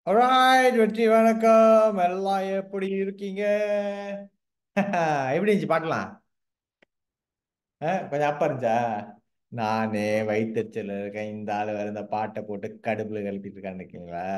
alright வெற்றி வணக்கம் எல்லாம் எப்படி இருக்கீங்க எப்படி இருந்துச்சு பாட்டலாம் அஹ், கொஞ்சம் அப்பா இருந்துச்சா நானே வயிற்றுச்சல் இருக்கேன் இந்த ஆளு வேற இந்த பாட்டை போட்டு கடுப்புல கழப்பிட்டு இருக்கான்னு இருக்கீங்களா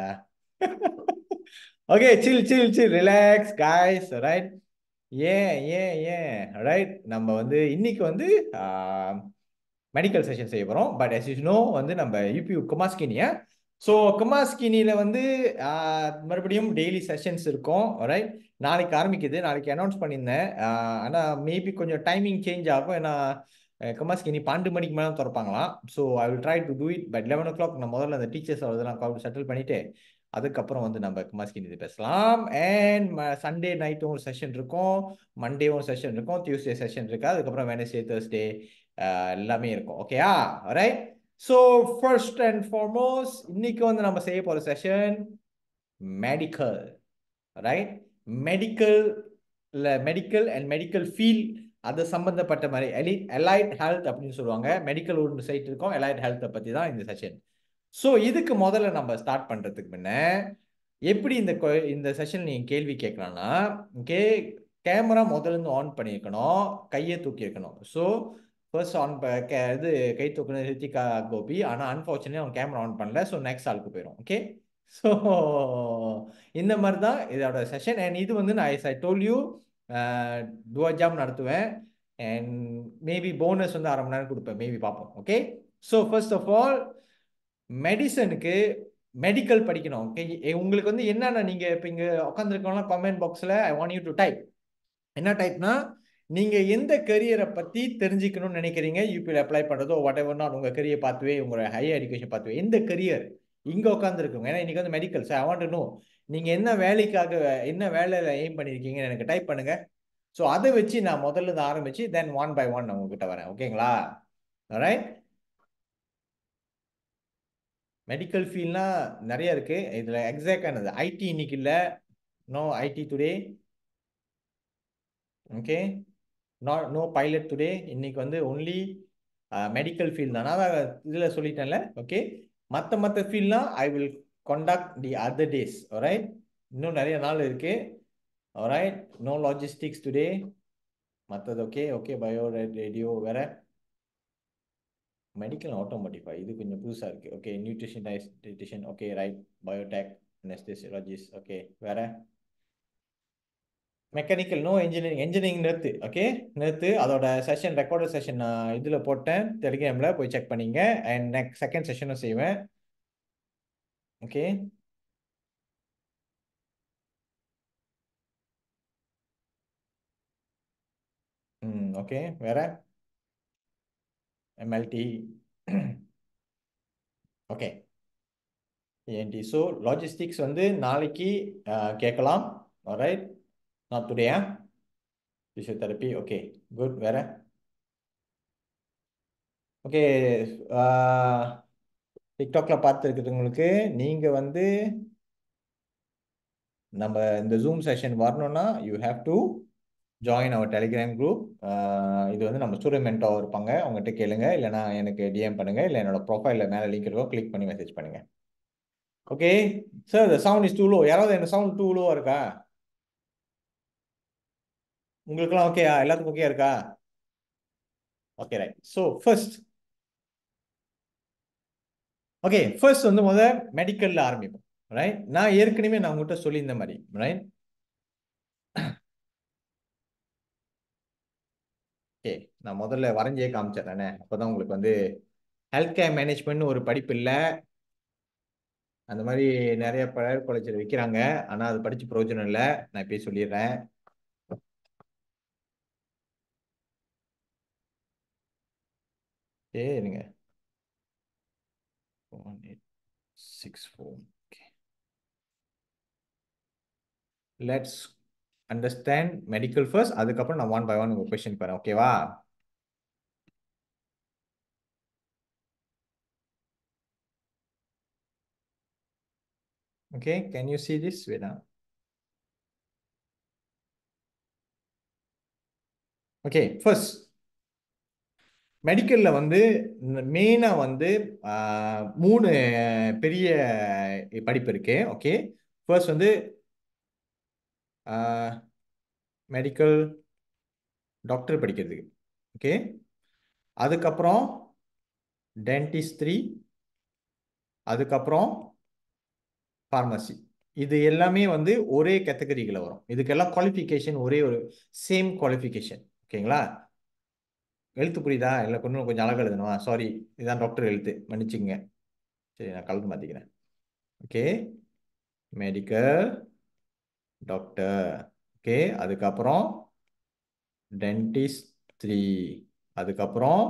okay chill chill chill relax guys right ஏன் ஏன் ஏன் ரைட் நம்ம வந்து இன்னைக்கு வந்து மெடிக்கல் செஷன் செய்ய போகிறோம் பட் as you know வந்து நம்ம யூபியூ குமாஸ்கினியா ஸோ குமாஸ்கினியில் வந்து ஆஹ், மறுபடியும் டெய்லி செஷன்ஸ் இருக்கும் ரைட் நாளைக்கு ஆரம்பிக்குது நாளைக்கு அனௌன்ஸ் பண்ணியிருந்தேன் ஆனால் மேபி கொஞ்சம் டைமிங் சேஞ்ச் ஆகும் ஏன்னா குமாஸ்கினி பன்னெண்டு மணிக்கு மேலே திறப்பாங்களாம் so I will try to do it but eleven o'clock நான் முதல்ல அந்த டீச்சர்ஸ் அதெல்லாம் கால் செட்டில் பண்ணிவிட்டு அதுக்கப்புறம் வந்து நம்ம குமாஸ்கினி இது பேசலாம் அண்ட் சண்டே நைட்டும் ஒரு செஷன் இருக்கும் மண்டேவும் செஷன் இருக்கும் டியூஸ்டே செஷன் இருக்கு அதுக்கப்புறம் வெனஸ்டே தேர்ஸ்டே எல்லாமே இருக்கும் ஓகேயா right so first and foremost இன்னைக்கு வந்து நம்ம செய்ய போகிற செஷன் மெடிக்கல் ரைட் மெடிக்கல் இல்லை மெடிக்கல் அண்ட் மெடிக்கல் ஃபீல்ட் அது சம்பந்தப்பட்ட மாதிரி எலி எலைட் ஹெல்த் அப்படின்னு சொல்லுவாங்க மெடிக்கல் ஒரு சைட் இருக்கும் எலைட் ஹெல்த்தை பற்றி தான் இந்த செஷன் ஸோ இதுக்கு முதல்ல நம்ம ஸ்டார்ட் பண்ணுறதுக்கு முன்ன எப்படி இந்த கொ- இந்த செஷன் நீங்கள் கேள்வி கேட்கலாம்னா ஓகே கேமரா முதல்ல இருந்து ஆன் பண்ணியிருக்கணும் கையை தூக்கியிருக்கணும் ஸோ ஃபர்ஸ்ட் ஆன் இது கை தூக்குனது ரித்திகா கோபி ஆனால் அன்ஃபார்ச்சுனேட் அவன் கேமரா ஆன் பண்ணல ஸோ நெக்ஸ்ட் ஆளுக்கு போயிடும் ஓகே ஸோ இந்த மாதிரி தான் இதோட செஷன் அண்ட் இது வந்து நான் ஐ டோல் யூ டுவா நடத்துவேன் அண்ட் மேபி போனஸ் வந்து அரை மணி நேரம் கொடுப்பேன் மேபி பார்ப்போம் okay so first of all மெடிசனுக்கு மெடிக்கல் படிக்கணும் ஓகே உங்களுக்கு வந்து என்னென்ன நீங்கள் இப்போ இங்கே உட்காந்துருக்கோம்னா கமெண்ட் பாக்ஸில் I want you to type என்ன டைப்னா நீங்கள் எந்த கரியரை பற்றி தெரிஞ்சுக்கணும்னு நினைக்கிறீங்க யூபியில் அப்ளை பண்ணுறதோ வாட் எவர் நாட் உங்கள் கரியர் பார்த்துவே உங்களோட ஹையர் எஜுகேஷன் பார்த்துவே எந்த கரியர் இங்கே உட்காந்துருக்குங்க ஏன்னா இன்றைக்கி வந்து medical sir I want to know நீங்கள் என்ன வேலைக்காக என்ன வேலையில் எய்ம் பண்ணியிருக்கீங்கன்னு எனக்கு டைப் பண்ணுங்கள் ஸோ அதை வச்சு நான் முதல்ல இருந்து ஆரம்பித்து தென் ஒன் பை ஒன் நான் உங்ககிட்ட வரேன் ஓகேங்களா ரைட் மெடிக்கல் ஃபீல்ட்னா நிறைய இருக்கு இதில் எக்ஸாக்டானது ஐடி இன்னைக்கு இல்லை no IT today okay no no pilot today இன்னைக்கு வந்து ஒன்லி மெடிக்கல் ஃபீல்ட் தான் நான் இதில் சொல்லிட்டேன்ல ஓகே மற்ற மற்ற ஃபீல்ட்லாம் I will conduct the other days alright இன்னும் நிறைய நாள் இருக்கு alright நோ லாஜிஸ்டிக்ஸ் டுடே மற்றது ஓகே ஓகே பயோ ரேடியோ வேற மெடிக்கல் ஆட்டோமோட்டிவா இது கொஞ்சம் புதுசாக இருக்குது okay nutrition dietitian okay right biotech anesthesiologist okay வேற மெக்கானிக்கல் நோ இன்ஜினியரிங் இன்ஜினியரிங் நிறுத்து ஓகே நிறுத்து அதோட செஷன் ரெக்கார்டட் செஷன் நான் இதில் போட்டேன் டெலிகிராமில் போய் செக் பண்ணிங்க அண்ட் நெக்ஸ்ட் செகண்ட் செஷனும் செய்வேன் ஓகே ம் ஓகே வேற எம்எல்டி ஓகே ஏன்டி ஸோ லாஜிஸ்டிக்ஸ் வந்து நாளைக்கு அஹ், கேட்கலாம் right not today physiotherapy okay good வேற ஓகே டிக்டாக்ல பார்த்துருக்கிறவங்களுக்கு நீங்கள் வந்து நம்ம இந்த ஜூம் செஷன் வரணும்னா you have to join our Telegram group இது வந்து நம்ம ஸ்டூடெண்ட் மென்டாக இருப்பாங்க அவங்ககிட்ட கேளுங்க இல்லைனா எனக்கு டிஎம் பண்ணுங்க இல்லை என்னோட ப்ரொஃபைலில் மேலே லிங்க் இருக்கோ கிளிக் பண்ணி மெசேஜ் பண்ணுங்க okay sir the sound is too low யாராவது என்ன சவுண்ட் டூ லோவாக இருக்கா உங்களுக்குலாம் ஓகேயா எல்லாத்துக்கும் ஓகே இருக்கா okay right so first okay first வந்து முத மெடிக்கல்ல ஆரம்பிப்போம் ரைட் நான் ஏற்கனவே நான் உங்ககிட்ட சொல்லியிருந்த மாதிரி ரைட் ஓகே நான் முதல்ல வரைஞ்சே காமிச்சிடுறேனே அப்போதான் உங்களுக்கு வந்து ஹெல்த் கேர் மேனேஜ்மெண்ட் ஒரு படிப்பு இல்லை அந்த மாதிரி நிறைய ப்ரைவேட் காலேஜில் விற்கிறாங்க ஆனால் அது படிச்சு பிரயோஜனம் இல்லை நான் இப்பயே சொல்லிடுறேன் ஏ இருங்க one eight six four okay let's understand medical first அதுக்கப்புறம் நான் ஒன் பை ஒன் உங்கள் கொஸ்டின் போகிறேன் ஓகேவா okay can you see this வேணா ஓகே ஃபர்ஸ்ட் மெடிக்கலில் வந்து மெயினாக வந்து ஆஹ், மூணு பெரிய படிப்பு இருக்கு ஓகே ஃபர்ஸ்ட் வந்து மெடிக்கல் டாக்டர் படிக்கிறதுக்கு ஓகே அதுக்கப்புறம் டென்டிஸ்ட்ரி அதுக்கப்புறம் ஃபார்மசி இது எல்லாமே வந்து ஒரே கேட்டகரியில் வரும் இதுக்கெல்லாம் குவாலிஃபிகேஷன் ஒரே ஒரு சேம் குவாலிஃபிகேஷன் ஓகேங்களா எழுத்து புரியுதா இல்லை கொஞ்சம் கொஞ்சம் அழகாக எழுதணுமா சாரி இதுதான் டாக்டர் எழுத்து மன்னிச்சுங்க சரி நான் கலந்து மாற்றிக்கிறேன் ஓகே மெடிக்கல் டாக்டர் ஓகே அதுக்கப்புறம் டென்டிஸ்ட்ரி அதுக்கப்புறம்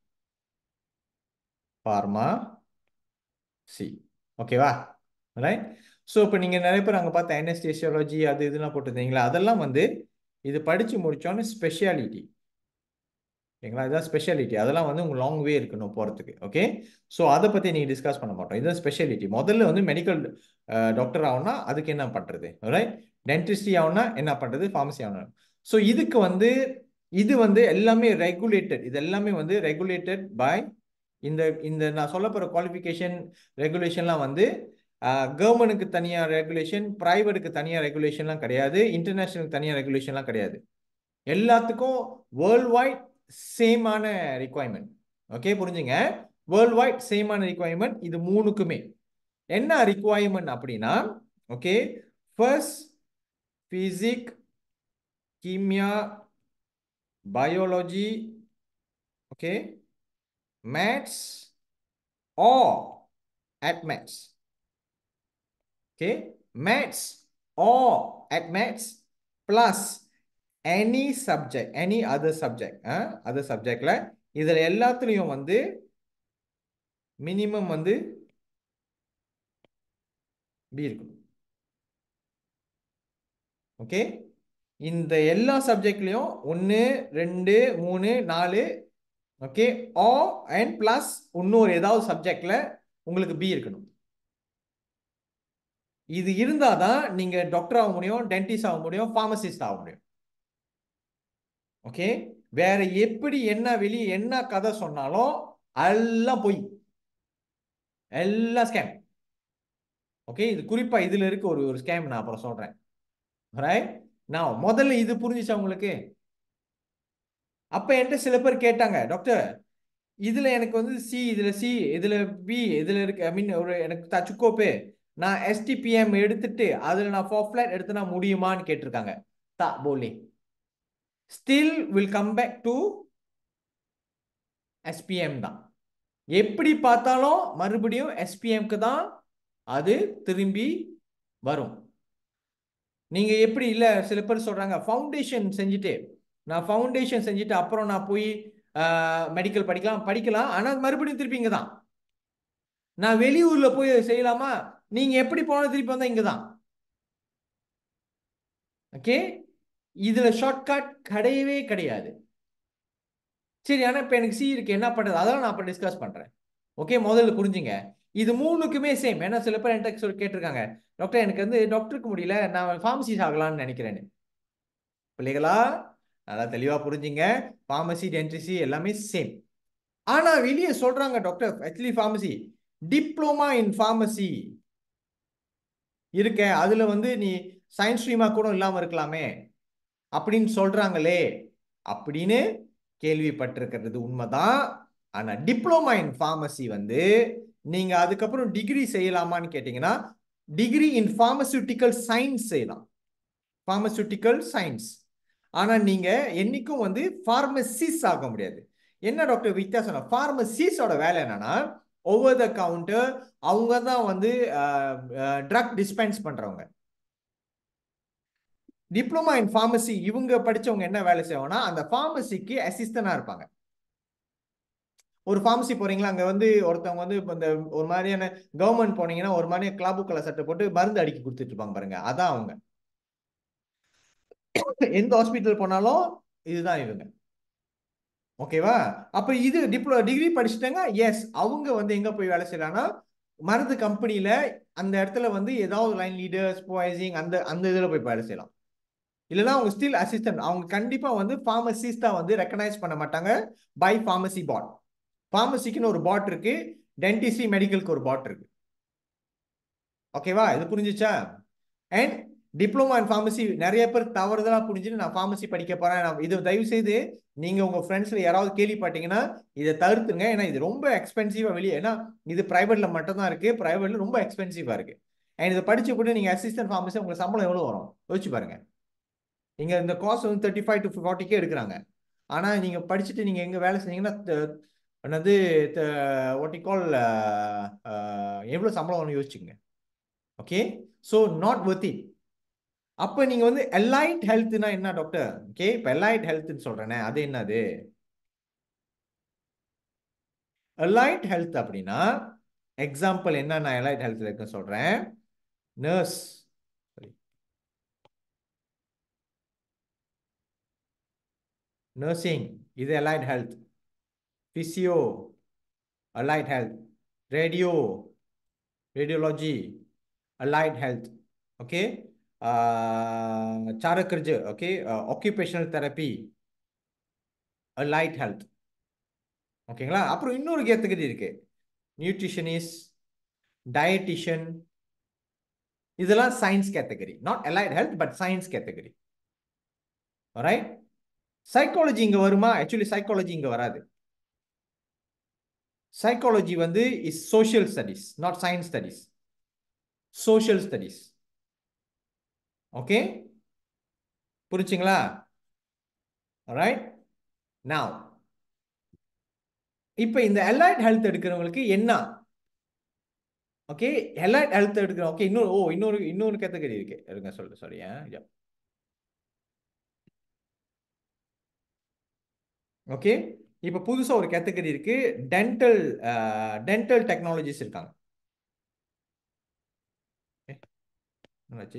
ஃபார்மா சி ஓகேவா ரைட் ஸோ இப்போ நீங்கள் நிறைய பேர் அங்கே பார்த்த அனஸ்டேஷியாலஜி அது இதெல்லாம் போட்டிருந்தீங்களா அதெல்லாம் வந்து இது படித்து முடித்தோன்னே ஸ்பெஷாலிட்டி ஓகேங்களா இதுதான் ஸ்பெஷாலிட்டி அதெல்லாம் வந்து உங்களுக்கு லாங் வே இருக்கணும் போகிறதுக்கு ஓகே ஸோ அதை பற்றி நீங்கள் டிஸ்கஸ் பண்ண மாட்டோம் இதுதான் ஸ்பெஷாலிட்டி முதல்ல வந்து மெடிக்கல் டாக்டர் ஆகுனா அதுக்கு என்ன பண்ணுறது ரைட் டென்டிஸ்ட்ரி ஆகுனா என்ன பண்ணுறது ஃபார்மசி ஆகணும் ஸோ இதுக்கு வந்து இது வந்து எல்லாமே ரெகுலேட்டட் இது எல்லாமே வந்து ரெகுலேட்டட் பை இந்த இந்த நான் சொல்ல போகிற குவாலிஃபிகேஷன் ரெகுலேஷன்லாம் வந்து கவர்மெண்ட்டுக்கு தனியாக ரெகுலேஷன் ப்ரைவேட்டுக்கு தனியாக ரெகுலேஷன்லாம் கிடையாது இன்டர்நேஷ்னலுக்கு தனியாக ரெகுலேஷன்லாம் கிடையாது எல்லாத்துக்கும் வேர்ல்ட் வைட் சேமான ரிக்குவயர்மெண்ட் ஓகே புரிஞ்சுங்க வேர்ல்ட் வைட் சேமான ரிக்குவயர்மெண்ட் இது மூணுக்குமே என்ன ரிக்குவயர்மெண்ட் அப்படின்னா ஓகே ஃபர்ஸ்ட் ஃபிசிக் கீமியா biology okay maths ah at maths okay maths or at maths plus any subject any other subject uh, other subjectல இதுல எல்லாத்துலயும் வந்து மினிமம் வந்து பி இருக்கணும் ஓகே இந்த எல்லா சப்ஜெக்ட்லயும் ஒன்று ரெண்டு மூணு நாலு ஓகே ஆ அண்ட் பிளஸ் இன்னொரு ஏதாவது சப்ஜெக்ட்ல உங்களுக்கு பி இருக்கணும் இது இருந்தால் தான் நீங்கள் டாக்டர் ஆக முடியும் டென்டிஸ்ட் ஆக முடியும் ஃபார்மசிஸ்ட் ஆக முடியும் ஓகே வேற எப்படி என்ன வெளியே என்ன கதை சொன்னாலும் எல்லாம் பொய் எல்லாம் ஸ்கேம் ஓகே இது குறிப்பா இதுல இருக்க ஒரு ஒரு ஸ்கேம் நான் அப்புறம் சொல்றேன் ரைட் நான் முதல்ல இது புரிஞ்சுச்சா உங்களுக்கு அப்ப என்கிட்ட சில பேர் கேட்டாங்க டாக்டர் இதுல எனக்கு வந்து சி இதுல சி இதுல பி இதுல இருக்கு ஐ மீன் ஒரு எனக்கு தச்சுக்கோப்பு நான் எஸ்டிபிஎம் எடுத்துட்டு அதுல நான் ஃபார்ஃபிளாட் எடுத்துனா முடியுமான்னு கேட்டிருக்காங்க தா போலி still will come back to SPM தான் எப்படி பார்த்தாலும் மறுபடியும் எஸ்பிஎம்க்கு தான் அது திரும்பி வரும் நீங்க எப்படி இல்ல சில பேர் சொல்றாங்க ஃபவுண்டேஷன் செஞ்சுட்டு நான் ஃபவுண்டேஷன் செஞ்சுட்டு அப்புறம் நான் போய் மெடிக்கல் படிக்கலாம் படிக்கலாம் ஆனா மறுபடியும் திருப்பி இங்க தான் நான் வெளியூர்ல போய் செய்யலாமா நீங்க எப்படி போன திருப்பி வந்தா இங்க தான் ஓகே இதுல ஷார்ட்கட் கிடையவே கிடையாது சரி ஆனா இப்ப எனக்கு சி இருக்கு என்ன பண்றது அதெல்லாம் நான் அப்ப டிஸ்கஸ் பண்றேன் ஓகே முதல்ல புரிஞ்சுங்க இது மூணுக்குமே சேம் ஏன்னா சில பேர் என்கிட்ட சொல்லி கேட்டிருக்காங்க டாக்டர் எனக்கு வந்து டாக்டருக்கு முடியல நான் ஃபார்மசிஸ் ஆகலாம்னு நினைக்கிறேன்னு பிள்ளைகளா நல்லா தெளிவா புரிஞ்சுங்க ஃபார்மசி டென்டிஸ்ட்ரி எல்லாமே சேம் ஆனா வெளியே சொல்றாங்க doctor actually pharmacy diploma in pharmacy இருக்க அதுல வந்து நீ சயின்ஸ் ஸ்ட்ரீமா கூட இல்லாம இருக்கலாமே அப்படின்னு சொல்றாங்களே அப்படின்னு கேள்விப்பட்டிருக்கிறது உண்மைதான் ஆனா டிப்ளமா இன் ஃபார்மசி வந்து நீங்க அதுக்கப்புறம் டிகிரி செய்யலாமான்னு கேட்டீங்கன்னா டிகிரி இன் ஃபார்மசூட்டிக்கல் சயின்ஸ் செய்யலாம் ஃபார்மசூட்டிக்கல் சயின்ஸ் ஆனா நீங்க என்னைக்கும் வந்து ஃபார்மசிஸ் ஆக முடியாது என்ன டாக்டர் வித்தியாசம் ஃபார்மசிஸோட வேலை என்னன்னா ஓவர் த கவுண்டர் அவங்க தான் வந்து ட்ரக் டிஸ்பென்ஸ் பண்றவங்க டிப்ளமா இன் ஃபார்மசி இவங்க படிச்சவங்க என்ன வேலை செய்வாங்கன்னா அந்த ஃபார்மசிக்கு அசிஸ்டண்டா இருப்பாங்க ஒரு ஃபார்மசி போறீங்களா அங்க வந்து ஒருத்தவங்க வந்து இந்த ஒரு மாதிரியான கவர்மெண்ட் போனீங்கன்னா ஒரு மாதிரியான கிளாபு கலர் சட்டை போட்டு மருந்து அடிக்கி கொடுத்துட்டு இருப்பாங்க பாருங்க அதான் அவங்க எந்த ஹாஸ்பிட்டல் போனாலும் இதுதான் இவங்க ஓகேவா அப்ப இது டிப்ளோ டிகிரி படிச்சுட்டாங்க எஸ் அவங்க வந்து எங்க போய் வேலை செய்யலாம்னா மருந்து கம்பெனில அந்த இடத்துல வந்து ஏதாவது லைன் லீடர் ஸ்போய்சிங் அந்த அந்த இதுல போய் வேலை செய்யலாம் இல்லைன்னா அவங்க ஸ்டில் அசிஸ்டன்ட் அவங்க கண்டிப்பா வந்து ஃபார்மசிஸ்டா வந்து ரெக்கனைஸ் பண்ண மாட்டாங்க பை ஃபார்மசி பாட் ஃபார்மசிக்குன்னு ஒரு பாட் இருக்கு டென்டிஸ்ட்ரி மெடிக்கலுக்கு ஒரு பாட் இருக்கு ஓகேவா இது புரிஞ்சுச்சா அண்ட் டிப்ளமா இன் ஃபார்மசி நிறைய பேர் தவறுதலா புரிஞ்சுட்டு நான் ஃபார்மசி படிக்க போறேன் நான் இது தயவு செய்து நீங்க உங்க ஃப்ரெண்ட்ஸ்ல யாராவது கேள்விப்பட்டீங்கன்னா இதை தவிர்த்துங்க ஏன்னா இது ரொம்ப எக்ஸ்பென்சிவா வெளியே ஏன்னா இது பிரைவேட்ல மட்டும் தான் இருக்கு பிரைவேட்ல ரொம்ப எக்ஸ்பென்சிவா இருக்கு அண்ட் இதை படிச்சு போட்டு நீங்க அசிஸ்டன்ட் ஃபார்மசி உங்களுக்கு சம்பளம் எவ்வளவு வரும் யோசிச்சு பாருங்க இங்க இந்த காஸ்ட் வந்து தேர்ட்டி ஃபைவ் டு ஃபார்ட்டிக்கே எடுக்கிறாங்க ஆனா நீங்க படிச்சுட்டு நீங்க எங்க வேலை செஞ்சீங்கன்னா த- என்னது வாட் கால் எவ்வளவு சம்பளம் வரும்னு யோசிச்சுங்க okay so not worth it அப்ப நீங்க வந்து எலைட் ஹெல்த்னா என்ன டாக்டர் ஓகே இப்ப எலைட் ஹெல்த்னு சொல்றேனே அது என்னது எலைட் ஹெல்த் அப்படின்னா எக்ஸாம்பிள் என்ன நான் எலைட் ஹெல்த்ல இருக்குன்னு சொல்றேன் நர்ஸ் நர்சிங் இது allied health physio allied health radio radiology allied health okay சாரக்கர்ஜ okay occupational therapy allied health ஓகேங்களா அப்புறம் இன்னொரு கேட்டகரி இருக்கு நியூட்ரிஷனிஸ்ட் டயட்டிஷியன் இதெல்லாம் science category not allied health but science category right psychology இங்க வருமா ஆக்சுவலி சைக்காலஜி இங்க வராது சைக்காலஜி வந்து is social studies not science studies social studies okay புரிச்சுங்களா ரைட் now இப்போ இந்த allied ஹெல்த் எடுக்கிறவங்களுக்கு என்ன ஓகே allied ஹெல்த் எடுக்கிறோம் ஓகே இன்னொரு ஓ இன்னொரு இன்னொரு கேட்டகரி இருக்கு இருங்க சொல்ல சாரி ஓகே இப்போ புதுசா ஒரு கேட்டகரி இருக்கு டென்டல் டென்டல் டெக்னாலஜிஸ் இருக்காங்க ஏ, என்னாச்சு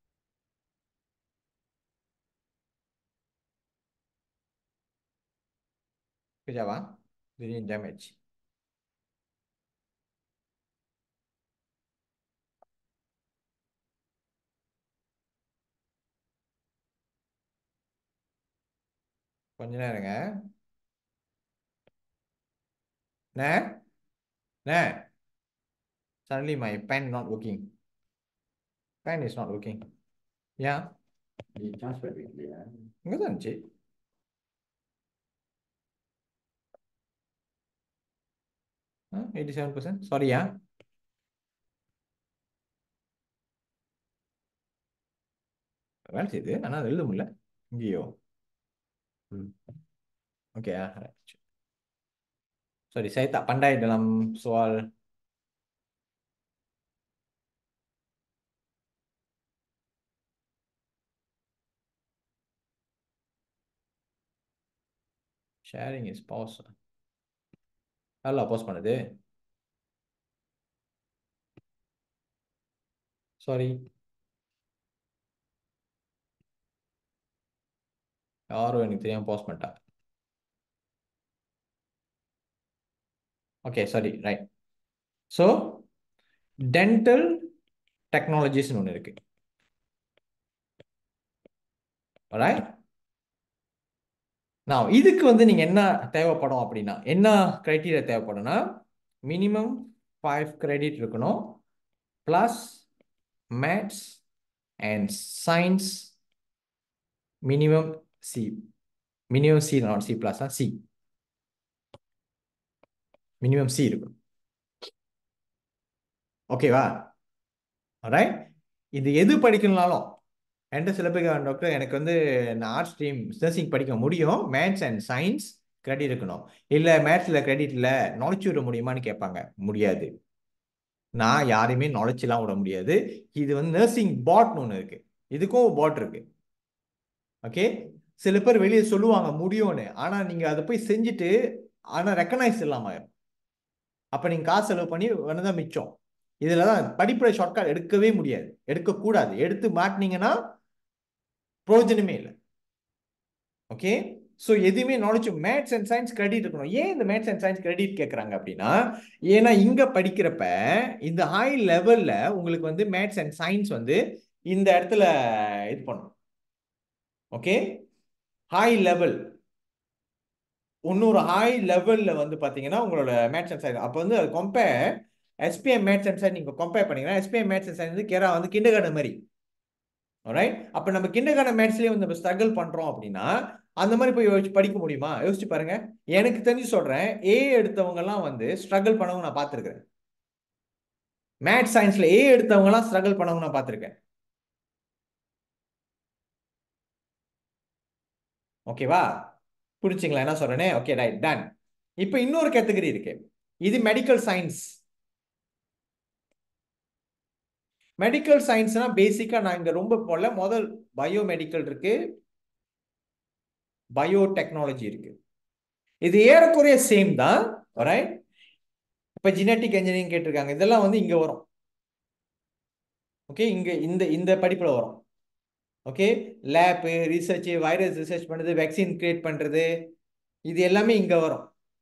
கேஜாவா திடீர்னு டேமேஜ் கொஞ்ச நேரங்க நே நே suddenly my pen not working pen is not working yeah நீ சார்ஜ் பண்ணுவீங்களா இங்க தான் இருந்துச்சு எயிட்டி செவன் பர்சன்ட் சாரியா வேலை செய்யுது ஆனால் அது எழுத முடியல இங்கேயோ ம். Okay sorry saya tak pandai dalam soal sharing is pause நல்லா pause பண்ணுது சாரி யாரும் எனக்கு தெரியாம பாஸ் பண்ணிட்டா okay sorry right so dental டெக்னாலஜிஸ்னு ஒன்று இருக்கு ரைட் நான் இதுக்கு வந்து நீங்க என்ன தேவைப்படும் அப்படின்னா என்ன கிரைட்டீரியா தேவைப்படும்னா மினிமம் ஃபைவ் கிரெடிட் இருக்கணும் plus maths and science minimum C minimum C not C plus C minimum C இருக்கும் ஓகேவா ரைட் இது எது படிக்கணும்னாலும் என்கிட்ட சில பேர் டாக்டர் எனக்கு வந்து நான் ஆர்ட்ஸ் ஸ்ட்ரீம் நர்சிங் படிக்க முடியும் மேத்ஸ் அண்ட் சயின்ஸ் கிரெடிட் இருக்கணும் இல்லை மேத்ஸில் கிரெடிட் இல்லை நுழைச்சி விட முடியுமான்னு கேட்பாங்க முடியாது நான் யாரையுமே நுழைச்சிலாம் விட முடியாது இது வந்து நர்சிங் பாட்னு ஒன்று இருக்கு இதுக்கும் பாட் இருக்கு ஓகே சில பேர் வெளியே சொல்லுவாங்க முடியும்னு ஆனால் நீங்கள் அதை போய் செஞ்சுட்டு ஆனால் ரெக்கனைஸ் இல்லாமல் ஆயிரும் அப்போ நீங்கள் காசு செலவு பண்ணி வேணதான் மிச்சம் இதில் தான் படிப்புற ஷார்ட்கட் எடுக்கவே முடியாது எடுக்கக்கூடாது எடுத்து மாட்டினீங்கன்னா பிரயோஜனமே இல்லை ஓகே ஸோ எதுவுமே knowledge maths and science credit இருக்கணும் ஏன் இந்த மேத்ஸ் அண்ட் சயின்ஸ் கிரெடிட் கேட்குறாங்க அப்படின்னா ஏன்னா இங்கே படிக்கிறப்ப இந்த ஹை லெவலில் உங்களுக்கு வந்து மேத்ஸ் அண்ட் சயின்ஸ் வந்து இந்த இடத்துல இது பண்ணும் ஓகே ஹை லெவல் இன்னொரு ஹை லெவலில் வந்து பார்த்தீங்கன்னா உங்களோட மேத்ஸ் அண்ட் சயின்ஸ் அப்போ வந்து அது compare SPM maths and science நீங்கள் கம்பேர் பண்ணீங்கன்னா எஸ்பிஎம் மேத்ஸ் அண்ட் சயின்ஸ் வந்து கேரா வந்து கிண்டர் கார்டன் மாதிரி ரைட் அப்ப நம்ம கிண்டகான மேத்ஸ்லயே வந்து நம்ம ஸ்ட்ரகிள் பண்றோம் அப்படின்னா அந்த மாதிரி போய் யோசிச்சு படிக்க முடியுமா யோசிச்சு பாருங்க எனக்கு தெரிஞ்சு சொல்றேன் ஏ எடுத்தவங்க எல்லாம் வந்து ஸ்ட்ரகிள் பண்ணவங்க நான் பார்த்துருக்கேன் மேத்ஸ் சயின்ஸ்ல ஏ எடுத்தவங்க எல்லாம் ஸ்ட்ரகிள் பண்ணவங்க நான் பார்த்துருக்கேன் ஓகேவா புரிச்சுங்களா என்ன சொல்றேனே ஓகே ரைட் டன் இப்போ இன்னொரு கேட்டகரி இருக்கு இது மெடிக்கல் சயின்ஸ் மெடிக்கல் சயின்ஸ்னா பேசிக்கா நான் இங்க ரொம்ப போல முதல் பயோமெடிக்கல் இருக்கு பயோடெக்னாலஜி இருக்கு இது ஏறக்குறைய சேம் தான் ரைட் இப்ப ஜெனட்டிக் இன்ஜினியரிங் கேட்டிருக்காங்க இதெல்லாம் வந்து இங்க வரும் ஓகே இங்க இந்த இந்த படிப்புல வரும் ஓகே லேப் ரிசர்ச் வைரஸ் ரிசர்ச் பண்றது வேக்சின் கிரியேட் பண்றது இது எல்லாமே இங்க வரும்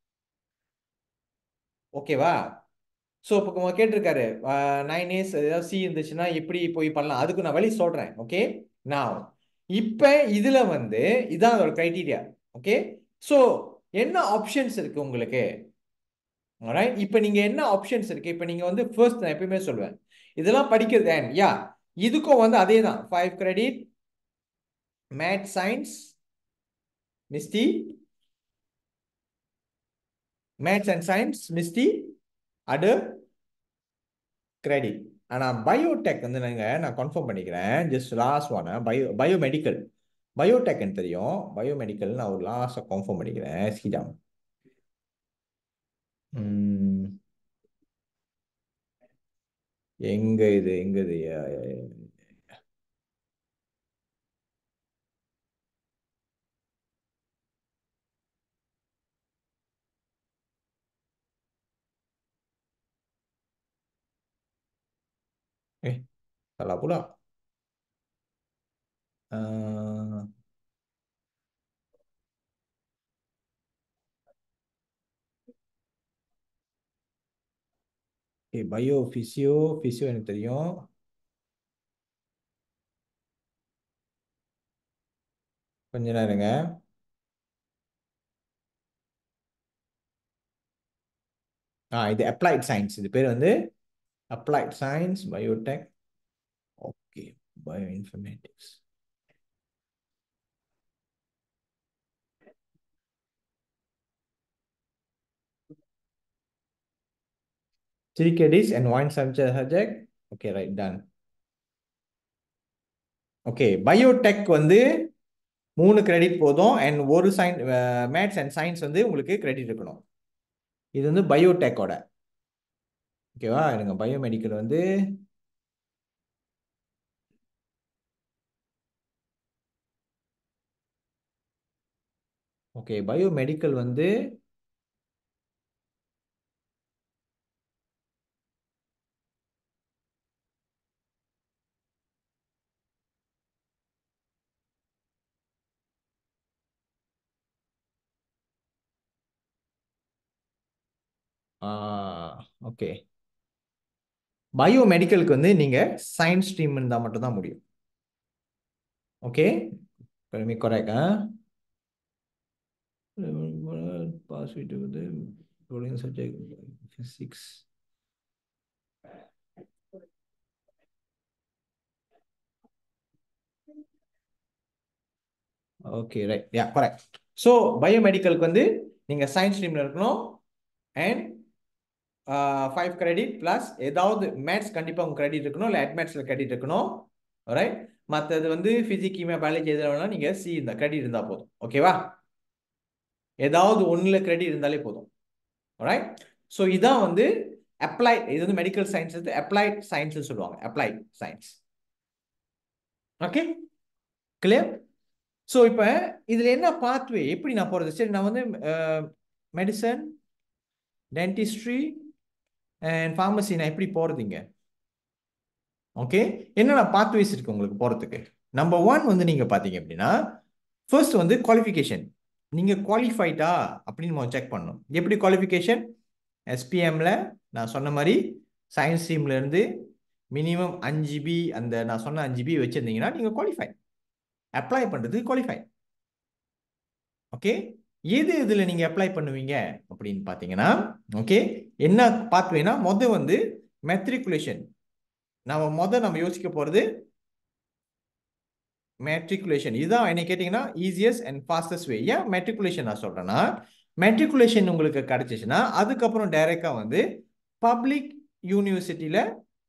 ஓகேவா ஸோ இப்போ கேட்டிருக்காரு நைன் இயர்ஸ் ஏதாவது சி இருந்துச்சுன்னா எப்படி போய் பண்ணலாம் அதுக்கு நான் வழி சொல்றேன் ஓகே நான் இப்போ இதுல வந்து இதான் ஒரு கிரைட்டீரியா ஓகே ஸோ என்ன ஆப்ஷன்ஸ் இருக்கு உங்களுக்கு ரைட் இப்போ நீங்க என்ன ஆப்ஷன்ஸ் இருக்கு இப்போ நீங்க வந்து ஃபர்ஸ்ட் நான் எப்பயுமே சொல்லுவேன் இதெல்லாம் படிக்கிறது அண்ட் யா இதுக்கும் வந்து அதே தான் ஃபைவ் கிரெடிட் மேத் சயின்ஸ் மிஸ்டி மேத்ஸ் அண்ட் சயின்ஸ் மிஸ்டி அடு கிரெடிட் ஆனால் பயோடெக் வந்து நாங்கள் நான் கன்ஃபார்ம் பண்ணிக்கிறேன் just last one bio biomedical பயோடெக்னு தெரியும் பயோமெடிக்கல் நான் ஒரு லாஸ்ட்டாக கன்ஃபார்ம் பண்ணிக்கிறேன் ஸ்ரீராம் எங்க இது எங்க இது Eh, salah pula. Uh, okay, bio physio physio எனக்கு தெரியும் கொஞ்ச நேரங்க ஆ இது அப்ளைட் சயின்ஸ் இது பேர் வந்து applied science biotech okay bioinformatics three credits and one subject subject okay right done okay biotech வந்து மூணு கிரெடிட் போதும் அண்ட் ஒரு சயின் மேத்ஸ் அண்ட் சயின்ஸ் வந்து உங்களுக்கு கிரெடிட் இருக்கணும் இது வந்து பயோடெக்கோட ஓகேவா இருங்க பயோமெடிக்கல் வந்து ஓகே பயோமெடிக்கல் வந்து ஓகே பயோமெடிக்கலுக்கு வந்து நீங்க சயின்ஸ் ஸ்ட்ரீம் இருந்தால் மட்டும்தான் முடியும் ஓகே கரெக்ட் ஆ பாஸ் வந்து subject physics okay right yeah correct so பயோமெடிக்கலுக்கு வந்து நீங்கள் சயின்ஸ் ஸ்ட்ரீமில் இருக்கணும் அண்ட் ஃபைவ் கிரெடிட் ப்ளஸ் ஏதாவது மேத்ஸ் கண்டிப்பாக உங்கள் கிரெடிட் இருக்கணும் இல்லை அட்மேட்ஸில் கிரெடிட் இருக்கணும் ரைட் மற்றது வந்து ஃபிசிக் கீமியா பயாலஜி எதில் வேணாலும் நீங்கள் சி இந்த கிரெடிட் இருந்தால் போதும் ஓகேவா ஏதாவது ஒன்றில் கிரெடிட் இருந்தாலே போதும் ரைட் ஸோ இதான் வந்து அப்ளைட் இது வந்து மெடிக்கல் சயின்ஸ் வந்து அப்ளைட் சயின்ஸ்னு சொல்லுவாங்க applied science okay clear so இப்போ இதில் என்ன பாத்வே எப்படி நான் போகிறது சரி நான் வந்து மெடிசன் டென்டிஸ்ட்ரி அண்ட் ஃபார்மசி நான் எப்படி போகிறதுங்க ஓகே என்னென்ன பாத்வேஸ் இருக்குது உங்களுக்கு போகிறதுக்கு நம்பர் ஒன் வந்து நீங்கள் பார்த்தீங்க அப்படின்னா ஃபர்ஸ்ட் வந்து குவாலிஃபிகேஷன் நீங்கள் குவாலிஃபைடா அப்படின்னு நம்ம செக் பண்ணணும் எப்படி குவாலிஃபிகேஷன் எஸ்பிஎம்ல நான் சொன்ன மாதிரி சயின்ஸ் ஸ்ட்ரீம்லேருந்து மினிமம் அஞ்சு பி அந்த நான் சொன்ன அஞ்சு பி வச்சுருந்தீங்கன்னா நீங்கள் குவாலிஃபை அப்ளை பண்ணுறதுக்கு குவாலிஃபை ஓகே எது இதில் நீங்கள் அப்ளை பண்ணுவீங்க அப்படின்னு பார்த்தீங்கன்னா ஓகே என்ன பார்த்துவேன்னா மொதல் வந்து மெட்ரிகுலேஷன் நம்ம மொதல் நம்ம யோசிக்க போகிறது மெட்ரிகுலேஷன் இதுதான் என்ன கேட்டிங்கன்னா ஈஸியஸ்ட் அண்ட் ஃபாஸ்டஸ்ட் வே ஏன் மெட்ரிகுலேஷன் நான் சொல்கிறேன்னா மெட்ரிகுலேஷன் உங்களுக்கு கிடச்சிச்சுன்னா அதுக்கப்புறம் டைரெக்டாக வந்து பப்ளிக் யூனிவர்சிட்டியில்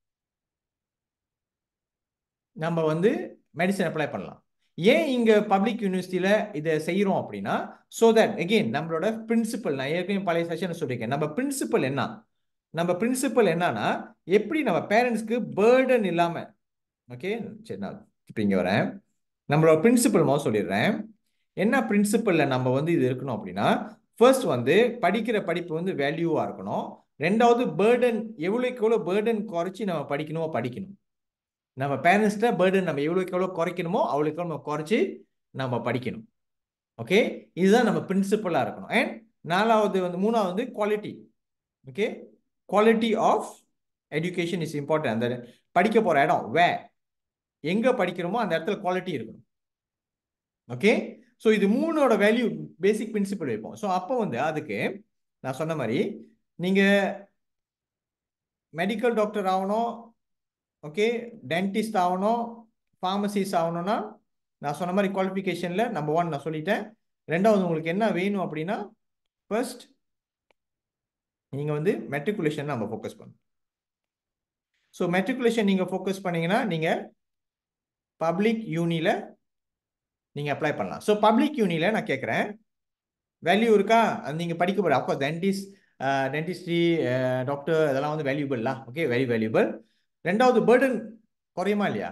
நம்ம வந்து மெடிசன் அப்ளை பண்ணலாம் ஏன் இங்கே பப்ளிக் யூனிவர்சிட்டியில் இதை செய்கிறோம் அப்படின்னா ஸோ தட் எகெயின் நம்மளோட பிரின்சிபல் நான் ஏற்கனவே பழைய செஷன் சொல்லியிருக்கேன் நம்ம பிரின்சிபல் என்ன நம்ம பிரின்சிபல் என்னன்னா எப்படி நம்ம பேரண்ட்ஸ்க்கு பேர்டன் இல்லாமல் ஓகே சரி நான் இப்போ இங்கே வரேன் நம்மளோட பிரின்சிபல் மாதிரி சொல்லிடுறேன் என்ன பிரின்சிபலில் நம்ம வந்து இது இருக்கணும் அப்படின்னா ஃபர்ஸ்ட் வந்து படிக்கிற படிப்பு வந்து வேல்யூவாக இருக்கணும் ரெண்டாவது பேர்டன் எவ்வளோக்கு எவ்வளோ பேர்டன் குறைச்சி நம்ம படிக்கணுமோ படிக்கணும் நம்ம பேரண்ட்ஸ்ட பேர்டன் நம்ம எவ்வளோக்கு எவ்வளோ குறைக்கணுமோ அவ்வளோக்கு நம்ம குறைச்சி நம்ம படிக்கணும் ஓகே இதுதான் நம்ம பிரின்சிபலாக இருக்கணும் அண்ட் நாலாவது வந்து மூணாவது வந்து quality okay quality of education is important அந்த படிக்க போகிற இடம் வே எங்கே படிக்கிறோமோ அந்த இடத்துல குவாலிட்டி இருக்கணும் ஓகே ஸோ இது மூணோட வேல்யூ பேசிக் பிரின்சிபல் வைப்போம் ஸோ அப்போ வந்து அதுக்கு நான் சொன்ன மாதிரி நீங்கள் மெடிக்கல் டாக்டர் ஆகணும் ஓகே டென்டிஸ்ட் ஆகணும் ஃபார்மசிஸ்ட் ஆகணும்னா நான் சொன்ன மாதிரி குவாலிஃபிகேஷனில் நம்பர் ஒன் நான் சொல்லிட்டேன் ரெண்டாவது உங்களுக்கு என்ன வேணும் அப்படின்னா ஃபர்ஸ்ட் நீங்கள் வந்து மெட்ரிகுலேஷன் நம்ம ஃபோக்கஸ் பண்ணணும் ஸோ மெட்ரிகுலேஷன் நீங்கள் ஃபோக்கஸ் பண்ணீங்கன்னா நீங்கள் பப்ளிக் யூனியில் நீங்கள் அப்ளை பண்ணலாம் ஸோ பப்ளிக் யூனியில் நான் கேட்குறேன் வேல்யூ இருக்கா அது நீங்கள் படிக்க போகிற அப்கோர்ஸ் டென்டிஸ்ட் டென்டிஸ்ட்ரி டாக்டர் இதெல்லாம் வந்து வேல்யூபிளா ஓகே வெரி வேல்யூபிள் ரெண்டாவது பேர்டன் குறையுமா இல்லையா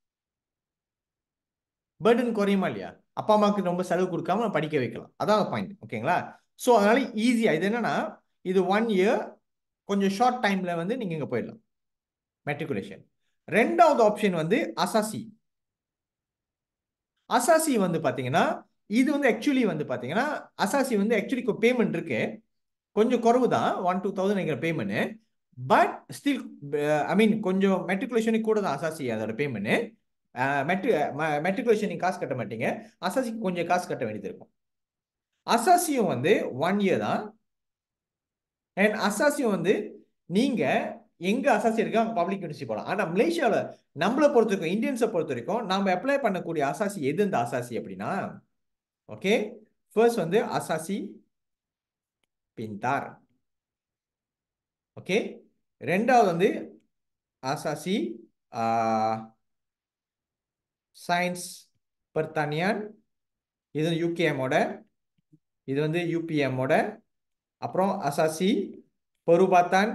பேர்டன் குறையுமா இல்லையா அப்பா அம்மாவுக்கு ரொம்ப செலவு கொடுக்காம படிக்க வைக்கலாம் அதான் பாயிண்ட் ஓகேங்களா ஸோ அதனால ஈஸியாக இது என்னன்னா இது ஒன் இயர் கொஞ்சம் ஷார்ட் டைமில் வந்து நீங்கள் இங்கே போயிடலாம் மெட்ரிகுலேஷன் ரெண்டாவது ஆப்ஷன் வந்து அசாசி அசாசி வந்து பார்த்தீங்கன்னா இது வந்து ஆக்சுவலி வந்து பார்த்தீங்கன்னா அசாசி வந்து ஆக்சுவலி பேமெண்ட் இருக்கு கொஞ்சம் குறவு தான் ஒன் டூ தௌசண்ட் எங்கிற payment but still I mean கொஞ்சம் மெட்ரிகுலேஷனுக்கு கூட தான் அசாசி அதோட பேமெண்ட் மெட்ரி மெட்ரிகுலேஷன் நீங்கள் காசு கட்ட மாட்டீங்க அசாசிக்கு கொஞ்சம் காசு கட்ட வேண்டியது இருக்கும் அசாசியும் வந்து ஒன் இயர் தான் அண்ட் அசாசியும் வந்து நீங்கள் எங்கே அசாசி இருக்கோ அங்கே பப்ளிக் யூனிவர்சிட்டி போகலாம் ஆனால் மலேசியாவில் நம்மளை பொறுத்த வரைக்கும் இந்தியன்ஸை பொறுத்த வரைக்கும் நம்ம அப்ளை பண்ணக்கூடிய அசாசி எது இந்த அசாசி அப்படின்னா ஓகே ஃபர்ஸ்ட் வந்து அசாசி பின்தார் ஓகே ரெண்டாவது வந்து அசாசி சயின்ஸ் பர்தானியான் இது யூகேஎம்மோட இது வந்து யூபிஎம்மோட அப்புறம் அசாசி பொருபாத்தான்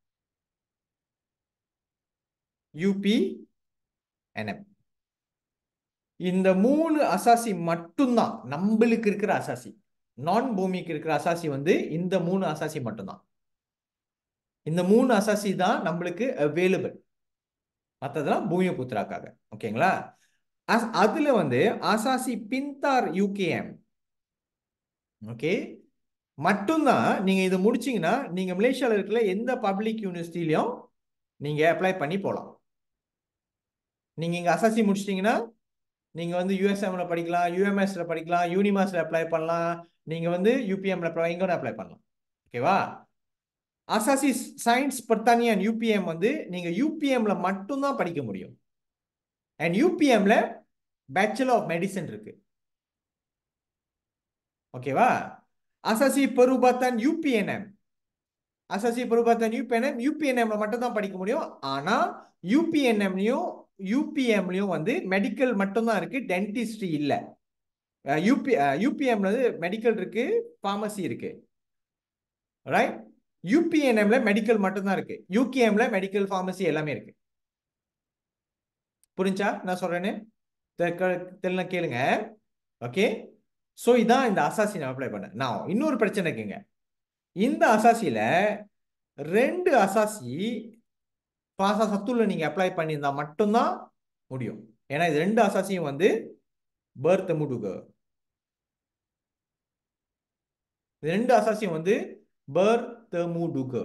யூபி என்எம் இந்த மூணு அசாசி மட்டும்தான் நம்மளுக்கு இருக்கிற அசாசி நான் பூமிக்கு இருக்கிற அசாசி வந்து இந்த மூணு அசாசி மட்டும்தான் இந்த மூணு அசாசி தான் நம்மளுக்கு அவைலபிள் மற்றதெல்லாம் பூமி புத்திராக்காக ஓகேங்களா அதுல வந்து அசாசி பின்தார் யூகேஎம் ஓகே மட்டும்தான் நீங்க இது முடிச்சீங்கன்னா நீங்க மலேசியாவில் இருக்கிற எந்த பப்ளிக் யூனிவர்சிட்டிலையும் நீங்க அப்ளை பண்ணி போகலாம் நீங்க இங்க அசாசி முடிச்சிட்டீங்கன்னா நீங்க வந்து யூஎஸ்எம்ல படிக்கலாம் யூஎம்எஸ்ல படிக்கலாம் யூனிமாஸ்ல அப்ளை பண்ணலாம் நீங்க வந்து யூபிஎம்ல எங்க அப்ளை பண்ணலாம் ஓகேவா அசாசி சயின்ஸ் பர்தானியன் யூபிஎம் வந்து நீங்க யூபிஎம்ல மட்டும்தான் படிக்க முடியும் அண்ட் யூபிஎம்ல பேச்சுலர் ஆஃப் மெடிசன் இருக்கு ஓகேவா அசாசி பெருபாத்தன் யூபிஎன்எம் அசாசி பெருபாத்தன் யூபிஎன்எம் யூபிஎன்எம்ல மட்டும் தான் படிக்க முடியும் ஆனா யூபிஎன்எம்லயும் யூபிஎம்லயும் வந்து மெடிக்கல் மட்டும்தான் இருக்கு டென்டிஸ்ட்ரி இல்லை யூபி யூபிஎம்ல வந்து மெடிக்கல் இருக்கு ஃபார்மசி இருக்கு ரைட் யூபிஎன்எம்ல மெடிக்கல் மட்டும்தான் இருக்கு யூகேஎம்ல மெடிக்கல் ஃபார்மசி எல்லாமே இருக்கு புரிஞ்சா நான் சொல்றேன்னு தெரியல கேளுங்க ஓகே ஸோ இதான் இந்த அசாசி நான் அப்ளை பண்ணேன் நான் இன்னொரு பிரச்சனை இருக்குங்க இந்த அசாசியில ரெண்டு அசாசி பாசா சத்துள்ள நீங்க அப்ளை பண்ணியிருந்தா மட்டும்தான் முடியும் ஏன்னா இது ரெண்டு அசாசியும் வந்து பேர்த் முடுக ரெண்டு அசாசியும் வந்து பேர்த் முடுக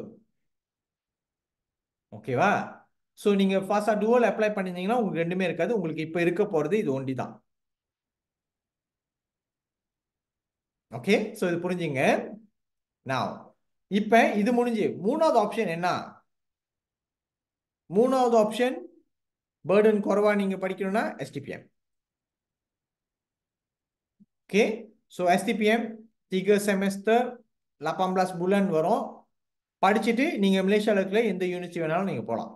ஓகேவா ஸோ நீங்க ஃபாஸ்டா டுவல் அப்ளை பண்ணிருந்தீங்கன்னா உங்களுக்கு ரெண்டுமே இருக்காது உங்களுக்கு இப்போ இருக்க போறது இது ஒண்டி தான் ஓகே ஸோ இது புரிஞ்சுங்க நான் இப்போ இது முடிஞ்சு மூணாவது ஆப்ஷன் என்ன மூணாவது ஆப்ஷன் பேர்டன் குறைவா நீங்க படிக்கணும்னா STPM Okay, so STPM tiga semester 18 bulan வரும் படிச்சுட்டு நீங்க மலேசியால இருக்கிற எந்த யூனிவர்சிட்டி வேணாலும் நீங்க போகலாம்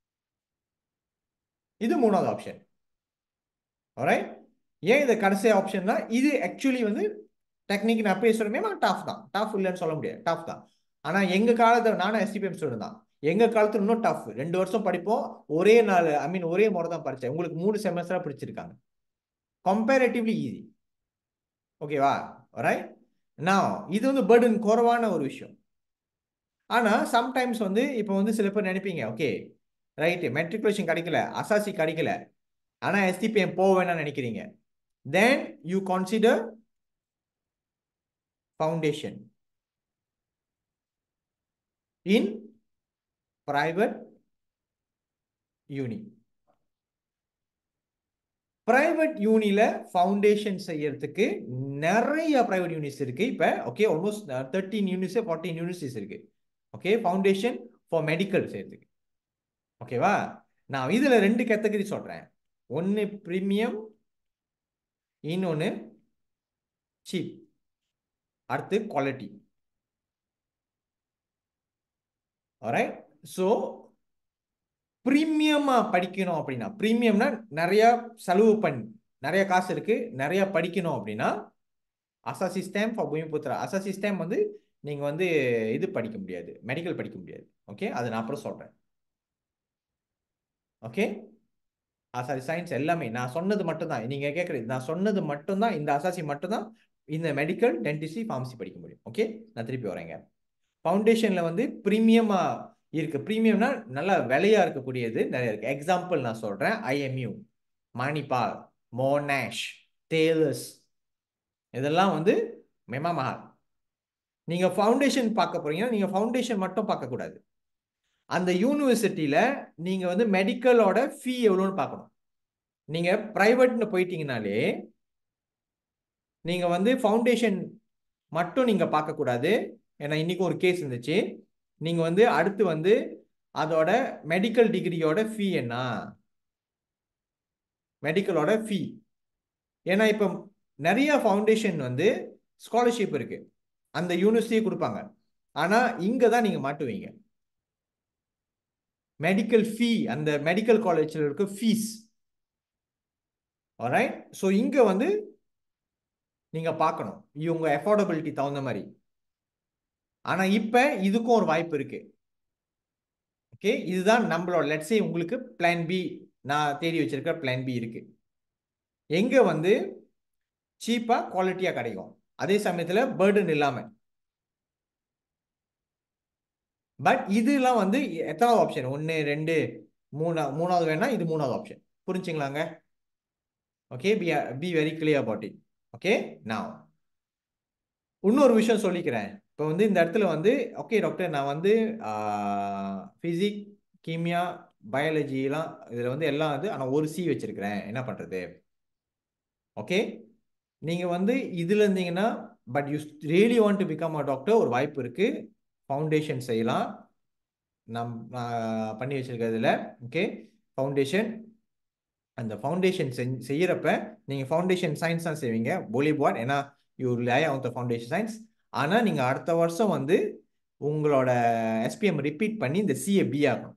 இது மூணாவது ஆப்ஷன் alright ஏன் இது கடைசி ஆப்ஷன்னா இது ஆக்சுவலி வந்து டெக்னிக் நான் அப்பயே சொல்லுமே டஃப் தான் டஃப் இல்லைன்னு சொல்ல முடியாது டஃப் தான் ஆனா எங்க காலத்துல நானும் எஸ்டிபிஎம் ஸ்டூடெண்ட் தான் எங்க காலத்துல இன்னும் டஃப் ரெண்டு வருஷம் படிப்போம் ஒரே நாள் ஐ மீன் ஒரே முறை தான் படிச்சேன் உங்களுக்கு மூணு செமஸ்டரா பிடிச்சிருக்காங்க கம்பேரட்டிவ்லி ஈஸி ஓகேவா ரைட் நான் இது வந்து பேர்டன் குறைவான ஒரு விஷயம் ஆனா சம்டைம்ஸ் வந்து இப்போ வந்து சில பேர் நினைப்பீங்க ஓகே ரைட்டு மெட்ரிகுலேஷன் கிடைக்கல அசாசி கிடைக்கல ஆனா எஸ்டிபிஎம் போக வேணாம்னு நினைக்கிறீங்க then you consider foundation in private uni private யூனில ஃபவுண்டேஷன் செய்யறதுக்கு நிறைய பிரைவேட் யூனிஸ் இருக்கு இப்ப okay almost thirteen unis fourteen universities இருக்கு ஓகே ஃபவுண்டேஷன் ஃபார் மெடிக்கல் செய்யறதுக்கு ஓகேவா நான் இதுல ரெண்டு கேட்டகரி சொல்றேன் ஒன்னு பிரீமியம் இன்னொன்னு சீப் அடுத்து குவாலிட்டி alright ஸோ ப்ரீமியமா படிக்கணும் அப்படின்னா ப்ரீமியம்னா நிறைய செலவு பண்ணி நிறைய காசு இருக்கு நிறைய படிக்கணும் அப்படின்னா அசா சிஸ்டம் ஃபார் பூமிபுத்ரா அசா சிஸ்டம் வந்து நீங்க வந்து இது படிக்க முடியாது மெடிக்கல் படிக்க முடியாது ஓகே அது நான் அப்புறம் சொல்றேன் ஓகே அசாசி சயின்ஸ் எல்லாமே நான் சொன்னது மட்டும்தான் நீங்க கேட்கறது நான் சொன்னது மட்டும்தான் இந்த அசாசி மட்டும்தான் இந்த மெடிக்கல் டென்டிஸ்ட்ரி ஃபார்மசி படிக்க முடியும் ஓகே நான் திருப்பி வரேங்க ஃபவுண்டேஷன்ல வந்து ப்ரீமியமா இருக்கு ப்ரீமியம்னா நல்லா விலையா இருக்கக்கூடியது நிறைய இருக்கு எக்ஸாம்பிள் நான் சொல்றேன் ஐஎம்யூ மணிபால் மோனாஷ் தேலஸ் இதெல்லாம் வந்து மெமா மஹால் நீங்க ஃபவுண்டேஷன் பார்க்க போறீங்கன்னா நீங்க ஃபவுண்டேஷன் மட்டும் பார்க்க கூடாது அந்த யூனிவர்சிட்டியில நீங்க வந்து மெடிக்கலோட ஃபீ எவ்வளோன்னு பார்க்கணும் நீங்க பிரைவேட்னு போயிட்டீங்கனாலே நீங்க வந்து ஃபவுண்டேஷன் மட்டும் நீங்க பார்க்க கூடாது ஏன்னா இன்னைக்கு ஒரு கேஸ் இருந்துச்சு நீங்க வந்து அடுத்து வந்து அதோட மெடிக்கல் டிகிரியோட ஃபீ என்ன மெடிக்கலோட ஃபீ ஏன்னா இப்போ நிறைய ஃபவுண்டேஷன் வந்து ஸ்காலர்ஷிப் இருக்கு அந்த யூனிவர்சிட்டியே கொடுப்பாங்க ஆனா இங்க தான் நீங்க மாட்டுவீங்க மெடிக்கல் ஃபீ அந்த மெடிக்கல் காலேஜில் இருக்க ஃபீஸ் alright ஸோ இங்க வந்து நீங்க பார்க்கணும் இவங்க அஃபோர்டபிலிட்டி தகுந்த மாதிரி ஆனா இப்ப இதுக்கும் ஒரு வாய்ப்பு இருக்கு ஓகே இதுதான் நம்மளோட லெட்ஸே உங்களுக்கு பிளான் பி நான் தேடி வச்சிருக்க பிளான் பி இருக்கு எங்க வந்து சீப்பா குவாலிட்டியா கிடைக்கும் அதே சமயத்துல பேர்டன் இல்லாம பட் இதெல்லாம் வந்து எத்தனாவது ஆப்ஷன் ஒன்று ரெண்டு மூணா மூணாவது வேணா இது மூணாவது ஆப்ஷன் புரிஞ்சுங்களாங்க okay B B very clear about it okay நான் இன்னொரு விஷயம் சொல்லிக்கிறேன் இப்போ வந்து இந்த இடத்துல வந்து ஓகே டாக்டர் நான் வந்து ஃபிசிக் கீமியா பயாலஜிலாம் இதில் வந்து எல்லாம் வந்து ஆனால் ஒரு சி வச்சிருக்கிறேன் என்ன பண்ணுறது ஓகே நீங்கள் வந்து இதில் இருந்தீங்கன்னா but you really want to become a doctor ஒரு வாய்ப்பு இருக்குது ஃபவுண்டேஷன் செய்யலாம் நம் நான் பண்ணி வச்சிருக்கிறதுல ஓகே ஃபவுண்டேஷன் அந்த ஃபவுண்டேஷன் செய்யறப்ப நீங்கள் ஃபவுண்டேஷன் சயின்ஸ் தான் செய்வீங்க போலிபாட் ஏன்னா you lay on the foundation science ஆனால் நீங்கள் அடுத்த வருஷம் வந்து உங்களோட எஸ்பிஎம் ரிப்பீட் பண்ணி இந்த சிஏ பி ஆகணும்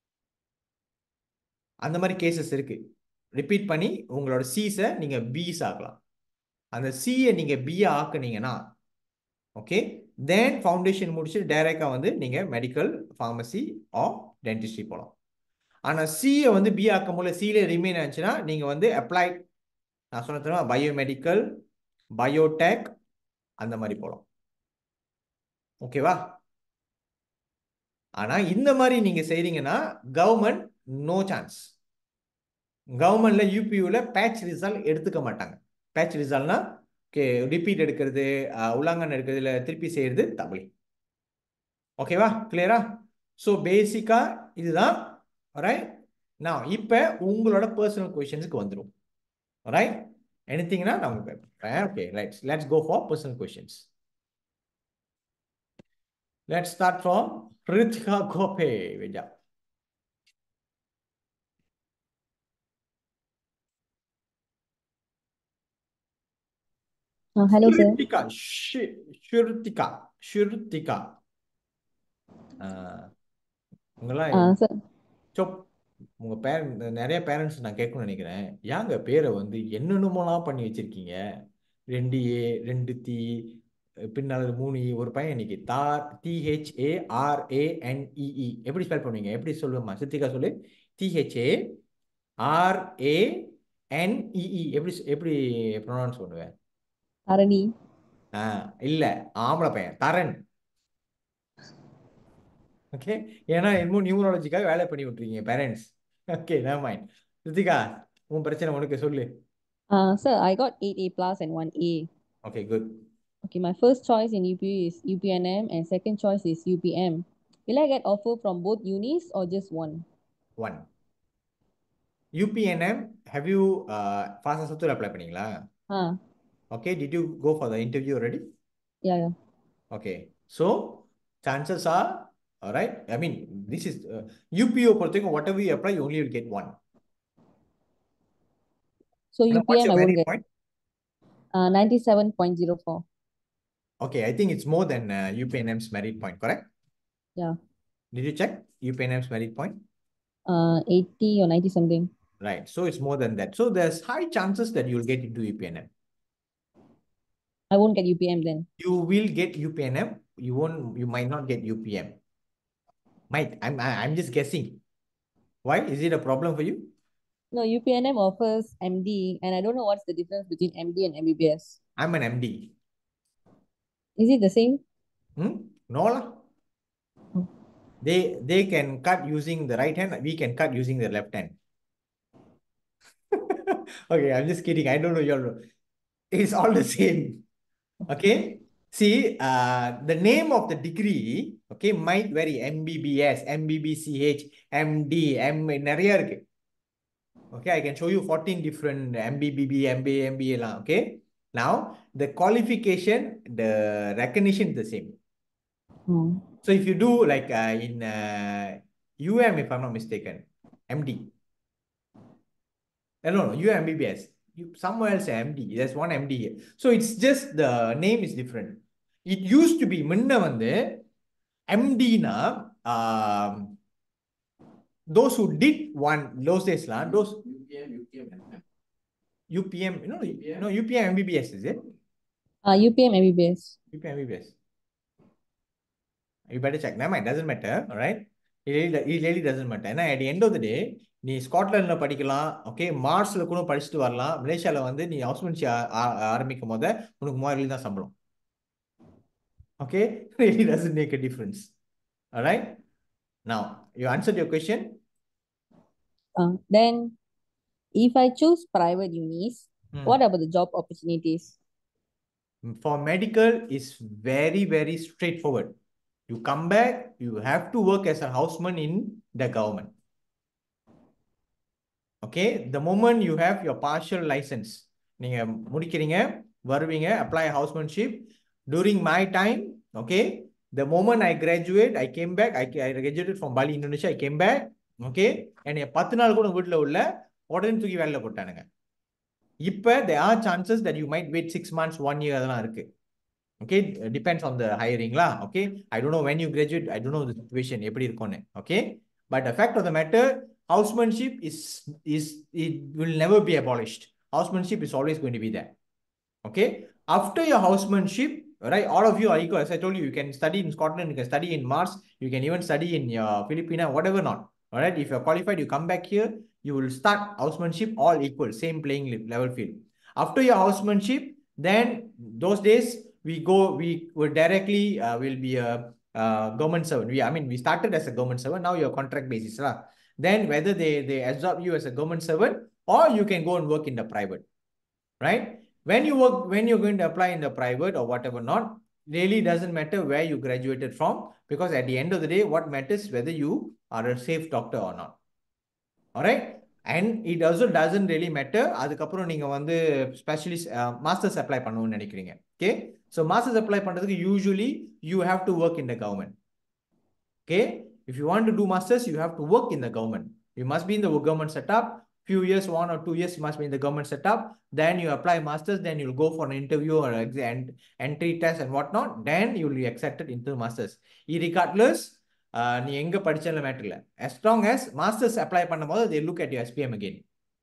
அந்த மாதிரி கேசஸ் இருக்கு ரிப்பீட் பண்ணி உங்களோட சீஸை நீங்கள் பிஸ் ஆக்கலாம் அந்த சிஏ நீங்கள் பிஏ ஆக்குனீங்கன்னா ஓகே தென் ஃபவுண்டேஷன் முடிச்சு டைரெக்டாக வந்து நீங்கள் மெடிக்கல் ஃபார்மசி ஆர் டென்டிஸ்ட்ரி போகலாம் ஆனால் சிஏ வந்து பி ஆக்கும் போல சியில ரிமைன் ஆச்சுன்னா நீங்கள் வந்து அப்ளைட் நான் சொன்ன தெரியுமா பயோமெடிக்கல் பயோடெக் அந்த மாதிரி போகலாம் ஓகேவா ஆனா இந்த மாதிரி நீங்க செய்றீங்கன்னா கவர்மெண்ட் நோ சான்ஸ் கவர்மெண்ட்ல யூபியூல பேட்ச் ரிசல்ட் எடுத்துக்க மாட்டாங்க பேட்ச் ரிசல்ட்னா ஓகே ரிப்பீட் எடுக்கிறது உல்லாங்கன் எடுக்கிறதுல திருப்பி செய்யறது தமிழ் ஓகேவா கிளியரா ஸோ பேசிக்கா இதுதான் ரைட் நான் இப்போ உங்களோட பர்சனல் கொஷின்ஸ்க்கு வந்துடும் ரைட் எனிதிங்னா நான் உங்களுக்கு okay right let's go for personal questions Let's start from Ritika Gope, Vidya. Uh, hello, sir. Shrutika, Sh- Shrutika, Shrutika. ஆஹ் உங்கெல்லாம் Uh, sir. சொப் உங்க பேரண்ட் நிறைய பேரண்ட்ஸ் நான் கேட்கணும்னு நினைக்கிறேன் ஏங்க பேரை வந்து என்னென்னமோலாம் பண்ணி வச்சிருக்கீங்க ரெண்டு ஏ ரெண்டு தி பின்னால மூணு இ ஒரு பையன் இன்னைக்கு தார் டிஹெச்ஏ ஆர்ஏஎன்இஇ எப்படி ஸ்பெல் பண்ணுவீங்க எப்படி சொல்லுவேம்மா சித்திகா சொல்லு டிஹெச்ஏ ஆர்ஏஎன்இஇ எப்படி எப்படி ப்ரொனவுன்ஸ் பண்ணுவேன் Tarani. ஆ இல்ல ஆம்பளை பையன் தரன் ஓகே ஏன்னா இன்னும் நியூமராலஜிக்காக வேலை பண்ணி விட்டுருக்கீங்க parents okay never mind Rithika உன் பிரச்சனை உனக்கு சொல்லு Uh, sir, I got 8A plus and 1A. Okay good Okay, my first choice in UP is UPNM and second choice is UPM. Will I get offer from both unis or just one? One UPNM have you fast சத்தூர் apply பண்ணீங்களா Huh. Okay did you go for the interview ready Yeah, yeah. Okay so chances are right I mean this is UPO பொறுத்தவரைக்கும் whatever you apply you only will get one So what's UPM, your I won't merit get point uh, 97.04. okay i think it's more than uh, UPNM's merit point correct Yeah. did you check UPNM's merit point Uh, 80 or 90 something. Right. So it's more than that. So there's high chances that you'll get into UPNM. I won't get UPM then. You will get UPNM. You won't. You might not get UPM. Might. I'm. I- I'm just guessing. Why? Is it a problem for you? No, UPNM offers MD, and I don't know what's the difference between MD and MBBS. I'm an MD. Is it the same? Hmm? No lah. Hmm. They they can cut using the right hand. We can cut using the left hand. okay, I'm just kidding. I don't know your. It's all the same. Okay. See, uh, the name of the degree, okay, might vary. MBBS, MBBCH, MD, M நிறைய இருக்கு. Okay, I can show you 14 different MBBB, MBA, MBA lah. Okay. Now, the qualification, the recognition is the same. Hmm. So if you do like uh, in uh, UM, if I'm not mistaken, MD. Uh, no, no, UM MBBS. You, somewhere else MD. There's one MD here. So it's just the name is different. It used to be முன்ன வந்து MD-னா um, those who did one those days lah, those UPM, UPM, and UPM, you know, UPM? no UPM MBBS is it? Uh, UPM MBBS. UPM MBBS. You better check. Never mind, doesn't matter. All right. It really, it really doesn't matter. ஏன்னா at the end of the day, நீ ஸ்காட்லாண்ட்ல படிக்கலாம் okay மார்ஸ்ல கூட படிச்சுட்டு வரலாம் மலேசியால வந்து நீ ஹவுஸ்மென்சி ஆரம்பிக்கும் போது உனக்கு மூவாயிரம் தான் சம்பளம் okay really doesn't make a difference. All right. Now, you answered your question. Uh, then, if I choose private unis, Hmm. what about the job opportunities? For medical, is very, very straightforward. You come back, you have to work as a houseman in the government. Okay, the moment you have your partial license, நீங்க முடிக்கிறீங்க வருவீங்க apply housemanship during my time okay the moment I graduate I came back I, I graduated from Bali Indonesia I came back okay என்னைய பத்து நாள் கூட வீட்டுல உள்ள உடனே தூக்கி வேலையில போட்டானுங்க இப்ப there are chances that you might wait six months one year அதெல்லாம் இருக்கு okay uh, depends on the hiring lah okay I don't know when you graduate I don't know the situation எப்படி இருக்கும்னு okay but the fact of the matter housemanship is is it will never be abolished housemanship is always going to be there okay after your housemanship right all of you are equal as I told you you can study in Scotland you can study in Mars you can even study in your Filipina whatever not all right if you're qualified you come back here you will start housemanship all equal same playing le- level field after your housemanship then those days we go we will directly uh, will be a uh, government servant we i mean we started as a government servant now you're contract basis lah. then whether they they absorb you as a government servant or you can go and work in the private right when you work when you're going to apply in the private or whatever not really doesn't matter where you graduated from because at the end of the day what matters whether you are a safe doctor or not alright and it also doesn't really matter அதுக்கப்புறம் நீங்க வந்து specialist masters apply பண்ணணும்னு நினைக்கிறீங்க okay so masters apply பண்றதுக்கு usually you have to work in the government okay if you want to do masters you have to work in the government you must be in the government setup few years one or two years must be in the government setup then you apply masters then you'll go for an interview or exam entry test and whatnot then you'll be accepted into masters irregardless uh, நீ எங்க படிச்சாலும் matter இல்லை as long as masters apply பண்ணும்போது they look at your SPM again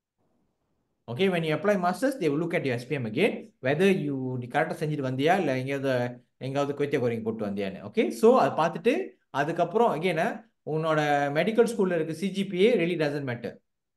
okay when you apply masters they will look at your SPM again whether you நீ கரெக்டாக செஞ்சுட்டு வந்தியா இல்லை எங்கேயாவது எங்காவது கொய்த்திய கோரிங் போட்டு வந்தியான்னு ஓகே ஸோ அதை பார்த்துட்டு அதுக்கப்புறம் again உன்னோட மெடிக்கல் ஸ்கூல்ல இருக்க CGPA really doesn't matter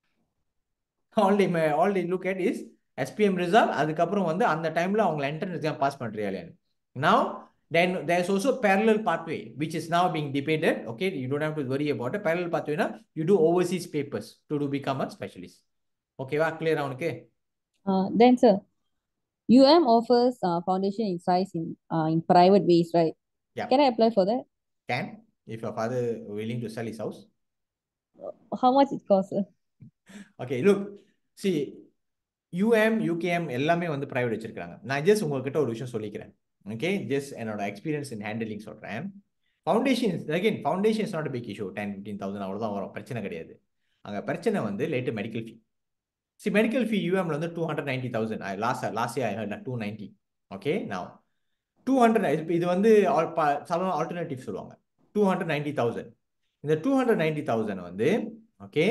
all they may all they look at is SPM result அதுக்கப்புறம் வந்து அந்த டைம்ல அவங்க என்ட்ரன்ஸ் எக்ஸாம் பாஸ் பண்றியா இல்லையான்னு now then there's also parallel pathway which is now being debated okay you don't have to worry about it parallel pathway na you do overseas papers to do become a specialist okay வா clear அவனுக்கு Uh, then, sir, UM offers uh, foundation in size in uh, in private ways, right? Yeah. Can I apply for that? can if your father willing to sell his house How much it costs, sir? Okay look see UM UKM எல்லாமே வந்து private வச்சிருக்காங்க நான் just உங்ககிட்ட ஒரு விஷயம் சொல்லிக்கிறேன் okay just என்னோட experience in handling சொல்கிறேன் foundation again foundation is not big issue ten fifteen thousand அவ்வளோதான் வரும் பிரச்சனை கிடையாது அங்கே பிரச்சனை வந்து late medical fee see medical fee யூஎம்ல வந்து two hundred ninety thousand last last year two ninety okay நான் டூ ஹண்ட்ரட் இது வந்து ஆல்டர்னேட்டிவ் சொல்லுவாங்க டூ ஹண்ட்ரட் நைன்டி தௌசண்ட் இந்த டூ ஹண்ட்ரட் நைன்டி தௌசண்ட் வந்து ஓகே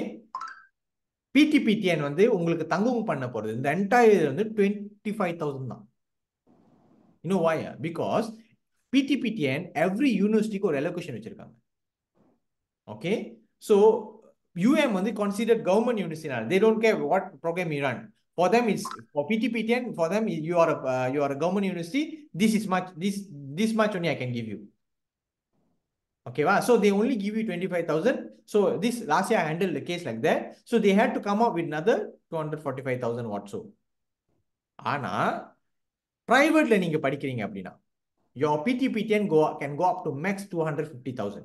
பிடிபிடிஎன் வந்து உங்களுக்கு தங்கும் பண்ண போறது இந்த என்டையர் வந்து டுவெண்ட்டி ஃபைவ் தௌசண்ட் தான் இன்னும் வாய் பிகாஸ் பிடிபிடிஎன் எவ்ரி யூனிவர்சிட்டிக்கு ஒரு எலோகேஷன் வச்சிருக்காங்க ஓகே ஸோ யூஎம் வந்து consider government university they don't care what program you run for them it's for PTPTN for them you are you are government university this is much this this much only I can give you ஓகேவா so they only give you twenty five thousand so this last year handle the case like that so they had to come up with other two hundred forty five thousand வாட்ஸோ ஆனால் ப்ரைவேட்ல நீங்க படிக்கிறீங்க அப்படின்னா your PTPTN go can go up to max 250,000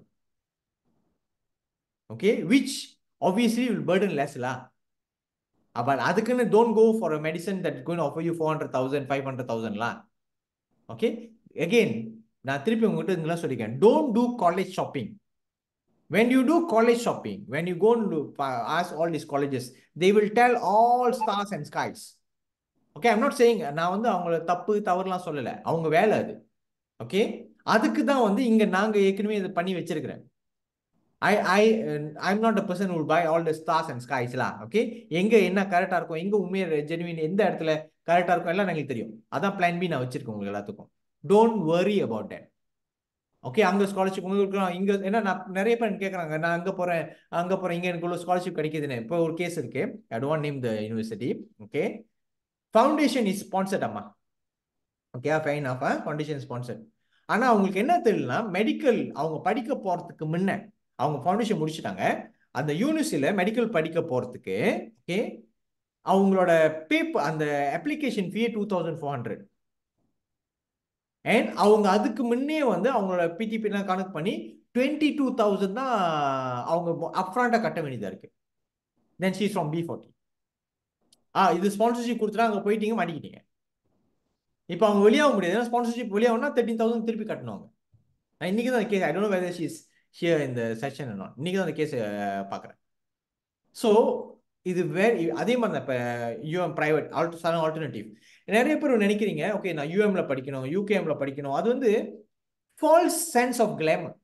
okay which obviously will burden less lah but அதுக்குன்னு don't go for a medicine that's going to offer you 400,000 500,000 lah okay again நான் திருப்பி உங்ககிட்ட இதெல்லாம் சொல்லிக்கிறேன் don't do college shopping when you do college shopping when you go and do, uh, ask all these colleges they will tell all stars and skies okay I'm not saying நான் வந்து அவங்கள தப்பு தவறுலாம் சொல்லலை அவங்க வேலை அது ஓகே அதுக்கு தான் வந்து இங்கே நாங்கள் ஏற்கனவே இதை பண்ணி வச்சிருக்கிறேன் I I I'm not a person will buy all the stars and ஸ்கைஸ்லாம் ஓகே எங்கே என்ன கரெக்டாக இருக்கும் எங்கே உண்மையை ஜெனுவின் எந்த இடத்துல கரெக்டாக இருக்கும் எல்லாம் எங்களுக்கு தெரியும் அதான் பிளான் பி நான் வச்சிருக்கேன் உங்களுக்கு எல்லாத்துக்கும் don't worry about that okay அங்கே ஸ்காலர்ஷிப் உங்களுக்கு இங்கே ஏன்னா நான் நிறைய பேர் கேட்குறாங்க நான் அங்கே போகிறேன் அங்கே போகிறேன் இங்கே எனக்கு உள்ள ஸ்காலர்ஷிப் கிடைக்குதுன்னு இப்போ ஒரு கேஸ் இருக்கு I don't name the university okay foundation is sponsored அம்மா okay fine of foundation sponsored ஆனால் அவங்களுக்கு என்ன தெரியலனா மெடிக்கல் அவங்க படிக்க போகிறதுக்கு முன்ன அவங்க ஃபவுண்டேஷன் முடிச்சுட்டாங்க அந்த யூனிவர்சிட்டியில் மெடிக்கல் படிக்க போகிறதுக்கு ஓகே அவங்களோட பேப்பர் அந்த application fee two thousand four hundred and அவங்க அதுக்கு முன்னே வந்து அவங்களோட பிடிபிலாம் கணக்கு பண்ணி டுவெண்ட்டி டூ தௌசண்ட் தான் அவங்க அப்ராண்டாக கட்ட வேண்டியதாக இருக்கு then she's from B forty ஆ இது ஸ்பான்சர்ஷிப் கொடுத்துட்டா அங்கே போயிட்டீங்க மாட்டிக்கிட்டீங்க இப்போ அவங்க வெளியாக முடியாது ஏன்னா ஸ்பான்சர்ஷிப் வெளியாகனா தேர்ட்டின் தௌசண்ட் திருப்பி கட்டணுவாங்க நான் இன்னைக்கு தான் அந்த case I don't whether she's here இந்த செஷன் என்ன இன்னைக்கு தான் அந்த கேஸ் பார்க்குறேன் ஸோ இது வேற அதே மாதிரி தான் இப்போ யூஎம் ப்ரைவேட் ஆல்ட் ஆல்டர்னேட்டிவ் நிறைய பேர் நினைக்கிறீங்க ஓகே நான் யூஎம்ல படிக்கணும் யூகேஎம்ல படிக்கணும் அது வந்து ஃபால்ஸ் சென்ஸ் ஆஃப் கிளாமர்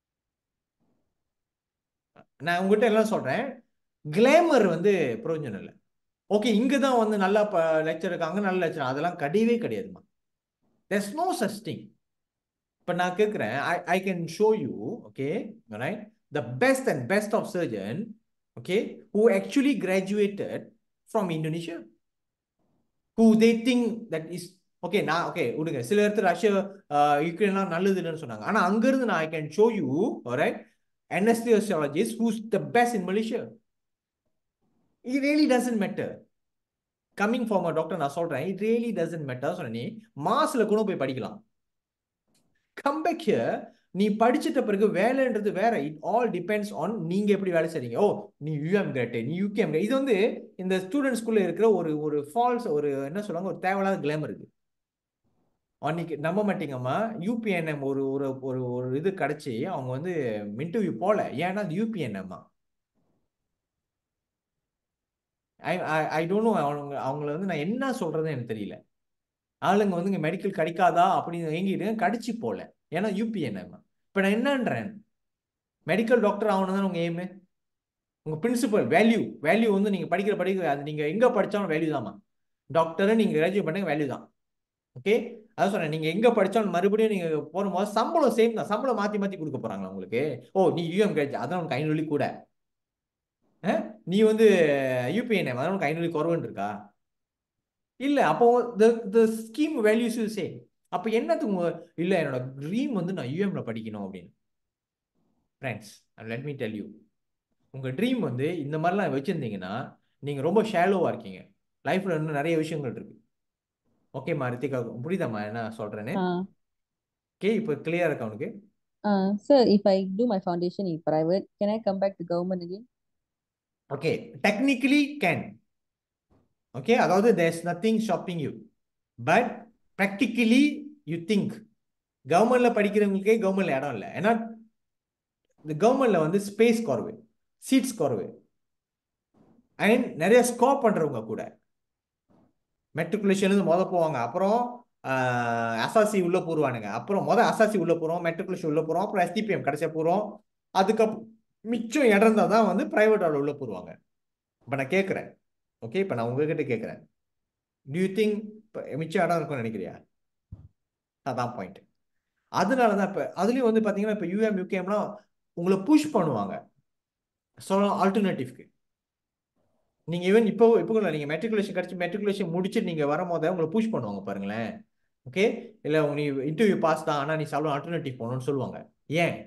நான் உங்ககிட்ட எல்லாம் சொல்றேன் கிளாமர் வந்து பிரயோஜனம் இல்லை ஓகே இங்கே தான் வந்து நல்லா லெக்சர் இருக்காங்க நல்ல லெக்சர் அதெல்லாம் கிடையவே கிடையாதுமா there's நோ சச் திங் இப்போ நான் கேட்குறேன் I I can show you okay right the best and best of surgeon okay who actually graduated from Indonesia who they think that is okay நான் okay விடுங்க சில இடத்துல Russia யுக்ரைன்லாம் நல்லது இல்லைன்னு சொன்னாங்க ஆனால் அங்கேருந்து நான் I can show you right anesthesiologist who's the best in Malaysia. It really doesn't matter. Coming form doctor நான் சொல்றேன் இட் ரியலி டசன்ட் மேட்டர் சொன்ன நீ மாசில் கூட போய் படிக்கலாம் கம்பேக் ஹியர் நீ படிச்சிட்ட பிறகு வேலைன்றது வேற இட் ஆல் டிபெண்ட்ஸ் ஆன் நீங்க எப்படி வேலை செய்றீங்க ஓ நீ யூஎம் கிரேட் நீ யூகேஎம் இது வந்து இந்த ஸ்டூடெண்ட்ஸ்குள்ள இருக்கிற ஒரு ஒரு ஃபால்ஸ் ஒரு என்ன சொல்லுவாங்க ஒரு தேவையில்லாத கிளாமர் இருக்கு அன்னைக்கு நம்ப மாட்டீங்கம்மா யூபிஎன்எம் ஒரு ஒரு ஒரு ஒரு இது கிடைச்சி அவங்க வந்து இன்டர்வியூ போல ஏன்னா அது யூபிஎன்எம்மா ஐ ஐ டோன்ட் நோ அவங்க அவங்கள வந்து நான் என்ன சொல்றதுன்னு எனக்கு தெரியல ஆளுங்க வந்து இங்கே மெடிக்கல் கிடைக்காதா அப்படின்னு ஏங்கிட்டு கடிச்சு போல ஏன்னா யூபிஎன்எம் இப்போ நான் என்னன்றேன் மெடிக்கல் டாக்டர் ஆகணும் தான் உங்கள் எய்மு உங்கள் பிரின்சிபல் வேல்யூ வேல்யூ வந்து நீங்கள் படிக்கிற படிக்க அது நீங்கள் எங்கே படித்தாலும் வேல்யூ தாம்மா டாக்டரை நீங்கள் கிராஜுவேட் பண்ணுங்க வேல்யூ தான் ஓகே அதான் சொன்னேன் நீங்கள் எங்கே படித்தாலும் மறுபடியும் நீங்கள் போகும்போது சம்பளம் சேம் தான் சம்பளம் மாற்றி மாற்றி கொடுக்க போகிறாங்களா உங்களுக்கு ஓ நீ யூஎம் கிராஜ் அதான் உனக்கு ஐநூறு கூட அஹ்? நீ வந்து யூபிஎன்எம் அதான் உனக்கு ஐநூறு குறவுன்னு இருக்கா இல்ல அப்போ the the scheme values same அப்போ என்னத்துக்கு உங்க இல்ல என்னோட ட்ரீம் வந்து நான் யூஎம்ல படிக்கணும் அப்படின்னு friends let me tell you உங்க ட்ரீம் வந்து இந்த மாதிரிலாம் வச்சிருந்தீங்கன்னா நீங்க ரொம்ப ஷேலோவா இருக்கீங்க லைஃப்ல இன்னும் நிறைய விஷயங்கள் இருக்கு ஓகேம்மா ரித்திகா புரியுதாம்மா என்ன சொல்றேன்னு Uh, ஓகே இப்போ கிளியரா இருக்கா உனக்கு uh, sir, if I do my foundation in private, can I come back to government again? Okay technically can okay அதாவது there's nothing shopping you but practically you think கவர்மெண்ட்ல படிக்கிறவங்களுக்கே கவர்மெண்ட்ல இடம் இல்லை ஏன்னா இந்த கவர்மெண்ட்ல வந்து ஸ்பேஸ் குறைவு சீட்ஸ் குறைவு அண்ட் நிறைய ஸ்கோப் பண்றவங்க கூட மெட்ரிகுலேஷன் முத போவாங்க அப்புறம் அசாசி உள்ள போடுவானுங்க அப்புறம் முத அசாசி உள்ள போறோம் மெட்ரிகுலேஷன் உள்ள போறோம் அப்புறம் எஸ்டிபிஎம் கடைசியா போறோம் அதுக்கப்புறம் மிச்சம் இடம் இருந்தால் தான் வந்து பிரைவேட் ஆள் உள்ள போடுவாங்க இப்போ நான் கேட்குறேன் ஓகே இப்போ நான் உங்ககிட்ட கேட்குறேன் டியூ திங்க் இப்போ மிச்சம் இடம் இருக்கும்னு நினைக்கிறியா அதான் பாயிண்ட் அதனால தான் இப்போ அதுலேயும் வந்து பார்த்தீங்கன்னா இப்போ யூஎம் யூகேம்லாம் உங்களை புஷ் பண்ணுவாங்க சொல்லலாம் ஆல்டர்னேட்டிவ்க்கு நீங்கள் ஈவன் இப்போ இப்போ இல்லை நீங்கள் மெட்ரிகுலேஷன் கிடச்சி மெட்ரிகுலேஷன் முடிச்சுட்டு நீங்கள் வரும்போதே உங்களை புஷ் பண்ணுவாங்க பாருங்களேன் ஓகே இல்லை நீ இன்டர்வியூ பாஸ் தான் ஆனால் நீ சாப்பிட ஆல்டர்னேட்டிவ் போகணும்னு சொல்லுவாங்க ஏன்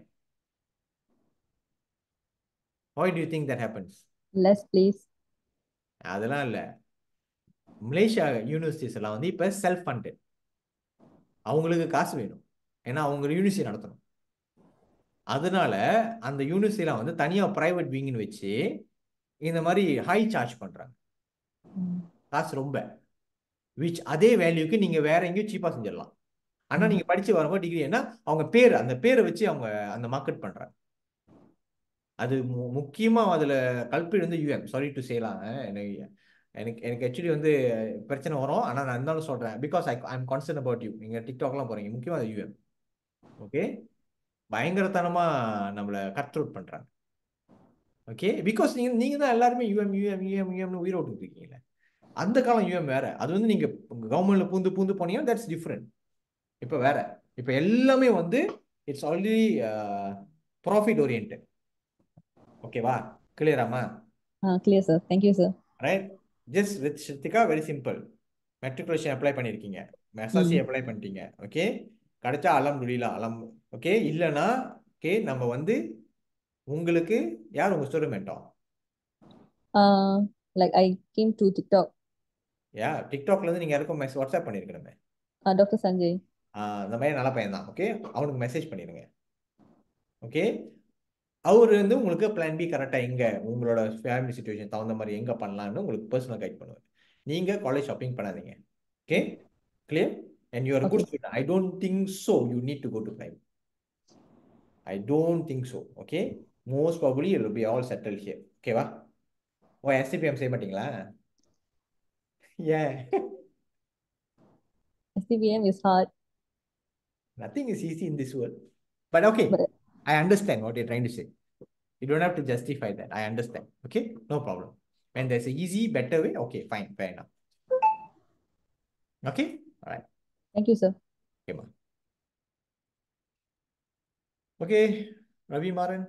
why do you think that happens Less please. அதெல்லாம் இல்லை மலேசியா யூனிவர்சிட்டிஸ் எல்லாம் வந்து இப்போ செல்ஃப் ஃபண்டட் அவங்களுக்கு காசு வேணும் ஏன்னா அவங்க யூனிவர்சிட்டி நடத்தணும் அதனால அந்த யூனிவர்சிட்டிலாம் வந்து தனியாக ப்ரைவேட் விங்னு வச்சு இந்த மாதிரி ஹை சார்ஜ் பண்ணுறாங்க காசு ரொம்ப விச் அதே வேல்யூக்கு நீங்கள் வேற எங்கேயும் சீப்பாக செஞ்சிடலாம் ஆனால் நீங்கள் படித்து வரும்போது டிகிரி என்ன அவங்க பேர் அந்த பேரை வச்சு அவங்க அந்த மார்க்கெட் பண்ணுறாங்க அது மு- முக்கியமா அதுல கல்பிட் வந்து யூஎம் சாரி டு சேலாம் எனக்கு எனக்கு எனக்கு ஆக்சுவலி வந்து பிரச்சனை வரும் ஆனா நான் இருந்தாலும் சொல்றேன் because I I'm concern about you நீங்க டிக்டாக்லாம் போறீங்க முக்கியமா அது யூஎம் ஓகே பயங்கரத்தனமா நம்மளை கட் அவுட் பண்றாங்க ஓகே பிகாஸ் நீங்க நீங்க தான் எல்லாருமே யூஎம் யூஎம் யூஎம் யூஎம்னு உயிரை விட்டுட்டு இருக்கீங்களே அந்த காலம் யூஎம் வேற அது வந்து நீங்க கவர்மெண்ட்ல பூந்து பூந்து போனீங்கன்னா தட்ஸ் டிஃப்ரெண்ட் இப்போ வேற இப்போ எல்லாமே வந்து இட்ஸ் ஆல்ரெடி ப்ராஃபிட் ஓரியன்ட் ஓகேவா கிளியராமா Uh, clear, sir. Thank you, sir. Right just with Shruthika very simple matriculation apply பண்ணியிருக்கீங்க எஸ்எஸ்சி ம். அப்ளை பண்ணிட்டீங்க ஓகே கிடைச்சா அலம் துலிலா அலம் ஓகே இல்லைன்னா ஓகே நம்ம வந்து உங்களுக்கு யார் உங்க ஸ்டூடெண்ட்டோம் Uh, like I came to TikTok. யா டிக்டாக்ல இருந்து நீங்க யாருக்கும் மெஸ் வாட்ஸ்அப் பண்ணிருக்கணுமே Uh, Dr. Sanjay. ஆஹ் அந்த மாதிரி நல்ல பையன் தான் ஓகே அவனுக்கு மெசேஜ் பண்ணிடுங்க ஓகே அவர் வந்து உங்களுக்கு பிளான் பி கரெக்டாக எங்கே உங்களோட ஃபேமிலி சுச்சுவேஷன் தகுந்த மாதிரி எங்கே பண்ணலாம்னு உங்களுக்கு பர்சனல் கைட் பண்ணுவார் நீங்கள் காலேஜ் ஷாப்பிங் பண்ணாதீங்க okay clear and you are good student I don't think so you need to go to prime I don't think so okay most probably I'll be all settle here ஓகேவா oh STPM செய்ய மாட்டீங்களா ஏன் STBM is hard. Nothing is easy in this world. But okay, But I understand what you're trying to say. You don't have to justify that. I understand. Okay, no problem. When there's a easy, better way, okay, fine, fair enough. Okay, all right. thank you, sir. Okay, ma. Okay, Ravi Maran.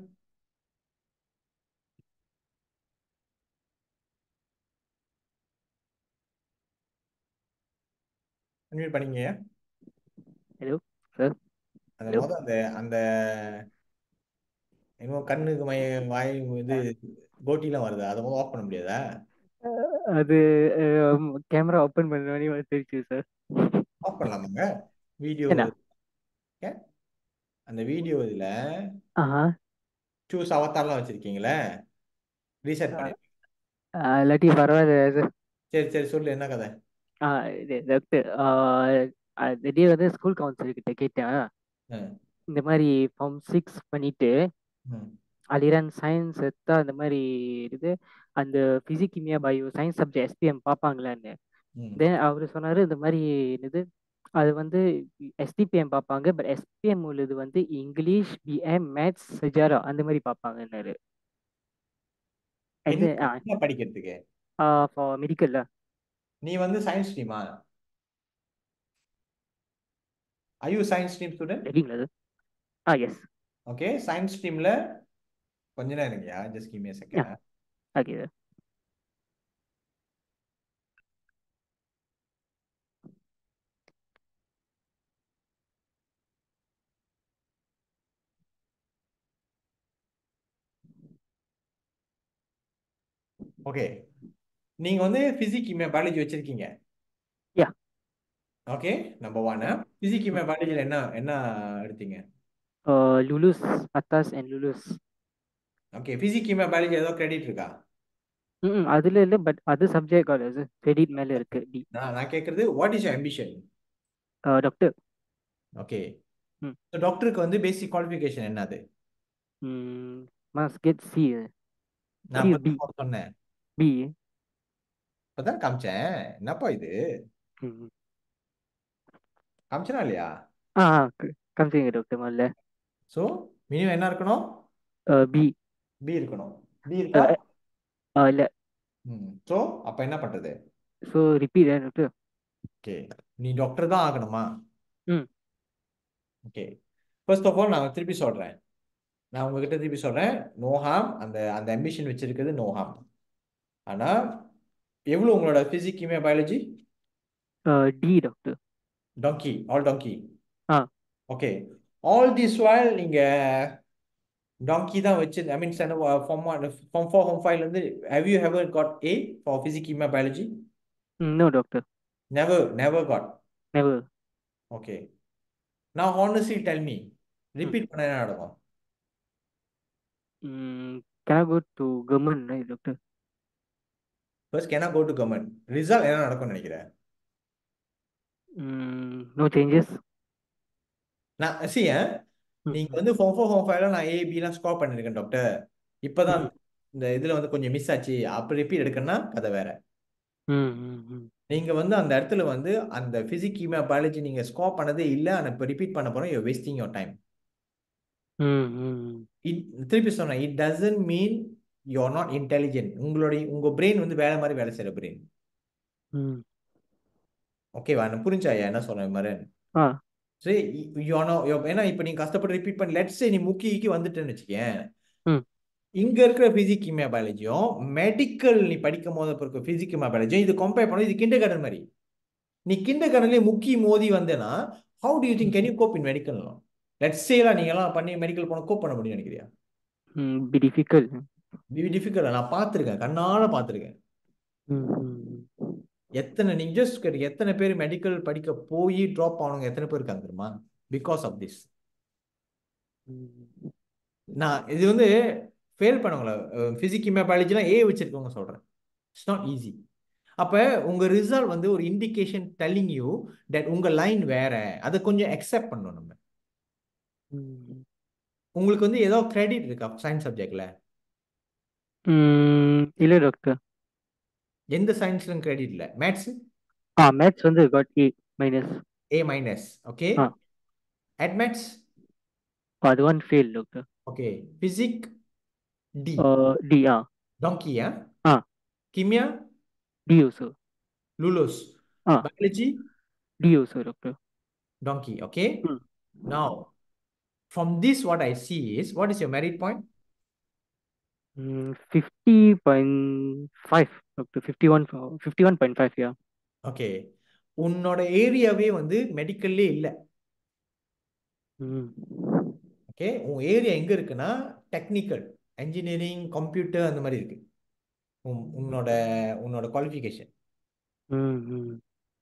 Unmute பண்ணீங்க hello sir அந்த Hello. முத அந்த அந்த இன்னும் கண்ணுக்கு my வாய் இது கோட்டிலாம் வருது அதை முதல் ஆஃப் பண்ண முடியாதா அது கேமரா ஓப்பன் பண்ணி வந்துருச்சு சார் ஆஃப் பண்ணலாமாங்க வீடியோ என்ன? அந்த வீடியோ இதுல ஆஹா சூஸ் அவத்தார்லாம் வச்சிருக்கீங்களே ரீசெட் பண்ணி இல்லாட்டி பரவாயில்ல சார் சரி சரி சொல்லு என்ன கதை ஆ இது டாக்டர் திடீர் வந்து ஸ்கூல் கவுன்சிலர் கிட்ட கேட்டேன் ம், இந்த மாதிரி ஃபார்ம் சிக்ஸ் பண்ணிட்டு ம், அலிரன் சயின்ஸ் எடுத்தா இந்த மாதிரி இது அந்த பிசிக் கிமியா பயோ சயின்ஸ் சப்ஜெக்ட் எஸ்பிஎம் பார்ப்பாங்களான்னு ம் தென் அவர் சொன்னாரு இந்த மாதிரி என்னது அது வந்து எஸ்டிபிஎம் பார்ப்பாங்க பட் எஸ்பிஎம் உள்ளது வந்து இங்கிலீஷ் பிஎம் மேத்ஸ் சஜாரா அந்த மாதிரி பார்ப்பாங்கன்னாரு என்ன இது என்ன படிக்கிறதுக்கு ஃபார் மெடிக்கல்ல நீ வந்து சயின்ஸ் ஸ்ட்ரீமா I you science stream student தெரியுங்களா அது ஆ எஸ் ஓகே சயின்ஸ் ஸ்ட்ரீம்ல கொஞ்ச நேரம் இருங்கயா just give me a second okay sir okay நீங்க வந்து பிசிக் கிமியா பயாலஜி வச்சிருக்கீங்க Yeah. ஓகே நம்பர் ஒன் பிசிக் கிமியா பயாலஜில என்ன என்ன எடுத்தீங்க லுலுஸ் அத்தாஸ் அண்ட் லுலுஸ் ஓகே பிசிக் கிமியா பயாலஜி ஏதோ கிரெடிட் இருக்கா ம் அதுல இல்லை பட் அது சப்ஜெக்ட் காலேஜ் கிரெடிட் மேல இருக்கு டி நான் நான் கேட்கறது what is ambition doctor okay ம். டாக்டருக்கு வந்து பேசிக் குவாலிஃபிகேஷன் என்னது மஸ் கெட் சி நான் Please இப்ப தான் சொன்னேன் பி இப்பதான் காமிச்சேன் என்னப்பா இது காமிச்சனா இல்லையா ஆ காமிச்சிங்க டாக்டர் முதல்ல ஸோ மினிமம் என்ன இருக்கணும் பி பி இருக்கணும் பி இருக்கா இல்லை ம் ஸோ அப்போ என்ன பண்றது ஸோ ரிப்பீட் டாக்டர் ஓகே நீ டாக்டர் தான் ஆகணுமா ம். ஓகே ஃபர்ஸ்ட் ஆஃப் ஆல் நான் திருப்பி சொல்றேன் நான் உங்ககிட்ட திருப்பி சொல்றேன் நோ ஹார்ம் அந்த அந்த அம்பிஷன் வச்சிருக்கிறது நோ ஹார்ம் ஆனா எவ்வளவு உங்களோட பிசிக் கீமியா biology D doctor donkey all donkey ஆ. ஓகே ஆல் திஸ் while நீங்க டாங்கி தான் வச்சு I mean form form four home ஃபைவ்ல இருந்து have you ever got A for பிசிக் கீமியா biology no doctor never never got never okay நான் honestly tell me repeat பண்ண என்ன நடக்கும் can go to government right doctor first கேனா go to government result என்ன நடக்கும்னு நினைக்கிறேன் நோ சேஞ்சஸ் நான் சி நீங்க வந்து ஃபோன் ஃபோர் ஹோம் ஃபைவ்ல நான் ஏ பிலாம் ஸ்கோர் பண்ணிருக்கேன் டாக்டர் இப்பதான் இந்த இதுல வந்து கொஞ்சம் மிஸ் ஆச்சு அப்ப ரிப்பீட் எடுக்கணும்னா கதை வேற ம் ம் ம் நீங்க வந்து அந்த இடத்துல வந்து அந்த பிசிக் கீமியா பயாலஜி நீங்க ஸ்கோர் பண்ணதே இல்லை ஆனா இப்போ ரிப்பீட் பண்ண போறோம் யூ வேஸ்டிங் யோர் டைம் ம் ம் இட் திருப்பி சொன்னேன் it doesn't mean you are not intelligent உங்களுடைய உங்க பிரெயின் வந்து வேலை மாதிரி வேலை செய்யற பிரெயின் ம் ஓகேவா நான் புரிஞ்சாயா என்ன சொல்றேன் மாதிரி ஆ சரி யோனோ ஏன்னா இப்போ நீ கஷ்டப்பட்டு ரிப்பீட் பண்ணி லெட்ஸ் நீ முக்கிக்கு வந்துட்டேன்னு வச்சுக்கேன் ம் இங்க இருக்கிற பிசிக் கிமியா பயாலஜியும் மெடிக்கல் நீ படிக்கும் போது இருக்க பிசிக் கிமியா பயாலஜியும் இது கம்பேர் பண்ண இது கிண்டர் கார்டன் மாதிரி நீ கிண்டர் கார்டன்லேயே முக்கி மோதி வந்தேன்னா how do you think can you cope in medical let's சேலாம் நீங்க எல்லாம் பண்ணி மெடிக்கல் போன கோப் பண்ண முடியும் நினைக்கிறியா ம் பி டிஃபிகல்ட் டிஃபிகல்ட் நான் பார்த்துருக்கேன் கண்ணால பார்த்துருக்கேன் ம் ம் எத்தனை நீங்க ஜஸ்ட் எத்தனை பேர் மெடிக்கல் படிக்க போய் ட்ராப் ஆனவங்க எத்தனை பேர் இருக்காங்க தெரியுமா பிகாஸ் ஆஃப் திஸ் ம் நான் இது வந்து ஃபெயில் பண்ணவங்கள ஃபிசிக் கிமியா பயாலஜிலாம் ஏ வச்சிருக்கவங்க சொல்கிறேன் இட்ஸ் நாட் ஈஸி அப்போ உங்கள் ரிசல்ட் வந்து ஒரு இண்டிகேஷன் டெல்லிங் யூ தட் உங்கள் லைன் வேற அதை கொஞ்சம் அக்செப்ட் பண்ணணும் நம்ம ம் உங்களுக்கு வந்து ஏதோ கிரெடிட் இருக்கா சயின்ஸ் சப்ஜெக்டில் ம் இல்லை டாக்டர் எந்த சயின்ஸ்லும் கிரெடிட் இல்லை மேத்ஸ் ஆ மேத்ஸ் வந்து got A minus A minus okay ஆ அட் மேத்ஸ் அது ஒன் ஃபெயில் டாக்டர் ஓகே ஃபிசிக் டி டி ஆ டாங்கியா ஆ கிமியா டி ஓசோ லூலோஸ் ஆ பயாலஜி டி ஓசோ டாக்டர் donkey okay ம் now from this what i see is what is your merit point ம் fifty point five doctor fifty one fifty one point five yeah okay உன்னோட ஏரியாவே வந்து மெடிக்கல்லே இல்லை ம் ஓகே உன் ஏரியா எங்க இருக்குன்னா டெக்னிக்கல் என்ஜினியரிங் கம்ப்யூட்டர் அந்த மாதிரி இருக்கு உன் உன்னோட உன்னோட குவாலிஃபிகேஷன் ம் ம்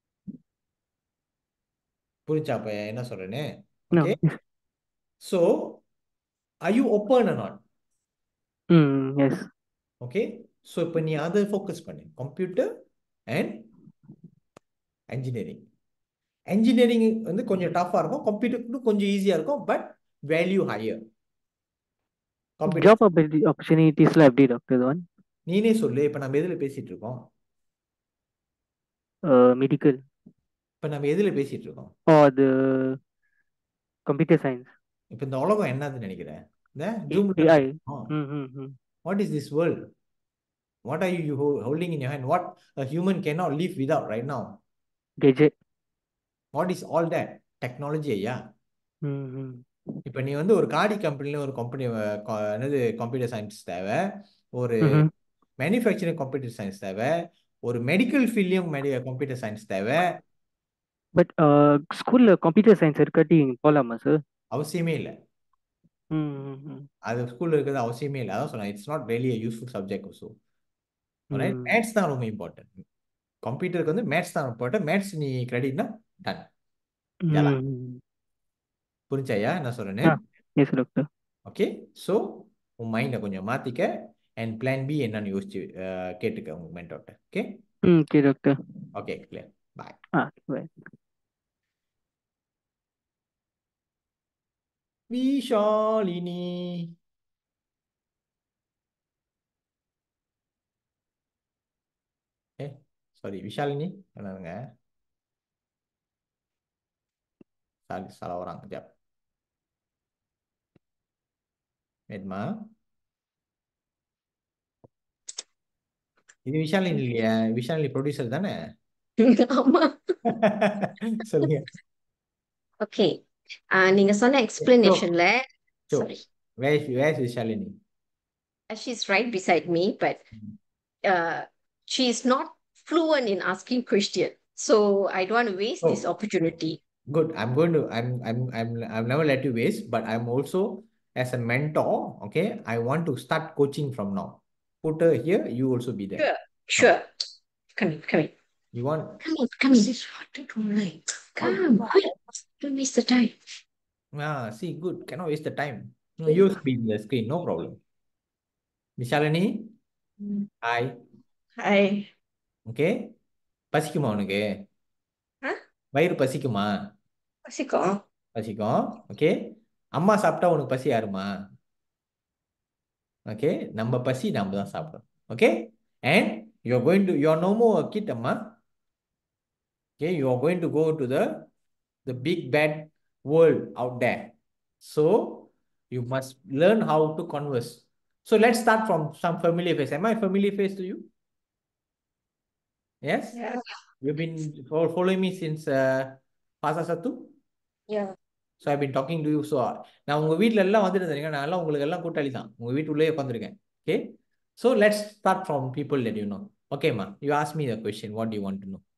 புரிஞ்சா அப்ப என்ன சொல்றேன்னு No. Okay so are you open or not ம் எஸ் ஓகே ஸோ இப்போ நீ அதை ஃபோக்கஸ் பண்ணு கம்ப்யூட்டர் அண்ட் என்ஜினியரிங் என்ஜினியரிங் வந்து கொஞ்சம் டஃப்பாக இருக்கும் கம்ப்யூட்டர் கொஞ்சம் ஈஸியாக இருக்கும் but value higher computer job ஆப்பர்ச்சுனிட்டிஸ்லாம் எப்படி டாக்டர் இது ஒன் நீனே சொல்லு இப்ப நம்ம எதுல பேசிட்டு இருக்கோம் மெடிக்கல் இப்ப நம்ம எதுல பேசிட்டு இருக்கோம் ஓ அது கம்ப்யூட்டர் சயின்ஸ் இப்ப இந்த உலகம் என்னதுன்னு நினைக்கிறேன் இந்த ஜூம்ல ஏஐ ம் ம் ம் what is this world what are you ho- holding in your hand what a human cannot live without right now gadget what is all that technology ஐயா ம் ம் இப்போ நீ வந்து ஒரு காடி கம்பெனில ஒரு கம்பெனி என்னது கம்ப்யூட்டர் சயின்ஸ் தேவை ஒரு ம்ஹும். மேனுஃபேக்சரிங் கம்ப்யூட்டர் சயின்ஸ் தேவை ஒரு மெடிக்கல் ஃபீல்ட்லயும் கம்ப்யூட்டர் சயின்ஸ் தேவை பட் ஸ்கூல்ல கம்ப்யூட்டர் சயின்ஸ் இருக்காட்டி போகலாமா சார் அவசியமே இல்லை ம் ம் ம் அது ஸ்கூல்ல இருக்கிறது அவசியமே இல்லை அதான் சொன்னேன் it's not really useful subject so ம். மேத்ஸ் தான் ரொம்ப இம்பார்ட்டன்ட் கம்ப்யூட்டருக்கு வந்து மேத்ஸ் தான் இம்பார்ட்டன்ட் மேத்ஸ் நீ கிரெடிட்னா டன் ஏலா. ம் புரிஞ்சாயா என்ன சொல்றேன்னு ஆ. எஸ் டாக்டர் ஓகே ஸோ உன் மைண்டை கொஞ்சம் மாத்திக்க அண்ட் பிளான் பி என்னன்னு யோசிச்சு அஹ், கேட்டுக்க உங்க மென்டோட்ட ஓகே ம் okay doctor okay clear bye ஆ bye. விஷாலினி ஏ சாரி விஷாலினி என்னங்க sorry salah orang kejap Medma இது விஷாலினி இல்லையா விஷாலினி ப்ரொடியூசர் தானே ஆமா சொல்லுங்க ஓகே நீங்க சொன்ன எக்ஸ்பிளனேஷன்ல So, sorry where is, where is Vishalini she's right beside me but uh, she's not fluent in asking question so i don't want to waste this Oh. opportunity Good. I'm going to. I'm. I'm. I'm. I've never let you waste, but I'm also as a mentor. Okay. I want to start coaching from now. Put her here. You also be there. Sure. sure come in come in You want? come in come in this is what to do right come quick don't waste the time Ah, see, good. Cannot waste the time. No, you be in the screen. No problem. Vishalini. Hi. hi Okay. பசிக்குமா உனக்கு Huh? வயிறு பசிக்குமா பசிக்கும் பசிக்கும் okay அம்மா சாப்பிட்டா உனக்கு பசி யாருமா ஓகே நம்ம பசி நம்ம தான் சாப்பிடணும் okay and you are going to you are no more kid அம்மா okay you are going to go to the the big bad world out there so you must learn how to converse so let start from some familiar face am I familiar face to you yes yeah you been following me since uh, பாசா சத்து yeah so I been talking to you so நான் உங்கள் வீட்டில் எல்லாம் வந்துட்டு இருந்தேன் நான் எல்லாம் உங்களுக்கு எல்லாம் கூட்டாளி தான் உங்கள் வீட்டுள்ளே உட்காந்துருக்கேன் okay so let's start from people let you know ஓகேம்மா you ask me the question what you want to know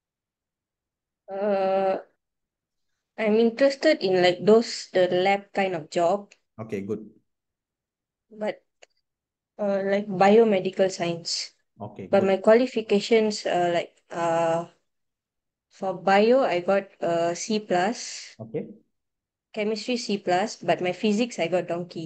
uh i'm interested in like those the lab kind of job okay good but uh, like biomedical science. Okay But good my qualifications are like uh for bio I got uh C plus, okay chemistry C plus, but my physics I got donkey.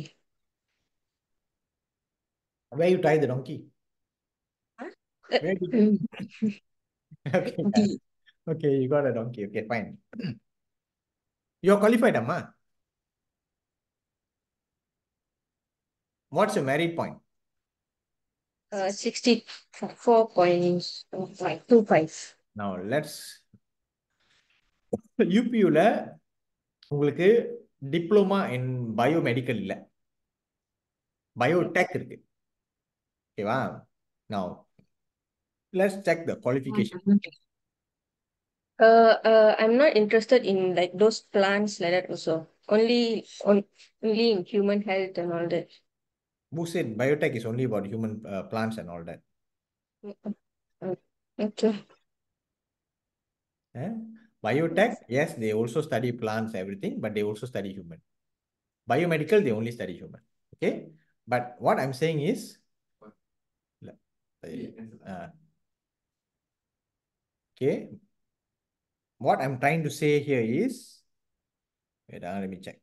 Way you try the donkey Huh? Where did Mm. okay D. okay you got a donkey okay fine you are qualified amma what's your merit point Uh sixty four point five two five. now let's யூபியூல உங்களுக்கு diploma in biomedical இல்லை biotech இருக்கு ஓகேவா now let's check the qualification Uh, uh, I'm not interested in like those plants like that also. Only on only in human health and all that. who said biotech is only about human uh, plants and all that Okay. Eh? Biotech, yes, they also study plants, everything, but they also study human. Biomedical, they only study human. Okay? But what I'm saying is, uh, okay, what I'm trying to say here is, wait, uh, let me check.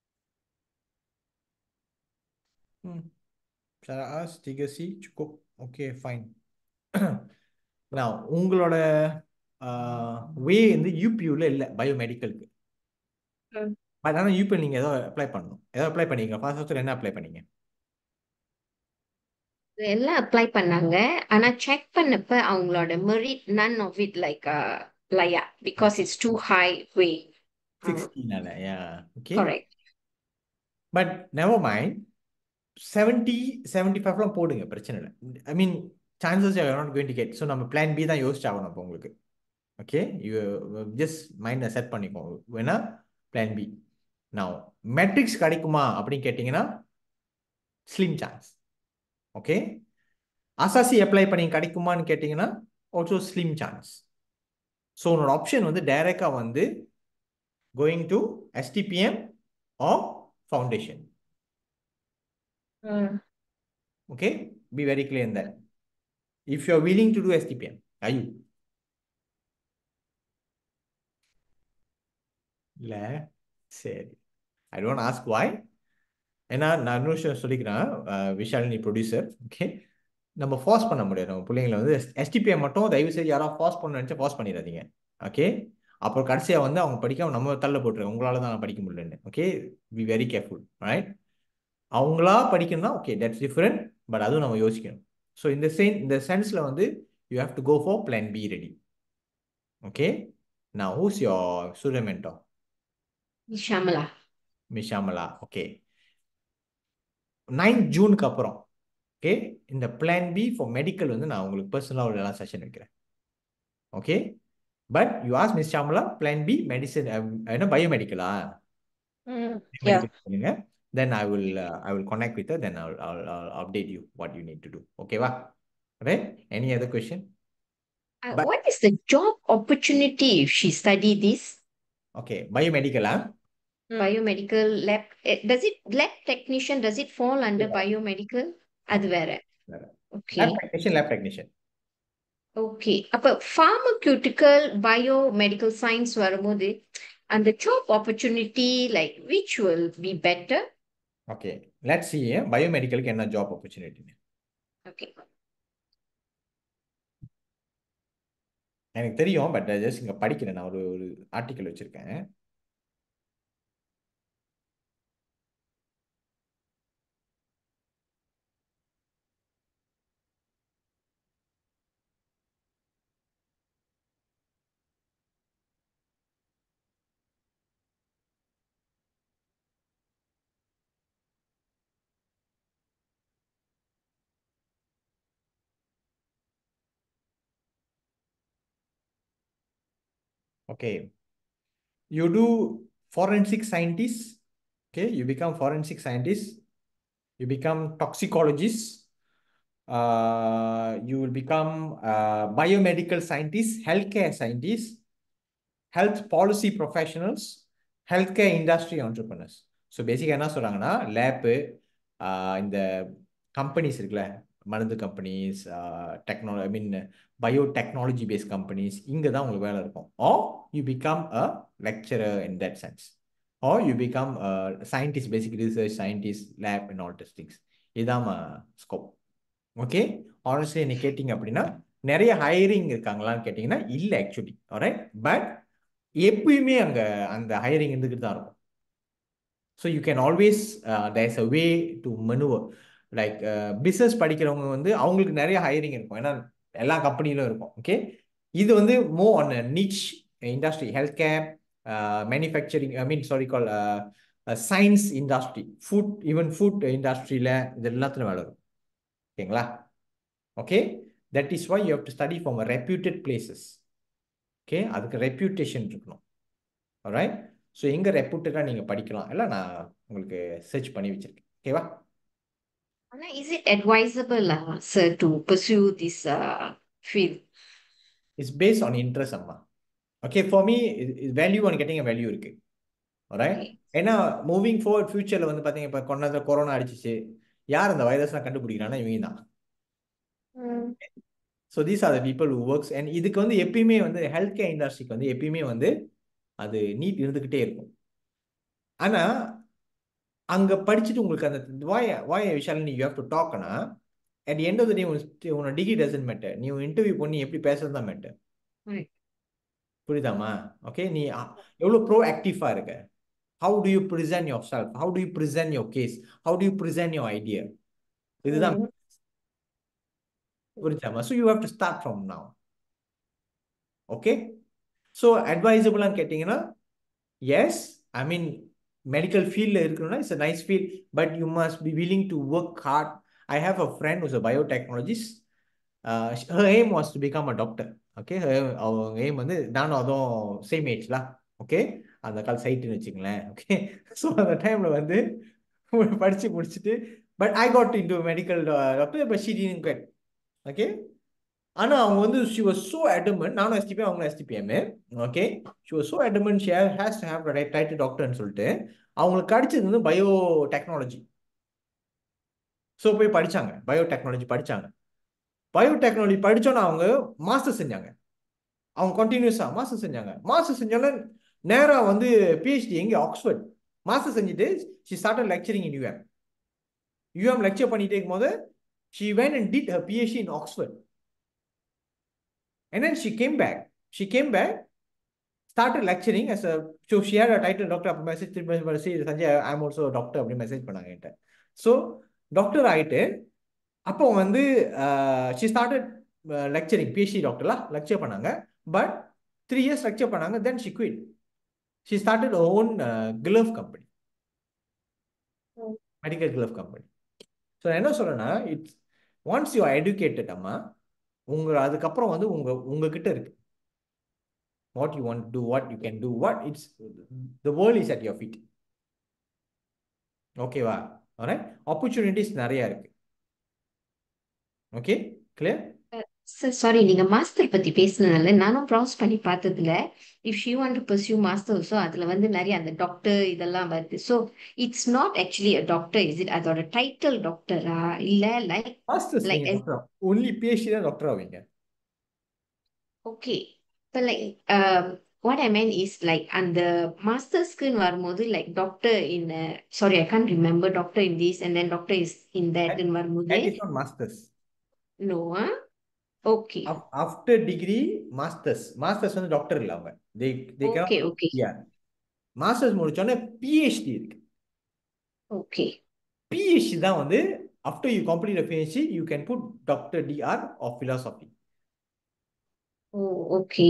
Hmm. Syara'as, 3C, cukup. Okay, fine. Now, உங்களோட வே வந்து யூபியூல இல்லை பயோமெடிக்கலுக்கு ம். But ஆனால் UPL நீங்கள் ஏதோ apply பண்ணணும் ஏதோ apply பண்ணீங்க ஃபர்ஸ்ட் வருஷத்தில் என்ன அப்ளை பண்ணீங்க எல்லாம் அப்ளை பண்ணாங்க ஆனா செக் பண்ணப்ப அவங்களோட merit none of it like uh, லயா because it's too high way சிக்ஸ்டீனால yeah okay correct but never mind seventy seventy ஃபைவ்லாம் போடுங்க பிரச்சனை இல்லை I mean chances are not going to get so நம்ம பிளான் பி தான் யோசிச்சாகணும் அப்போ உங்களுக்கு ஓகே யூ ஜஸ்ட் மைண்டை செட் பண்ணிக்கோ வேணா பிளான் பி நான் மெட்ரிக்ஸ் கிடைக்குமா அப்படின்னு கேட்டிங்கன்னா ஸ்லிம் சான்ஸ் ஓகே அசாசி அப்ளை பண்ணி கிடைக்குமான்னு கேட்டிங்கன்னா ஆல்சோ ஸ்லிம் சான்ஸ் ஸோ உன்னோட ஆப்ஷன் வந்து டைரெக்டாக வந்து going to STPM or foundation Mm. Okay, be very clear in that. If you're willing to do STPM, are you? இல்ல சரி ஐ டோன்ட் ஆஸ்க் வாய் ஏன்னா நான் இன்னொரு விஷயம் சொல்லிக்கிறேன் அஹ், விஷாலினி ப்ரொடியூசர் ஓகே நம்ம ஃபாஸ் பண்ண முடியாது நம்ம பிள்ளைங்களை வந்து எஸ்டிபிஎம் மட்டும் தயவு செய்து யாராவது ஃபாஸ் பண்ண நினச்சா ஃபாஸ் பண்ணிடாதீங்க ஓகே அப்புறம் கடைசியாக வந்து அவங்க படிக்காம நம்ம தள்ள போட்டுருக்கோம் உங்களால தான் நான் படிக்க முடியலன்னு okay be very careful right அவங்களா படிக்கணும்னா ஓகே தட்ஸ் டிஃப்ரெண்ட் பட் அதுவும் நம்ம யோசிக்கணும் ஸோ இந்த சென் இந்த சென்ஸில் வந்து you have to go for plan B ready okay நான் ஹூஸ் யோர் ஸ்டூடெண்ட் ஷாமலா மிஷாமலா ஓகே நைன்த் ஜூனுக்கு அப்புறம் ஓகே இந்த பிளான் பி ஃபார் மெடிக்கல் வந்து நான் உங்களுக்கு பர்சனலாக ஒரு எல்லாம் செஷன் வைக்கிறேன் okay but you ask miss Shamala plan B medicine என்ன பயோமெடிக்கலா Mm. Yeah. சொல்லுங்க then I will uh, I will connect with her then I'll, I'll I'll update you what you need to do okay va right any other question Uh, But- what is the job opportunity if she study this okay biomedical ah biomedical lab? eh, Does it lab technician? Does it fall under Yeah. biomedical? அது வேற. வேற. Okay. lab technician lab technician Okay. அப்ப pharmaceutical biomedical science வரும்போது அந்த job opportunity like which will be better? okay let's see eh, biomedicalக்கு என்ன job opportunity Okay. எனக்கு தெரியும் but just இங்க படிக்கிறேன் நான் ஒரு ஒரு ஆர்டிக்கல் வச்சிருக்கேன் okay you do forensic scientist okay you become forensic scientist you become toxicologist uh, you will become uh, biomedical scientist healthcare scientist health policy professionals healthcare industry entrepreneurs so பேசிக்காக என்ன சொல்கிறாங்கன்னா lab இந்த companies இருக்குல்ல மருந்து companies technology I mean bio technology based companies இங்கே தான் உங்களுக்கு வேலை இருக்கும் ஆ you become a lecturer in that sense ஆ you become scientist basic research scientist lab and all testings இதுதான் ஸ்கோப் ஓகே ஆனஸ்ட்லி என்ன கேட்டிங்க அப்படின்னா நிறைய ஹையரிங் இருக்காங்களான்னு கேட்டிங்கன்னா இல்லை ஆக்சுவலி ஆல்ரைட் பட் எப்பயுமே அங்கே அந்த ஹையரிங் இருந்துக்கிட்டு தான் இருக்கும் so you can always there's a way to manoeuvre like business படிக்கிறவங்க வந்து அவங்களுக்கு நிறைய ஹையரிங் இருக்கும் ஏன்னா எல்லா கம்பெனிலும் இருக்கும் ஓகே இது வந்து more on niche industry health care manufacturing I mean sorry call science industry food even food இண்டஸ்ட்ரியில் இது எல்லாத்துலையும் வேலை இருக்கும் ஓகேங்களா okay that is why you have to study from reputed places okay அதுக்கு ரெப்யூட்டேஷன் இருக்கணும் ரைட் ஸோ எங்கே ரெப்யூட்டடாக நீங்கள் படிக்கலாம் எல்லாம் நான் உங்களுக்கு சர்ச் பண்ணி வச்சுருக்கேன் ஓகேவா ஆனா is it advisable, uh, sir, to pursue this uh, field? It's based on interest அம்மா okay for me value one getting value இருக்குது ரைட் Okay. ஏன்னா மூவிங் ஃபோர்வர்ட் ஃபியூச்சரில் வந்து பார்த்தீங்க இப்போ கொண்டாந்து கொரோனா அடிச்சிச்சு யார் அந்த வைரஸ்லாம் கண்டுபிடிக்கிறான்னா இவங்க தான் Mm. So these are the people who works and இதுக்கு வந்து எப்பயுமே வந்து ஹெல்த் கேர் இண்டஸ்ட்ரிக்கு வந்து எப்பயுமே வந்து அது நீட் இருந்துக்கிட்டே இருக்கும் ஆனால் அங்கே படிச்சுட்டு உங்களுக்கு அந்த வாய் வாய் விஷால் நீ யூ ஹேவ் டு டாக்னா at end of the day உன்னோட டிகிரி டசன்ட் மேட்டர் நீ இன்டர்வியூ பண்ணி எப்படி பேசுறது தான் மேட்டர் Right. புரியுதாமா ஓகே நீ அ- எவ்வளோ ப்ரோ ஆக்டிவாக இருக்க how do you present yourself how do you present your case how do you present your idea இதுதான் Mm. புரிஞ்சாமா so you have to start from now okay so அட்வைசபிளான்னு கேட்டிங்கன்னா yes I mean medical ஃபீல்டில் இருக்கணும்னா it's a nice feel but you must be willing to work hard I have a friend was a biotechnologist her aim was to become a doctor okay அவங்க aim வந்து நானும் அதுவும் same ஏஜ்லாம் okay அந்த கால் சைட்டுன்னு வச்சுங்களேன் okay so அந்த டைமில் வந்து படித்து முடிச்சுட்டு but I got in to medical doctor but she didn't get okay ஆனால் அவங்க வந்து ஷி வாஸ் ஸோ அடமன் நானும் எஸ்டிபிஎம் அவங்க STPM okay she was so adamant she has to have title டாக்டர்னு சொல்லிட்டு அவங்களுக்கு கிடைச்சது வந்து பயோ டெக்னாலஜி ஸோ போய் படித்தாங்க பயோ டெக்னாலஜி படித்தாங்க பயோ டெக்னாலஜி படித்தோன்னே அவங்க மாஸ்டர் செஞ்சாங்க அவங்க கண்டினியூஸாக மாஸ்டர் செஞ்சாங்க மாஸ்டர் செஞ்சோன்னே நேராக வந்து பிஹெச்டி எங்கே ஆக்ஸ்ஃபர்ட் மாஸ்டர் செஞ்சுட்டு she started lecturing in UM UM lecture பண்ணிட்டே இருக்கும்போது she went and did her PhD in Oxford And then she came back. She came back, started lecturing as a, so she had a title doctor, அப்போ message திரும்ப Sanjay I'm also doctor அப்படி message பண்ணாங்க என்கிட்ட so doctor ஆகிட்டு அப்போ வந்து she started lecturing PhD டாக்டர்லாம் lecture பண்ணாங்க பட் த்ரீ இயர்ஸ் லெக்சர் பண்ணாங்க then she quit she started own glove company medical glove company so என்ன சொல்றேன்னா இட்ஸ் ஒன்ஸ் யூ எடுகேட்டட் அம்மா உங்க அதுக்கப்புறம் வந்து உங்க உங்ககிட்ட இருக்கு what you want to what you can do what it's the world is at your feet ஓகேவா ஆப்பர்ச்சுனிட்டிஸ் நிறைய இருக்கு ஓகே கிளியர் சார் சாரி நீங்க மாஸ்டர் பத்தி பேசுனதுனால நானும் ப்ரௌஸ் பண்ணி பார்த்ததுல if she want to pursue master so அதுல வந்து நிறைய அந்த டாக்டர் இதெல்லாம் வருது so it's not actually a doctor is it அதோட டைட்டில் டாக்டரா இல்ல லைக் மாஸ்டர்ஸ் Like நீங்க டாக்டர் ஒன்லி பிஹெச்டி தான் டாக்டர் ஆவீங்க ஓகே இப்போ like what I mean is like அந்த மாஸ்டர்ஸ்க்குன்னு வரும்போது like doctor in sorry I can't remember doctor in this and then doctor is in தட்னு வரும்போது that is not masters no okay after degree masters masters வந்து doctor இல்ல அவங்க they they okay okay masters முடிச்சோடனே PhD இருக்கு okay PhD தான் வந்து after you complete PhD you can put doctor DR of philosophy oh okay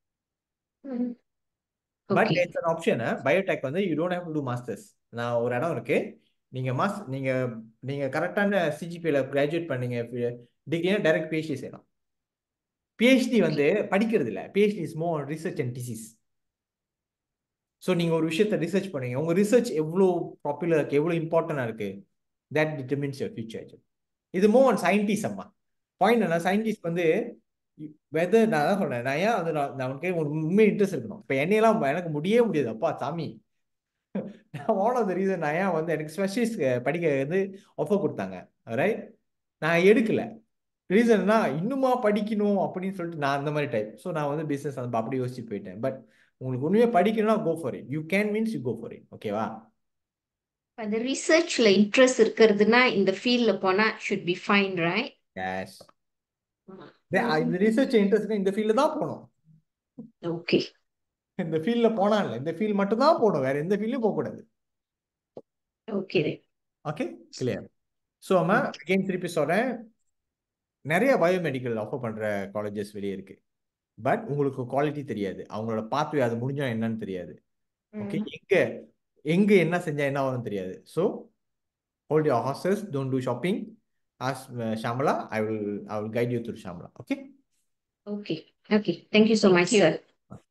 but okay it's an option biotech வந்து you don't have to do masters நான் ஒரு இடம் இருக்கு நீங்க மாஸ் நீங்க நீங்க கரெக்டான சிஜிபியில் கிராஜுவேட் பண்ணீங்க டிகிரினா டைரக்ட் பிஹெச்டி செய்யலாம் பிஹெச்டி வந்து படிக்கிறது இல்லை PhD is more research and thesis so நீங்கள் ஒரு விஷயத்த ரிசர்ச் பண்ணீங்க உங்கள் ரிசர்ச் எவ்வளோ பாப்புலர் இருக்கு எவ்வளோ இம்பார்ட்டண்டாக இருக்கு தட் டிட்டர்மின்ஸ் யுவர் ஃபியூச்சர் இது மோ ஒன் சயின்டிஸ்ட் அம்மா பாயிண்ட் என்ன சயின்டிஸ்ட் வந்து வெதர் நான் தான் சொன்னேன் நான் ஏன் வந்து நான் நான் உனக்கு ஒரு உண்மை இன்ட்ரெஸ்ட் இருக்கணும் இப்போ என்னையெல்லாம் எனக்கு முடியவே முடியாது அப்பா சாமி நான் ஒன் ஆஃப் த ரீசன் நான் ஏன் வந்து எனக்கு ஸ்பெஷலிஸ்ட் படிக்க வந்து ஆஃபர் கொடுத்தாங்க ரைட் நான் எடுக்கல ரீசன்னா இன்னுமா படிக்கணும் அப்படின்னு சொல்லிட்டு நான் அந்த மாதிரி டைப் ஸோ நான் வந்து பிஸ்னஸ் அந்த அப்படி யோசிச்சு போயிட்டேன் பட் உங்களுக்கு உண்மையாக படிக்கணும்னா go for it you can means you go for it ஓகேவா அந்த ரிசர்ச்ல இன்ட்ரெஸ்ட் இருக்கிறதுனா இந்த ஃபீல்ட்ல போனா should be fine right yes இந்த ரிசர்ச் இன்ட்ரெஸ்ட் இந்த ஃபீல்டில் தான் போகணும் ஓகே இந்த ஃபீல்டில் போனா இல்லை இந்த ஃபீல்ட் மட்டும் தான் போகணும் வேற எந்த ஃபீல்டும் போகக்கூடாது ஓகே ஓகே கிளியர் ஸோ அம்மா அகெயின் திருப்பி சொல்கிறேன் நிறைய பயோமெடிக்கல் ஆஃபர் பண்ணுற காலேஜஸ் வெளியே இருக்கு பட் உங்களுக்கு குவாலிட்டி தெரியாது அவங்களோட பாத்வே அது முடிஞ்சா என்னன்னு தெரியாது ஓகே எங்க எங்க என்ன செஞ்சா என்ன வரும் தெரியாது so hold your horses don't do shopping as Shamala I will I will guide you through Shamala okay okay okay thank you so much sir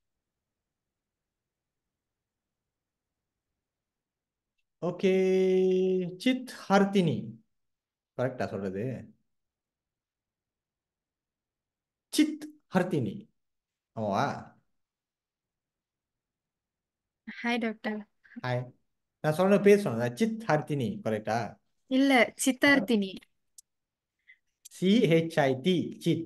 okay Chit Harthini கரெக்டா சொல்றது சித் ஹர்த்தினி ஆமாவா ஹாய் டாக்டர் ஹாய் நான் சொன்ன பேர் சொன்னதா சித் ஹர்த்தினி கரெக்டா இல்ல சித்தார்த்தினி சிஹெச்ஐடி சித்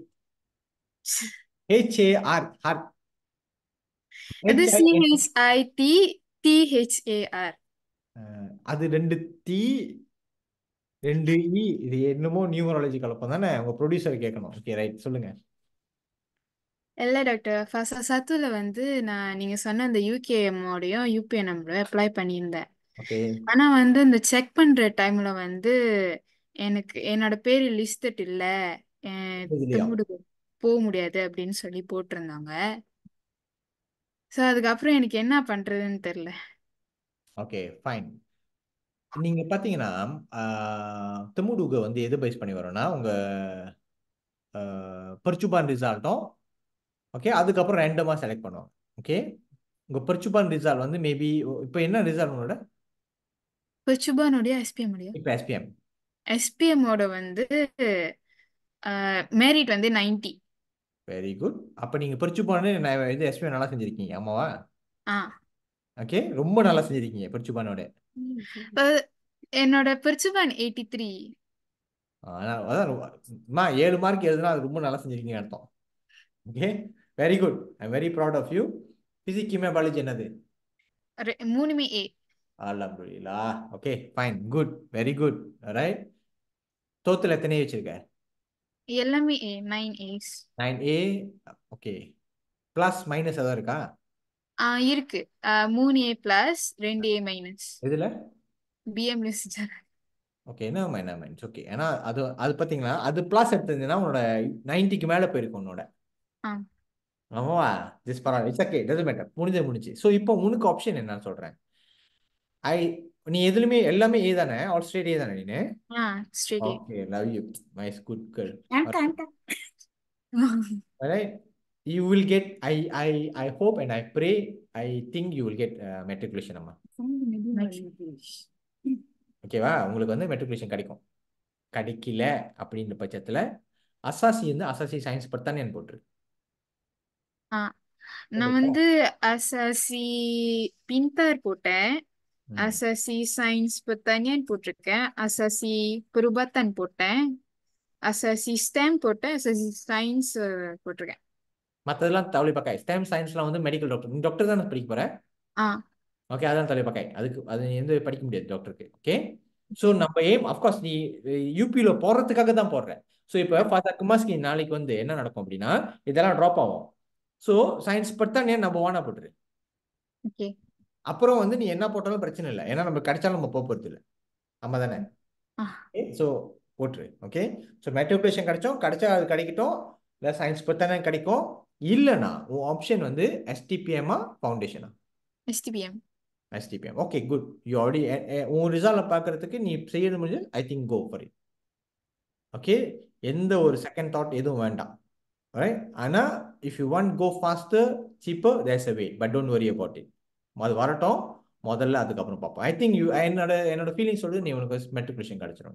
ஹெச்ஏஆர் ஹர் அது HIN. சிஹெச்ஐடி டிஹெச்ஏஆர் அது ரெண்டு டி ரெண்டு இ இது என்னமோ நியூமராலஜி கலப்பம் தானே உங்க ப்ரொடியூசர் கேட்கணும் ஓகே ரைட் சொல்லுங்க இல்ல டாக்டர் ஃபர்ஸ்ட் சத்துல வந்து நான் நீங்க சொன்ன அந்த யூகேஎம்மோடையும் யூபிஎன்எம்மோட அப்ளை பண்ணியிருந்தேன் ஓகே ஆனா வந்து இந்த செக் பண்ற டைம்ல வந்து எனக்கு என்னோட பேரு லிஸ்டட் இல்ல அஹ் இதுலயா தம்முடு போக முடியாது அப்படின்னு சொல்லி போட்டிருந்தாங்க ஸோ அதுக்கப்புறம் எனக்கு என்ன பண்றதுன்னு தெரியல ஓகே ஃபைன் நீங்க பாத்தீங்கன்னா ஆஹ், தெமுடுக வந்து எது பேஸ் பண்ணி வரும்னா உங்க பர்ச்சுபான் ரிசால்ட்டும் ஓகே அதுக்கப்புறம் ரேண்டமா செலக்ட் பண்ணுவோம் ஓகே உங்க பர்ச்சுபான் ரிசால்ட் வந்து மேபி இப்போ என்ன ரிசால்ட் உங்களோட பிச்சுபானுடைய எஸ்பிஎம் உடைய இப்போ எஸ்பிஎம் SPM ஓட வந்து மேரிட் வந்து 90 வெரி குட் அப்போ நீங்க பர்ச்சுபான் இது எஸ்பிஎம் நல்லா செஞ்சிருக்கீங்க ஆமாவா ஆ ஓகே ரொம்ப நல்லா செஞ்சிருக்கீங்க பர்ச்சுபானோட அஹ் என்னோட பிரிச்சுபான் 83 ஆனால் அதான் ரொம்ப- அம்மா ஏழு மார்க் எழுதுனா அது ரொம்ப நல்லா செஞ்சிருக்கீங்க அர்த்தம் okay very good I very proud of you physics கிமே பாலாஜி என்னது ரெ- மூணுமே ஏ அல்ஹம்துலில்லா okay fine good very good right total எத்தனை வச்சிருக்க எல்லாமே A nine A's nine A okay plus minus எதாவது இருக்கா ஆ இருக்கு அஹ் மூணு ஏ பிளஸ் ரெண்டு ஏ மைனஸ் இதில் பிஎம் லிஸ்ட் ஓகே என்ன மைனா மைனஸ் ஓகே ஏன்னா அது அது பார்த்தீங்களா அது ப்ளஸ் எடுத்ததுன்னா உன்னோட நைன்ட்டிக்கு மேலே போயிருக்கும் உன்னோட ஆ ஆமாவா ஜஸ்ட் பரவாயில்ல இட்ஸ் ஓகே டசன் மேட்டர் முடிஞ்சது முடிஞ்சு ஸோ இப்போ உனக்கு ஆப்ஷன் என்னன்னு சொல்கிறேன் ஐ நீ எதுலையுமே எல்லாமே ஏ தானே ஆல் ஸ்ட்ரேட் ஏ தானே நீனு ஆ straight A okay love you மைஸ் குட் கேர்ள் ஆன்டா ஆன்டா right you will get i i i hope and i pray i think you will get uh, matriculation அம்மா ஓகேவா உங்களுக்கு வந்து மெட்ரிகுலேஷன் கிடைக்கும் கிடைக்கல அப்படின்ற பட்சத்துல அசாசி வந்து அசாசி சயின்ஸ் பத்தானே போட்டுரு ஆ நான் வந்து அசாசி பின்தார் போட்டேன் ம். அசாசி சயின்ஸ் பத்தானியன் போட்டிருக்கேன் அசாசி பெருபத்தன் போட்டேன் அசாசி ஸ்டெம் போட்டேன் அசாசி சயின்ஸ் போட்டிருக்கேன் மற்றதெல்லாம் தவளை பக்காய் ஸ்டெம் சயின்ஸ்லாம் வந்து மெடிக்கல் டாக்டர் நீ டாக்டர் தானே படிக்க போற ஆ ஓகே அதான் தலை பக்காய் அதுக்கு அது எந்த படிக்க முடியாது டாக்டருக்கு ஓகே ஸோ நம்ம ஏம் அஃப்கோர்ஸ் நீ யூபியில் போடுறதுக்காக தான் போடுற ஸோ இப்போ ஃபாதர் குமாஸ்கி நாளைக்கு வந்து என்ன நடக்கும் அப்படின்னா இதெல்லாம் ட்ராப் ஆகும் ஸோ சயின்ஸ் பத்தானே நம்ம வானா போட்டுரு ஓகே அப்புறம் வந்து நீ என்ன போட்டாலும் பிரச்சனை இல்லை ஏன்னா நம்ம கிடைச்சாலும் நம்ம போக போகிறது இல்லை ஆமா தானே ஆ ஸோ போட்டுரு ஓகே ஸோ மெட்ரிகுலேஷன் கிடைச்சோம் கிடைச்சா அது கிடைக்கட்டும் இல்லை சயின்ஸ் பத்தானே கிடைக்கும் இல்லைனா உன் ஆப்ஷன் வந்து எஸ்டிபிஎம்மா ஃபவுண்டேஷனா STPM STPM okay good you already உன் ரிசல்ட் பார்க்கறதுக்கு நீ செய்யறது முடிஞ்சு I think go for it okay எந்த ஒரு செகண்ட் தாட் எதுவும் வேண்டாம் ரைட் ஆனால் if you want go faster cheaper there's a way but don't worry about it அது வரட்டும் முதல்ல அதுக்கப்புறம் பார்ப்போம் ஐ திங்க் யூ என்னோட என்னோட ஃபீலிங் சொல்லுது நீ உனக்கு மெட்ரிகுலேஷன் கிடைச்சிடும்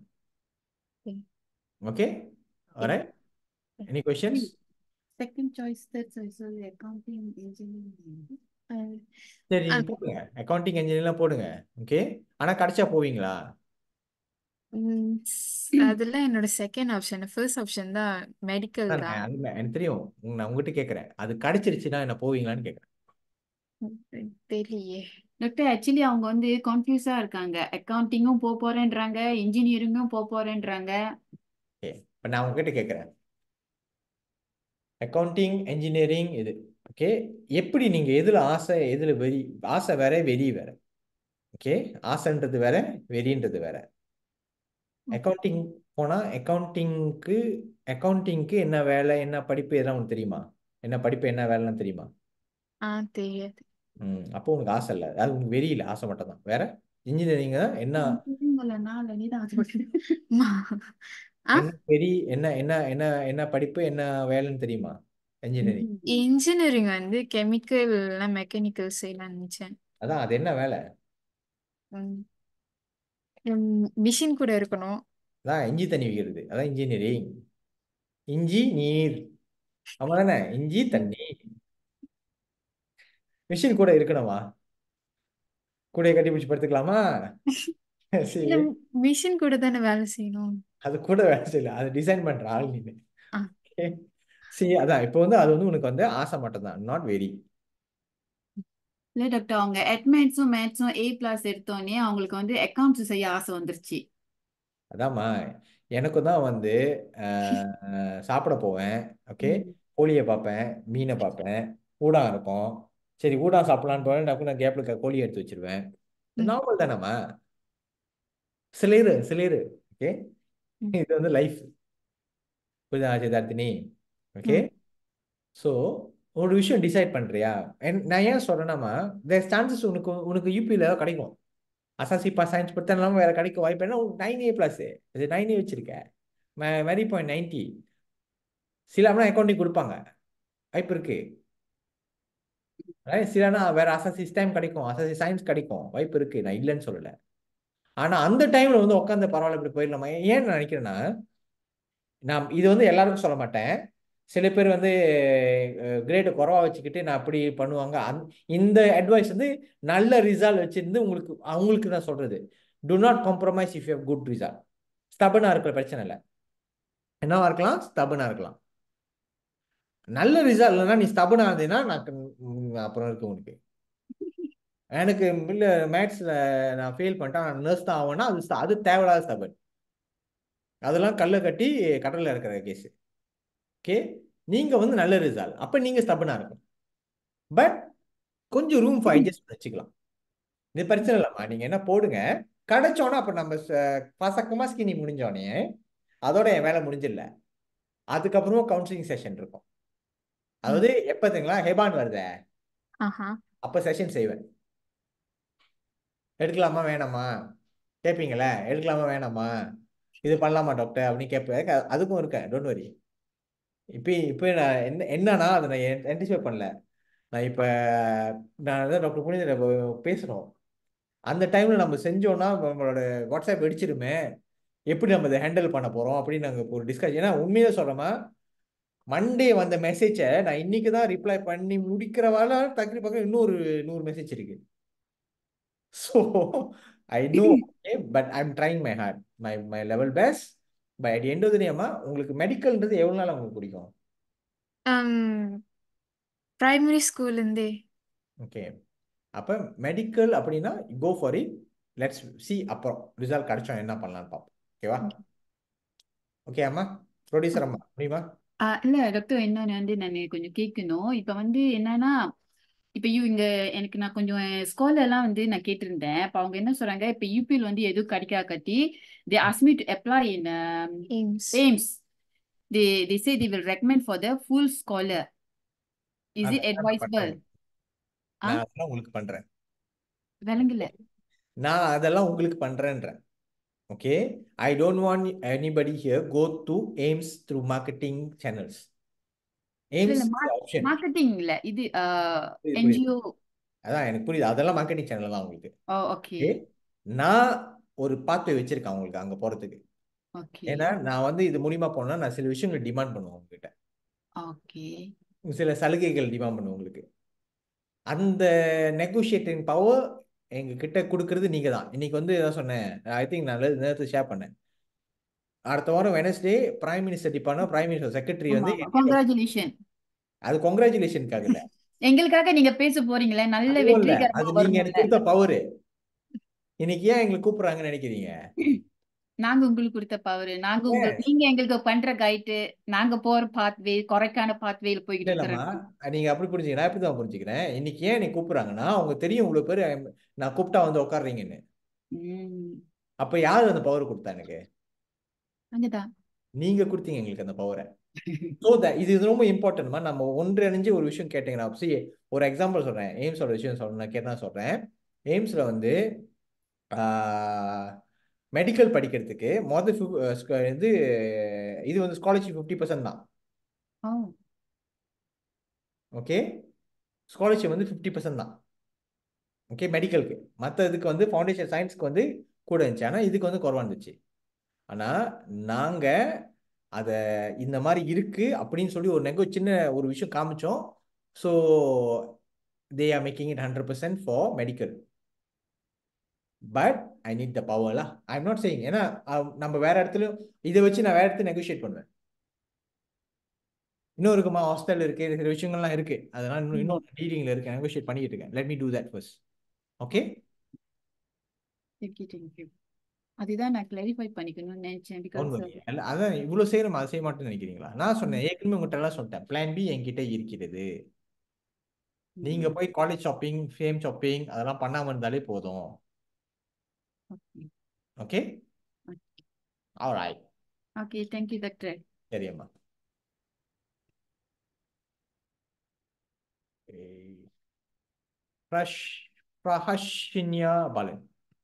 okay right any questions Second choice, third choice, so the accounting, engineering. சரி ஆ. போடுங்க அக்கௌண்டிங் இன்ஜினியர்லாம் போடுங்க ஓகே ஆனால் கிடைச்சா போவீங்களா ம், அதெல்லாம் என்னோட செகண்ட் ஆப்ஷன் ஃபர்ஸ்ட் ஆப்ஷன் தான் மெடிக்கல் அதானே, தான் அது எனக்கு தெரியும் உங்க- நான் உங்ககிட்ட கேட்குறேன் அது கிடைச்சிருச்சுன்னா என்ன போவீங்களான்னு கேட்குறேன் தெரியலையே டாக்டர் ஆக்சுவலி அவங்க வந்து கன்ஃபியூஸா இருக்காங்க அக்கவுண்டிங்கும் போக போறேன்றாங்க இன்ஜினியரிங்கும் போக போறேன்றாங்க ஓகே இப்போ நான் உங்ககிட்ட கேட்குறேன் அக்கௌண்டிங் இன்ஜினியரிங் இது ஓகே எப்படி நீங்கள் எதில் ஆசை எதில் வெறி ஆசை வேற வெறி வேற ஓகே ஆசைன்றது வேற வெறின்றது வேற அக்கௌண்டிங் போனால் அக்கௌண்டிங்க்கு அக்கௌண்டிங்க்கு என்ன வேலை என்ன படிப்பு இதெல்லாம் உனக்கு தெரியுமா என்ன படிப்பு என்ன வேலைன்னு தெரியுமா ஆ தெரியாது ம் அப்போ உனக்கு ஆசை இல்லை அது உனக்கு வெறி இல்லை ஆசை மட்டும் தான் வேற இன்ஜினியரிங் தான் என்ன நாலு நீதான் ஆசைப்பட்டு ஆ என்ன வெறி என்ன என்ன என்ன என்ன படிப்பு என்ன வேலைன்னு தெரியுமா இன்ஜினியரிங் இன்ஜினியரிங் வந்து கெமிக்கல் இல்ல மெக்கானிக்கல் செய்யலாம்னு நினைச்சேன் அதான் அது என்ன வேலை மிஷின் கூட இருக்கணும் அதான் இஞ்சி தண்ணி விற்கிறது அதான் இன்ஜினியரிங் இஞ்சி நீர் ஆமா தானே இஞ்சி தண்ணி மிஷின் கூட இருக்கணுமா கூடைய கட்டி பிடிச்சி படுத்துக்கலாமா சரி இல்ல மிஷின் கூட தானே வேலை செய்யணும் அது கூட வேலை செய்யல அது டிசைன் பண்ற ஆள் நீ ஆ. சரி அதான் இப்போ வந்து அது வந்து உனக்கு வந்து ஆசை மட்டும் தான் நாட் வெரி இல்ல டாக்டர் அவங்க அட்மேட்ஸும் மேத்ஸும் ஏ பிளாஸ் எடுத்தோடனே அவங்களுக்கு வந்து அக்கவுண்ட்ஸ் செய்ய ஆசை வந்துருச்சு அதாம்மா எனக்கும் தான் வந்து அஹ், சாப்பிட போவேன் ஓகே கோழியை பார்ப்பேன் மீனை பார்ப்பேன் ஊடாக இருக்கும் சரி ஊடாக சாப்பிடலான்னு போவேன் டக்குனு நான் கேப்பில் கோழி எடுத்து வச்சிருவேன் ம். நார்மல் தானேம்மா சிலேரு சிலேரு ஓகே ம். இது வந்து லைஃப் புரியுதா சித்தார்த்தினி ஓகே ம் ஸோ ஒரு விஷயம் டிசைட் பண்ணுறியா நான் ஏன் சொல்கிறேன்னாமா தேர் சான்சஸ் உனக்கு உனக்கு யூபியில் கிடைக்கும் அசாசி பாஸ் சயின்ஸ் பற்றி இல்லாமல் வேறு கிடைக்க வாய்ப்பு என்ன நைன் ஏ ப்ளஸ் இது நைன் ஏ வச்சிருக்க வெரி பாயிண்ட் நைன்ட்டி சிலம்னா அக்கௌண்டிங் கொடுப்பாங்க வாய்ப்பு இருக்கு சிலனா வேற அசாசி டைம் கிடைக்கும் அசாசி சயின்ஸ் கிடைக்கும் வாய்ப்பு இருக்கு நான் இல்லைன்னு சொல்லலை ஆனால் அந்த டைமில் வந்து உட்காந்து பரவாயில்ல இப்படி போயிடலாமா ஏன் நான் நினைக்கிறேன்னா நான் இது வந்து எல்லாருக்கும் சொல்ல மாட்டேன் சில பேர் வந்து கிரேடை குறவா வச்சுக்கிட்டு நான் அப்படி பண்ணுவாங்க அந் இந்த அட்வைஸ் வந்து நல்ல ரிசல்ட் வச்சிருந்து உங்களுக்கு அவங்களுக்கு நான் சொல்றது to not compromise if you good result ஸ்டபனாக இருக்கிற பிரச்சனை இல்லை என்னவா இருக்கலாம் ஸ்டபனாக இருக்கலாம் நல்ல ரிசல்ட் இல்லைன்னா நீ ஸ்டபனாக இருந்தீங்கன்னா நான் அப்புறம் இருக்கு உனக்கு எனக்கு இல்லை மேத்ஸில் நான் ஃபெயில் பண்ணிட்டேன் நான் நர்ஸ் தான் ஆகும்னா அது அது தேவையில்லாத ஸ்டபன் அதெல்லாம் கல்லை கட்டி கடலில் இருக்கிற கேஸு ஓகே நீங்கள் வந்து நல்ல ரிசல்ட் அப்போ நீங்கள் ஸ்டபனாக இருக்கும் பட் கொஞ்சம் ரூம் ஃபார் அட்ஜஸ்ட் வச்சுக்கலாம் இது பிரச்சனை இல்லைம்மா நீங்கள் என்ன போடுங்க கிடைச்சோன்னா அப்போ நம்ம பசக்கமாக ஸ்கினி முடிஞ்சோடனே அதோட என் வேலை முடிஞ்சிடல அதுக்கப்புறமா கவுன்சிலிங் செஷன் இருக்கும் அதாவது எப்போ தெரியுங்களா ஹெபான் வருத ஆஹா அப்போ செஷன் செய்வேன் எடுக்கலாமா வேணாமா கேட்பீங்களே எடுக்கலாமா வேணாமா இது பண்ணலாமா டாக்டர் அப்படின்னு கேட்பேன் அதுக்கும் இருக்கேன் டோன்ட் வரி இப்போ இப்போ நான் என்ன என்னன்னா அதை நான் ஆன்டிசிபேட் பண்ணல நான் இப்போ நான் அதான் டாக்டர் புனித பேசுகிறோம் அந்த டைமில் நம்ம செஞ்சோன்னா நம்மளோட வாட்ஸ்அப் வெடிச்சிருமே எப்படி நம்ம இதை ஹேண்டில் பண்ண போகிறோம் அப்படின்னு நாங்கள் ஒரு டிஸ்கஸ் ஏன்னா உண்மையாக சொல்கிறோமா மண்டே வந்த மெசேஜை நான் இன்னைக்கு தான் ரிப்ளை பண்ணி முடிக்கிறவால தக்கி பக்கம் இன்னொரு நூறு மெசேஜ் இருக்கு so I know but I am trying my hard my my level best by at end of தெரியாமா உங்களுக்கு மெடிக்கல்ன்றது எவ்வளோ நாள் உங்களுக்கு பிடிக்கும் பிரைமரி ஸ்கூல்லேருந்தே ஓகே அப்போ மெடிக்கல் அப்படின்னா go for it let's see அப்புறம் ரிசல்ட் கிடைச்சோம் என்ன பண்ணலாம்னு பார்ப்போம் ஓகேவா ஓகே அம்மா ப்ரொடியூசர் அம்மா முடியுமா ஆஹ் இல்ல டாக்டர் இன்னொன்னு வந்து நான் கொஞ்சம் கேட்கணும் இப்ப வந்து என்னன்னா இப்ப யூ இங்க எனக்கு நான் கொஞ்சம் ஸ்கூல்ல எல்லாம் வந்து நான் கேட்டிருந்தேன் அப்ப அவங்க என்ன சொல்றாங்க இப்ப யூபியில் வந்து எதுவும் கிடைக்கா கட்டி they ask me to apply in um, AIMS AIMS they they say they will recommend for the full scholar is it அதெல்லாம் நான் advisable பண்றேன் நான் அதெல்லாம் உங்களுக்கு பண்றேன் விளங்கல நான் அதெல்லாம் உங்களுக்கு பண்றேன்றேன் okay I don't want anybody here go to AIMS through marketing channels இல்ல இல்ல எய்ம்ஸ் ஆப்ஷன் மார்க்கெட்டிங் இல்ல இது புரியுது புரியுது என்ஜிஓ அதான் எனக்கு புரியுது அதெல்லாம் மார்க்கெட்டிங் சேனல் தான் உங்களுக்கு ஓ ஓகே ஓகே நான் ஒரு பாத்வே வச்சிருக்கேன் உங்களுக்கு அங்க போறதுக்கு ஓகே ஏன்னா நான் வந்து இது மூலியமா போனா நான் சில விஷயங்களை டிமாண்ட் பண்ணுவேன் உங்ககிட்ட ஓகே சில சலுகைகள் டிமாண்ட் பண்ணுவேன் உங்களுக்கு அந்த நெகோஷியேட்டிங் பவர் எங்க கிட்ட கொடுக்கறது நீங்க தான் இன்னைக்கு வந்து என்ன சொன்னேன் ஐ திங்க் நான் நேரத்தை ஷேர் பண்ணேன் அடுத்த வாரம் Wednesday prime minister department prime minister secretary ஆமா வந்து ஆமா கங்க்ராச்சுலேஷன் அது கொங்க்ராச்சுலேஷனுக்காக இல்ல எங்களுக்காக நீங்க பேச போறீங்களே நல்ல அதுவும் இல்ல வெற்றிகரமா அது நீங்க எனக்கு வரணும்ல கொடுத்த பவரு இன்னைக்கு ஏன் எங்களை கூப்பிடுறாங்கன்னு நினைக்கிறீங்க நாங்க உங்களுக்கு கொடுத்த பவர் நாங்க ஏன் உங்களுக்கு நீங்க எங்களுக்கு பண்ற கைடு நாங்க போற பாத்வே கொரைக்கான பாத்வேல இல்ல போய்கிட்டு இல்லம்மா இருக்கிறோம் நீங்க அப்படி புரிஞ்சுக்க நான் எப்படி தான் புரிஞ்சுக்கிறேன் இன்னைக்கு ஏன் நீ கூப்பிடுறாங்கன்னா அவங்க தெரியும் இவ்வளவு பேர் நான் கூப்பிட்டா வந்து உட்காடுறீங்கன்னு உம் அப்ப யாரு அந்த பவர் கொடுத்தா எனக்கு அங்கதான் நீங்க கொடுத்தீங்க எங்களுக்கு அந்த பவரை ஸோ இது இது ரொம்ப இம்பார்ட்டன்ட்மா நம்ம ஒன்றிணைஞ்சு ஒரு விஷயம் கேட்டீங்கன்னா see ஒரு எக்ஸாம்பிள் சொல்றேன் எய்ம்ஸோட விஷயம் சொல்றேன் நான் கேட்டா சொல்றேன் எய்ம்ஸ்ல வந்து மெடிக்கல் படிக்கிறதுக்கு மொதல் இது இது வந்து ஸ்காலர்ஷிப் ஃபிஃப்டி பர்சன்ட் தான் ஓ ஓகே ஸ்காலர்ஷிப் வந்து ஃபிஃப்டி பர்சன்ட் தான் ஓகே மெடிக்கலுக்கு மற்ற இதுக்கு வந்து ஃபவுண்டேஷன் சயின்ஸ்க்கு வந்து கூட இருந்துச்சு ஆனால் இதுக்கு வந்து குறவா இருந்துச்சு ஆனால் நாங்கள் அதை இந்த மாதிரி இருக்கு அப்படின்னு சொல்லி ஒரு நெகோ சின்ன ஒரு விஷயம் காமிச்சோம் so they are making it hundred percent for medical but I need the பவர்லா ஐ எம் நாட் சேயிங் ஏன்னா அஹ், நம்ம வேற இடத்துலயும் இதை வச்சு நான் வேற இடத்துல நெகோஷியேட் பண்ணுவேன் இன்னும் இருக்குமா ஹாஸ்டல் இருக்கு சில விஷயங்கள்லாம் இருக்கு அதெல்லாம் இன்னும் இன்னும் டீலிங்ல இருக்கு நெகோஷியேட் பண்ணிட்டு இருக்கேன் let me do that first okay thank you thank you அதுதான் நான் கிளாரிஃபை பண்ணிக்கணும்னு நினைச்சேன் டோன்ட் பிகாஸ் வரி அல்ல அதான் இவ்வளவு செய்யறோம் அதை செய்ய மாட்டேன்னு நினைக்கிறீங்களா நான் சொன்னேன் ஏற்கனவே உங்கள்கிட்ட எல்லாம் சொல்லிட்டேன் பிளான் பி என்கிட்ட இருக்கிறது நீங்க போய் காலேஜ் ஷாப்பிங் ஃபேம் ஷாப்பிங் அதெல்லாம் பண்ணாம இருந்தாலே போதும் okay alright okay thank you doctor சரியம்மா பிரஷ் பிரஹஷின்யா பாலன்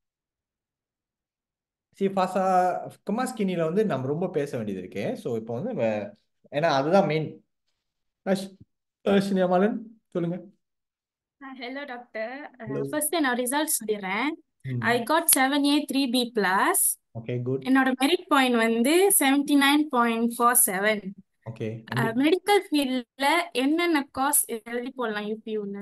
சி ஃபாசா கமாஸ்கினியில் வந்து நம்ம ரொம்ப பேச வேண்டியது இருக்கு ஸோ இப்போ வந்து வே- ஏன்னா அதுதான் மெயின் பிரஹஷின்யா பாலன் சொல்லுங்க ஹலோ டாக்டர் Hello. ஃபர்ஸ்ட் என்னோட ரிசல்ட் சொல்லிடுறேன் ம் I got seven A three B plus okay good என்னோட மெரிட் பாயிண்ட் வந்து seventy nine point four seven okay medical ஃபீல்ட்ல என்னென்ன காஸ் எழுதி போடலாம் யூபியூல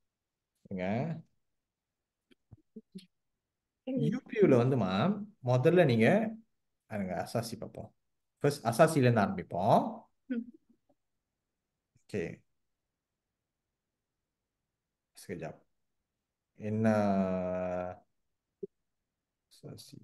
யூபியூவில் வந்துமா முதல்ல நீங்க அதுங்க அசாசி பார்ப்போம் ஃபர்ஸ்ட் அசாசிலேருந்து ஆரம்பிப்போம் ம். ஓகே ஜாப் என்ன அசாசி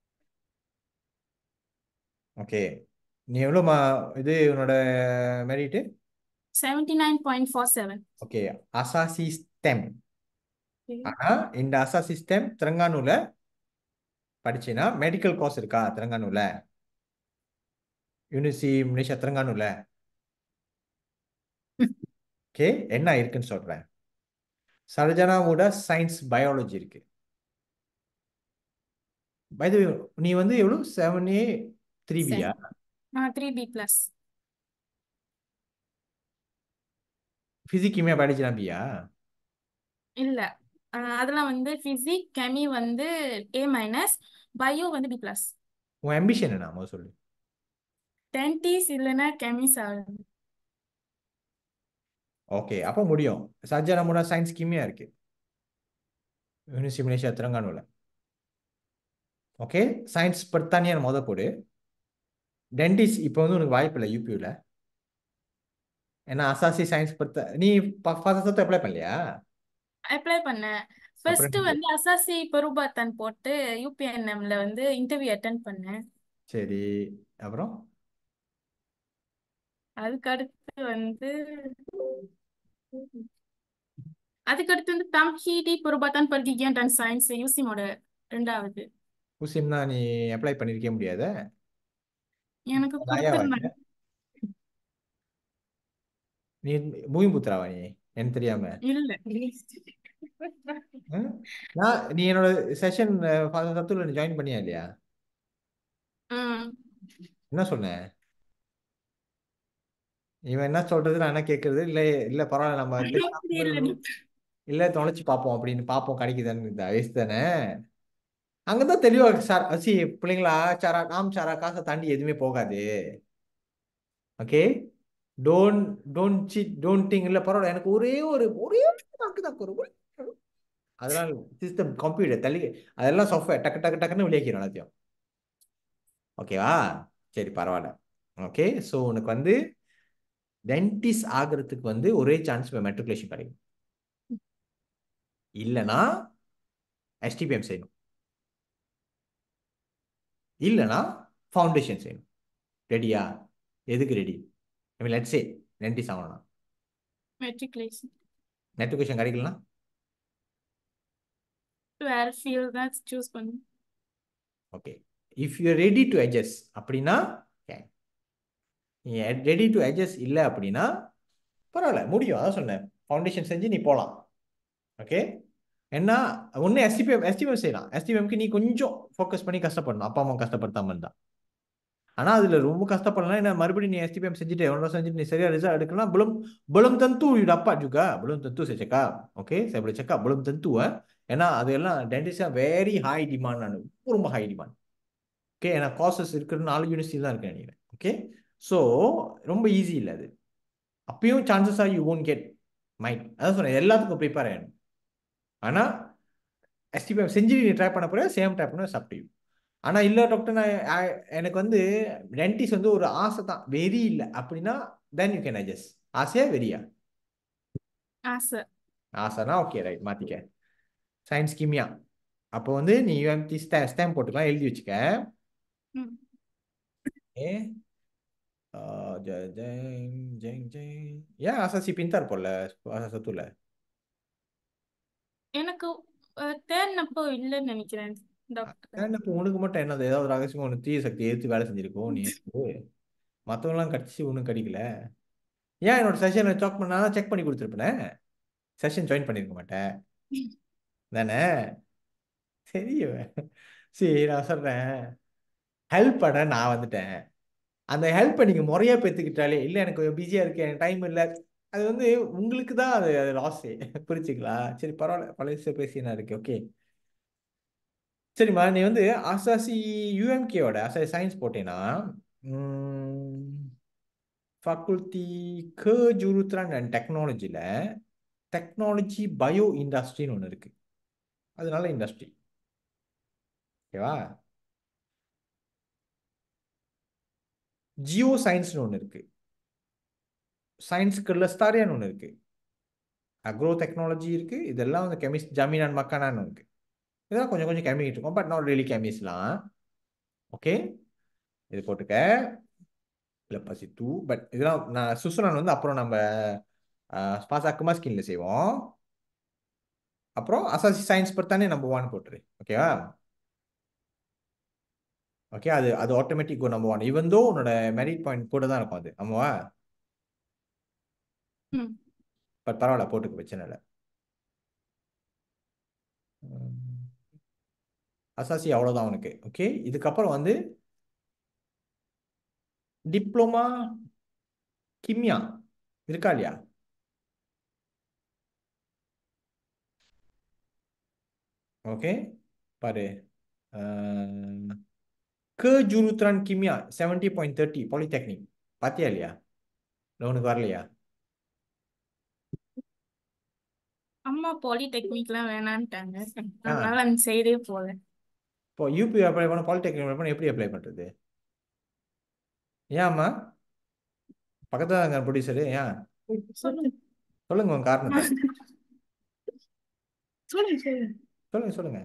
ஓகே நீ எவ்வளோமா இது உன்னோட merit seventy nine point four seven okay அசாசி ஸ்டெம் ஆனா இந்த அசாசி ஸ்டெம் தெலங்கானூல படிச்சீன்னா மெடிக்கல் கோர்ஸ் இருக்கா தெலங்கானூல யூனிவர்சிட்டி மலேசியா தெலங்கானூல ஓகே என்ன இருக்குன்னு சொல்றேன் சர்ஜனாவோட சயின்ஸ் பயாலஜி இருக்கு பை நீ வந்து எவ்வளோ செவன் ஏ த்ரீ பியா த்ரீ பி பிளஸ் பிசிக் கிமியா பயாலஜினா பியா இல்ல அஹ் அதெல்லாம் வந்து பிசிக் கெமி வந்து ஏ மைனஸ் பயோ வந்து பி பிளஸ் உன் அம்பிஷன் என்ன முதல்ல சொல்லு டென்டிஸ் இல்லைன்னா கெமிஸ் ஆகுது ஓகே அப்போ முடியும் சர்ஜனாமோட சயின்ஸ் கிமியா இருக்கு யூனிவர்சிட்டி மலேசியா தெலங்கானூல ஓகே சயின்ஸ் பத்தானியான முத போடு டென்டிஸ் இப்போ வந்து உனக்கு வாய்ப்பு இல்லை யூபியூவில் ஏன்னா அசாசி சயின்ஸ் பத்த நீ ஃபர்ஸ்ட் சத்து அப்ளை பண்ணலையா அப்ளை பண்ணேன் அப்புறம் ஃபர்ஸ்ட் என்ன? வந்து அசாசி பெருபாத்தான் போட்டு யூபிஎன்எம்ல வந்து இன்டர்வியூ அட்டன் பண்ணேன் சரி அப்புறம் அதுக்கு அடுத்து வந்து அதுக்கு அடுத்து வந்து தம்ஹீடி பெருபாத்தான் பர்கிகியான் அண்ட் சயின்ஸ் யூசிமோட ரெண்டாவது உசிம்னா நீ அப்ளை பண்ணிருக்க முடியாத எனக்கு தாயாவா கொடுத்துருந்தாங்க நீ பூமிபுத்திராவா நீ எனக்கு தெரியாம இல்ல ம்? நான் நீ என்னோட செஷன் சத்துல நீ ஜாயின் பண்ணியா இல்லையா ம் என்ன சொன்னேன் இவன் என்ன சொல்றது நான் என்ன கேட்கறது இல்ல இல்ல பரவாயில்ல நம்ம அப்படி இல்ல இல்ல தொலைச்சு பார்ப்போம் அப்படின்னு பார்ப்போம் கிடைக்குதான்னு வயசு தானே அங்கதான் தெளிவா சார் சி பிள்ளைங்களா சாரா நாம் சாரா காசை தாண்டி எதுவுமே போகாது okay don't don't cheat don't think இல்ல பரவாயில்ல எனக்கு ஒரே ஒரு ஒரே ஒரு mark தான் ஒரு ஒரே ஒரு- அதெல்லாம் சிஸ்டம் கம்ப்யூட்டர் தள்ளி அதெல்லாம் சாஃப்ட்வேர் டக்கு டக்கு டக்குன்னு விளையாக்கிறோம் எல்லாத்தையும் ஓகேவா சரி பரவாயில்ல ஓகே ஸோ உனக்கு வந்து டென்டிஸ்ட் ஆகிறதுக்கு வந்து ஒரே சான்ஸ் மெட்ரிகுலேஷன் கிடைக்கும் இல்லைன்னா எஸ்டிபிஎம் செய்யணும் இல்லைன்னா ஃபவுண்டேஷன் செய்யணும் ரெடியா எதுக்கு ready I mean let's say dentist ஆகணும்னா மெட்ரிகுலேஷன் மெட்ரிகுலேஷன் கிடைக்கலனா வேற ஃபீல்ட் தான் சூஸ் பண்ணு okay if you ready to adjust அப்படின்னா okay. நீ ரெடி டு அட்ஜஸ்ட் இல்லை அப்படின்னா பரவாயில்ல முடியும் அதான் சொன்னேன் ஃபவுண்டேஷன் செஞ்சு நீ போகலாம் ஓகே ஏன்னா ஒன்று எஸ்டிபிஎம் எஸ்டிபிஎம் செய்யலாம் எஸ்டிபிஎம்க்கு நீ கொஞ்சம் ஃபோக்கஸ் பண்ணி கஷ்டப்படணும் அப்பா அம்மா கஷ்டப்படுத்தாம இருந்தா ஆனால் அதில் ரொம்ப கஷ்டப்படலாம் என்ன மறுபடியும் நீ எஸ்டிபிஎம் செஞ்சுட்டு எவ்வளோ செஞ்சுட்டு நீ சரியா ரிசல்ட் எடுக்கலாம் belum belum tentu you dapat juga belum tentu saya cakap okay saya boleh cakap belum tentu eh ஏன்னா அது எல்லாம் டென்டிஸ்டா வெரி ஹை டிமாண்ட் ரொம்ப ரொம்ப ஹை டிமாண்ட் ஓகே ஏன்னா காசஸ் இருக்கிற நாலு யூனிவர்சிட்டி தான் இருக்கு நினைக்கிறேன் ஓகே ஸோ ரொம்ப ஈஸி இல்லை அது அப்பயும் chances are you own get mind அதான் சொன்னேன் எல்லாத்துக்கும் ப்ரிப்பேர் ஆகணும் ஆனால் எஸ்டிபிஎம் செஞ்சு நீ ட்ரை பண்ண போகிற சேம் ட்ரை பண்ண சாப்பிட்டு ஆனால் இல்லை டாக்டர் நான் I- எனக்கு வந்து டென்டிஸ்ட் வந்து ஒரு ஆசை தான் வெறி இல்லை அப்படின்னா தென் யூ கேன் அட்ஜஸ்ட் ஆசையா வெறியா ஆசை ஆசைனா ஓகே ரைட் மாற்றிக்க சயின்ஸ் கிமியா அப்போ வந்து நீ யூஎம்டி ஸ்டே ஸ்டாம்ப் போட்டுக்கலாம் எழுதி வச்சுக்க ம். ஏ ஆ, ஜ- ஜெங் ஜெங் ஜெங் ஏன் அசாசி பின்தார் போடல சத்துல எனக்கு தேர்னப்போ இல்லைன்னு நினைக்கிறேன் டாக்டர் ஏன் இப்போ உனக்கு மட்டும் என்னது ஏதாவது ரகசியம் உனக்கு தீய சக்தி எடுத்து வேலை செஞ்சிருக்கோம் நீ மற்றவங்களாம் கடிச்சு ஒன்றும் கடிக்கல ஏன் என்னோட செஷனை செக் பண்ணா செக் பண்ணி கொடுத்துருப்பேனே செஷன் ஜாயின் பண்ணியிருக்க மாட்டேன் தானே தெரியும் சரி நான் சொல்கிறேன் ஹெல்ப் பண்ண நான் வந்துட்டேன் அந்த ஹெல்ப்பை நீங்கள் முறையாக பெற்றுக்கிட்டாலே இல்லை எனக்கு கொஞ்சம் பிஸியாக இருக்கு எனக்கு டைம் இல்லை அது வந்து உங்களுக்கு தான் அது அது லாஸே புரிச்சுங்களா சரி பரவாயில்ல பழைய பேசினா இருக்கு ஓகே சரிம்மா நீ வந்து அசாசி யூஎம்கேவோட அசாசி சயின்ஸ் போட்டேன்னா ஃபேக்கல்டி க ஜுருத்ரான் அண்ட் டெக்னாலஜியில் டெக்னாலஜி பயோ இண்டஸ்ட்ரின்னு ஒன்று இருக்குது அதனால இண்டஸ்ட்ரி ஓகேவா ஜியோ சயின்ஸ்னு ஒன்று இருக்குது சயின்ஸுக்கு லஸ்தாரியான்னு ஒன்று இருக்குது அக்ரோ டெக்னாலஜி இருக்குது இதெல்லாம் வந்து கெமிஸ்ட் ஜமீன் அண்ட் மக்கானான்னு இருக்குது இதெல்லாம் கொஞ்சம் கொஞ்சம் கெமிக்கிட்டு இருக்கோம் பட் நாட் ரியலி கெமிஸ்லாம் ஓகே இது போட்டுக்க இல்லை பசி டூ பட் இதெல்லாம் நான் சுசுனான் வந்து அப்புறம் நம்ம ஸ்பாசாக்குமா ஸ்கின்ல செய்வோம் அப்புறம் அசாசி சயின்ஸ் பத்தானே நம்பர் ஒன் போட்டுரு ஓகேவா ஓகே அது அது ஆட்டோமேட்டிக் கோ நம்பர் ஒன் இவன் தோ உன்னோட மெரிட் பாயிண்ட் கூட தான் இருக்கும் அது ஆமாவா ம் பட் பரவாயில்ல போட்டுக்க பிரச்சனை இல்லை அசாசி அவ்வளோதான் உனக்கு ஓகே இதுக்கப்புறம் வந்து டிப்ளமா கிம்யா இருக்கா இல்லையா ஓகே பாரு அஹ், க ஜுருத்ரான் கிம்யா செவன்டி பாயிண்ட் தேர்ட்டி பாலிடெக்னிக் பாத்தியா இல்லையா இல்லை உனக்கு வரலையா அம்மா பாலிடெக்னிக்லாம் வேணான்ட்டாங்க ஆ அதனால அந்த சைடே போல இப்போ யூபி அப்ளை பண்ண பாலிடெக்னிக் அப்ளை பண்ண எப்படி அப்ளை பண்ணுறது ஏன்மா பக்கத்தில் தாங்க ப்ரொடியூசரு ஏன் சொல்லுங்க சொல்லுங்க உங்க காரணத்தை சொல்லுங்க சொல்லுங்க சொல்லுங்க சொல்லுங்க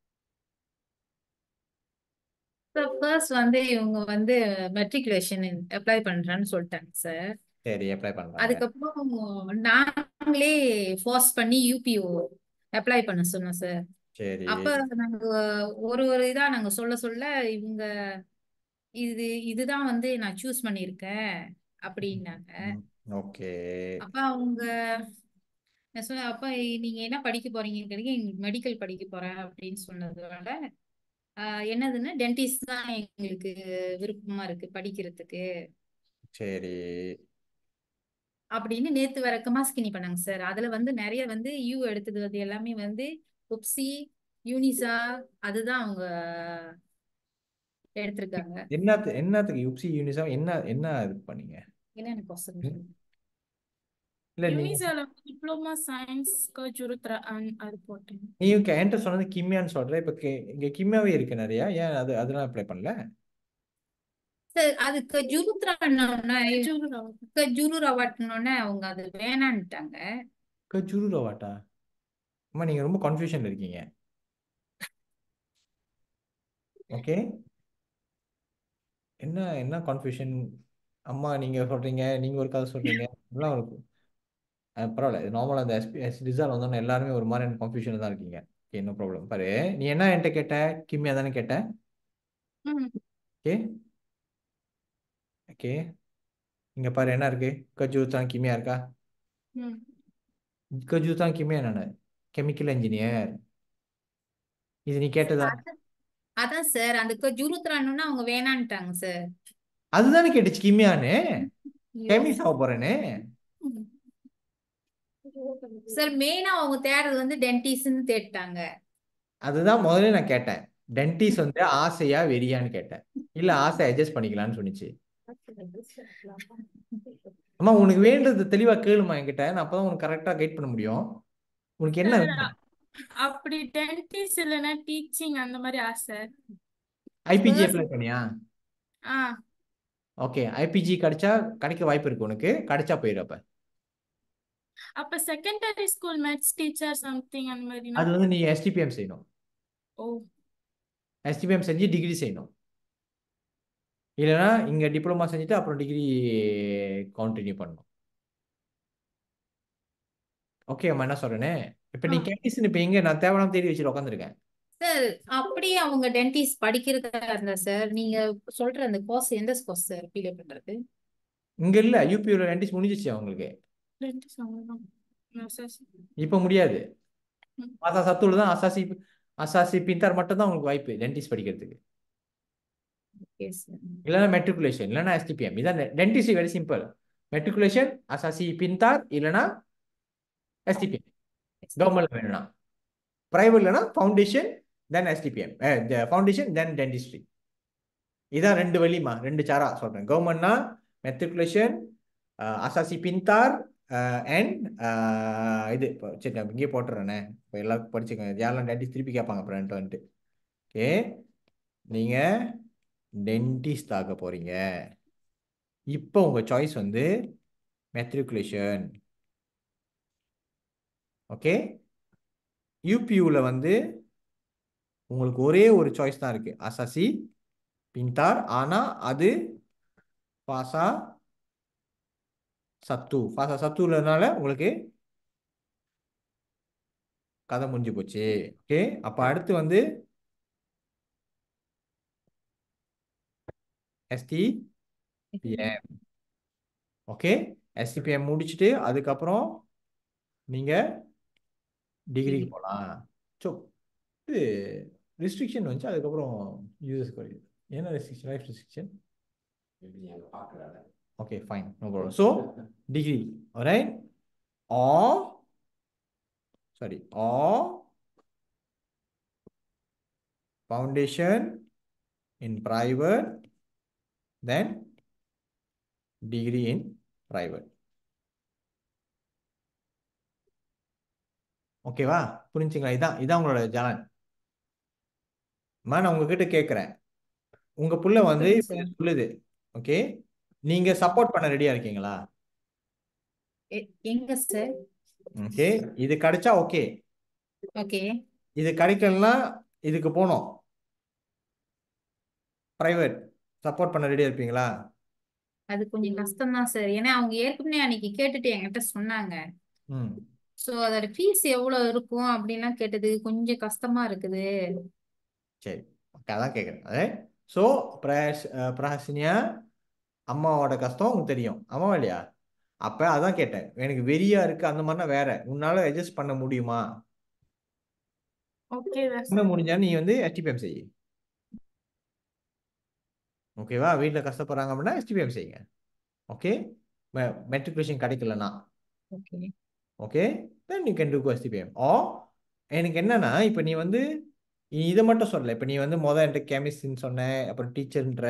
ஃபர்ஸ்ட் வந்து இவங்க வந்து மெட்ரிகுலேஷன் அப்ளை பண்றேன்னு சொல்லிட்டாங்க சார் சரி அப்ளை பண்ணுறாங்க அதுக்கப்புறம் நாங்களே ஃபோர்ஸ் பண்ணி யூபிஓ அப்ளை பண்ண சொன்னோம் சார் சரி அப்ப நாங்க ஒரு ஒரு இதா நாங்க சொல்ல சொல்ல இவங்க இது இதுதான் வந்து நான் சூஸ் பண்ணியிருக்கேன் அப்படின்னாங்க ஓகே அப்ப அவங்க நான் சொன்னேன் அப்ப நீங்க என்ன படிக்க போறீங்கன்னு கேட்டீங்க மெடிக்கல் படிக்க போறேன் அப்படின்னு சொன்னதோட ஆஹ் என்னதுன்னா டென்டிஸ்ட் தான் எங்களுக்கு விருப்பமா இருக்கு படிக்கிறதுக்கு சரி அப்படின்னு நேத்து வர கமாஸ்கினி பண்ணாங்க சார் அதுல வந்து நிறைய வந்து யூ எடுத்தது வந்து எல்லாமே வந்து ஒப்சி யூனிசா அதுதான் அவங்க எடுத்திருக்காங்க என்னத்து என்னத்துக்கு யுப்சி யூனிசா என்ன என்ன இது பண்ணீங்க என்னென்ன கொஸ்டின் ம்? இல்லை நீ யூனிசால டிப்ளமா சயின்ஸ் ஜுருத்ரா அது போட்டேன் நீ என்கிட்ட சொன்னது கிம்யான்னு சொல்ற இப்போ இங்கே கிம்யாவே இருக்கு நிறையா ஏன் அது அதெல்லாம் அப்ளை பண்ணல சார் அதுக்கு ஜுருத்ரான்னொன்னே ஜுருரா ஜுரு ரவாட்னோடனே அவங்க அது வேணான்ட்டாங்க கஜுரு ரவாட்டா அம்மா நீங்கள் ரொம்ப கன்ஃபியூஷன்ல இருக்கீங்க ஓகே என்ன என்ன கன்ஃபியூஷன் அம்மா நீங்கள் சொல்கிறீங்க நீங்கள் ஒரு கதை சொல்கிறீங்க எல்லாம் ஒரு அஹ் பரவாயில்ல இது நார்மலாக அந்த எஸ்பி எஸ் ரிசல்ட் வந்தோன்னே எல்லாருமே ஒரு மாதிரியான கன்ஃபியூஷனில் தான் இருக்கீங்க ஓகே நோ ப்ராப்ளம் பாரு நீ என்ன என்கிட்ட கேட்ட கிம்யா தானே கேட்ட ம் ஓகே ஓகே இங்கே பாரு என்ன இருக்கு கஜூத்தான் கிம்யா இருக்கா ம் கஜூத்தான் கிம்யா என்னென்ன கெமிக்கல் இன்ஜினியர் இது நீ கேட்டதா அதான் அதான் சார் அந்த ஜுருத்ரான்னா அவங்க வேணான்ட்டாங்க சார் அதுதானே கேட்டுச்சு கிம்யான்னு ஐயோ கெமிஸ் ஆக போறேன்னு சார் மெயினா அவங்க தேடுறது வந்து டென்டிஸ்ட்னு தேடிட்டாங்க அதுதான் முதல்ல நான் கேட்டேன் டென்டிஸ் வந்து ஆசையா வெறியான்னு கேட்டேன் இல்ல ஆசை அட்ஜஸ்ட் பண்ணிக்கலாம்னு சொன்னிச்சு அம்மா உனக்கு வேண்டது தெளிவா கேளுமா என்கிட்ட நான் அப்பதான் உனக்கு கரெக்டா கைட் பண்ண முடியும் உனக்கு என்ன சார் வேணும் அப்படி டென்டிஸ்ட் இல்லைன்னா டீச்சிங் அந்த மாதிரி ஆசை ஐபிஜி இப்பதான் அப்ளை பண்ணியா ஆ ஓகே ஐபிஜி கிடைச்சா கிடைக்க வாய்ப்பு இருக்கு உனக்கு கிடைச்சா போயிரு அப்ப அப்ப secondary school maths teacher something அந்த மாதிரினா அது வந்து நீ எஸ்டிபிஎம் செய்யணும் ஓ எஸ்டிபிஎம் செஞ்சு டிகிரி செய்யணும் இல்லைன்னா இங்க டிப்ளமா செஞ்சுட்டு அப்புறம் டிகிரி கண்டினியூ பண்ணணும் ஓகே அம்மா என்ன சொல்றேனே இப்போ நீ ஆ கேட்டிஸ்னு இப்போ எங்க நான் தேவையான தேடி வச்சுட்டு உட்காந்துருக்கேன் சார் அப்படியே அவங்க டென்டிஸ்ட் படிக்கிறதா இருந்தா சார் நீங்க சொல்ற அந்த கோர்ஸ் எந்த கோர்ஸ் சார் அப்ளை பண்றது இங்க இல்ல யூபியோட டென்டிஸ்ட் முடிஞ்சிச்சு அவங்களுக்கு டென்டிஸ்ட் அவ்வளவுதான் No, sir. இப்ப முடியாது ம். பாசா சத்துள்ள தான் அசாசி அசாசி பின்தார் மட்டும் தான் உங்களுக்கு வாய்ப்பு டென்டிஸ்ட் படிக்கிறதுக்கு Okay, sir. இல்லைன்னா மெட்ரிகுலேஷன் இல்லைன்னா எஸ்டிபிஎம் இதான் டென்டிஸ்ட் வெரி சிம்பிள் மெட்ரிகுலேஷன் அசாசி பின்தார் இல்லைன்னா எஸ்டிபிஎம் கவர்மெண்ட் வேணும்னா ப்ரைவேட்லனா foundation then STPM foundation then dentistry இதான் ரெண்டு வழிமா ரெண்டு சாரா சொல்றேன் கவர்மெண்ட்னா மெட்ரிகுலேஷன் அசாசி பின்தார் அண்ட் இது இப்போ சரி நான் இங்கேயே போட்டுறேனே இப்போ எல்லாருக்கும் படிச்சுக்கோங்க யாரெல்லாம் டென்டிஸ்ட் திருப்பி கேட்பாங்க அப்புறம் என்கிட்ட வந்துட்டு ஓகே நீங்கள் டென்டிஸ்ட் ஆக போகிறீங்க இப்போ உங்கள் சாய்ஸ் வந்து மெட்ரிகுலேஷன் ஓகே யூபியூவில் வந்து உங்களுக்கு ஒரே ஒரு சாய்ஸ் தான் இருக்குது அசாசி பின்தார் ஆனால் அது பாசா சத்து பாசா சத்துலனால உங்களுக்கு கதை முடிஞ்சு போச்சு ஓகே அப்போ அடுத்து வந்து எஸ்டிபிஎம் ஓகே எஸ்டிபிஎம் முடிச்சுட்டு அதுக்கப்புறம் நீங்கள் டிகிரிக்கு போகலாம் ஸோ இது ரிஸ்ட்ரிக்ஷன் வந்துச்சு அதுக்கப்புறம் யூஎஸ் குறையுது என்ன ரெஸ்ட்ரிக்ஷன் லைஃப் ரெஸ்ட்ரிக்ஷன் பார்க்கறாங்க okay fine no problem so degree alright or sorry or foundation in private then degree in private ஓகேவா புரிஞ்சுங்களா இதான் இதான் உங்களோட ஜலன் நான் உங்ககிட்ட கேட்குறேன் உங்க புள்ள வந்து புரியுது இப்ப சார் சொல்லுது ஓகே நீங்க சப்போர்ட் பண்ண ரெடியா இருக்கீங்களா எ- எங்க சார் ஓகே இது கிடைச்சா ஓகே ஓகே இது கிடைக்கலனா இதுக்கு போகணும் பிரைவேட் சப்போர்ட் பண்ண ரெடியா இருப்பீங்களா அது கொஞ்சம் கஷ்டம் தான் சார் ஏன்னா அவங்க ஏற்கனவே அன்னைக்கு கேட்டுட்டு என்கிட்ட சொன்னாங்க ம் சோ அதோட ஃபீஸ் எவ்வளவு இருக்கும் அப்படின்லாம் கேட்டது கொஞ்சம் கஷ்டமா இருக்குது சரி ஓகே அதான் கேட்குறேன் அதே ஸோ பிரஸ் பிரஹாசினியா அம்மாவோட கஷ்டம் உங்களுக்கு தெரியும் அம்மாவா இல்லையா அப்போ அதான் கேட்டேன் எனக்கு வெறியா இருக்கு அந்த மாதிரினா வேற உன்னால அட்ஜஸ்ட் பண்ண முடியுமா ஓகே பண்ண முடிஞ்சா நீ வந்து எஸ்டிபிஎம் செய் ஓகேவா வீட்டில் கஷ்டப்படுறாங்க அப்படின்னா எஸ்டிபிஎம் செய்யுங்க ஓகே மெட்ரிகுலேஷன் கிடைக்கலனா okay okay then you can do STPM oh எனக்கு என்னன்னா இப்போ நீ வந்து நீ இதை மட்டும் சொல்லல இப்போ நீ வந்து மொதல் என்கிட்ட கெமிஸ்ட்ரின்னு சொன்ன அப்புறம் டீச்சர்ன்ற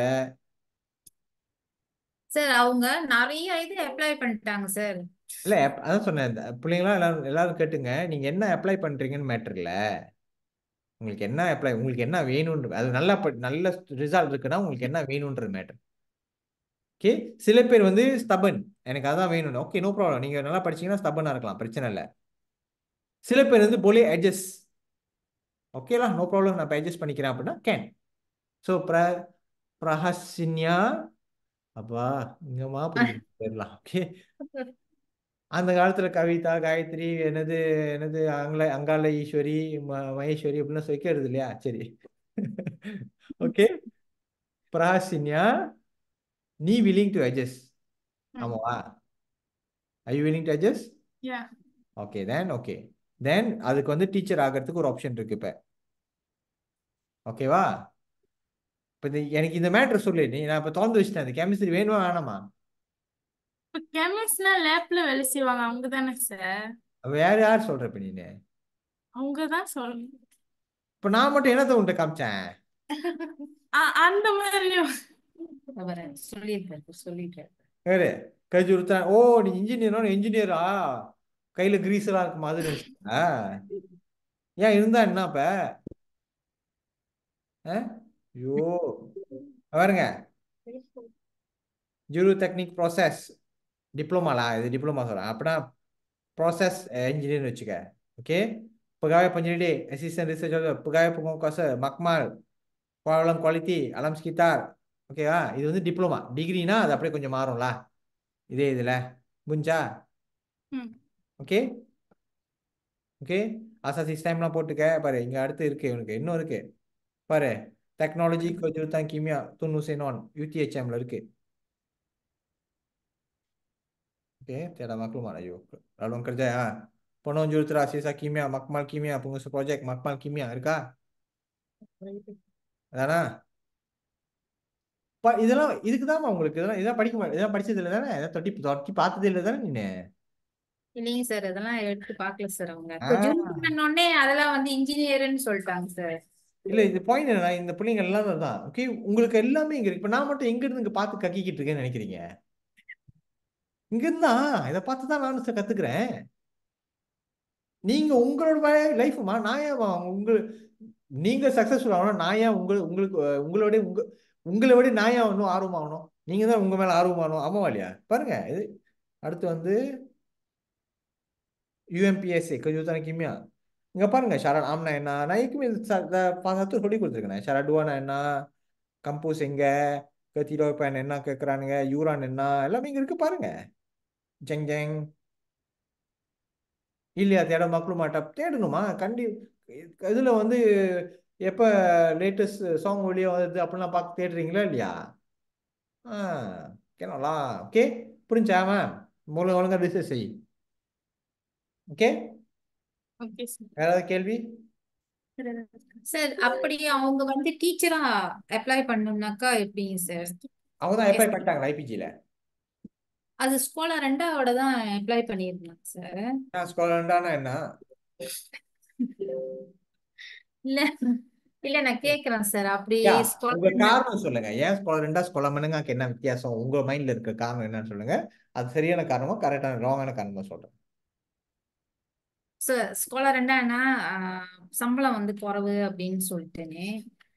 சார் அவங்க நிறைய இது அப்ளை பண்ணிட்டாங்க சார் இல்லை அதான் சொன்னேன் இந்த பிள்ளைங்களாம் எல்லாரும் எல்லாரும் கேட்டுங்க நீங்கள் என்ன அப்ளை பண்ணுறீங்கன்னு மேட்டர் இல்லை உங்களுக்கு என்ன அப்ளை உங்களுக்கு என்ன வேணும்ன்ற அது நல்லா ப- நல்ல ரிசல்ட் இருக்குன்னா உங்களுக்கு என்ன வேணும்ன்ற மேட்டர் ஓகே சில பேர் வந்து ஸ்டபன் எனக்கு அதான் வேணும் ஓகே நோ ப்ராப்ளம் நீங்கள் நல்லா படிச்சீங்கன்னா ஸ்டபனாக இருக்கலாம் பிரச்சனை இல்லை சில பேர் வந்து போலே அட்ஜஸ்ட் ஓகேலா நோ ப்ராப்ளம் நான் இப்போ அட்ஜஸ்ட் பண்ணிக்கிறேன் அப்படின்னா கேன் ஸோ ப்ர பிரஹசின்யா அப்பா இங்கம்மா போயிடலாம் ஓகே அந்த காலத்துல கவிதா காயத்ரி என்னது என்னது அங்கல அங்காள ஈஸ்வரி ம- மகேஸ்வரி அப்படிலாம் வைக்கிறது இல்லையா சரி ஓகே பிரஹாசின்யா நீ willing டு adjust ஆமாவா I you willing to adjust yeah okay then okay then அதுக்கு வந்து டீச்சர் ஆகிறதுக்கு ஒரு ஆப்ஷன் இருக்கு இப்போ ஓகேவா இப்போ இந்த எனக்கு இந்த மேட்ரு சொல்லு நீ நான் இப்போ திறந்து வச்சிட்டேன் அந்த கெமிஸ்ட்ரி வேணுமா வேணாமா இப்போ கெமிஸ்ட்னா லேப்ல வேலை செய்வாங்க அவங்க தானே சார் அப்ப வேற யார் சொல்ற இப்போ நீனு அவங்க தான் சொல்லணும் இப்போ நான் மட்டும் என்னத்த உன்கிட்ட காமிச்சேன் அ- அந்த மாதிரியும் அவர் சொல்லியிருக்காரு சொல்லியிருக்காரு வேறு கஜி உறுத்தா ஓ நீ இன்ஜினியரா இன்ஜினியரா கையில கிரீஸ் எல்லாம் இருக்கு மாதிரி நினைச்சா ஏன் இருந்தா என்ன அப்ப ஆ? ஐயோ பாருங்க ஜூரு டெக்னிக் ப்ராசஸ் டிப்ளமாலா இது டிப்ளமா சொல்கிறேன் அப்படின்னா ப்ராசஸ் இன்ஜினியர்னு வச்சுக்க okay pegawai penyelidik assistant researcher pegawai pengukuasa makmal pengelolaan quality alam sekitar ஓகேவா இது வந்து டிப்ளமா டிகிரினா அது அப்படியே கொஞ்சம் மாறும்ல இதே இதில் புரிஞ்சா ம் ஓகே ஓகே ஆசா சிஸ்டம்லாம் போட்டுக்க பாரு இங்க அடுத்து இருக்கு உனக்கு இன்னும் இருக்கு பாரு டெக்னாலஜி kejurutan kimia tunusenon UTHM-ல இருக்கு Okey, tiada maklumat ayo. Laluan kerja ya. Penuh juruterus sisa kimia, makmal kimia, pengusaha projek makmal kimia இருக்கா அதானா ப இதெல்லாம் இதுக்கு தான் உங்களுக்கு இதெல்லாம் இதெல்லாம் படிக்க மாட்டேன் இதெல்லாம் படிச்சது இல்லை தானே இதை தொட்டி தொட்டி பார்த்ததே இல்லை தானே நீனு இல்லைங்க சார் அதெல்லாம் எடுத்து பார்க்கல சார் அவங்க ஆ. கொஞ்சம் உடனே அதெல்லாம் வந்து இன்ஜினியர்னு சொல்லிட்டாங்க சார் இல்ல இது பாயிண்ட் என்னன்னா இந்த பிள்ளைங்க எல்லாம் தான் ஓகே உங்களுக்கு எல்லாமே இங்க இருக்கு இப்ப நான் மட்டும் எங்க இருந்து இங்க பார்த்து கக்கிக்கிட்டு இருக்கேன்னு நினைக்கிறீங்க இங்க இருந்தா இதை பார்த்து தான் நானும் சார் கத்துக்கிறேன் நீங்க உங்களோட லைஃப்மா நான் ஏன் வா- உங்க நீங்க சக்சஸ்ஃபுல் ஆகணும் நான் ஏன் உங்க உங்களுக்கு அஹ், உங்களோட உங்க உங்களை விட நான் ஏன் இன்னும் ஆர்வமாகணும் நீங்க தான் உங்க மேல ஆர்வமாகணும் ஆமாவா இல்லையா பாருங்க இது அடுத்து வந்து UMPSA kejurutan kimia இங்க பாருங்க ஷாரட் ஆம்னா என்ன நான் ஏற்கனவே இது ச- த- பா- சத்து சொல்லி கொடுத்துருக்கேன் ஷாரட் டுவானா என்ன கம்போஸ் எங்க கத்திரோபேன் என்ன கேட்குறானுங்க யூரான் என்ன எல்லாமே இங்க இருக்கு பாருங்க ஜெங் ஜெங் இல்லையா தேட மக்களும் மாட்டா தேடணுமா கண்டி இதுல வந்து எப்ப லேட்டஸ்ட் சாங் வெளியே வருது அப்படிலாம் பார்த்து தேடுறீங்களா இல்லையா ஆ கேனலா ஓகே புரிஞ்சா மேம் மூலம் ஒழுங்கா ரிசர்ச் செய் ஓகே ஓகே சார் வேற ஏதாவது கேள்வி சார் அப்படி அவங்க வந்து டீச்சரா அப்ளை பண்ணணும்னாக்கா எப்படிங்க சார் அவங்க தான் அப்ளை பண்ணிட்டாங்களா ஐபிஜியில் அது ஸ்கோலா ரெண்டாவோட தான் அப்ளை பண்ணியிருந்தாங்க சார் நான் ஸ்காலண்டானா என்ன இல்ல இல்ல நான் கேக்குறேன் சார் அப்படி யா ஸ்கோலா உங்க காரணம் சொல்லுங்க ஏன் ஸ்காலர் ரெண்டா ஸ்காலர் பண்ணுங்க என்ன வித்தியாசம் உங்க மைண்ட்ல இருக்க காரணம் என்னன்னு சொல்லுங்க அது சரியான காரணமா கரெக்டான ராங்கான காரணமா சொல்றேன் சார் ஸ்கோலா ரெண்டானா ஆஹ், சம்பளம் வந்து குறைவு அப்படின்னு சொல்லிட்டேனே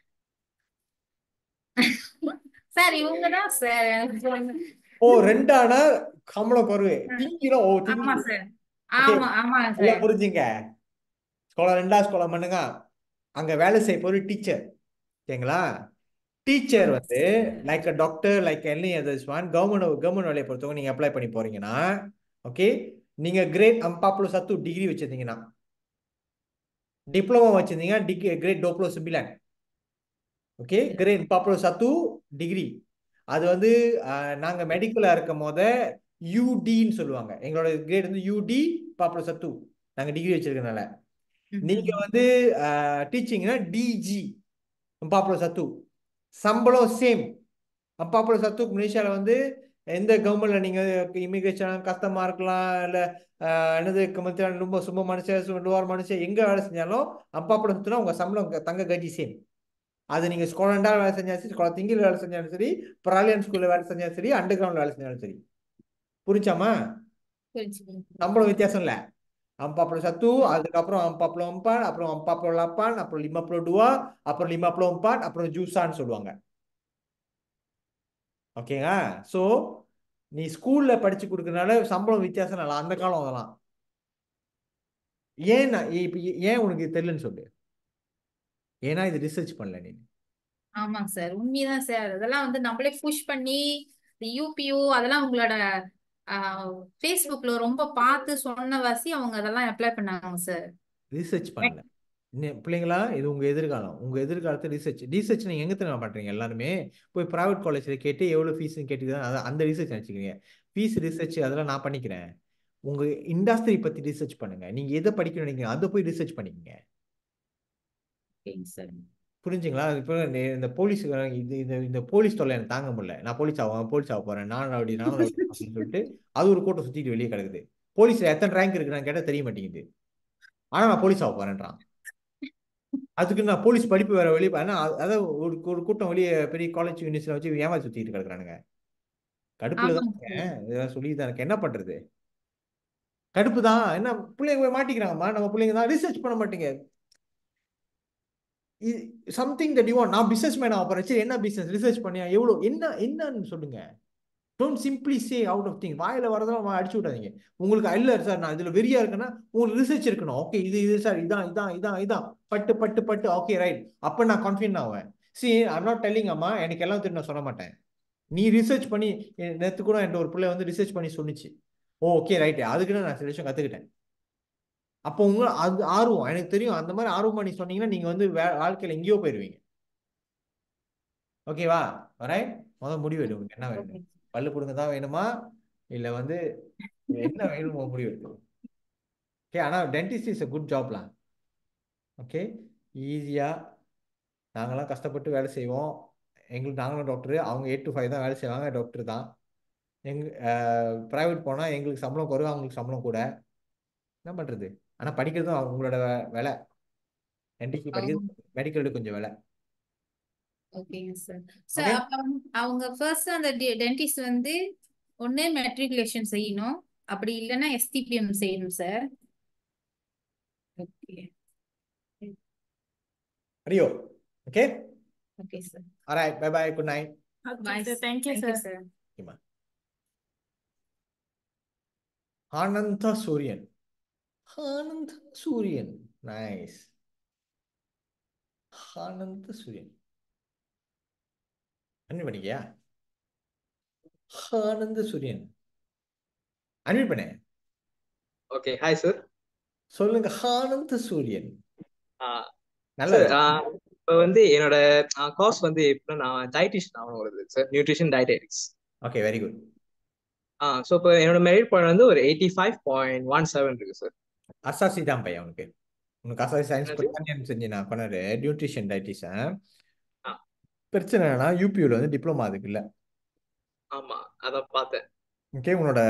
சார் இவங்க தான் சார் எனக்கு சொன்ன- ஓ ரெண்டானா சம்பளம் குறைவு திங்கிலாம் ஓ ஆமா திங்கி சார் ஓகே ஆமா ஆமா நல்லா சார் புரிஞ்சுங்க ஸ்காலர் ரெண்டா ஸ்காலர் பண்ணுங்க அங்க வேலை செய்ய போற டீச்சர் ஓகேங்களா டீச்சர் வந்து like a doctor like any others one government government வேலையை பொறுத்தவங்க நீங்க அப்ளை பண்ணி போறீங்கன்னா ஓகே நீங்க கிரேட் அம்பாப்ளோ சத்து டிகிரி வச்சிருந்தீங்கன்னா டிப்ளமோ வச்சிருந்தீங்க டிகிரி கிரேட் டோப்ளோ சிம்பிளான் ஓகே கிரேட் பாப்புலோ சத்து டிகிரி அது வந்து ஆஹ், நாங்க மெடிக்கலா இருக்கும் போத யூடின்னு சொல்லுவாங்க எங்களோட கிரேட் வந்து யூடி பாப்புலோ சத்து நாங்க டிகிரி வச்சிருக்கனால நீங்க வந்து டீச்சிங்னா டிஜி பாப்புலோ சத்து சம்பளம் சேம் பாப்புலோ சத்து மலேசியால வந்து எந்த கவர்மெண்ட்ல நீங்க இமிகிரேஷன் கஷ்டமா இருக்கலாம் இல்ல ஆஹ், என்னது கமத்தியான ரொம்ப சும்மா மனுஷன் டுவார் மனுஷன் எங்க வேலை செஞ்சாலும் அப்பாப்பட சத்துனா உங்க சம்பளம் க- தங்க கஜி சேம் அது நீங்க ஸ்கோலண்டா வேலை செஞ்சாலும் சரி ஸ்கோலா திங்கில் வேலை செஞ்சாலும் சரி பிராலியன் ஸ்கூல்ல வேலை செஞ்சாலும் சரி அண்டர் கிரவுண்ட் வேலை செஞ்சாலும் சரி புரிஞ்சாமா புரிஞ்சுக்கணும் சம்பளம் வித்தியாசம் இல்ல அம்பாப்பளம் சத்து அதுக்கப்புறம் அம்பாப்பளம் அம்பான் அப்புறம் அம்பாப்பளம் லப்பான் அப்புறம் லிமாப்பளம் டுவா அப்புறம் லிமாப்பளம் அம்பான் அப்புறம் ஜூசான்னு சொல்லுவாங்க ஓகேங்க ஸோ நீ ஸ்கூல்ல படிச்சு கொடுக்கறனால சம்பளம் வித்தியாசம் இல்லை அந்த காலம் அதெல்லாம் ஏன் நான் இப்ப ஏன் உனக்கு இது தெரியலன்னு சொல்லு ஏன்னா இது ரிசர்ச் பண்ணல நீ ஆமாங்க சார் உண்மைதான் சார் அதெல்லாம் வந்து நம்மளே புஷ் பண்ணி இந்த யூபியூ அதெல்லாம் உங்களோட ஃபேஸ்புக்ல ரொம்ப பார்த்து சொன்ன வாசி அவங்க அதெல்லாம் அப்ளை பண்ணாங்க சார் ரிசர்ச் பண்ணல இன்னும் பிள்ளைங்களா இது உங்க எதிர்காலம் உங்க எதிர்காலத்தை ரிசர்ச் ரிசர்ச் நீங்க எங்க தெரியுமா பண்றீங்க எல்லாருமே போய் பிரைவேட் காலேஜ்ல கேட்டு எவ்வளவு ஃபீஸ்னு கேட்டு தான் அந்த ரிசர்ச் நினைச்சுக்கிறீங்க ஃபீஸ் ரிசர்ச் அதெல்லாம் நான் பண்ணிக்கிறேன் உங்க இண்டஸ்ட்ரி பத்தி ரிசர்ச் பண்ணுங்க நீங்க எதை படிக்கணும் நினைக்கிறீங்க அதை போய் ரிசர்ச் பண்ணிக்கங்க ஓகேங்க சார் புரிஞ்சுங்களா இப்போ நே- இந்த போலீஸ் இது இந்த இந்த போலீஸ் தொல்லை எனக்கு தாங்க முடியல நான் போலீஸ் ஆகும் போலீஸ் ஆக போறேன் நான் ரவுடி நான் ரவுடி அப்படின்னு சொல்லிட்டு அது ஒரு கூட்டம் சுத்திட்டு வெளியே கிடக்குது போலீஸ்ல எத்தனை ரேங்க் இருக்குன்னு கேட்டா தெரிய மாட்டேங்குது ஆனா நான் போலீஸ் ஆக போறேன்றான் அதுக்கு நான் போலீஸ் படிப்பு வேற வெளியே ஆனா அ- அதான் ஒரு ஒரு கூட்டம் வெளியே பெரிய காலேஜ் யூனிவர்சிட்டியில் வச்சு ஏமாத்தி சுத்திட்டு கிடக்குறானுங்க கடுப்புல தான் ஆமாங்க இருக்கேன் இதெல்லாம் சொல்லி தான் எனக்கு என்ன பண்றது கடுப்பு தான் என்ன பிள்ளைங்க போய் மாட்டிக்கிறாங்கம்மா நம்ம பிள்ளைங்க தான் ரிசர்ச் பண்ண மாட்டீங்க சம்திங் தட் யூ வாண்ட் நான் பிசினஸ் மேன் ஆக போறேன் சரி என்ன பிசினஸ் ரிசர்ச் பண்ணியா எவ்வளோ என்ன என்னன்னு சொல்லுங்க don't simply say out of thing வாயில வரதெல்லாம் வா- அடிச்சு விட்டாதீங்க உங்களுக்கு இல்ல சார் நான் இதுல வெறியா இருக்கேன்னா உங்களுக்கு ரிசர்ச் இருக்கணும் ஓகே இது இது சார் இதான் இதான் இதான் இதான் பட்டு பட்டு பட்டு ஓகே ரைட் அப்ப நான் கான்ஃபிடன்ட் ஆவேன் சி ஐம் நாட் டெல்லிங் அம்மா எனக்கு எல்லாம் தெரியும் நான் சொல்ல மாட்டேன் நீ ரிசர்ச் பண்ணி நேற்று கூட என்கிட்ட ஒரு பிள்ளை வந்து ரிசர்ச் பண்ணி சொன்னிச்சு ஓ ஓகே ரைட் அதுக்கு நான் சில விஷயம் கத்துக்கிட்டேன் அப்போ உங்க அது ஆர்வம் எனக்கு தெரியும் அந்த மாதிரி ஆர்வமா நீ சொன்னீங்கன்னா நீங்க வந்து வே வாழ்க்கையில எங்கேயோ போயிருவீங்க ஓகேவா ரைட் முதல் முடிவு எடு உங்களுக்கு என்ன வேணும் பல்லு பிடுங்க தான் வேணுமா இல்ல வந்து என்ன வேணுமோ முடிவு எடு ஓகே ஆனா டென்டிஸ்ட் இஸ் a குட் ஜாப்லாம் ஓகே ஈஸியா நாங்களாம் கஷ்டப்பட்டு வேலை செய்வோம் எங்களுக்கு நாங்களும் டாக்டர் அவங்க எயிட் டு ஃபைவ் தான் வேலை செய்வாங்க டாக்டர் தான் எங்க ப்ரைவேட் போனால் எங்களுக்கு சம்பளம் குறைவு அவங்களுக்கு சம்பளம் கூட என்ன பண்ணுறது ஆனால் படிக்கிறதும் அவங்களோட வே- வேலை டென்டிஸ்ட் படிக்கிறது மெடிக்கல் கொஞ்சம் வேலை ஓகேங்க சார் சார் ஓகே அப்ப வந்து அவங்க ஃபர்ஸ்ட் அந்த டென்டிஸ்ட் வந்து ஒண்ணு மெட்ரிகுலேஷன் செய்யணும் அப்படி இல்லைன்னா எஸ்டிபிஎம் செய்யணும் சார் ஓகே அரியோ okay okay sir alright bye bye good night Okay, bye sir. Thank you, thank you sir. Sir ஓகேம்மா ஆனந்த சூரியன் ஆனந்த சூரியன் நைஸ் ஆனந்த சூரியன் அன்மிட் பண்ணிக்கியா ஆனந்த சூரியன் அன்மிட் பண்ண ஓகே ஹாய் சார் சொல்லுங்க ஆனந்த சூரியன் சார் நல்லது இப்போ வந்து என்னோட கோர்ஸ் வந்து எப்படின்னா நான் டயட்டிஷியன் ஆகணும் வருது sir nutrition dietetics okay very good ah so இப்போ என்னோட மெரிட் பாயிண்ட் வந்து ஒரு eighty five point one seven இருக்கு சார் அசாசி தான் பையன் உனக்கு உனக்கு அசாசி சயின்ஸ் என்னது பற்றி செஞ்சு நான் கொண்டாரு நியூட்ரிஷன் டயட்டிஷன் ஆ பிரச்சனை என்னன்னா யூபியூல வந்து டிப்ளமா அதுக்கு இல்லை ஆமா அதான் பார்த்தேன் ஓகே உன்னோட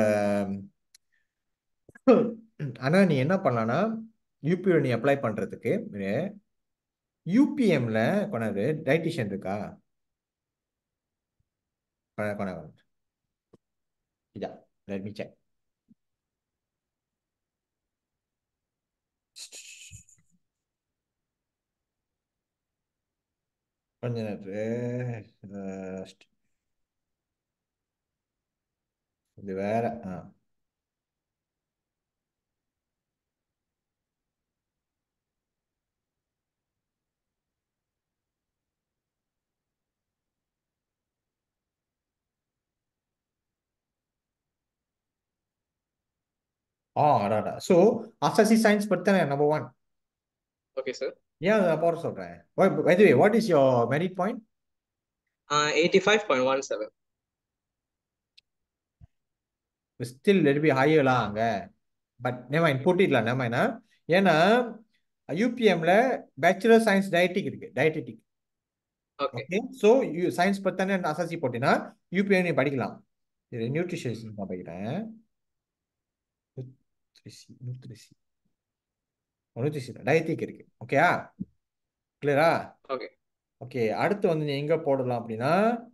ஆனா நீ என்ன பண்ணலாம்னா யூபியூல நீ அப்ளை பண்றதுக்கு யூபிஎம்ல கொண்டாரு டயட்டிஷியன் இருக்கா கொண்டாரு கொண்டாரு இதா let me check கொஞ்ச நேரம் அஹ், இது வேற ஆ ஆ அடாடா ஸோ அசாசி சயின்ஸ் பத்தானே நம்பர் ஒன் ஓகே சார் ஏன் அதை நான் போட சொல்றேன் why what is your merit point eighty five point one seven still let be ஹையர்லாம் அங்க பட் நேமாயின் போட்டிடலாம் நேமாயினா ஏன்னா யூபிஎம்ல பேச்சுலர் சயின்ஸ் டயட்டிக் இருக்கு dietetic okay okay so you science பத்தானே அசாசி போட்டினா யூபிஎம் நீ படிக்கலாம் இது நியூட்ரிஷன்ஸ் நான் படிக்கிறேன் நியூட்ரிசி நியூட்ரிசி நியூட்ரிசி டயட்டிக் இருக்கு ஓகேயா கிளியரா ஓகே ஓகே அடுத்து வந்து நீ எங்க போடலாம் அப்படின்னா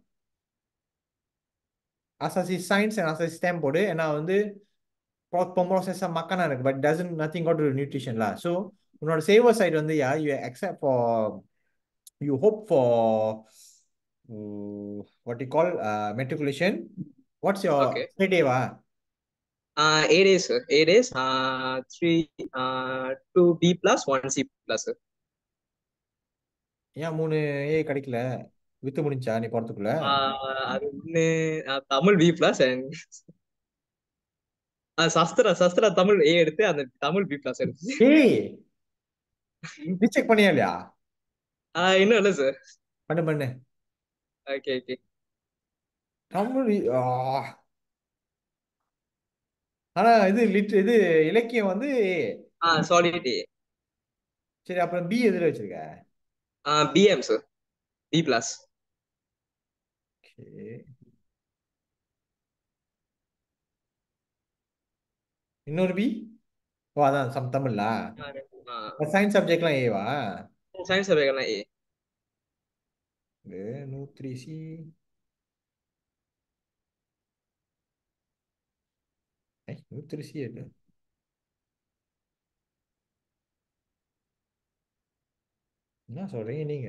அசாசி சயின்ஸ் அண்ட் அசாசி ஸ்டெம் போடு ஏன்னா வந்து ப்ராசஸாக மக்கனா இருக்கு but doesn't nothing got to நியூட்ரிஷன்ல ஸோ உன்னோட சேவர் சைடு வந்து yeah you accept for you hope for what you call matriculation what's your okay ஸ்டேடேவா ஏ டேஸ் சார் ஏ டேஸ் three two B plus one C plus sir ஏன் மூணு ஏ கிடைக்கல வித்து முடிஞ்சா நீ போறதுக்குள்ள அது ஒன்று தமிழ் பி பிளஸ் அண்ட் சஸ்திரா சஸ்திரா தமிழ் ஏ எடுத்து அந்த தமிழ் பி பிளஸ் எடுத்து ஏய் ரீசெக் பண்ணியா இல்லையா ஆஹ் இன்னும் இல்லை சார் பண்ணு பண்ணு ஓகே ஓகே தமிழ் ஆ. ஆனா இது லிட் இது இலக்கியம் வந்து ஆ சாலிட் ஏ சரி அப்புறம் பி எதுல வச்சிருக்க BM sir B plus okay இன்னொரு பி ஓ அதான் சம் தமிழ்லா சயின்ஸ் சப்ஜெக்ட்லாம் ஏவா சயின்ஸ் சப்ஜெக்ட்லாம் ஏ இது நூற்றி சி நூற்றி சி எது என்ன சொல்றீங்க நீங்க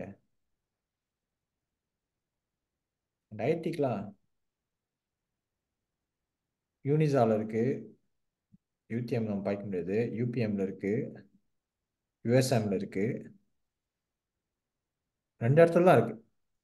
டயட்டிக்லாம் யூனிசால இருக்கு யூடிஎம் நம்ம பார்க்க முடியாது யூபிஎம்ல இருக்கு யூஎஸ்எம்ல இருக்கு ரெண்டு இடத்துல தான் இருக்கு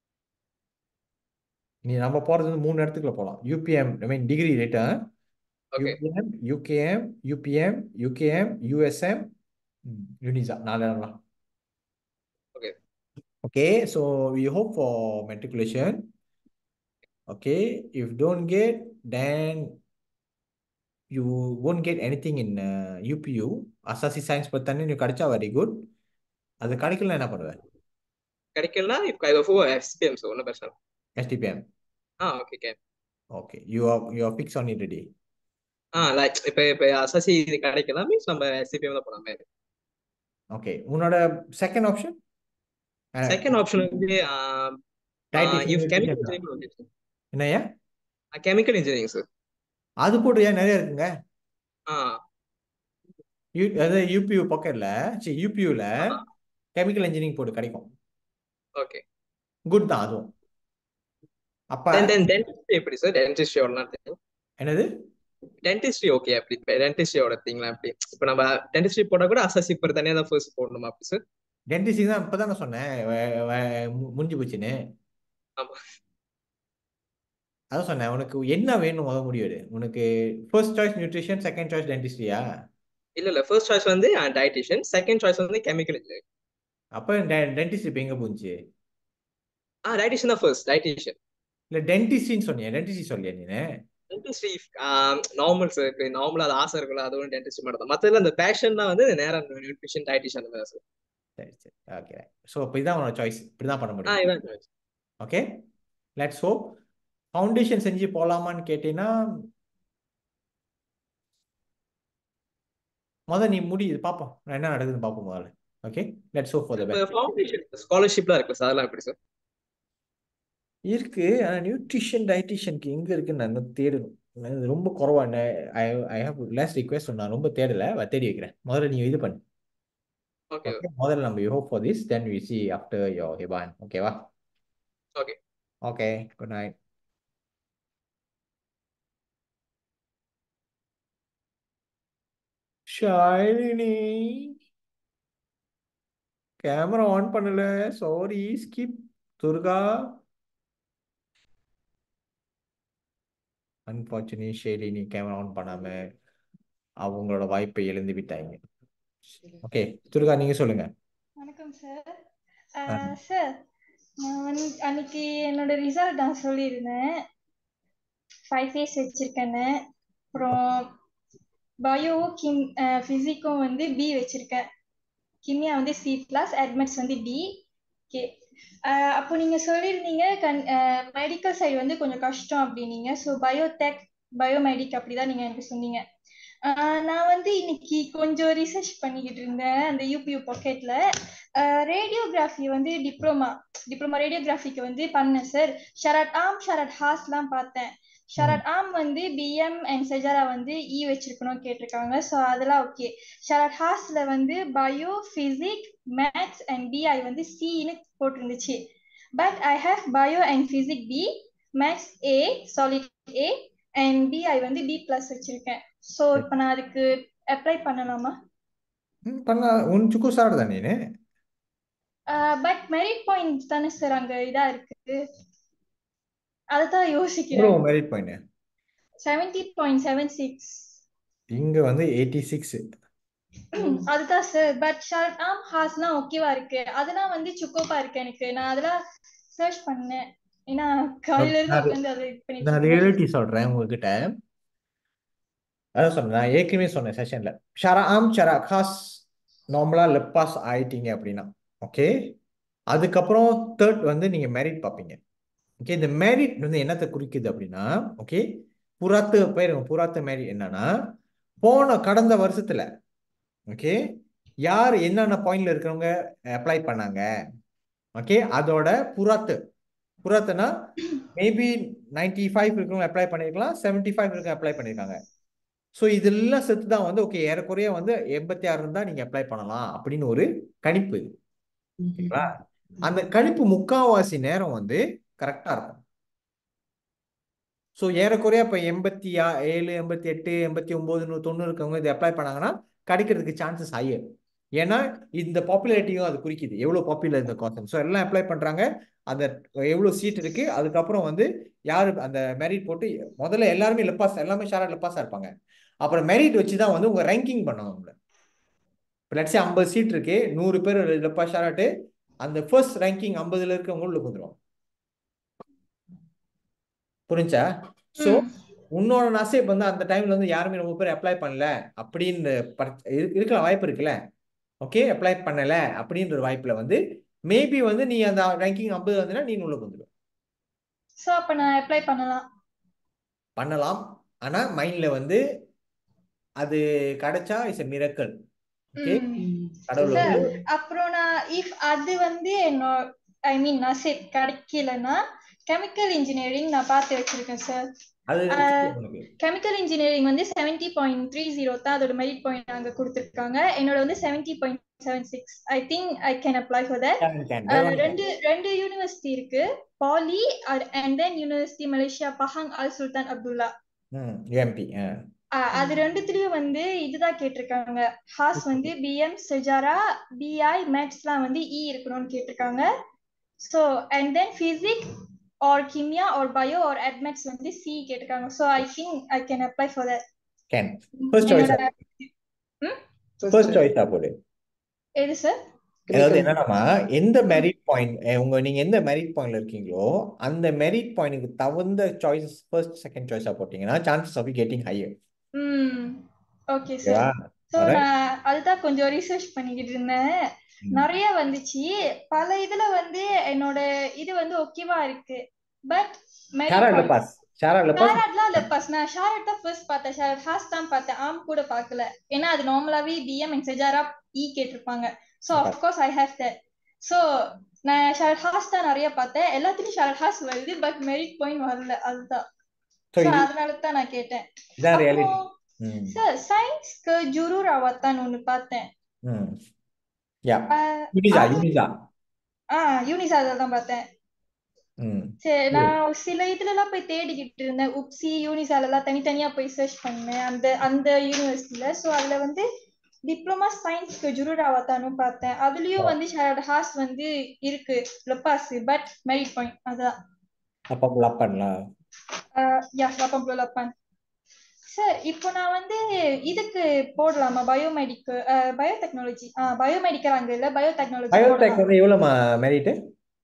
நீ நம்ம போறது வந்து மூணு இடத்துக்குள்ள போகலாம் யூபிஎம் ஐ மீன் டிகிரி ரேட்டா okay UPM, UKM, UPM, UKM, USM, ம், UNISA நாலு இடம்லாம் okay Okay, so we hope for matriculation. Okay, if don't get, then you won't get anything in uh, UPU. Asasi science பத்தானே நீ கிடைச்சா very good. அது கிடைக்கல என்ன பண்ணுவ கிடைக்கலனா இப்போ ஐ ஃபோ எஸ்பிஎம் ஸோ ஒன்றும் பிரச்சனை இல்லை. STPM. ஆ okay okay Okay, you are you are fixed on it already. ஆ லைக் இப்போ இப்போ அசசி இது கிடைக்கலாம் மீன்ஸ் நம்ம எஸ்பிஎம் தான் போன மாதிரி Okay, உன்னோட second option? Uh, second option வந்து dietitian இஃப் nutrition கெமிக்கல் தான். இன்ஜினியரிங் ஓகே என்னய்யா கெமிக்கல் இன்ஜினியரிங் சார் அது போடுறியா நிறைய இருக்குங்க ஆ யூ அதாவது யூபியூ பக்கம்ல சரி யூபியூல ஆ கெமிக்கல் இன்ஜினியரிங் போட்டு கிடைக்கும் ஓகே குட் தான் அதுவும் அப்ப தென் தென் டென்டிஸ்ட்ரி எப்படி சார் டென்டிஸ்ட்ரி எவ்வளோ தெரியும் என்னது டென்டிஸ்ட்ரி ஓகே அப்படி டென்டிஸ்ட்ரியோட எடுத்தீங்களா அப்படி இப்போ நம்ம டென்டிஸ்ட்ரி போட்டா கூட அசசி இப்போ தனியாக தான் ஃபர்ஸ்ட் போடணுமா அப்படி சார் டென்டிஸ்ட் தான் இப்பதான் நான் சொன்னேன் வ- வ- மு- முடிஞ்சு போச்சுன்னு ஆமா அதான் சொன்னேன் உனக்கு என்ன வேணும் முத முடிவு உனக்கு first choice nutrition second choice டென்டிஸ்ட்ரியா இல்ல இல்ல ஃபர்ஸ்ட் சாய்ஸ் வந்து டயட்டிஷியன் செகண்ட் சாய்ஸ் வந்து கெமிக்கல் இன்ஜினியரிங் அப்ப டென்டிஸ்ட் இப்போ எங்க போச்சு ஆ டயட்டிஷியன் தான் ஃபர்ஸ்ட் டயட்டிஷியன் இல்ல டென்டிஸ்ட்ரின்னு சொன்னியா டென்டிஸ்ட்ரி சொல்லியா நீ டென்டிஸ்ட்ரி நார்மல் சார் இருக்கு நார்மலா அது ஆசை இருக்குல்ல அது ஒன்று டென்டிஸ்ட்ரி மட்டும் தான் மற்றதுல அந்த பேஷன் தான் வந்து நேரம் நியூட்ரிஷன் டயட்டிஷியன் அந்த மாதிரி சார் சரி சரி ஓகே ஸோ இப்போ இதான் உனோட சாய்ஸ் இப்படி தான் பண்ண ஆ முடியும் இதான் choice. Okay let's hope foundation செஞ்சு போகலாமான்னு கேட்டீங்கன்னா முத நீ முடி இது பார்ப்போம் நான் என்ன நடக்குதுன்னு பார்ப்போம் முதல்ல okay let's hope for the இப்போ பெஸ்ட் ஃபவுண்டேஷன் ஸ்காலர்ஷிப்லாம் இருக்கு சார் அதெல்லாம் எப்படி சார் இருக்கு ஆனால் நியூட்ரிஷன் டயட்டிஷியனுக்கு எங்க இருக்குன்னு நான் இன்னும் தேடணும் நான் இது ரொம்ப குறவா I I have less request நான் ரொம்ப தேடல வ- தேடி வைக்கிறேன் முதல்ல நீ இது பண்ணு ஓகே ஓகே முதல்ல நம்ம hope for this then we see after your ஹிபான் ஓகேவா okay okay good night Shalini camera on பண்ணல sorry skip Durga unfortunate Shalini camera on பண்ணாம அவங்களோட வாய்ப்பை இழந்து விட்டாங்க ஓகே துர்கா நீங்க சொல்லுங்க வணக்கம் சார் ஆ. சார் நான் வந்து அன்னைக்கு என்னோட ரிசல்ட் நான் சொல்லியிருந்தேன் ஃபைவ் டேஸ் வச்சிருக்கேன்னு அப்புறம் பயோ கிம் ஃபிசிக்கும் வந்து பி வச்சிருக்கேன் கிமியா வந்து சி ப்ளஸ் அட்மெட்ஸ் வந்து டி ஓகே அப்போ நீங்க சொல்லியிருந்தீங்க கன் மெடிக்கல் சைடு வந்து கொஞ்சம் கஷ்டம் அப்படின்னீங்க ஸோ பயோடெக் பயோமெடிக் அப்படிதான் நீங்க எனக்கு சொன்னீங்க ஆஹ் நான் வந்து இன்னைக்கு கொஞ்சம் ரிசர்ச் பண்ணிக்கிட்டு இருந்தேன் அந்த யூபியூ பாக்கெட்ல ரேடியோகிராஃபி வந்து டிப்ளமா டிப்ளமா ரேடியோகிராஃபிக்கு வந்து பண்ணேன் சார் ஷரட் ஆம் ஷரட் ஹாஸ்லாம் பார்த்தேன் ஷரட் ஆம் வந்து பிஎம் அண்ட் செஜாரா வந்து இ வச்சிருக்கணும் கேட்டிருக்காங்க ஸோ அதெல்லாம் ஓகே ஷரட் ஹாஸ்ல வந்து bio physic maths and BI வந்து சின்னு போட்டிருந்துச்சு but I have bio and physic B maths A solid A and BI வந்து பி ப்ளஸ் வச்சிருக்கேன் ஸோ இப்போ நான் அதுக்கு அப்ளை பண்ணலாமா ம், பண்ணலாம் உன் சுக்கு சார் தான் நீனு பட் மெரிட் பாயிண்ட் தானே சார் அங்க இதா இருக்கு அதுதான் எவ்வளோ யோசிக்கிறேன் merit point seventy point seven six இங்க வந்து எயிட்டி சிக்ஸ் அதுதான் சார் பட் ஷர்ட் ஆம் ஹாஸ்லாம் ஓகேவா இருக்கு அதெல்லாம் வந்து சுக்கோப்பா இருக்கு எனக்கு நான் அதெல்லாம் சர்ச் பண்ணேன் ஏன்னா காலையில இருந்து நான் உட்காந்து அதை இது பண்ணிட்டு நான் இருக்கேன் ரியாலிட்டி சொல்றேன் உங்ககிட்ட அதான் சொன்னேன் நான் ஏற்கனவே சொன்னேன் செஷன்ல ஷரா ஆம் ஷரா காஸ் நார்மலா லெப்பாஸ் ஆயிட்டீங்க அப்படின்னா ஓகே அதுக்கப்புறம் தேர்ட் வந்து நீங்க மெரிட் பார்ப்பீங்க ஓகே இந்த மெரிட் வந்து என்னத்தை குறிக்குது அப்படின்னா ஓகே புறாத்து பேருங்க புறாத்து மெரிட் என்னன்னா போன கடந்த வருஷத்துல ஓகே யார் என்னென்ன பாயிண்ட்ல இருக்கிறவங்க அப்ளை பண்ணாங்க ஓகே அதோட புறாத்து புறாத்துனா மேபி நைன்டி ஃபைவ் இருக்கிறவங்க அப்ளை பண்ணிருக்கலாம் செவன்டி ஃபைவ் இருக்கிறவங்க அப்ளை பண்ணியிருக்காங்க ஸோ இதெல்லாம் சேர்த்து தான் வந்து ஓகே ஏறக்குறைய வந்து எண்பத்தி ஆறு இருந்தால் நீங்கள் அப்ளை பண்ணலாம் அப்படின்னு ஒரு கணிப்பு இது ஓகேங்களா அந்த கணிப்பு முக்காவாசி நேரம் வந்து கரெக்டாக இருக்கும் ஸோ ஏறக்குறைய இப்போ எண்பத்தி ஆ ஏழு எண்பத்தி எட்டு எண்பத்தி ஒம்பது தொண்ணூறு இருக்கவங்க இது அப்ளை பண்ணாங்கன்னா கிடைக்கிறதுக்கு சான்சஸ் ஹையர் ஏன்னா இந்த பாப்புலாரிட்டியும் அது குறிக்குது எவ்வளோ பாப்புலர் இந்த கான்செப்ட் ஸோ எல்லாம் அப்ளை பண்ணுறாங்க அந்த எவ்வளோ சீட் இருக்கு அதுக்கப்புறம் வந்து யார் அந்த மெரிட் போட்டு முதல்ல எல்லாருமே லெப்பாஸ் எல்லாமே ஷார்ட் லெப்பாஸாக இருப்பாங்க அப்புறம் மெரிட் வச்சு தான் வந்து உங்கள் ரேங்கிங் பண்ணுவாங்க உங்களை இப்போ லட்சம் ஐம்பது சீட் இருக்கு நூறு பேர் லெப்பா ஷாராட்டு அந்த ஃபர்ஸ்ட் ரேங்கிங் ஐம்பதுல இருக்கவங்க உள்ள வந்துடும் புரிஞ்சா ஸோ ம் உன்னோட நசீப் வந்து அந்த டைம்ல வந்து யாருமே ரொம்ப பேர் அப்ளை பண்ணல அப்படின்னு பர- இரு- இருக்கலாம் வாய்ப்பு இருக்குல்ல ஓகே அப்ளை பண்ணல அப்படின்ற ஒரு வாய்ப்புல வந்து மேபி வந்து நீ அந்த ரேங்கிங் ஐம்பது வந்துன்னா நீ உள்ள வந்துடும் ஸோ அப்போ நான் அப்ளை பண்ணலாம் பண்ணலாம் ஆனா மைண்ட்ல வந்து அது கிடைச்சா இட்ஸ் எ மிரக்கல் ஓகே ம் கடவுள் சார் வந்து அப்புறம் நான் இஃப் அது வந்து என்னோட ஐ மீன் நசீப் கிடைக்கலன்னா கெமிக்கல் இன்ஜினியரிங் நான் பார்த்து வச்சிருக்கேன் சார் அது உனக்கு கெமிக்கல் இன்ஜினியரிங் வந்து செவன்டி பாயிண்ட் த்ரீ ஜீரோ தான் அதோட மெரிட் பாயிண்ட் அங்கே கொடுத்துருக்காங்க என்னோட வந்து seventy point seven six I think I can apply for that can can தாராளமா ரெண்டு ரெண்டு யூனிவர்சிட்டி இருக்கு poly and then university Malaysia Pahang Al Sultan Abdullah ம் யூஎம்பி ஆஹ் அது ரெண்டுத்துலயும் வந்து இதுதான் கேட்டிருக்காங்க ஹாஸ் வந்து பிஎம் செஜாரா பிஐ மேத்ஸ்லாம் வந்து இ இருக்கணும்னு கேட்டிருக்காங்க so and then physic or கிமியா ஆர் பயோ ஆர் அட்மெட்ஸ் வந்து சி கேட்டிருக்காங்க so I think I can apply for that can first சாய்ஸா என்னோட ம் ஃபர்ஸ்ட் சாய்ஸா போடு எது சார் அதாவது என்னன்னா எந்த மெரிட் பாயிண்ட் உங்க நீங்க எந்த மெரிட் பாயிண்ட்ல இருக்கீங்களோ அந்த மெரிட் பாயிண்ட்க்கு தகுந்த சாய்ஸஸ் ஃபர்ஸ்ட் செகண்ட் சாய்ஸா போட்டீங்கன்னா சான்சஸ் ஆஃப் கெட்டிங் ஹையர் ம் ஓகே ஓகேவா சார் ஸோ alright நான் அதுதான் கொஞ்சம் ரிசர்ச் பண்ணிக்கிட்டு இருந்தேன் ம். நிறைய வந்துச்சு பல இதுல வந்து என்னோட இது வந்து ஓகேவா இருக்கு பட் மெரிட் ஷாரா பாயிண்ட் லெப்பாஸ் ஷாரா லெப்பாஸ் ஷாரட்லாம் லெப்பாஸ் நான் ஷாரட் தான் ஃபர்ஸ்ட் பார்த்தேன் ஷாரட் ஹாஸ் தான் பார்த்தேன் ஆம் கூட பார்க்கல ஏன்னா அது நார்மலாவே பிஎம் அண்ட் செஜாரா இ கேட்டிருப்பாங்க so of course I have that so நான் ஷாரட் ஹாஸ் தான் நிறைய பார்த்தேன் எல்லாத்துலயும் ஷாரட் ஹாஸ் வருது பட் மெரிட் பாயிண்ட் வரல அதுதான் ஸோ ஸோ இது அதனால தான் நான் கேட்டேன் இதான் ரியாலிட்டி அப்புறம் ம் சார் சயின்ஸ்க்கு ஜுரூர் அவத்தான் ஒன்று பார்த்தேன் ம் யா ஆஹ் யூனிசா அது யூனிசா ஆ யூனிசாதில் தான் பார்த்தேன் ம் சரி நான் சில இதுலலாம் போய் தேடிக்கிட்டு இருந்தேன் உப்சி யூனிசால எல்லாம் தனித்தனியா போய் சர்ச் பண்ணேன் அந்த அந்த யூனிவர்சிட்டியில ஸோ அதுல வந்து டிப்ளமா சயின்ஸ்க்கு ஜுருடாவத்தானும் பார்த்தேன் அதுலயும் வந்து ஷாரட் ஹாஸ் வந்து இருக்கு லொப்பாஸ் பட் மெரிட் பாயிண்ட் அதான் அப்போ லப் பண்ணலாம் யா லப்பம் லப்பான் சார் இப்போ நான் வந்து இதுக்கு போடலாமா பயோமெடிக்கு பயோடெக்னாலஜி ஆ பயோமெடிக்கல் அங்க இல்ல பயோடெக்னாலஜி பயோடெக் போடலாம் வந்து எவ்வளோ மெரிட்டு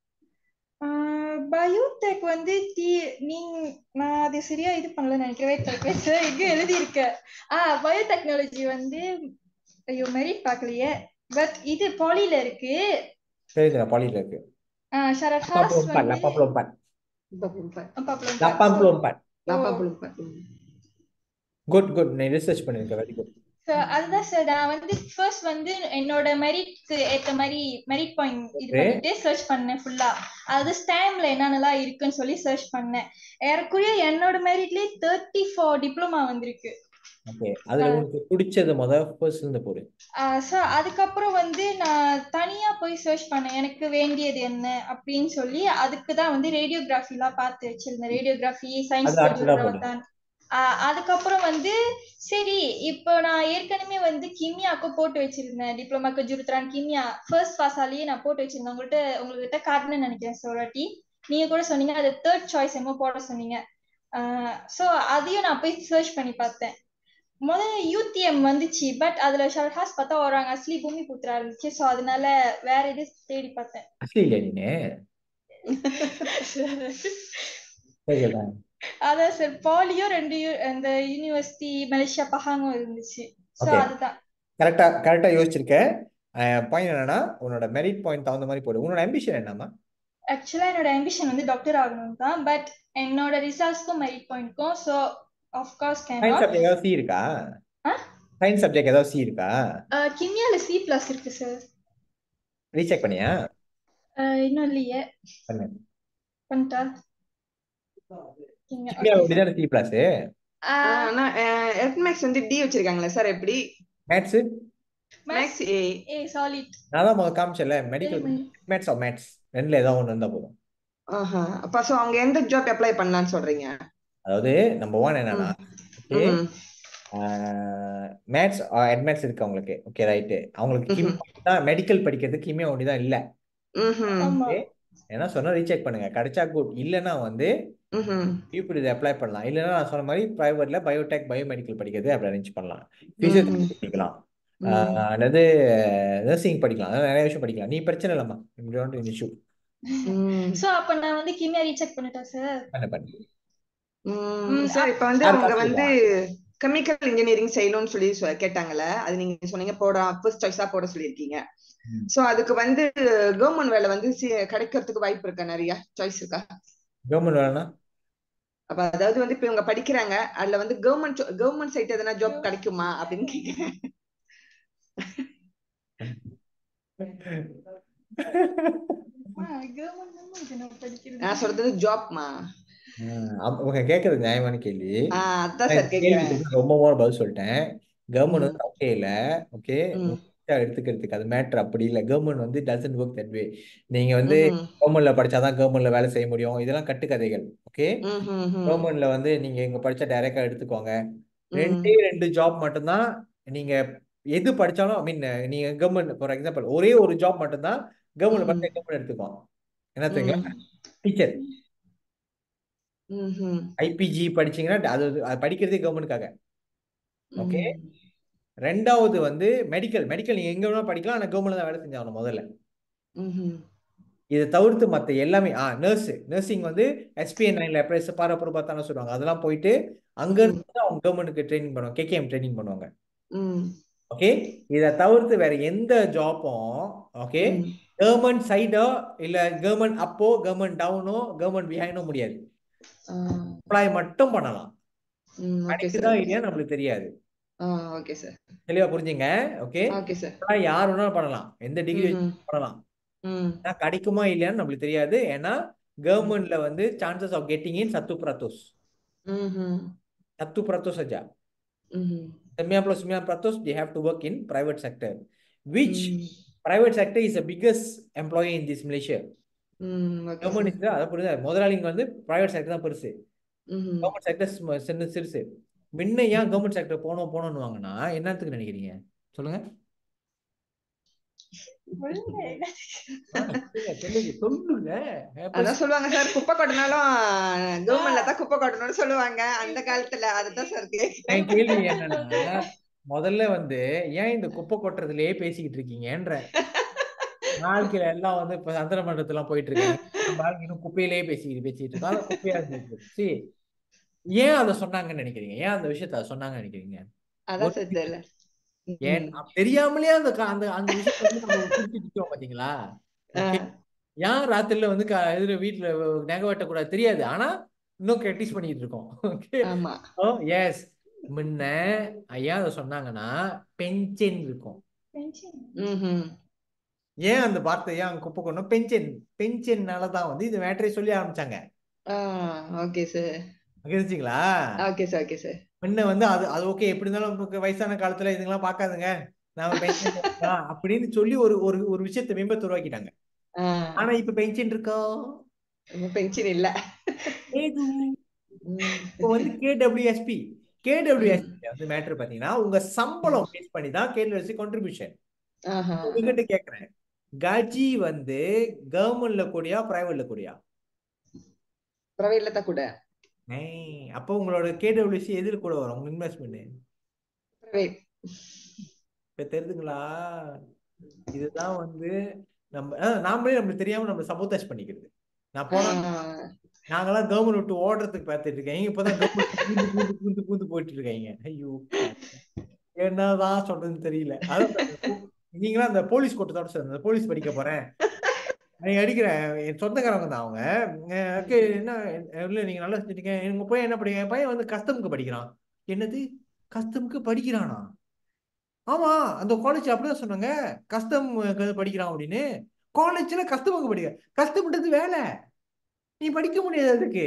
பயோடெக் வந்து டி நீங்க நான் அது சரியா இது பண்ணல நினைக்கிறேன் சார் இங்க எழுதி இருக்க ஆ பயோடெக்னாலஜி வந்து ஐயோ மெரிட் பார்க்கலையே பட் இது பாலில இருக்கு தெரியுது பாலியில் இருக்கு ஆ ஷரட் ஹாஸ் லப்பாம் வந்து லப்பாம் லப்பாம் பாப்புலர் லப்பாம் ஸோ ப்ளோம்பான் குட் குட் நீ ரிசர்ச் பண்ணிருக்க வெரி குட் ஸோ அதுதான் சார் நான் வந்து ஃபர்ஸ்ட் வந்து என்னோட மெரிட்க்கு ஏத்த மாதிரி மெரிட் பாயிண்ட் இது ஓகே பண்ணிட்டு சர்ச் பண்ணேன் ஃபுல்லா அது ஸ்டாம்ல என்னென்னலாம் இருக்குன்னு சொல்லி சர்ச் பண்ணேன் ஏறக்குறைய என்னோட மெரிட்லயே தேர்ட்டி ஃபோர் டிப்ளமா வந்திருக்கு ஓகே அதுல உனக்கு பிடிச்சது முத ஃபர்ஸ்ட் இருந்து போடு ஸோ அதுக்கப்புறம் வந்து நான் தனியா போய் சர்ச் பண்ணேன் எனக்கு வேண்டியது என்ன அப்படின்னு சொல்லி அதுக்கு தான் வந்து ரேடியோகிராஃபிலாம் பார்த்து வச்சிருந்தேன் ரேடியோகிராஃபி சயின்ஸ் அது அடுத்ததா போடு தான் அதுக்கப்புறம் வந்து சரி இப்போ நான் ஏற்கனவே வந்து கிமியாக்கு போட்டு வச்சிருந்தேன் டிப்ளமாக்கு ஜுருத்ரான் கிமியா ஃபர்ஸ்ட் பாஸாலேயே நான் போட்டு வச்சிருந்தேன் உங்கள்கிட்ட உங்ககிட்ட காட்டணும்னு நினைக்கிறேன் சார் ஒரு வாட்டி நீங்க கூட சொன்னீங்க அது தேர்ட் சாய்ஸ் என்னமோ போட சொன்னீங்க ஸோ அதையும் நான் போய் சர்ச் பண்ணி பார்த்தேன் முதல்ல யூடிஎம் வந்துச்சு பட் அதுல ஷார்ட் ஹாஸ் பார்த்தா ஒரு அஸ்லி பூமி புத்திரா இருந்துச்சு ஸோ அதனால வேற இது தேடி பார்த்தேன் அசலி இல்லையா நீனு சரியா அதான் சார் பாலியும் ரெண்டு யூ- அந்த யூனிவர்சிட்டி மலேசியா பஹாங்கும் இருந்துச்சு ஸோ ஓகே அதுதான் கரெக்டா கரெக்டா யோசிச்சிருக்க பாயிண்ட் என்னன்னா உன்னோட மெரிட் பாயிண்ட் தகுந்த மாதிரி போடு உன்னோட அம்பிஷன் என்னம்மா ஆக்சுவலா என்னோட அம்பிஷன் வந்து டாக்டர் ஆகணும் தான் பட் என்னோட ரிசல்ட்ஸ்க்கும் மெரிட் பாயிண்ட்க்கும் so of course can science not subject ஏதாவது சி இருக்கா சயின்ஸ் சப்ஜெக்ட் ஏதாவது சி இருக்கா கிமியால சி பிளஸ் இருக்கு சார் ரீசெக் பண்ணியா இன்னும் இல்லையே பண்ணு பண்ணிட்டா கிமியா கிமியா ஓகே சார் அப்படிதானே சி பிளஸ் ஆனா எட்மேக்ஸ் வந்து டி வச்சிருக்காங்களே சார் எப்படி மேத்ஸ் மேக்ஸ் ஏ ஏ சாலிட் நான் தான் முதல்ல காமிச்சல மெடிக்கல் மேத்ஸ் ஆர் மேத்ஸ் ரெண்டுல ஏதாவது ஒன்று இருந்தா போதும் ஆஹா அப்ப சோ அவங்க எந்த ஜாப் அப்ளை பண்ணலாம்னு சொல்றீங்க அதாவது நம்பர் ஒன் என்னன்னா ம் ஓகே ம் மேத்ஸ் அட்மேட்ஸ் இருக்கு அவங்களுக்கு ஓகே ரைட்டு அவங்களுக்கு ம்ஹும். கிமி தான் மெடிக்கல் படிக்கிறதுக்கு கிமி ஒன்று தான் இல்லை ம்ஹும். ஆமா ஓகே ஏன்னா சொன்னா ரீசெக் பண்ணுங்க கிடைச்சா குட் இல்லைன்னா வந்து ம்ஹும். இப்படி இதை அப்ளை பண்ணலாம் இல்லைன்னா நான் சொன்ன மாதிரி ப்ரைவேட்ல பயோடெக் பயோமெடிக்கல் படிக்கிறது அப்படி அரேஞ்ச் பண்ணலாம் ம்ஹும். ஃபிசியோதெரபி படிக்கலாம் ம். ஆஹ் அதாவது நர்சிங் படிக்கலாம் அதாவது நிறைய விஷயம் படிக்கலாம் நீ பிரச்சனை இல்லைம்மா இஷ்யூ ம். சோ அப்ப நான் வந்து கிமியா ரீசெக் பண்ணிட்டா சார் பண்ண பண்ணு ம். ம், சார் இப்ப வந்து யார் அவங்க காசு வந்து கொடுப்பா கெமிக்கல் இன்ஜினியரிங் செய்யணும்னு சொல்லி சொ- கேட்டாங்கல்ல அது நீங்க சொன்னீங்க போட ஃபர்ஸ்ட் சாய்ஸா போட சொல்லியிருக்கீங்க ம். சோ அதுக்கு வந்து கவர்மெண்ட் வேலை வந்து சி- கிடைக்கிறதுக்கு வாய்ப்பு இருக்கா நிறைய சாய்ஸ் இருக்கா கவர்மெண்ட் வேலைனா அப்ப அதாவது வந்து இப்ப இவங்க படிக்கிறாங்க அதுல வந்து கவர்மெண்ட் கவர்மெண்ட் சைட் எதனா ஜாப் கிடைக்குமா அப்படின்னு கேக்குறேன் கவர்மெண்ட் படிக்கிறது நான் சொல்றது ஜாப்மா அவங்க கேட்கறது நியாயமான கேள்வி ஆஹ் அதான் நான் சார் இந்த கேள்விக்கு கேக்குறேன் வந்து ரொம்ப மூணு பதில் சொல்லிட்டேன் கவர்மெண்ட் ம் வந்து ஓகே இல்ல ஓகே ம் எடுத்துக்கிறதுக்கு அது மேட்ரு அப்படி இல்லை கவர்மெண்ட் வந்து டசன்ட் ஒர்க் தட் வே நீங்க வந்து ம்ஹும். கவர்மெண்ட்ல படிச்சாதான் கவர்மெண்ட்ல வேலை செய்ய முடியும் இதெல்லாம் கட்டுக்கதைகள் ஓகே ம்ஹும். ம்ஹும். கவர்மெண்ட்ல வந்து நீங்க இங்க படிச்சா டைரக்டா எடுத்துக்கோங்க ம் ரெண்டே ரெண்டு ஜாப் மட்டும்தான் நீங்க எது படிச்சாலும் ஐ மீன் நீங்க கவர்மெண்ட் ஃபார் எக்ஸாம்பிள் ஒரே ஒரு ஜாப் மட்டும்தான் கவர்மெண்ட் ம்ஹும். படிச்சா கவர்மெண்ட் எடுத்துக்குவோம் என்ன தெரியுங்களா ம் டீச்சர் ம்ஹும். ஐபிஜி படிச்சீங்கன்னா அது அது படிக்கிறதே கவர்மெண்ட்காக ஓகே ம் ரெண்டாவது வந்து மெடிக்கல் மெடிக்கல் நீங்க எங்க வேணா படிக்கலாம் ஆனா கவர்மெண்ட்ல தான் வேலை செஞ்சாகணும் முதல்ல ம்ஹும். இதை தவிர்த்து மற்ற எல்லாமே ஆ நர்ஸ் நர்சிங் வந்து எஸ்பிஎன் நைன்ல எப்ரைஸ் பாரப்புறம் பார்த்தானே சொல்லுவாங்க அதெல்லாம் போயிட்டு அங்க ம் இருந்து அவங்க கவர்மெண்ட்டுக்கு ட்ரைனிங் பண்ணுவாங்க கேகேஎம் ட்ரைனிங் பண்ணுவாங்க ம் ஓகே இதை தவிர்த்து வேற எந்த ஜாப்பும் ஓகே ம் கவர்மெண்ட் சைடோ இல்ல கவர்மெண்ட் அப்போ கவர்மெண்ட் டவுனோ கவர்மெண்ட் பிஹைண்டோ முடியாது ஆஹ் அப்ளை மட்டும் பண்ணலாம் ம் ஓகே சார் கிடைக்குதா ஓகே இல்லையா சார் நம்மளுக்கு தெரியாது ஆ ஓகே சார் தெளிவா புரிஞ்சுங்க ஓகே ஓகே சார் அப்ளை யார் வேணாலும் பண்ணலாம் எந்த டிகிரி ம்ஹும். பண்ணலாம் ம் ஆனா கிடைக்குமா இல்லையான்னு நம்மளுக்கு தெரியாது ஏன்னா கவர்மெண்ட்ல வந்து சான்சஸ் ஆஃப் கெட்டிங் இன் சத்து பிரத்தோஸ் ம்ஹும். சத்து பிரத்தோஸ் அஜா ம்ஹும். semia plus semia pratos they have to work in private sector which ம் private sector is the biggest employee in this Malaysia ம் ஓகே கவர்மெண்ட் சார் is அதை புரியுதா முதலாளிங்க வந்து private sector தான் பெருசு ம்ஹும். கவர்மெண்ட் செக்டர் சின்ன சிறுசு முன்ன ஏன் கவர்மெண்ட் செக்டர் போனோம் போனோம்னு வாங்கன்னா என்னத்துக்கு நினைக்கிறீங்க சொல்லுங்க சொல்லுங்க ஆ, சொல்லுங்க சொல்லுங்க சொல்லுங்க ஏன் அதான் பேச- சொல்லுவாங்க சார் குப்பை கொட்டினாலும் கவர்மெண்ட்ல தான் குப்பை கொட்டணும்னு சொல்லுவாங்க அந்த காலத்துல அதுதான் சார் கேக்குறேன் என் கேள்வி என்னன்னா முதல்ல வந்து ஏன் இந்த குப்பை கொட்டுறதுலயே பேசிக்கிட்டு இருக்கீங்கன்ற வாழ்க்கையில எல்லாம் வந்து இப்ப சந்திர மண்டலத்துல போயிட்டு இருக்காங்க நம்ம ஆளுங்க இன்னும் குப்பையிலேயே பேசிக்கிட்டு பேசிட்டு இருக்கோம் அது குப்பையா இருந்துச்சு சரி ஏன் அதை சொன்னாங்கன்னு நினைக்கிறீங்க ஏன் அந்த விஷயத்த அதை சொன்னாங்கன்னு நினைக்கிறீங்க அதான் ஒரு சார் தெரியல ஏன் ம். அப்ப தெரியாமலே அந்த க- அந்த அந்த விஷயத்த வந்து நம்ம குறிச்சு நிற்கிறோம் பாத்தீங்களா ஆ, ஓகே ஏன் ராத்திரில வந்து க- இதுல வீட்டுல நகை வெட்டக்கூடாது தெரியாது ஆனா இன்னும் கட்டிஸ் பண்ணிட்டு இருக்கோம் ஓகே ஆமா ஓ எஸ் முன்ன ஐயா அதை சொன்னாங்கன்னா பென்ஷன் இருக்கும் பென்ஷன் ம்ஹும். ஏன் அந்த வார்த்தை ஏன் அங்க குப்பை கொண்டோம் பென்ஷன் பென்ஷன்னால தான் வந்து இது மேட்டரே சொல்லி ஆரம்பிச்சாங்க ஆ ஓகே சார் தெரிஞ்சுங்களா ஓகே சார் ஓகே சார் முன்ன வந்து அது அது ஓகே எப்படி இருந்தாலும் உங்களுக்கு வயசான காலத்துல இதுங்கெல்லாம் பார்க்காதுங்க நாம பென்ஷன் அப்படின்னு சொல்லி ஒரு ஒரு ஒரு விஷயத்தை பிம்பத்தை உருவாக்கிட்டாங்க ஆ ஆனா இப்ப பென்ஷன் இருக்கோ பென்ஷன் இல்ல ஏது ம். இப்போ வந்து கேடபிள்யூஎஸ்பி ம். கேடபிள்யூஎஸ்பி வந்து மேட்டர் பாத்தீங்கன்னா உங்க சம்பளம் பேஸ் பண்ணி தான் கேடபிள்யூஎஸ்பி கான்ட்ரிபியூஷன் ஆஹா உங்ககிட்ட கேக்குறேன் கஜி வந்து கவர்மெண்ட்ல கூடயா பிரைவேட்ல கூடயா பிரைவேட்ல தான் கூட ஏய், அப்போ உங்களோட கேடபிள்யூசி எதில் கூட வரும் உங்க இன்வெஸ்ட்மெண்ட் பிரைவேட் இப்ப தெரியுதுங்களா இதுதான் வந்து நம்ம அஹ், நாமளே நம்மளுக்கு தெரியாம நம்ம சபோதாஜ் பண்ணிக்கிறது நான் போனா நாங்கெல்லாம் கவர்மெண்ட் விட்டு ஓடுறதுக்கு பார்த்துட்டு இருக்கேன் இப்பதான் கவர்மெண்ட் பூந்து பூந்து பூந்து பூந்து போயிட்டு இருக்காங்க ஐயோ என்னதான் சொல்றதுன்னு தெரியல அதான் நீங்களாம் அந்த போலீஸ் கூட்டத்தோட சேர்ந்து அந்த போலீஸ் படிக்க போறேன் நீங்க அடிக்கிறேன் என் சொந்தக்காரங்க தான் அவங்க அஹ் ஓகே என்ன இல்ல நீங்க நல்லா செஞ்சுட்டீங்க உங்க பையன் என்ன படிக்க என் பையன் வந்து கஸ்டமுக்கு படிக்கிறான் என்னது கஸ்டமுக்கு படிக்கிறானா ஆமா அந்த காலேஜ் அப்படிதான் சொன்னாங்க கஸ்டம் படிக்கிறான் அப்படின்னு காலேஜ்ல கஸ்டமுக்கு படிக்க கஸ்டம்ன்றது வேலை நீ படிக்க முடியாது அதுக்கு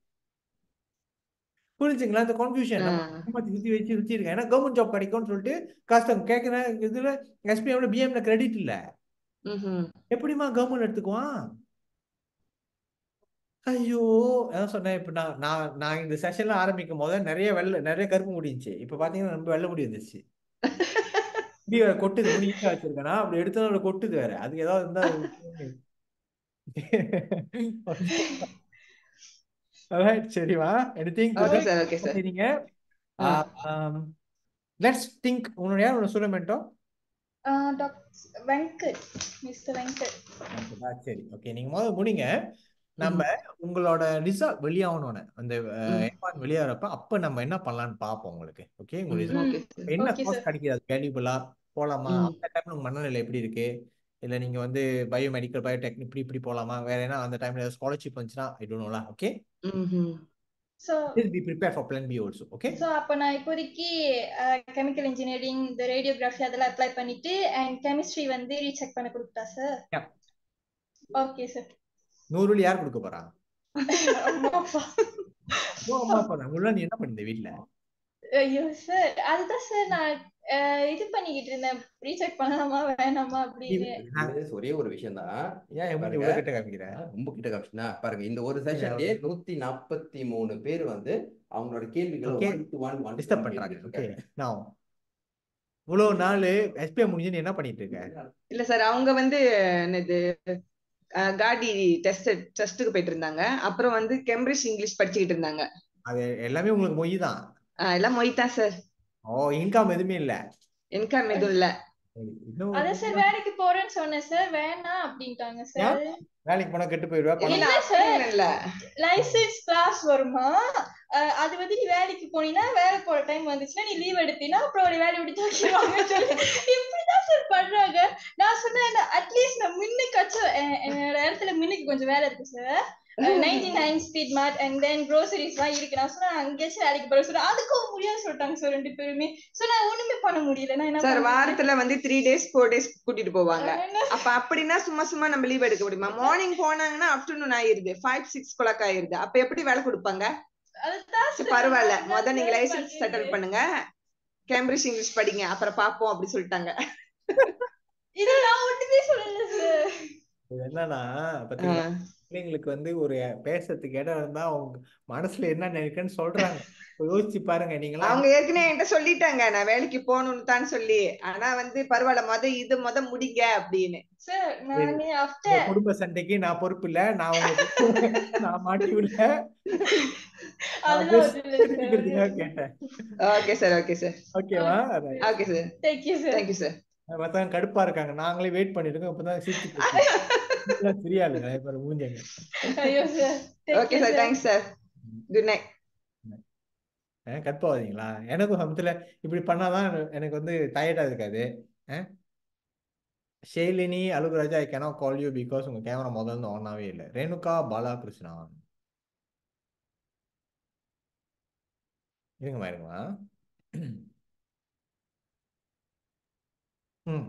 புரிஞ்சுங்களா இந்த கன்ஃபியூஷன் நம்ம மாத்தி சுத்தி வச்சு வச்சிருக்கேன் ஏன்னா கவர்மெண்ட் ஜாப் கிடைக்கும்னு சொல்லிட்டு கஷ்டம் கேட்கிறேன் இதுல எஸ்பிஎம்ல பிஎம்ல கிரெடிட் இல்ல எப்படிம்மா கவர்மெண்ட் எடுத்துக்குவான் ஐயோ அதான் சொன்னேன் இப்ப நான் நான் நான் இந்த செஷன்ல ஆரம்பிக்கும் போது நிறைய வெள்ளை நிறைய கருப்பு முடி இருந்துச்சு இப்ப பாத்தீங்கன்னா ரொம்ப வெள்ளை முடி வந்துருச்சு முடி வேற கொட்டுது முடி ஈஸியா வச்சிருக்கேனா அப்படி எடுத்தா கொட்டுது வேற அதுக்கு ஏதாவது இருந்தா Alright, சரிவா anything okay sir okay sir சரிங்க லெட்ஸ் திங்க் உன்னோட யார் உன்னோட ஸ்டூடெண்ட்டோ டாக்டர் வெங்கட் மிஸ்டர் வெங்கட் சரி ஓகே நீங்க முதல்ல முடிங்க நம்ம உங்களோட ரிசல்ட் வெளியாகணும்னு அந்த எம்பான் வெளியாகிறப்ப அப்ப நம்ம என்ன பண்ணலாம்னு பார்ப்போம் உங்களுக்கு ஓகே உங்க ரிசல்ட் ஓகே சார் என்ன Okay, கோர்ஸ் sir. கிடைக்குது அது வேல்யூபிளா போலாமா ம். அந்த டைம்ல உங்க மனநிலை எப்படி இருக்கு இல்ல நீங்க வந்து பயோமெடிக்கல் பயோடெக்னிக் இப்படி இப்படி போலாமா வேற என்ன அந்த டைம்ல ஏதாவது ஸ்காலர்ஷிப் வந்துச்சுன்னா ஐ டோன்ட் நோலா ஓகே ம்ஹும். So please be prepare for plan B also okay so அப்போ நான் இப்போதைக்கு கெமிக்கல் இன்ஜினியரிங் இந்த ரேடியோகிராஃபி அதெல்லாம் அப்ளை பண்ணிட்டு அண்ட் கெமிஸ்ட்ரி வந்து ரீசெக் பண்ண கொடுத்தா சார் Yeah. ஓகே சார் நூறு வெள்ளி யார் கொடுக்க போறா அம்மா அப்பா ஓ அம்மா அப்பா உங்கள நீ என்ன பண்ணிருந்த வீட்ல ஐயோ சார் அதுதான் சார் நான் அஹ், இது பண்ணிக்கிட்டு இருந்தேன் ரீசெக் பண்ணலாமா வேணாமா அப்படின்னு இது ஒரே ஒரு விஷயம் தான் ஏன் என் மூஞ்சி பாருங்க. இவ்வளவு கிட்ட காமிக்கிற ரொம்ப கிட்ட காமிச்சுனா பாருங்க இந்த ஒரு செஷன்லயே நூத்தி நாற்பத்தி மூணு பேர் வந்து அவங்களோட கேள்விகளை Okay. One two one one disturb பண்றாங்க ஓகே நான் இவ்வளவு நாள் எஸ்பிஐ முடிஞ்சு நீ என்ன பண்ணிட்டு இருக்க இல்ல சார் அவங்க வந்து என்னது அஹ், காடி டெஸ்ட் டெஸ்ட்டுக்கு போயிட்டு இருந்தாங்க அப்புறம் வந்து கேம்பிரிட்ஜ் இங்கிலீஷ் படிச்சுக்கிட்டு இருந்தாங்க அது எல்லாமே உங்களுக்கு மொய் தான் அஹ், எல்லாம் மொய் தான் சார் ஓ இன்கம் எதுவுமே இல்ல இன்கம் எதுவும் இல்ல சரி, இன்னும் அதான் சார் வேலைக்கு போறேன்னு சொன்னேன் சார் வேணாம் அப்படின்ட்டாங்க சார் வேலைக்கு போனா கெட்டு போயிடுவா பணம் இல்ல இல்ல சார் அப்படி இல்ல லைசன்ஸ் கிளாஸ் வருமா அஹ் அது வந்து நீ வேலைக்கு போனீங்கன்னா வேலை போற டைம் வந்துச்சுன்னா நீ லீவ் எடுத்தீங்கன்னா அப்புறம் ஒரு வேலையை விட்டு தூக்கிடுவாங்க சொல்லி இப்படிதான் சார் பண்றாங்க நான் சொன்னேன் அட்லீஸ்ட் நான் மின்னுக்காச்சும் அஹ் என்னோட இடத்துல மின்னுக்கு கொஞ்சம் வேலை இருக்கு sir ninety nine speed mart and then groceries எல்லாம் இருக்கு நான் சொன்னேன் அங்கேயாச்சும் வேலைக்கு போற சொன்னேன் அதுக்கும் முடியாது சொல்லிட்டாங்க சார் ரெண்டு பேருமே சோ நான் ஒண்ணுமே பண்ண முடியல நான் என்ன சார் பண்றது? வாரத்துல வந்து த்ரீ டேஸ் ஃபோர் டேஸ் கூட்டிட்டு போவாங்க நான் என்ன அப்ப அப்படின்னா சும்மா சும்மா நம்ம லீவ் எடுக்க முடியுமா மார்னிங் போனாங்கன்னா ஆஃப்டர்நூன் ஆயிருது ஃபைவ் சிக்ஸ் o'clock ஆயிருது அப்ப எப்படி வேலை கொடுப்பாங்க அதுதான் சரி, sir பரவாயில்ல நான் முத நீங்க sir லைசன்ஸ் பண்ணது. செட்டில் பண்ணுங்க கேம்பிரிட்ஜ் இங்கிலீஷ் படிங்க அப்புறம் பாப்போம் அப்படி சொல்லிட்டாங்க இது நான் ஒண்ணுமே சொல்லல சார் இது என்னன்னா பாத்தீங்களா பிள்ளைங்களுக்கு வந்து ஒரு பேசுறதுக்கு இடம் இருந்தா அவங்க மனசுல என்ன நினைக்குன்னு சொல்றாங்க இப்ப யோசிச்சு பாருங்க நீங்களா அவங்க ஏற்கனவே என்கிட்ட சொல்லிட்டாங்க நான் வேலைக்கு போகணும்னு தான் சொல்லி ஆனா வந்து பரவாயில்ல முத இது முத முடிங்க அப்படின்னு சார் நான் உங்க ஆஃப்டர் குடும்ப சண்டைக்கு நான் பொறுப்பு இல்ல நான் உங்களுக்கு நான் மாட்டி விடல நான் அதெல்லாம் just ஒண்ணும் இல்ல தெரிஞ்சுக்கிறதுக்காக சார் கேட்டேன் ஓகே சார் ஓகே சார் ஓகேவா okay sir thank you sir thank you sir மத்தவங்க கடுப்பா இருக்காங்க நாங்களே வெயிட் பண்ணிருக்கோம் இப்பதான் சிரிச்சு சரியா இல்ல நிறைய பேர் மூஞ்சங்க ஐயோ sir okay sir thanks sir good night கற்பாதீங்களா எனக்கும் சமயத்துல இப்படி பண்ணாதான் எனக்கு வந்து டயர்டா இருக்காது அஹ்? Shalini Alaguraja I cannot call you because உங்க கேமரா முதல்ல இருந்து ஆன் ஆவே இல்லை ரேணுகா பாலகிருஷ்ணா இருங்கம்மா இருங்கம்மா ம்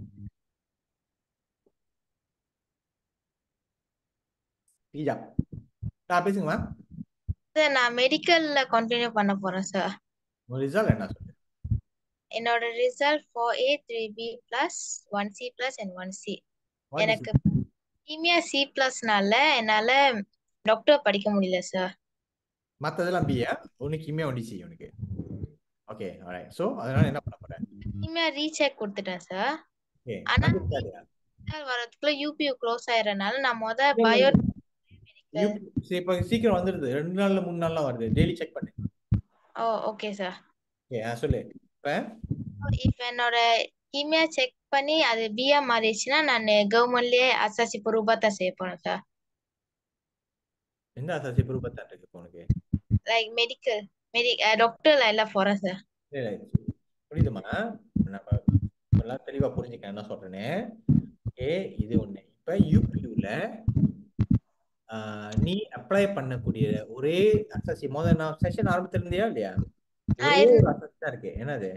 பீஜா நான் பேசுங்கம்மா சார் நான் மெடிக்கல்ல கண்டினியூ பண்ண போறேன் சார் உங்க ரிசல்ட் என்ன சொல்லு என்னோட result four A three B plus one C plus and one C What is எனக்கு கீமியா சி பிளஸ்னால என்னால டாக்டர் படிக்க முடியல சார் மத்ததெல்லாம் பியா உனக்கு இமே ஒண்டி சி உனக்கு ஓகே alright ஸோ அதனால என்ன பண்ண போறேன் கீமியா ரீசெக் கொடுத்துட்டேன் சார் ஓகே ஆனா வந்துருக்காது ரிசல்ட் வரதுக்குள்ள யூபியூ க்ளோஸ் ஆயிடுறதுனால நான் முத பயோ சரி இப்போ சீக்கிரம் வந்துடுது ரெண்டு நாள்ல மூணு நாள்லாம் வருது டெய்லி செக் பண்ணு ஓ ஓகே சார் ஓகே சொல்லு இப்போ இப்போ என்னோட கீமியா செக் பண்ணி அது பிஆ மாறிடுச்சுன்னா நான் கவர்மெண்ட்லயே அசாசி ரூபாய் செய்ய போறேன் சார் எந்த அசாசி ப்ரூஃப் தான் இருக்கு இப்போ உனக்கு லைக் மெடிக்கல் மெடி டாக்டர்ல எல்லாம் போறேன் சார் இல்லை புரியுதுமா நம்ம எல்லாம் தெளிவா புரிஞ்சுக்க என்ன சொல்றேன்னு ஏ இது ஒண்ணு இப்ப யூபியூல நீ அப்ளை பண்ணக்கூடிய ஒரே அசசி முதல்ல நான் செஷன் ஆரம்பத்துல இல்லையா ஒரே ஒரு அசஸ் தான் இருக்கு என்னது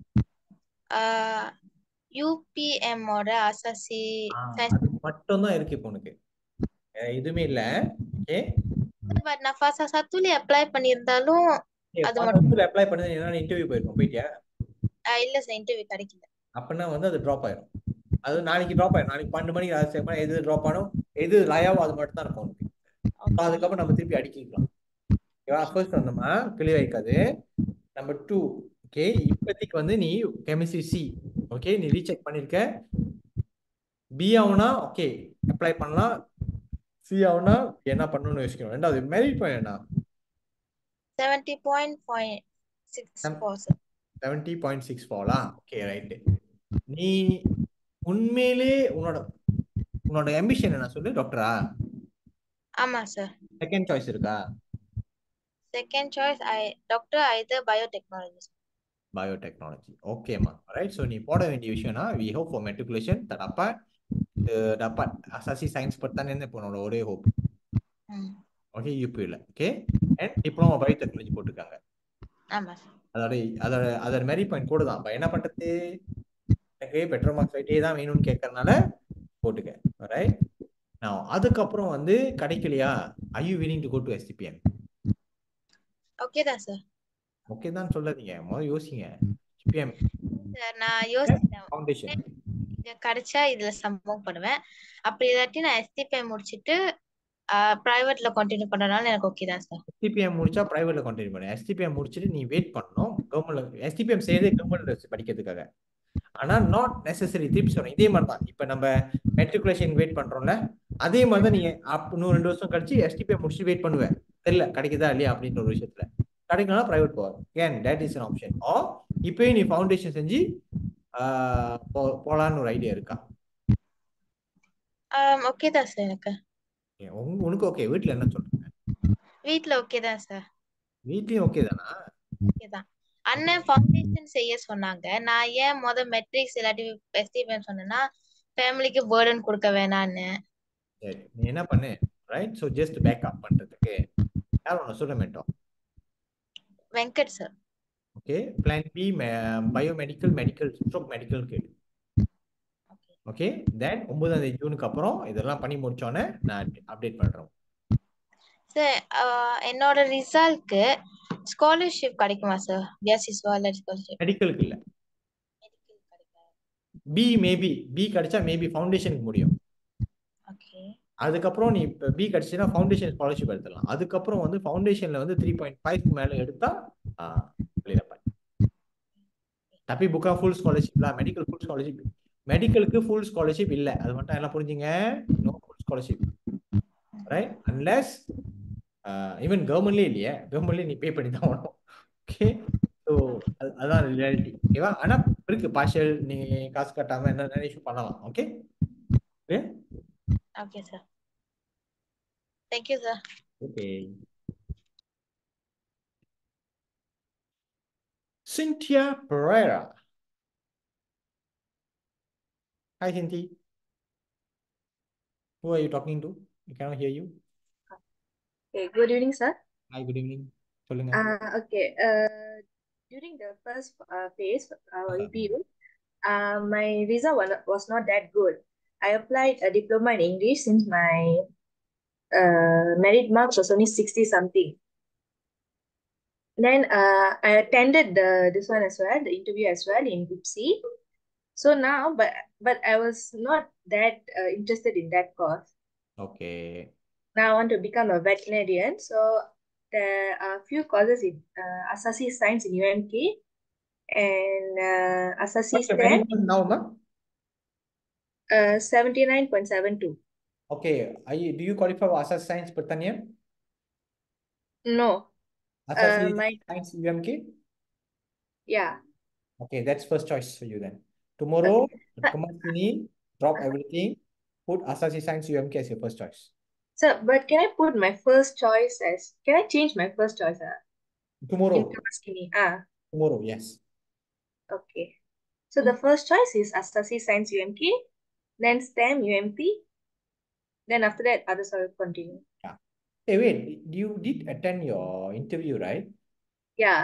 யூபிஎம் ஓட அசாசி அது மட்டும் தான் இருக்கு இப்போ உனக்கு வேற எதுவுமே இல்ல ஓகே பட் நான் ஃபர்ஸ்ட் சத்துலி அப்ளை பண்ணியிருந்தாலும் அது மட்டும் அப்ளை பண்ணது என்ன இன்டர்வியூ போயிருக்கோம் போயிட்டியா ஆஹ் இல்ல சார் இன்டர்வியூ கிடைக்கல அப்படின்னா வந்து அது ட்ராப் ஆயிரும் அது நாளைக்கு ட்ராப் ஆயிரும் நாளைக்கு பன்னெண்டு மணிக்கு அது செக் பண்ண எது ட்ராப் ஆனும் எது லயாவோ அது மட்டும் தான் இருக்கும் உனக்கு So, அதுக்கப்புறம் நம்ம திருப்பி அடிக்கலாம் ஓகேவா ஃபர்ஸ்ட் வந்தோமா கிளியர் ஆயிக்காது நம்பர் டூ ஓகே இப்போதைக்கு வந்து நீ கெமிஸ்ட்ரி சி ஓகே நீ ரீசெக் பண்ணிருக்க பி ஆகுனா ஓகே அப்ளை பண்ணலாம் சி ஆகுனா என்ன பண்ணணும்னு யோசிக்கணும் ரெண்டாவது மெரிட் பாயிண்ட் என்ன seventy point point six four sir seventy point six போகலாம் ஓகே ரைட்டு நீ உண்மையிலே உன்னோட உன்னோட ambition என்ன சொல்லு டாக்டரா ஆமா சார் செகண்ட் சாய்ஸ் இருக்கா second choice I doctor either biotechnology biotechnology ஓகேம்மா ரைட் ஸோ நீ போட வேண்டிய விஷயம்னா we hope for matriculation dapat uh, dapat asasi sains pertanian இப்போ உன்னோட ஒரே ஹோப் ஓகே யூபியில் ஓகே அண்ட் டிப்ளமோ பயோடெக்னாலஜி போட்டிருக்காங்க ஆமா சார் அதோட அதோட அதோட மெரி பாயிண்ட் கூட தான் இப்போ என்ன பண்ணுறது எனக்கு பெட்ரோல் மார்க்ஸ் ரைட்டே தான் வேணும்னு கேட்கறதுனால போட்டுக்க ரைட் நான் அதுக்கப்புறம் வந்து கிடைக்கலையா I you willing to go to STPM okay தான் சார் ஓகே தான் சொல்லாதீங்க முதல்ல யோசிங்க எஸ்டிபிஎம் சார் நான் யோசிச்சேன் ஃபவுண்டேஷன் இங்க கிடைச்சா இதுல சம்பவம் பண்ணுவேன் அப்படி இல்லாட்டி நான் எஸ்டிபிஐ முடிச்சிட்டு பிரைவேட்ல கண்டினியூ பண்றதுனால எனக்கு ஓகே தான் சார் எஸ்டிபிஎம் முடிச்சா பிரைவேட்ல கண்டினியூ பண்ணு எஸ்டிபிஎம் முடிச்சுட்டு நீ வெயிட் பண்ணணும் கவர்மெண்ட்ல எஸ்டிபிஎம் செய்யறதே கவர்மெண்ட் படிக்கிறதுக்காக ஆனா நாட் நெசசரி திருப்பி சொல்றேன் இதே மாதிரி தான் இப்போ நம்ம மெட்ரிகுலேஷன் வெயிட் பண்றோம்ல அதே மாதிரி தான் நீங்க அப் இன்னும் ரெண்டு வருஷம் கழிச்சு எஸ்டிபிஎம் முடிச்சு வெயிட் பண்ணுவேன் தெரியல கிடைக்குதா இல்லையா அப்படின்ற ஒரு விஷயத்துல கிடைக்கலாம் பிரைவேட் போவார் ஏன் டேட் இஸ் an ஆப்ஷன் ஓ இப்போயே நீ ஃபவுண்டேஷன் செஞ்சு ஆஹ், போ- போலான்னு ஒரு ஐடியா இருக்கா ஓகே தான் சார் எனக்கு உங்க- உனக்கு ஓகே வீட்ல என்ன சொல்றீங்க வீட்ல ஓகே தான் சார் வீட்லயும் ஓகே தானா ஓகே தான் அண்ணன் ஃபவுண்டேஷன் செய்ய சொன்னாங்க நான் ஏன் முத மெட்ரிக்ஸ் இல்லாட்டி எஸ்டிபிஐ சொன்னேன்னா ஃபேமிலிக்கு பேர்டன் கொடுக்க வேணான்னு சரி நீ என்ன பண்ணு ரைட் ஸோ ஜஸ்ட் பேக்கப் பண்றதுக்கு யார் ஒன்று சொல்ல மாட்டோம் Venkat sir okay plan B biomedical medical stroke medical கேடு ஓகே தென் ஒன்பதாம் தேதி ஜூனுக்கு அப்புறம் இதெல்லாம் பண்ணி முடிச்சோன்னே நான் அப்டேட் பண்றோம் சார் என்னோட ரிசல்ட்க்கு ஸ்காலர்ஷிப் கிடைக்குமா சார் பிஎஸ்சி ஸ்காலர்ஷிப் மெடிக்கலுக்கு இல்லை பி மேபி பி கிடைச்சா மேபி ஃபவுண்டேஷனுக்கு முடியும் ஓகே அதுக்கப்புறம் நீ இப்போ பி கிடைச்சுன்னா ஃபவுண்டேஷன் ஸ்காலர்ஷிப் எடுத்துடலாம் அதுக்கப்புறம் வந்து ஃபவுண்டேஷன்ல வந்து த்ரீ பாயிண்ட் ஃபைவ் மேலே எடுத்தா கிளியர் பண்ணி தப்பி புக்கா ஃபுல் ஸ்காலர்ஷிப்ல மெடிக்கல் ஃபுல் ஸ்காலர்ஷிப் மெடிக்கலுக்கு ஃபுல் ஸ்காலர்ஷிப் இல்லை அது மட்டும் எல்லாம் புரிஞ்சுங்க no full scholarship right unless even கவர்மெண்ட்லேயே இல்லையே கவர்மெண்ட்லேயே நீ பே பண்ணி தான் ஆகணும் ஓகே ஸோ அதான் ரியாலிட்டி ஓகேவா ஆனால் இருக்கு பார்ஷியல் நீ காசு கட்டாம என்ன நிறைய இஷ்யூ பண்ணலாம் okay okay okay sir thank you sir okay Cynthia Pereira. Hi, Cynthia. Who are you talking to? I cannot hear you. Okay, good evening, sir. Hi, good evening. சொல்லுங்க Uh, okay, uh, during the first uh, phase, uh, EPU, uh, my result was, was not that good. I applied a diploma in English since my uh, merit marks was only 60 something. Then uh, I attended the this one as well, the interview as well in IPSI. So now, but but I was not that uh, interested in that course. Okay Now I want to become a veterinarian. So there are a few courses in uh, Asasi Science in UMK and uh, Asasi What's your STEM merit now, ma'am? uh, 79.72. Okay, are you, do you qualify for Asas Science Pertanian? No, Asas uh, my Science UMK? yeah. Okay, that's first choice for you then. Tomorrow, come on, Sini, drop everything, put Asasi Science UMK as your first choice. So, but can I put my first choice as? Can I change my first choice? Uh, Tomorrow, in Kamaskini? Ah, tomorrow, yes. okay. So the first choice is Asasi Science UMK, then STEM UMP, then after that others will continue. Yeah. Hey, wait, you did attend your interview, right? Yeah.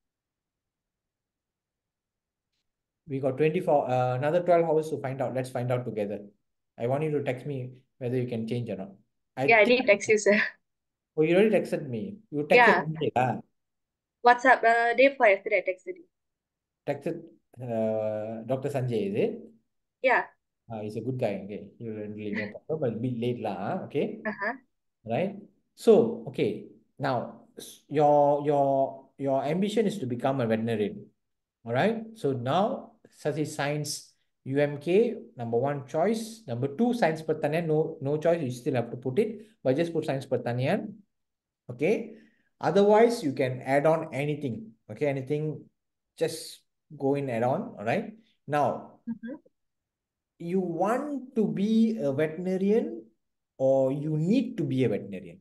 We got 24, uh, another 12 hours to find out. Let's find out together. I want you to text me whether you can change or not. I Yeah, I think, did text you, sir. oh, you already texted me. You texted Yeah. me, ah. WhatsApp, uh, day before yesterday I texted you. Texted uh, Dr. Sanjay, is it? Yeah. Uh, he's a good guy. Okay, he will really no problem, but a bit late lah. ah, Okay, Uh-huh. right? So, okay, now s- your your your ambition is to become a veterinarian. All right. So now Sasi Science UMK, number one choice. Number two, Science Pertanian, no, no choice. You still have to put it, but just put Science Pertanian. Okay. Otherwise, you can add on anything. Okay, anything, just go in add on. All right. Now, Mhm. you want to be a veterinarian or you need to be a veterinarian?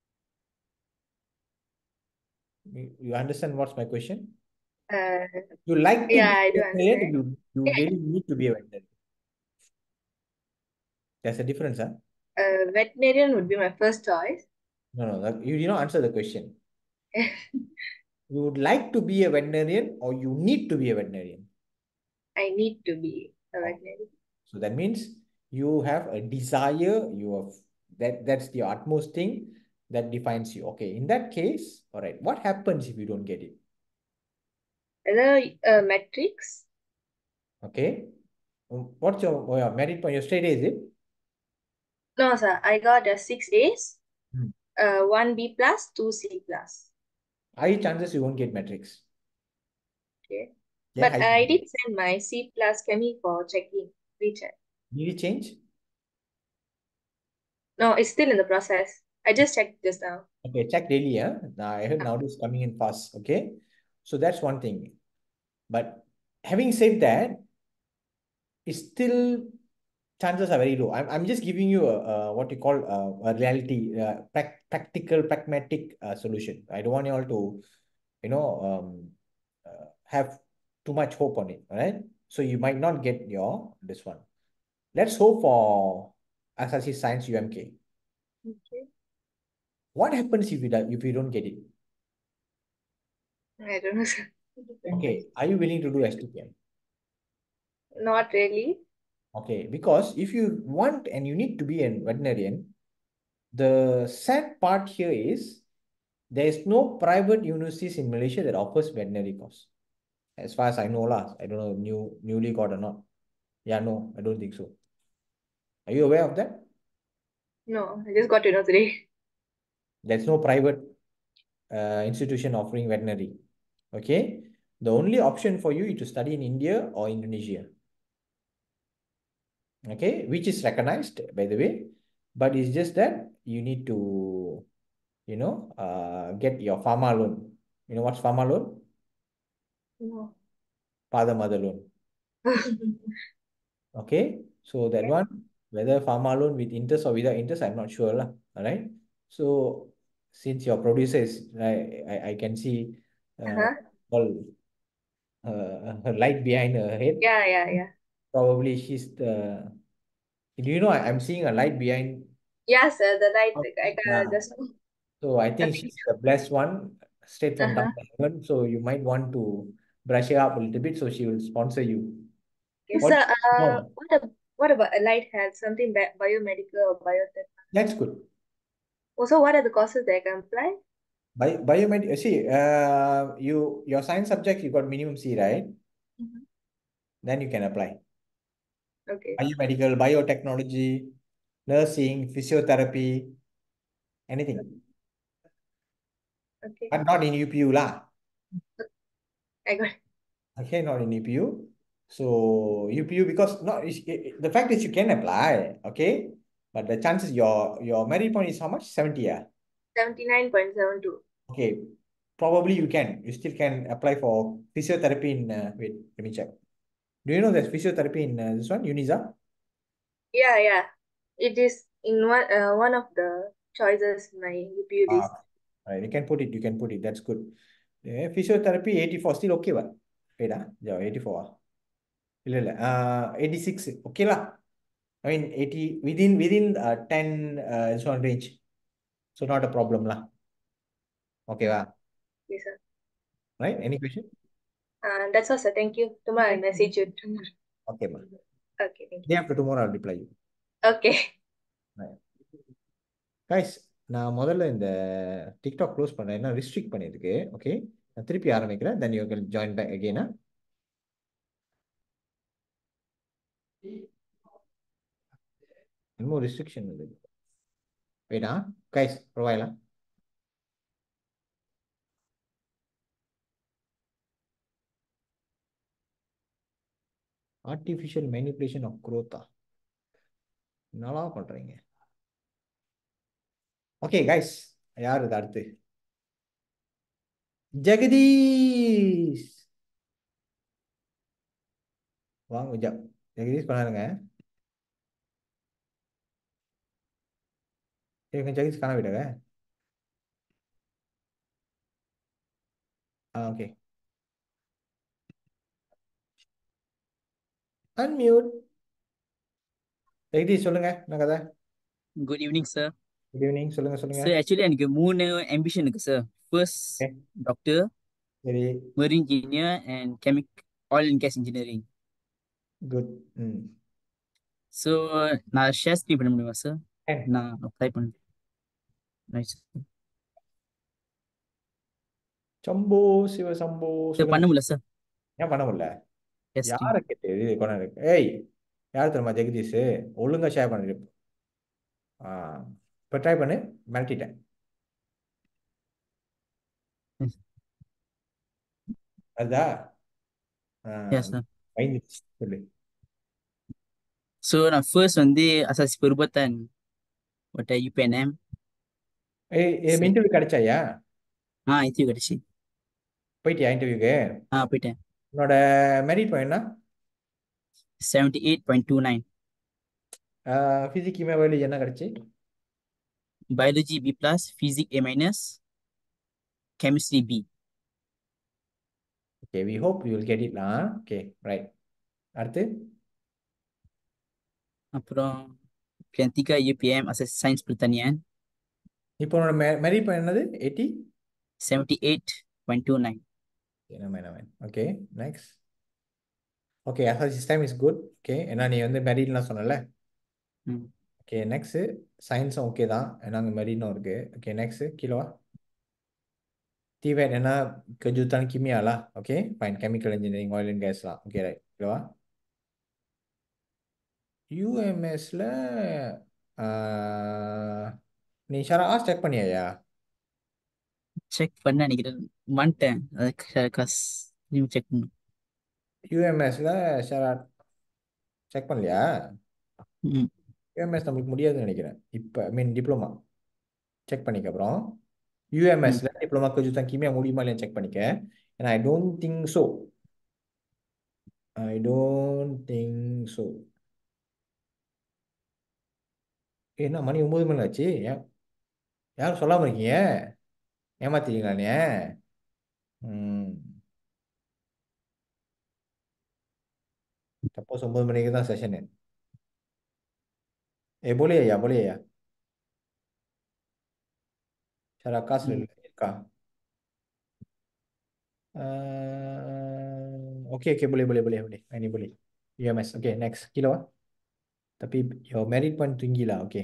You, you understand what's my question? Uh, You like to yeah, be I a do veterinarian, understand. you, you really need to be a veterinarian. There's a difference, huh? Uh, veterinarian would be my first choice. No, no, that, you did not answer the question. You would like to be a veterinarian or you need to be a veterinarian? I need to be a veterinarian. So that means you have a desire, you have that that's the utmost thing that defines you. Okay, in that case, all right, what happens if you don't get it? Another uh, metrics. Okay. Um, What's your, oh yeah, merit point? Your straight A, is it? No, sir. I got a six A's, Hmm. uh, one B plus, two C plus. High chances you won't get metrics. Okay. Yeah, But high I did send my C plus chemi for checking, recheck. Did it change? No, it's still in the process. I just checked just now. Okay, check daily, huh? Now I heard nowadays coming in fast. Okay. So that's one thing. But having said that, it's still chances are very low. I'm, I'm just giving you a, a what you call a, a reality, uh, prac practical, pragmatic uh, solution. I don't want you all to, you know, um, uh, have too much hope on it. All right. So you might not get your this one. Let's hope for Asahi Science UMK. Okay. What happens if you do- if you don't get it? I don't know, sir. Okay, are you willing to do STPM? Not really. Okay, because if you want and you need to be a veterinarian, the sad part here is there is no private universities in Malaysia that offers veterinary course. As far as I know, lah. I don't know new newly got or not. Yeah, no, I don't think so. Are you aware of that? No, I just got to know today. There's no private uh, institution offering veterinary. Okay, the only option for you is to study in India or Indonesia. Okay, which is recognized by the way, but it's just that you need to, you know, uh, get your pharma loan. You know what's pharma loan? No. Father mother loan. Okay, so that one, whether pharma loan with interest or without interest, I'm not sure lah. All right. So since your producer is, I I, I can see uh, Uh-huh. all uh, her light behind her head. Yeah, yeah, yeah. Probably she's the. Do you know I, I'm seeing a light behind? Yeah, sir, the right, I Yeah. got just So I think she's the blessed one, straight from down Uh-huh. the heaven. So you might want to brush her up a little bit, so she will sponsor you. Okay, What? sir, uh, No, what ab what about allied health, something bi biomedical or biotech? that's good. Also, what are the courses that I can apply? Bio, biomed, uh, see, uh, you your science subject you got minimum C, right? Mhm. Then you can apply. Okay. Biomedical, biotechnology, nursing, physiotherapy, anything. Okay. But not in UPU lah. I got Okay, not in UPU. So UPU because not it's, it, it- the fact is you can apply, okay? But the chances your your merit point is how much? 70, yeah. 79.72. Okay. Probably you can. You still can apply for physiotherapy in uh, wait, let me check. Do you know there's physiotherapy in uh, this one, Uniza? Yeah, yeah. It is in one uh, one of the choices in my UPU list. Ah, right. You can put it, you can put it. That's good. Yeah, physiotherapy 84 still okay what? Wait, ah, yeah, 84 ah. இல்ல இல்ல uh, 86 okay lah. I mean 80 within within uh, 10 uh, this one range. So not a problem lah. Okay lah. Yes, sir. Right? Any question? Uh, that's all, sir. Thank you. Tomorrow I'll message you tomorrow. Okay, ma. Okay, thank you. Day after tomorrow I'll reply you. Okay. Right. Guys, நான் முதல்ல இந்த TikTok close பண்ணேன் ஏன்னா restrict பண்ணியிருக்கு okay நான் திருப்பி ஆரம்பிக்கிறேன் then you can join back again ah. என்னமோ restriction வருது wait ah guys பரவாயில்ல ஆர்டிஃபிஷியல் மேனிப்புலேஷன் ஆஃப் குரோத்தா என்னடா பண்றீங்க ஓகே கைஸ் யார் இது அடுத்து ஜெகதீஷ் வாங்க ஜ ஜெகதீஷ் பண்ணாருங்க இவங்க ஜெகதீஷ் காண விடுங்க ஆ ஓகே அன்மியூட் ஜெகதீஷ் சொல்லுங்க என்ன கதை good evening sir good evening சொல்லுங்க சொல்லுங்க சார் ஆக்சுவலி எனக்கு மூணு ambition இருக்கு சார் ஃபர்ஸ்ட் Okay. டாக்டர் சரி marine engineer and chemic oil and gas engineering good hmm so நான் ஷேர் ஸ்க்ரீன் பண்ண முடியுமா சார் Can. நான் அப்ளை பண்ணேன் ரைட் சம்போ சிவ சம்போ சார் பண்ண முடியல சார் ஏன் பண்ண முடியல எஸ் யாரை கேட்டு இது கொண்டாடு ஏய் யார் தெரியுமா ஜெகதீஷ் ஒழுங்கா ஷேர் பண்ணிடு ஆ இப்போ ட்ரை பண்ணு மிரட்டிட்டேன் அதுதா எஸ் சார் பயந்துச்சு சொல்லு ஸோ நான் ஃபர்ஸ்ட் வந்து அசாசி பெருபத்தன் ஒட்ட யூபிஎன்எம் ஏய் இன்டர்வியூ கிடைச்சாயா ஆ இத்தியும் கிடச்சி போயிட்டியா இன்டர்வியூக்கு ஆ போயிட்டேன் உன்னோட மெரிட் பாயிண்ட் என்ன seventy eight point two nine physic biology என்ன கிடைச்சி biology B plus physic A minus chemistry B okay we hope you will get it okay right அடுத்து அப்புறம் yang tiga UPM asas sains pertanian இப்போ உன்னோட merit point என்னது eighty 78.29 என்ன man okay next okay அசாசி system is good okay ஏன்னா நீ வந்து மெரிட்லாம் சொன்னல ம் ஓகே நெக்ஸ்ட் சயின்ஸும் ஓகே தான் ஏன்னா அங்கே மெரிட்னும் இருக்கு ஓகே நெக்ஸ்ட் கீழவா தீவேட் என்ன kejutan kimia lah okay fine chemical engineering oil and கேஸ்லாம் ஓகே ரைட் கீழவா யூஎம்எஸ்ல நீ ஷரா செக் பண்ணியாயா செக் பண்ண நினைக்கிறேன் வந்துட்டேன் அதுக்கு காசு செக் பண்ணும் யூஎம்எஸ்ல ஷரா செக் பண்ணலையா ம் யூஎம்எஸ் நம்மளுக்கு முடியாதுன்னு நினைக்கிறேன் இப்போ ஐ மீன் டிப்ளமா செக் பண்ணிக்க அப்புறம் யூஎம்எஸ்ல டிப்ளமா kejutan kimia முடியுமா இல்லையா செக் பண்ணிக்க ஏன்னா I don't think so I don't think so என்ன மணி ஒன்பது மணி ஆச்சு ஏன் யாரும் சொல்லாம இருக்கீங்க ஏமாத்திட்டீங்களா நீ ம் சப்போஸ் ஒன்பது மணிக்கு தான் செஷனு ஏ போலியா போலியா சரி அக்காஸ் ம் இருக்கா okay okay boleh boleh boleh boleh ini boleh UMS okay next kilo ah tapi your merit point tinggi lah okay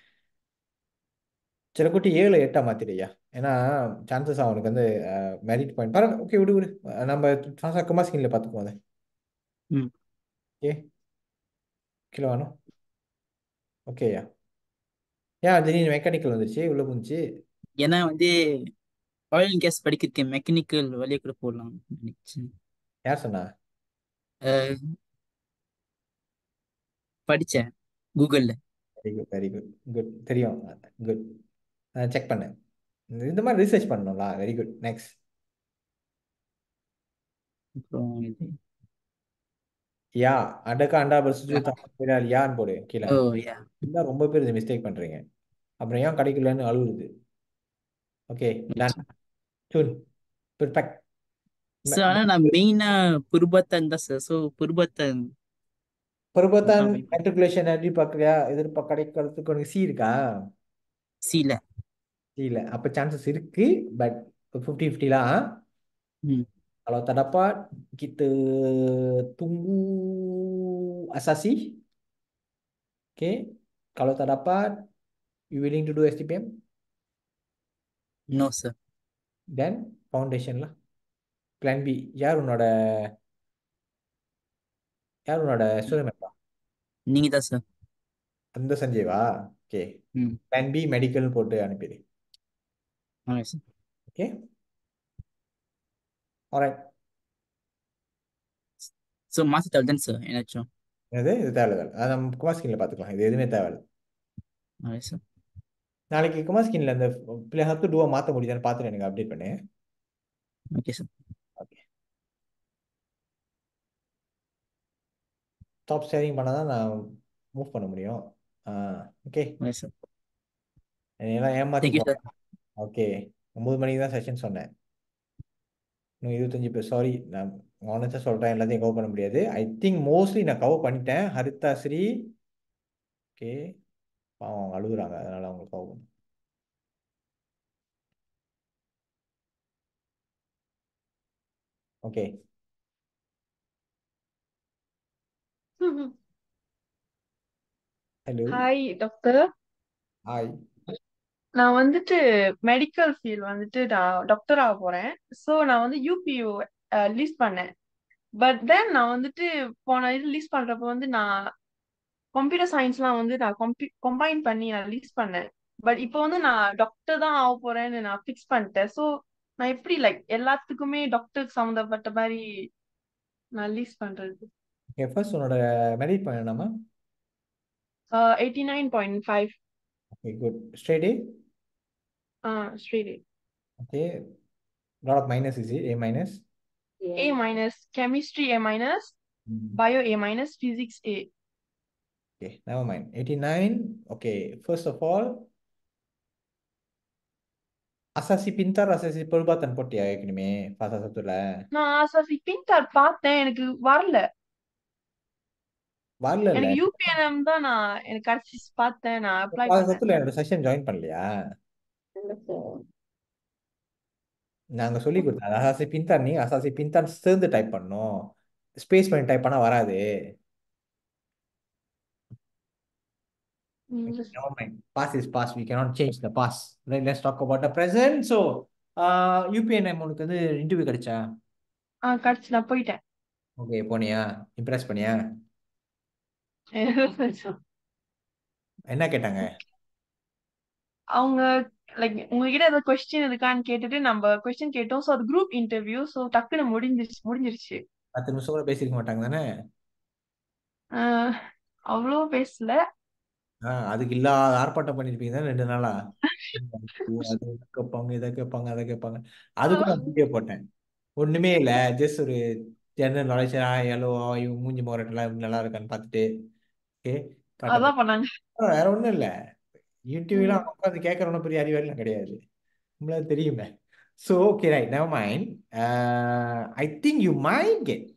சில குட்டி ஏழு எட்டா மாத்திடுயா ஏன்னா சான்சஸ் அவனுக்கு வந்து மெரிட் பாயிண்ட் பரவாயில்ல ஓகே விடு விடு அஹ் நம்ம ட்ரான்ஸ்ஃபார்மா ஸ்கின்ல பார்த்துக்குவோம் அதை ம் ஓகே கிலோ வேணும் ஓகேயா ஏன் திடீர்னு மெக்கானிக்கல் வந்துருச்சு உள்ள புந்துச்சு ஏன்னா வந்து ஆயில் அண்ட் கேஸ் படிக்கிறதுக்கு மெக்கானிக்கல் வழியை கூட போடலாம் நினைச்சேன் யார் சொன்னா அஹ், படிச்சேன் கூகுள்ல very good very good good தெரியும் குட் செக் பண்ணேன் இந்த இந்த மாதிரி ரிசர்ச் பண்ணணும்ல வெரி குட் நெக்ஸ்ட் அப்புறம் இது யா அடக்கா அண்டா பரிசு தமிழ் யான்னு போடு கீழே ஓ யா இதான் ரொம்ப பேர் இது மிஸ்டேக் பண்றீங்க அப்புறம் ஏன் கிடைக்கலன்னு அழுகுது okay done soon perfect sir ஆனா நான் மெயினா புருபத்தன் தான் சார் ஸோ புருபத்தன் பருவத்தான் மெட்ரிகுலேஷன் எப்படி பார்க்கறியா எதிர்பார்க்க கிடைக்கிறதுக்கு உனக்கு சி இருக்கா சீல சி இல்லை அப்போ சான்சஸ் இருக்கு பட் ஃபிஃப்டி ஃபிஃப்டிலாம் ம் kalau tak dapat kita tunggu asasi okay kalau tak dapat you willing to do STPM no sir then foundation lah plan B யார் உன்னோட யார் உன்னோட ஸ்டூடெண்ட் மெம்பா நீங்க தான் சார் அந்த சஞ்சய்வா ஓகே ம் plan B மெடிக்கல் போட்டு அனுப்பிடு ஆமாம் சார் ஓகே alright ஸோ மாச தேவை சார் ஏதாச்சும் இது இது தேவையில்ல அதை நம்ம குமார் ஸ்கின்ல பார்த்துக்கலாம் இது எதுவுமே தேவையில்ல alright சார் நாளைக்கு குமார் ஸ்கின்ல அந்த பிளே ஹத்து டூவை மாற்ற முடியுதான்னு பார்த்துட்டு எனக்கு அப்டேட் பண்ணு okay sir okay stop sharing பண்ணால் தான் நான் மூவ் பண்ண முடியும் ஓகே alright சார் எல்லாம் ஏமாத்தி தேங்க்யூ சார் ஓகே ஒம்பது மணிக்கு தான் செஷன் சொன்னேன் இன்னும் இருபத்தஞ்சு பேர் சாரி நான் ஆனஸ்டாக சொல்கிறேன் எல்லாத்தையும் கவர் பண்ண முடியாது ஐ திங்க் மோஸ்ட்லி நான் கவர் பண்ணிட்டேன் ஹரிதா ஸ்ரீ ஓகே பாவம் அவங்க அழுகுறாங்க அதனால அவங்க கவர் பண்ண okay hello hi doctor hi நான் வந்துட்டு மெடிக்கல் ஃபீல்ட் வந்துட்டு நான் டாக்டர் ஆக போறேன் ஸோ நான் வந்து யூபியூ லீஸ் பண்ணேன் பட் தென் நான் வந்துட்டு போன இது லீஸ் பண்றப்ப வந்து நான் கம்ப்யூட்டர் சயின்ஸ்லாம் வந்து நான் கம்பி கம்பைன் பண்ணி நான் லீஸ் பண்ணேன் பட் இப்போ வந்து நான் டாக்டர் தான் ஆக போறேன்னு நான் ஃபிக்ஸ் பண்ணிட்டேன் ஸோ நான் எப்படி லைக் எல்லாத்துக்குமே டாக்டருக்கு சம்மந்தப்பட்ட மாதிரி நான் லீஸ் பண்றது ஓகே ஃபர்ஸ்ட் உன்னோட மெடிட் பண்ணலாமா eighty nine point five okay good straight street okay lot of minus is A minus A minus, chemistry A minus, bio A minus, physics A. Okay, never mind. 89. Okay, first of all, அசாசி பின்தார் அசாசி பொருள்பாத்தன் போட்டியா ஏற்கனவே பாசா சத்துல நான் அசாசி பின்டார் பார்த்தேன் எனக்கு வரல வரல இல்ல எனக்கு யூபிஎன்எம் தான் நான் எனக்கு கடைசி பார்த்தேன் நான் அப்ளை பாசா பண்ணேன் சத்துல என்னோட செஷன் ஜாயின் பண்ணலையா நாங்க சொல்லி கொடுத்தோம் அசாசி பின்தார் நீ அசாசி பின்தார் சேர்ந்து டைப் பண்ணணும் ஸ்பேஸ் பண்ணி டைப் பண்ணா வராது ம், Never mind. Past is past. We cannot change the past. Right, let's talk about the present. So, uh, UPNM உனக்கு வந்து இன்டர்வியூ கிடைச்சா ஆ கடைசி நான் போயிட்டேன் ஓகே போனியா இம்ப்ரெஸ் பண்ணியா என்ன கேட்டாங்க அவங்க லைக் உங்ககிட்ட ஏதாவது கொஸ்டின் இருக்கான்னு கேட்டுட்டு நம்ம கொஸ்டின் கேட்டோம் ஸோ அது குரூப் இன்டர்வியூ ஸோ டக்குன்னு முடிஞ்சிருச்சு முடிஞ்சிருச்சு பத்து நிமிஷம் கூட பேசியிருக்க மாட்டாங்க தானே ஆஹ் அவ்வளோ பேசல ஆ அதுக்கு இல்லாத ஆர்ப்பாட்டம் பண்ணிருப்பீங்க தானே ரெண்டு நாளா அது கேட்பாங்க இதை கேட்பாங்க அதை கேட்பாங்க அது கூட நான் வீடியோ போட்டேன் ஒண்ணுமே இல்ல ஜஸ்ட் ஒரு ஜெனரல் நாலேஜ் ஹலோ இவங்க மூஞ்சி முகரெட்டெல்லாம் நல்லா இருக்கான்னு பார்த்துட்டு ஓகே காட்ட அதான் பண்ணாங்க வேற ஒண்ணும் இல்ல யூடியூப்ல ம். உட்காந்து கேட்கறவன பெரிய அறிவாளிலாம் கிடையாது நம்மளால தெரியுமே so okay right never mind I think you mind get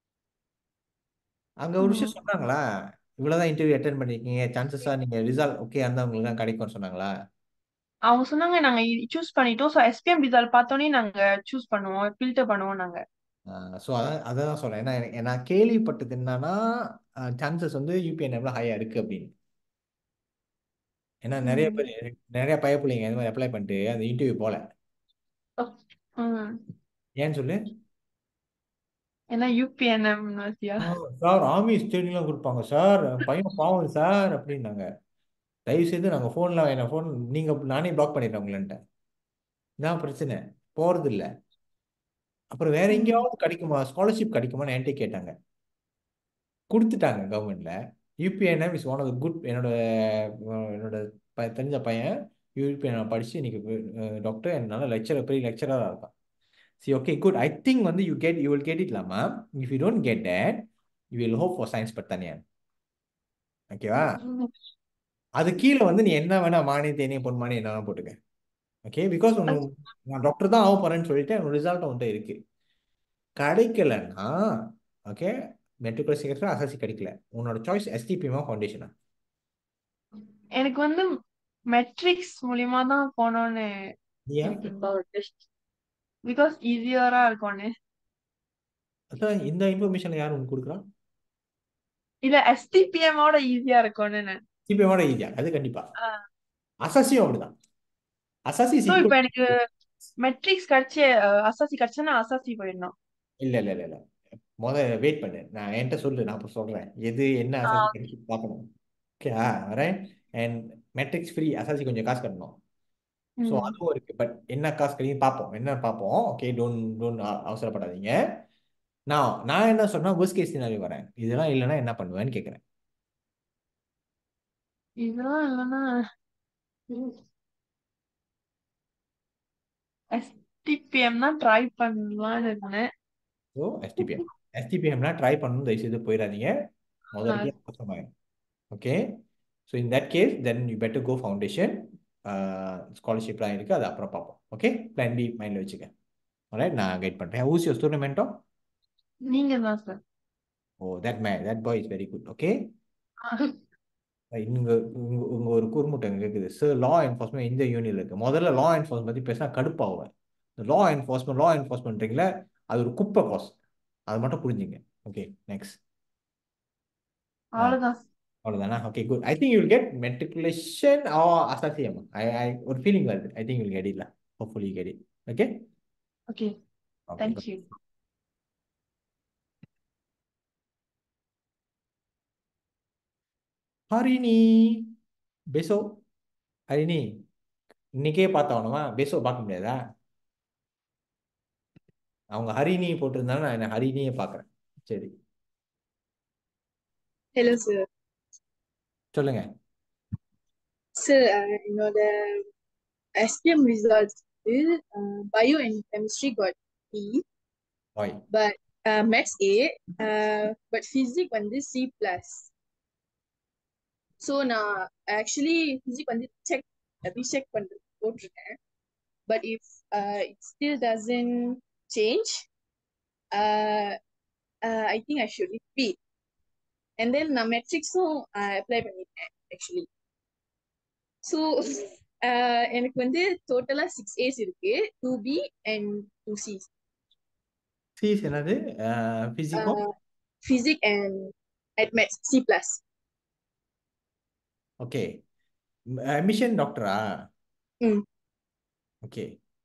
அங்க ஒரு விஷயம் ம். சொன்னாங்களா இவ்வளவுதான் இன்டர்வியூ அட்டன் பண்ணிருக்கீங்க சான்சஸா நீங்க ரிசல்ட் ஓகே இருந்தா உங்களுக்கு தான் கிடைக்கும்னு சொன்னாங்களா அவங்க சொன்னாங்க நாங்க சூஸ் பண்ணிட்டோம் ஸோ எஸ்பிஎம் ரிசல்ட் பார்த்தோன்னே நாங்க சூஸ் பண்ணுவோம் ஃபில்டர் பண்ணுவோம் நாங்க ஸோ அதான் அதான் சொல்றேன் ஏன்னா எனக்கு- நான் கேள்விப்பட்டது என்னன்னா சான்சஸ் வந்து யூபிஎன்எம்ல ஹையா இருக்கு அப்படின்னு ஏன்னா நிறைய ம். பேர் நிறைய பய பிள்ளைங்க இந்த மாதிரி அப்ளை பண்ணிட்டு அந்த இன்டர்வியூ போல ம். ஏன்னு சொல்லு ஏன்னா யூபிஎன்எம் யூனிவர்சிட்டியா சார் ஆர்மி ஸ்டேடியம்லாம் கொடுப்பாங்க சார் என் பையன் பாவம் சார் அப்படின்னாங்க தயவு செய்து நாங்கள் ஃபோனில் என்ன ஃபோன் நீங்கள் நானே பிளாக் பண்ணிடுறேன் உங்களன்ட்ட இதான் பிரச்சனை போகிறது இல்லை அப்புறம் வேற ம். எங்கேயாவது கிடைக்குமா ஸ்காலர்ஷிப் கிடைக்குமான்னு என்கிட்ட கேட்டாங்க கொடுத்துட்டாங்க கவர்மெண்ட்ல UPNM is one of good என்னோட அஹ், என்னோட ப- தெரிஞ்ச பையன் யூபிஎன் படிச்சு இன்னைக்கு டாக்டர் என்னால லெக்சரர் பெரிய லெக்சராக இருக்கான் see okay good I think வந்து you get you will get it இல்லாமா if you don't get that you will hope for science பத்தானியான் ஓகேவா அது கீழே வந்து நீ என்ன வேணா மானே தேனே பொன்மானே என்ன வேணா போட்டுக்க ஓகே பிகாஸ் ஒன்று நான் டாக்டர் தான் ஆக போறேன்னு சொல்லிட்டு உன்னோட ரிசல்ட் உன்கிட்ட இருக்கு கிடைக்கலன்னா ஓகே மெட்ரிகுலர் சீக்கிரத்தில் அசாசி கிடைக்கல உன்னோட சாய்ஸ் எஸ்டிபிமா ஃபவுண்டேஷனா எனக்கு வந்து மெட்ரிக்ஸ் மூலியமா தான் போனோன்னு ஏன் எனக்கு இப்போ ஒரு டெஸ்ட் பிகாஸ் ஈஸியரா இருக்கும்னு அதான் இந்த இன்ஃபர்மேஷன் யார் உங்களுக்கு கொடுக்குறா இல்ல எஸ்டிபிஎம் ஓட ஈஸியா இருக்கும்னு நான் சிபிஎமோட ஈஸியா அது கண்டிப்பா ஆ. அசாசியும் அப்படிதான் அசாசி ஸோ இப்போ எனக்கு மெட்ரிக்ஸ் கிடைச்சி அசாசி கிடைச்சா அசாசி போயிடணும் இல்ல இல்ல இல்ல இல்ல முத வெயிட் பண்ணு நான் என்கிட்ட சொல்லு நான் அப்புறம் சொல்றேன் எது என்ன ஆ அசாசி கிடைச்சி பார்க்கணும் ஓகே வரேன் அண்ட் மெட்ரிக்ஸ் ஃப்ரீ அசாசி கொஞ்சம் காசு கட்டணும் ஸோ ம் அதுவும் இருக்கு பட் என்ன காசு கிடைக்கும் பார்ப்போம் என்ன பார்ப்போம் ஓகே டோன் டோன் அவசரப்படாதீங்க நான் நான் என்ன சொன்னா worst case scenario வரேன் இதெல்லாம் இல்லைன்னா என்ன பண்ணுவேன்னு கேட்குறேன் இதெல்லாம் இல்லைன்னா எஸ்டிபிஎம் தான் ட்ரை பண்ணலாம்னு இருந்தேன் ஸோ எஸ்டிபிஎம் எஸ்டிபிஎம்லாம் ட்ரை பண்ணணும் தயவு செய்து போயிடாதீங்க முதல்ல கஷ்டமாயிடும் okay so in that case then you better go foundation ஸ்காலர்ஷிப்லாம் இருக்குது அது அப்புறம் பார்ப்போம் ஓகே பிளான் பி மைண்டில் வச்சுக்க alright நான் கைட் பண்ணுறேன் ஊசி யோர் டூர்னமெண்ட்டோ நீங்க தான் sir oh that may that boy is very good okay இங்க உங்க உங்க ஒரு குறுமுட்டை இங்க கேக்குது சார் லா என்ஃபோர்ஸ்மெண்ட் இந்த யூனியன் இருக்கு முதல்ல லா என்ஃபோர்ஸ்மெண்ட் பத்தி பேசினா கடுப்பாகுவேன் லா என்ஃபோர்ஸ்மெண்ட் லா என்ஃபோர்ஸ்மெண்ட்றீங்களா அது ஒரு குப்பை கோர்ஸ் அது மட்டும் புரிஞ்சுங்க ஓகே நெக்ஸ்ட் அவ்வளவுதான் அவ்வளோதானா okay good I think you will get matriculation ஆ அசாசியம் ஐ ஐ ஒரு ஃபீலிங் வருது I think you will get இட்ல hopefully get it okay okay okay thank you Harini பெசோ ஹரிணி இன்னைக்கே பார்த்தாவணுமா பெசோ பார்க்க முடியாதா அவங்க ஹரிணி போட்டிருந்தாலும் நான் என்ன ஹரிணியே பார்க்குறேன் சரி ஹலோ சார் சொல்லுங்க சார் என்னோட எஸ்பிஎம் ரிசல்ட்ஸ் வந்து bio and chemistry got B பாய் but maths A but physic வந்து சி பிளஸ் ஸோ நான் ஆக்சுவலி ஃபிசிக் வந்து செக் ரீசெக் பண்ணுறது போட்டிருக்கேன் but if it still doesn't change I think I should repeat and then நான் மெட்ரிக்ஸும் apply பண்ணியிருக்கேன் actually so எனக்கு வந்து டோட்டலா சிக்ஸ் ஏஸ் இருக்கு two B and two C ஃபீஸ் என்னது ஃபிசிக்கோ physic and at maths C plus okay mission டாக்டரா ம் ஓகே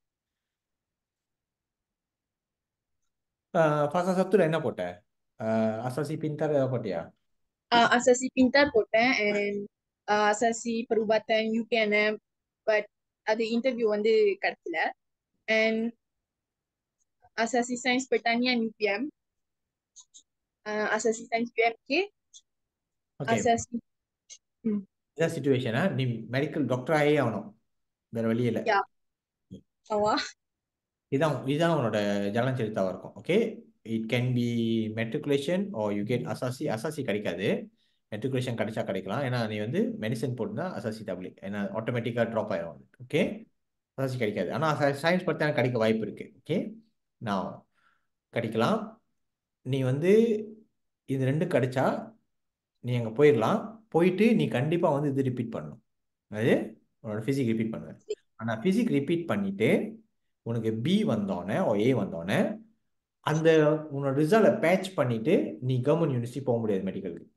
ஃபர்ஸ்ட் சத்துல என்ன போட்ட அசாசி பின்தார் ஏதாவது போட்டியா asasi pintar போட்டேன் and asasi perubatan UPNM but அது இன்டர்வியூ வந்து கிடைக்கல and asasi sains pertanian UPM uh, asasi sains UMK okay asasi ம் இதான் சுச்சுவேஷனா நீ மெடிக்கல் டாக்டர் ஆகவே ஆகணும் வேற வழி இல்லை யா ஆமா இதான் இதான் உன்னோட ஜலன் செலுத்தாவா இருக்கும் okay it can be matriculation oh you get அசாசி அசாசி கிடைக்காது மெட்ரிகுலேஷன் கிடைச்சா கிடைக்கலாம் ஏன்னா நீ வந்து மெடிசன் போட்டுனா அசாசி டபுள் ஏன்னா ஆட்டோமேட்டிக்காக ட்ராப் ஆயிரும் அது ஓகே அசாசி கிடைக்காது ஆனால் சயின்ஸ் பற்றி கிடைக்க வாய்ப்பு இருக்கு ஓகே நான் கிடைக்கலாம் நீ வந்து இது ரெண்டும் கிடைச்சா நீ அங்கே போயிடலாம் போயிட்டு நீ கண்டிப்பாக வந்து இது ரிப்பீட் பண்ணணும் அது உன்னோட ஃபிசிக் ரிப்பீட் பண்ணுவேன் ஆனால் ஃபிசிக் ரிப்பீட் பண்ணிட்டு உனக்கு பி வந்தோடனே ஓ ஏ வந்தோடனே அந்த உன்னோட ரிசல்ட்டை பேட்ச் பண்ணிட்டு நீ கவர்மெண்ட் யூனிவர்சிட்டி போக முடியாது மெடிக்கலுக்கு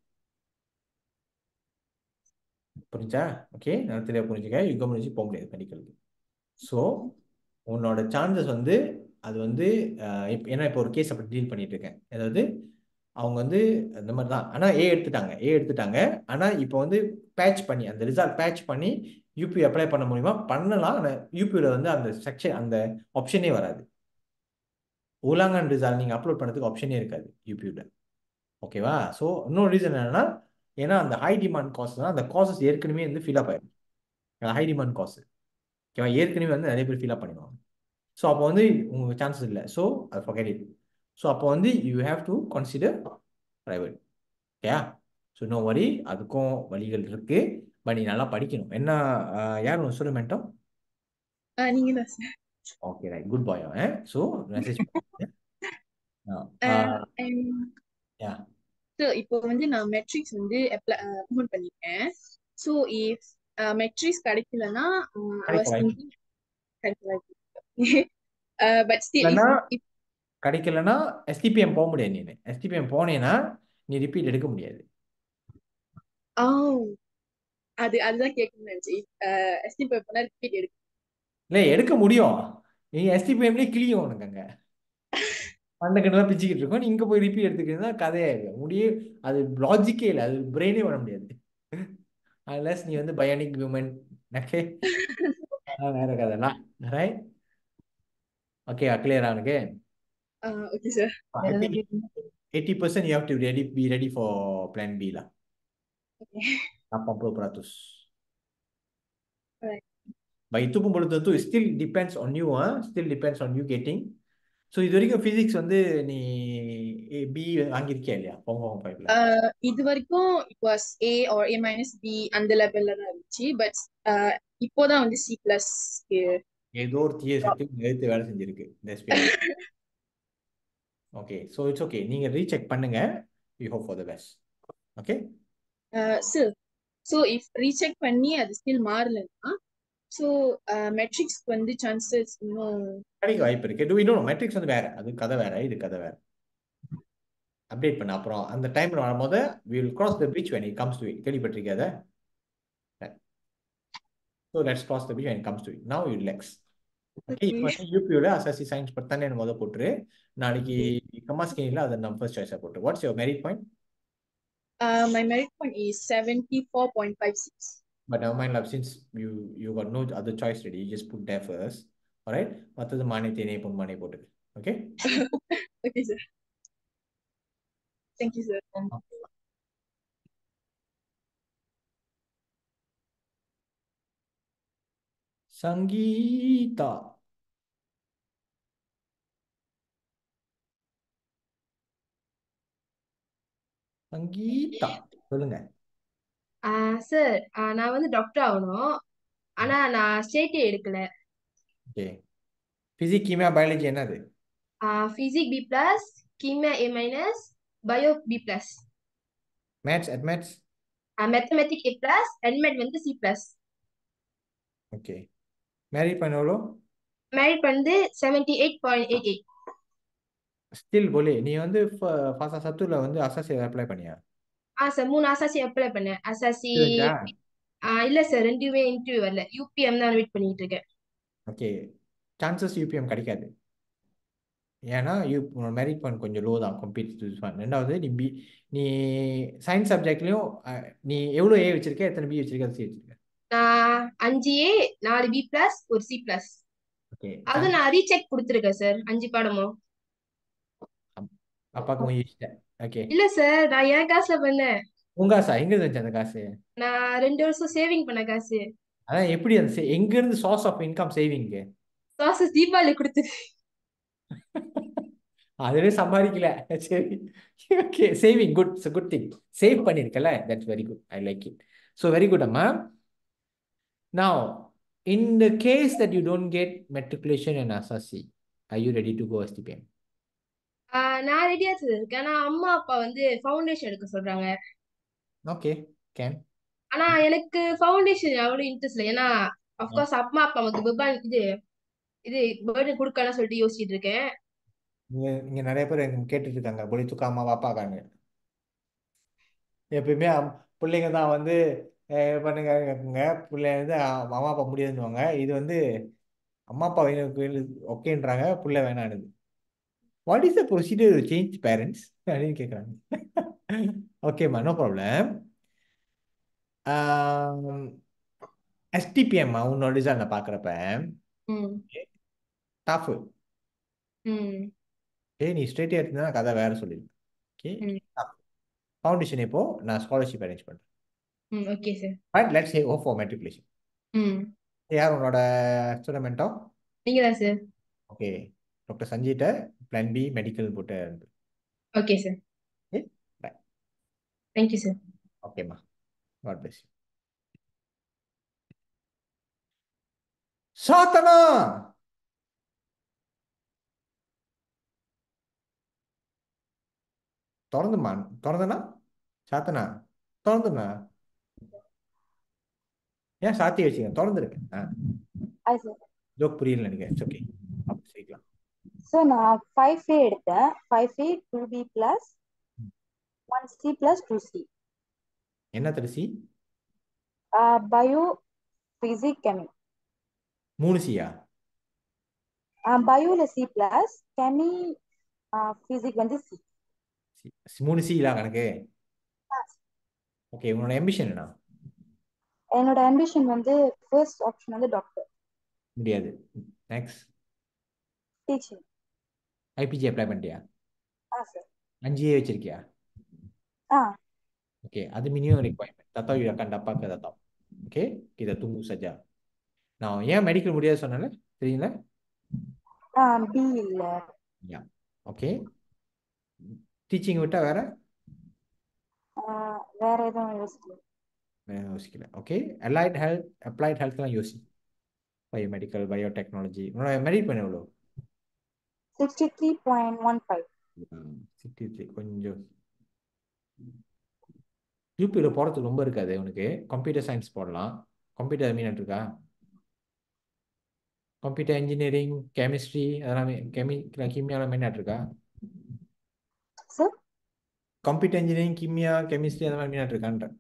புரிஞ்சா ஓகே நான் தெளிவாக புரிஞ்சுக்க யூ கவர்மெண்ட் யூனிவர்சிட்டி போக முடியாது மெடிக்கலுக்கு ஸோ உன்னோட சான்சஸ் வந்து அது வந்து அஹ், இப்ப- ஏன்னா இப்போ ஒரு கேஸ் அப்படி டீல் பண்ணிட்டு இருக்கேன் அதாவது அவங்க வந்து இந்த மாதிரி தான் ஆனால் ஏ எடுத்துட்டாங்க ஏ எடுத்துட்டாங்க ஆனால் இப்போ வந்து பேட்ச் பண்ணி அந்த ரிசல்ட் பேட்ச் பண்ணி யூபி அப்ளை பண்ண முடியுமா பண்ணலாம் ஆனால் யூபியில் வந்து அந்த செக்ஷன் அந்த ஆப்ஷனே வராது உலாங்கன் ரிசல்ட் நீங்கள் அப்லோட் பண்ணுறதுக்கு ஆப்ஷனே இருக்காது யூபியில் ஓகேவா ஸோ இன்னொரு ரீசன் என்னன்னா ஏன்னா அந்த ஹை டிமாண்ட் காஸ்ட் தான் அந்த காசஸ் ஏற்கனவே வந்து ஃபில் அப் ஆயிடும் ஹை டிமாண்ட் காசு ஓகேவா ஏற்கனவே வந்து நிறைய பேர் ஃபில் அப் பண்ணிடுவாங்க ஸோ அப்போ வந்து உங்களுக்கு சான்சஸ் இல்லை ஸோ அது forget it ஸோ அப்போ வந்து you have to consider private ஓகேயா ஸோ நோ வரி அதுக்கும் வழிகள் இருக்கு பட் நீ நல்லா படிக்கணும் என்ன ஆஹ், யார் உன் ஸ்டூடெண்ட்டோ ஆஹ் நீங்க தான் sir okay right good boy அவன் ஸோ மெசேஜ் யா ஸோ இப்போ வந்து நான் மெட்ரிக்ஸ் வந்து அப்ளை அப்லோட் பண்ணிருக்கேன் ஸோ இஃப் மெட்ரிக்ஸ் கிடைக்கலன்னா ஐ கிடைக்க வாஸ் வாய்ப்பு திங்கிங் கிடைக்கல பட் ஸ்டில் இல்லைன்னா இஃப் கிடைக்கலன்னா எஸ்டிபிஎம் போக முடியாது நீ எஸ்டிபிஎம் போனேன்னா நீ ரிப்பீட் எடுக்க முடியாது ஆ அது அதுதான் கேட்கணும்னு நினைச்சேன் எஸ்டி போனா ரிப்பீட் எடுக்க இல்லை எடுக்க முடியும் நீ எஸ்டிபிஎம்லேயே கிளியும் உனக்கு அங்கே அந்த கண்ணெல்லாம் பிச்சுக்கிட்டு இருக்கோம் நீ இங்கே போய் ரிப்பீட் எடுத்துக்கிறதா கதையாயிடும் முடியும் அது லாஜிக்கே இல்லை அது பிரெயினே பண்ண முடியாது அன்லஸ் நீ வந்து பயானிக் ஹியூமன் ஓகே வேற கதைலாம் ரைட் ஓகே கிளியரா உனக்கு Uh, okay, sir. I think 80% you have to ready be ready for plan B lah. Okay. 80%. Alright. But itu pun belum tentu. It still depends on you ah. Still depends on you getting. So இது வரைக்கும் physics வந்து நீ A- B வாங்கியிருக்கியா இல்லையா Form Form Five ல Uh, இது வரைக்கும் it was A or A minus B அந்த லெவல்ல தான் இருந்துச்சு பட் இப்போதான் வந்து C பிளஸ் ஏதோ ஒரு தீய சக்தி எடுத்து வேலை செஞ்சிருக்கு இந்த SPM. Okay so it's okay நீங்க ரீசெக் பண்ணுங்க we hope for the best okay sir so if recheck பண்ணி அது ஸ்டில் மாறலன்னா ஸோ மெட்ரிக்ஸ்க்கு வந்து சான்சஸ் இன்னும் கிடைக்க வாய்ப்பு இருக்கு டூ இன்னும் மெட்ரிக்ஸ் வந்து வேற அது கதை வேற இது கதை வேற அப்டேட் பண்ண அப்புறம் அந்த டைம்ல வரும்போது we will cross the bridge when it comes to it கேள்விப்பட்டிருக்காத so let's cross the bridge when it comes to it now you relax okay இப்போ வந்து யூபியோட அசாசி சயின்ஸ் பத்தானே முத போட்டுரு நாளைக்கு கமாஸ்கினில அதை நம்ம ஃபர்ஸ்ட் சாய்ஸாக போட்டு what's your merit point uh, my merit point is 74.56 But never mind, love, since you you got no other choice ready, you just put there first. Alright? மற்றது மானே தேனே பொன் மானே போட்டுக்கு okay okay sir thank you sir Sangeetha Sangeetha சொல்லுங்க sir நான் வந்து doctor ஆகணும் ஆனா நான் ஸ்டேட்டே எடுக்கல ஓகே பிசிக் கீமியா பயாலஜி என்னது பிசிக் பி பிளஸ் கீமியா A minus bio B plus maths add maths mathematic A plus add math வந்து சி பிளஸ் ஓகே மேரிட் பண்ண எவ்வளோ மேரிட் வந்து seventy eight point eight eight still போலே நீ வந்து ஃபாசா சத்துல வந்து அசாசி அப்ளை பண்ணியா ஆ சார் மூணு அசாசி அப்ளை பண்ணேன் அசாசி இருந்துச்சா ஆ இல்ல சார் ரெண்டுமே இன்டர்வியூ வரல யூபிஎம் தான் வெயிட் பண்ணிட்டு இருக்கேன் ஓகே சான்சஸ் யூபிஎம் கிடைக்காது ஏன்னா யூ மெரிட் பாயிண்ட் கொஞ்சம் லோ தான் கம்பீட் ஒன் ரெண்டாவது நீ பி நீ சயின்ஸ் சப்ஜெக்ட்லையும் நீ எவ்வளோ ஏ வச்சிருக்க எத்தனை பி வச்சிருக்க சி வச்சிருக்க நான் அஞ்சு ஏ நாலு பி பிளஸ் ஒரு சி பிளஸ் ஓகே அது நான் ரீசெக் கொடுத்துருக்கேன் சார் அஞ்சு பாடமும் அப்பாவுக்கு கொஞ்சம் யோசிச்சிட்டேன் ஓகே இல்ல சார் நான் என் காசுல பண்ணேன் உங்க காசா எங்க இருந்துச்சு அந்த காசு நான் ரெண்டு வருஷம் சேவிங் பண்ண காசு அதான் எப்படி அந்த sa- எங்க இருந்து சோர்ஸ் ஆஃப் இன்கம் சேவிங்கு சாசஸ் தீபாவளி கொடுத்து அதுவே சம்பாதிக்கல சரி okay saving good good thing save பண்ணிருக்கல that's very good I like it so very good அம்மா Now, in the case that you don't get matriculation in Asasi, are you ready to go STPM? நான் ரெடியா sir இருக்கேன் ஆனா அம்மா அப்பா வந்து foundation எடுக்க சொல்றாங்க Okay, can. ஆனா எனக்கு ஃபவுண்டேஷன் அவ்வளவு இன்ட்ரெஸ்ட் இல்லை ஏன்னா அஃப்கோர்ஸ் அம்மா அப்பா நமக்கு பிபான் இது இது பேர்டன் கொடுக்கலாம் சொல்லிட்டு யோசிச்சுட்டு இருக்கேன் இங்க இங்க நிறைய பேர் எங்க கேட்டுட்டு இருக்காங்க பொலி தூக்க அம்மா பாப்பாக்காங்க எப்பயுமே அம்- பிள்ளைங்க தான் வந்து அஹ், பண்ணுங்க கேக்குங்க. பிள்ளை வந்து அ- அம்மா அப்பா முடியாதுன்னுவாங்க இது வந்து அம்மா அப்பா ஓகேன்றாங்க பிள்ளை வேணானுது what is the procedure to change parents அப்படின்னு கேட்குறாங்க ஓகேம்மா நோ ப்ராப்ளம் எஸ்டிபிஎம் உன்னோட ரிசல்ட் நான் பார்க்குறப்ப ம் டஃப் ம் ஏய் நீ ஸ்ட்ரெயிட்டாக எடுத்தா கதை வேற சொல்லிடுவேன் ஓகே ம் ஃபவுண்டேஷன் இப்போ நான் ஸ்காலர்ஷிப் அரேஞ்ச் பண்ணுறேன் ம் okay sir but let's say oh for matriculation ம் யார் உன்னோட ஸ்டூடெண்ட்டோ நீங்க தான் சார் ஓகே டாக்டர் சஞ்சீட்ட பிளான் பி மெடிக்கல் போட்டு இருந்து okay sir okay bye thank you sir ஓகேம்மா காட் பிளஸ் சாத்தனா திறந்துமா திறந்தனா சாத்தனா திறந்துண்ணா ஏன் சாத்தி வச்சுங்க திறந்துருங்க ஆ ஹாய் சார் ஜோக் புரியல நினைக்கிறேன் இட்ஸ் ஓகே அப்படி செய்யலாம் ஸோ நான் ஃபைவ் ஏ எடுத்தேன் five A two B plus one C plus two C என்ன தரிசி பயோ பிசிக் கெமி மூணு சியா பயோல சி பிளஸ் கெமி பிசிக் வந்து சி மூணு சி இல்லா கணக்கு ஓகே உன்னோட எம்பிஷன் என்ன என்னோட அம்பிஷன் வந்து ஃபர்ஸ்ட் ஆப்ஷன் வந்து டாக்டர் முடியாது நெக்ஸ்ட் டீச்சிங் ஐபிஜி அப்ளை பண்ணிட்டியா ஆ சார் அஞ்சு ஏ வச்சிருக்கியா ஆ Oke, ada minimum requirement. Tak tahu you akan dapat ke tak tahu. Oke, kita tunggu saja. Now, ஏன் மெடிக்கல் முடியாது சொன்னால தெரியுங்களா ஆ பி இல்ல யா ஓகே டீச்சிங் விட்டா வேற ஆ, வேற எதுவும் யோசிக்கல வேற யோசிக்கல ஓகே அலைட் ஹெல்த் அப்ளைட் ஹெல்த்லாம் யோசி பயோமெடிக்கல் பயோடெக்னாலஜி உன்னோட மெரிட் பண்ண எவ்வளோ sixty three point one five sixty three கொஞ்சம் யூபியில் போகிறதுக்கு ரொம்ப இருக்காது உனக்கு கம்ப்யூட்டர் சயின்ஸ் போடலாம் கம்ப்யூட்டர் மீன் இருக்கா கம்ப்யூட்டர் இன்ஜினியரிங் கெமிஸ்ட்ரி அதெல்லாம் கெமி கிமியாலாம் மெயினாக இருக்கா சார் கம்ப்யூட்டர் இன்ஜினியரிங் கிமியா கெமிஸ்ட்ரி அந்த மாதிரி மீனாக இருக்கான்ற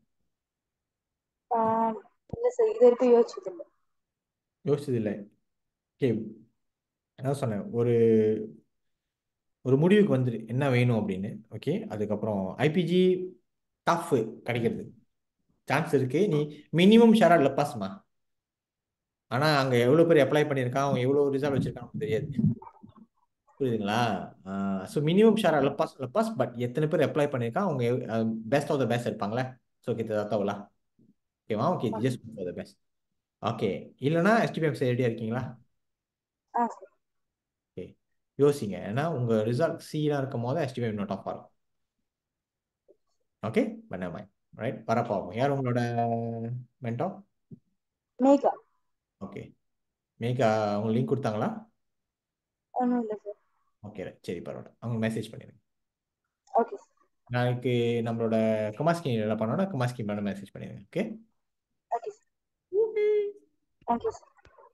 இல்ல சார் இது வரைக்கும் யோசிச்சது இல்லை யோசிச்சது இல்லை ஓகே அதான் சொன்னேன் ஒரு ஒரு முடிவுக்கு வந்துரு என்ன வேணும் அப்படின்னு ஓகே அதுக்கப்புறம் ஐபிஜி டஃப் கிடைக்கிறது சான்ஸ் இருக்கு நீ மினிமம் ஷேரா லப்பாஸ்மா ஆனால் அங்கே எவ்வளோ பேர் அப்ளை பண்ணியிருக்கான் அவன் எவ்வளோ ரிசல்ட் வச்சிருக்கான் நமக்கு தெரியாது புரியுதுங்களா ஸோ மினிமம் ஷேரா லப்பாஸ் லப்பாஸ் பட் எத்தனை பேர் அப்ளை பண்ணியிருக்கான் அவங்க பெஸ்ட் ஆஃப் த பெஸ்ட் இருப்பாங்களே ஸோ ஓகே தத்தவலா ஓகேவா okay just for the best okay இல்லைன்னா எஸ்டிபிஎம் ரெடியாக இருக்கீங்களா ஆ ஓகே யோசிங்க ஏன்னா உங்கள் ரிசல்ட் சீராக இருக்கும் போது எஸ்டிபிஎம் நோட் ஆஃப் ஆகும் ஓகே பண்ணாமல் ரைட் வரப்போகும் யார் உங்களோட மென்டோ மேகா ஓகே மேகா உங்களுக்கு லிங்க் கொடுத்தாங்களா ஒன்றும் இல்லை சார் ஓகே சரி பரவாயில்ல அவங்க மெசேஜ் பண்ணிடுங்க ஓகே நாளைக்கு நம்மளோட குமாஸ்கி எல்லாம் பண்ணோன்னா குமாஸ்கி மேடம் மெசேஜ் பண்ணிடுங்க okay okay thank you sir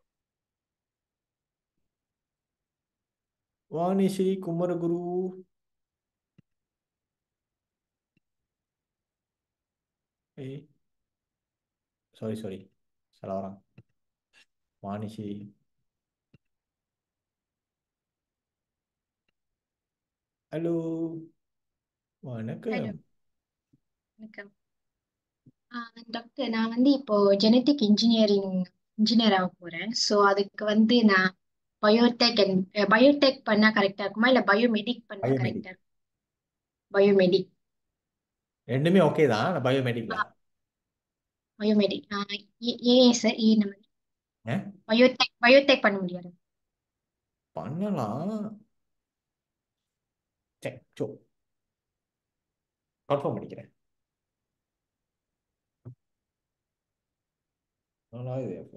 Vanishree Kumaraguru ஏய் sorry sorry salah orang Vanishree hello வணக்கம் ஹலோ வணக்கம் டாக்டர் நான் வந்து இப்போ ஜெனட்டிக் இன்ஜினியரிங் இன்ஜினியர் ஆக போறேன் ஸோ அதுக்கு வந்து நான் பயோடெக் பயோடெக் பண்ணா கரெக்டா இருக்குமா இல்ல பயோமெடிக் பண்ணா பயோமெடிக் கரெக்டா இருக்கும் பயோமெடிக் ரெண்டுமே ஓகே தான் நான் பயோமெடிக்ல பயோமெடிக் ஏன் சார் ஏ நம்ம ஏ பயோடெக் பயோடெக் பண்ண முடியாது பண்ணலாம் சரி சோ கன்ஃபார்ம் பண்ணிக்கிறேன் நல்லா இது அப்போ.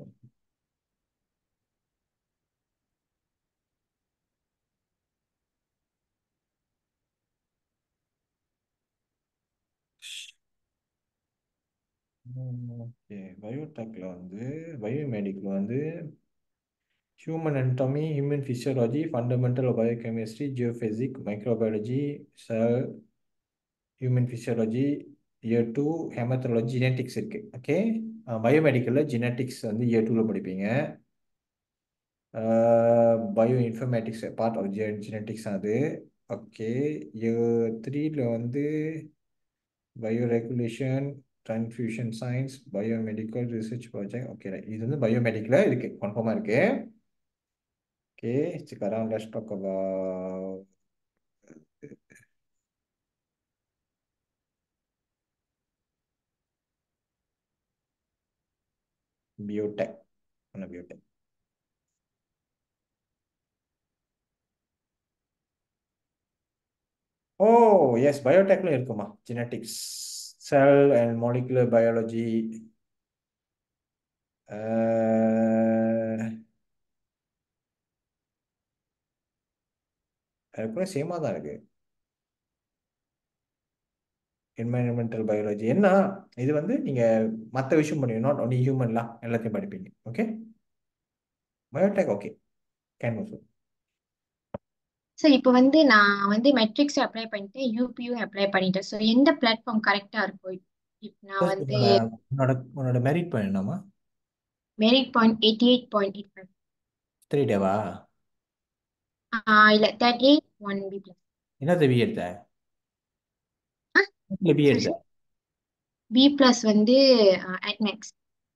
ஓகே பயோடெக்ல வந்து பயோமெடிக்ல வந்து human anatomy human physiology fundamental biochemistry geophysic microbiology cell human physiology year two haematology genetics இருக்கு ஓகே பயோமெடிக்கலில் ஜெனட்டிக்ஸ் வந்து இயர் டூவில் படிப்பீங்க bio informatics part of genetics அது ஓகே இயர் த்ரீல வந்து bio regulation transfusion science biomedical research project okay இது வந்து பயோமெடிக்கில் இருக்கு கன்ஃபார்மாக இருக்கு okay sekarang let's talk about biotech mana biotech oh yes biotechல இருக்குமா genetics cell and molecular biology uh, அது கூட சேமாக தான் இருக்கு என்வைரன்மெண்டல் பயாலஜி என்ன இது வந்து நீங்க மற்ற விஷயம் பண்ணுவீங்க நாட் ஒன்லி ஹியூமன்லாம் எல்லாத்தையும் படிப்பீங்க okay biotech okay can also sir இப்போ வந்து நான் வந்து மெட்ரிக்ஸ் அப்ளை பண்ணிட்டேன் யூபியும் அப்ளை பண்ணிட்டேன் ஸோ எந்த பிளாட்ஃபார்ம் கரெக்டா இருக்கும் இப்போ நான் வந்து உன்னோட உன்னோட உன்னோட மெரிட் பாயிண்ட் என்னமா merit point eighty eight point eight five three டேவா இல்லை third eight one B plus என்னது பி எடுத்த இல்லை பி எடுத்த பி பிளஸ் வந்து அட்மெக்ஸ்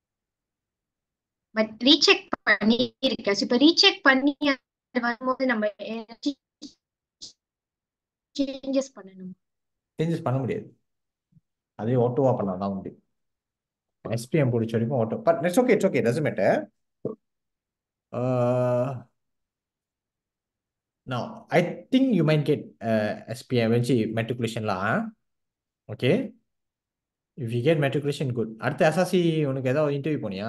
பட் ரீசெக் பண்ணி இருக்கேன் ஸோ இப்போ ரீசெக் பண்ணி அது வரும்போது நம்ம சேஞ்சஸ் பண்ணணும் சேஞ்சஸ் பண்ண முடியாது அதே ஓட்டோவா பண்ணலாம் தான் உண்டு எஸ்பிஎம் பிடிச்ச வரைக்கும் ஓட்டோ but it's okay it's okay doesn't matter now I think you might get uh, SPM வச்சு மெட்ரிகுலேஷன்லாம் okay if you get matriculation good அடுத்த எஸ்எஸ்சி உனக்கு ஏதாவது இன்டர்வியூ போனியா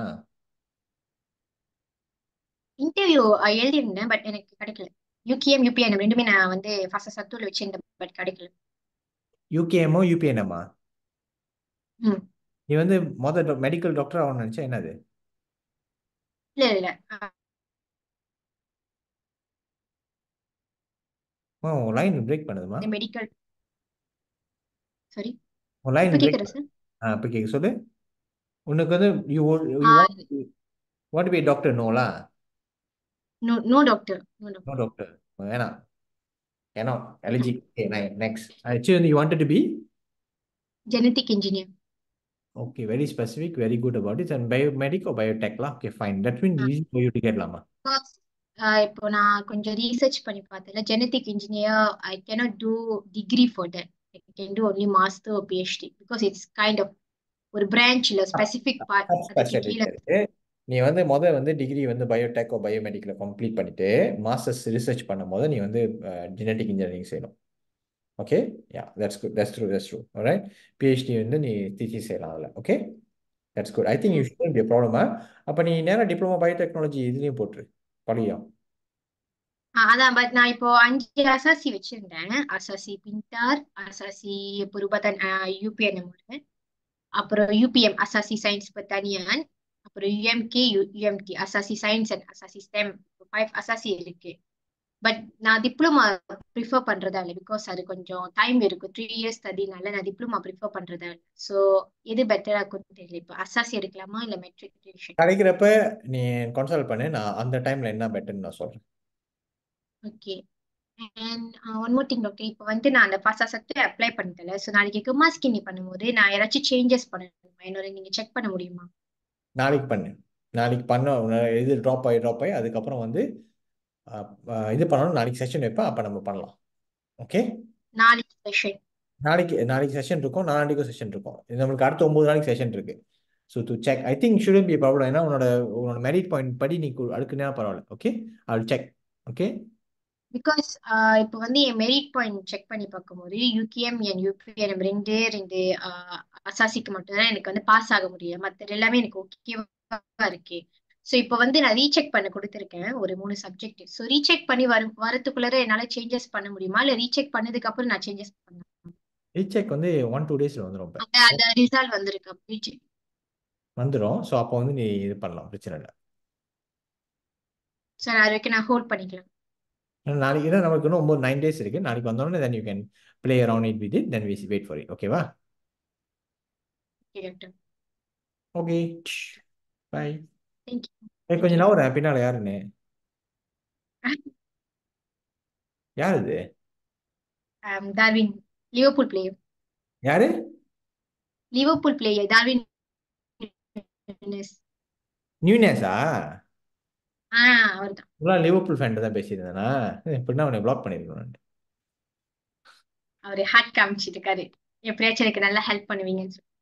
இன்டர்வியூ எழுதியிருந்தேன் பட் எனக்கு கிடைக்கல யூகேஎம் யூபிஎன் ரெண்டுமே நான் வந்து ஃபர்ஸ்ட் சத்தூர்ல வச்சிருந்தேன் பட் கிடைக்கல யூகேஎம்மோ யூபிஎன்எம்மா ம் நீ வந்து மொதல் மெடிக்கல் டாக்டர் ஆகணும்னு நினச்சா என்னது இல்ல இல்ல அஹ், உன் லைன் பிரேக் பண்ணுதுமா இந்த மெடிக்கல் சாரி உன் லைன் இப்ப பிரேக் கேக்குறேன் சார் ஆ இப்போ கேட்க சொல்லு உனக்கு வந்து you you want want be doctor நோலா no no doctor no doctor no doctor வேணாம் ஏன்னா எலர்ஜி ஓகே நெக்ஸ்ட் ஆக்சுவலி வந்து you wanted to be genetic engineer Okay, very specific, very good about it. And biomedic or biotech lah. Okay, fine. That means easy for you to get lama. இப்போ நான் கொஞ்சம் research பண்ணி பார்த்தேன் genetic engineer I cannot do degree for that I can do only master PhD because it's kind of ஒரு branch இல்ல specific part அதுக்கு Specialty கீழே இருக்கு. நீ வந்து முத வந்து டிகிரி வந்து பயோடெக் பயோமெடிக்கில் கம்ப்ளீட் பண்ணிட்டு மாஸ்டர்ஸ் ரிசர்ச் பண்ணும்போது நீ வந்து ஜெனட்டிக் இன்ஜினியரிங் செய்யணும் okay yeah that's good that's true that's true right PhD வந்து நீ திசி செய்யலாம் அதில் okay that's good I think you should be ப்ராப்ளமா அப்போ நீ நேராக டிப்ளமோ பயோடெக்னாலஜி இதுலேயும் போட்டுரு படியும் ஆ, அதான் பட் நான் இப்போ அஞ்சு அசாசி வச்சிருந்தேன் அசாசி பின்டார் அசாசி புருபதன் யூபிஎன் அப்புறம் யூபிஎம் அசாசி சயின்ஸ் பத்தானியன் அப்புறம் யூஎம்கே யூஎம்டி அசாசி சயின்ஸ் அண்ட் அசாசி ஸ்டெம் ஃபைவ் அசாசி இருக்கு பட் நான் டிப்ளமா ப்ரிஃபர் பண்றதா இல்லை பிகாஸ் அது கொஞ்சம் டைம் இருக்கும் த்ரீ இயர்ஸ் ஸ்டடினால நான் டிப்ளமா ப்ரிஃபர் பண்றதா இல்லை ஸோ எது பெட்டரா இருக்கும்னு தெரியல இப்போ அசாசி எடுக்கலாமா இல்லை மெட்ரிகுலேஷன் கிடைக்கிறப்ப நீ கன்சல்ட் பண்ணு நான் அந்த டைமில் என்ன பெட்டர்னு நான் சொல்கிறேன் okay and one more thing doctor இப்போ வந்து நான் அந்த ஃபாஸ்டா சத்து அப்ளை பண்ணிட்டேன் ஸோ நாளைக்கு குமா ஸ்கின்னி பண்ணும்போது நான் யாராச்சும் சேஞ்சஸ் பண்ணணுமா என்னோட நீங்க செக் பண்ண முடியுமா நாளைக்கு பண்ணு நாளைக்கு பண்ண உன்ன- இது ட்ராப் ஆகி ட்ராப் ஆகி அதுக்கப்புறம் வந்து அஹ், அஹ், இது பண்ணணும் நாளைக்கு செஷன் வைப்பேன் அப்போ நம்ம பண்ணலாம் ஓகே நாளைக்கு செஷன் நாளைக்கு நாளைக்கு செஷன் இருக்கும் நாளைக்கும் செஷன் இருக்கும் இது நம்மளுக்கு அடுத்த ஒன்பது நாளைக்கு செஷன் இருக்கு so to check I think shouldn't be problem ஏன்னா உன்னோட உன்னோட மெரிட் பாயிண்ட் படி நீ கு- அடுக்குனா பரவாயில்ல okay I will check okay because இப்போ வந்து என் மெரிட் பாயிண்ட் செக் பண்ணி பார்க்கும்போது யூகேஎம் என் யூபிஎம் ரெண்டு ரெண்டு அசாசிக்கு மட்டும்தான் எனக்கு வந்து பாஸ் ஆக முடியும் மற்ற எல்லாமே எனக்கு ஓகேவா இருக்கு ஸோ இப்போ வந்து நான் ரீசெக் பண்ண கொடுத்துருக்கேன் ஒரு மூணு சப்ஜெக்ட் ஸோ ரீசெக் பண்ணி வரும் வரத்துக்குள்ளார என்னால் சேஞ்சஸ் பண்ண முடியுமா இல்லை ரீசெக் பண்ணதுக்கு அப்புறம் நான் சேஞ்சஸ் பண்ண ரீசெக் வந்து ஒன் டூ டேஸில் வந்துடும் இப்போ அந்த அந்த ரிசல்ட் வந்திருக்கு ரீசெக் வந்துடும் ஸோ அப்போ வந்து நீ இது பண்ணலாம் பிரச்சனை இல்லை சார் அது வரைக்கும் நான் ஹோல்ட் பண்ணிக்கலாம் ஏன்னா நாளைக்கு தான் நமக்கு இன்னும் ஒம்பது நைன் டேஸ் இருக்கு நாளைக்கு வந்தோடனே then you can play around it with it then we wait for it ஓகேவா okay doctor okay bye thank you கொஞ்சம் நவரேன் பின்னால யாருன்னு யார் இது டார்வின் லிவர்பூல் பிளேயர் யாரு லிவர்பூல் பிளேயர் டார்வின் நூனஸ். நியூனேஸா ஆ அவர்தான் இவ்வளோ லிவர்பூல் ஃபேன் தான் பேசியிருந்தேனா இப்படின்னா அவனை பிளாக் பண்ணிருக்கணும் அவரு ஹார்ட் காமிச்சிட்டு இருக்காரு எப்படியாச்சும் எனக்கு நல்லா ஹெல்ப் பண்ணுவீங்கன்னு சொல்லி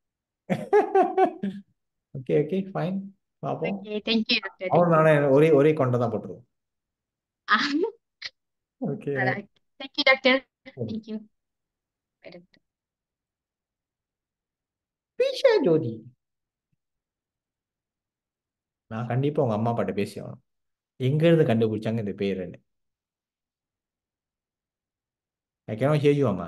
ஓகே ஓகே ஃபைன் பார்ப்போம் ஓகே தேங்க்யூ டாக்டர் அவன் நானே ஒரே ஒரே கொண்டை தான் போட்டுருவோம் ஓகே தேங்க்யூ டாக்டர் தேங்க்யூ பீஷா ஜோதி நான் கண்டிப்பா உங்க அம்மா அப்பாட்ட பேசி ஆகணும் எங்க இருந்து கண்டுபிடிச்சாங்க இந்த பேருன்னு I cannot hear you அம்மா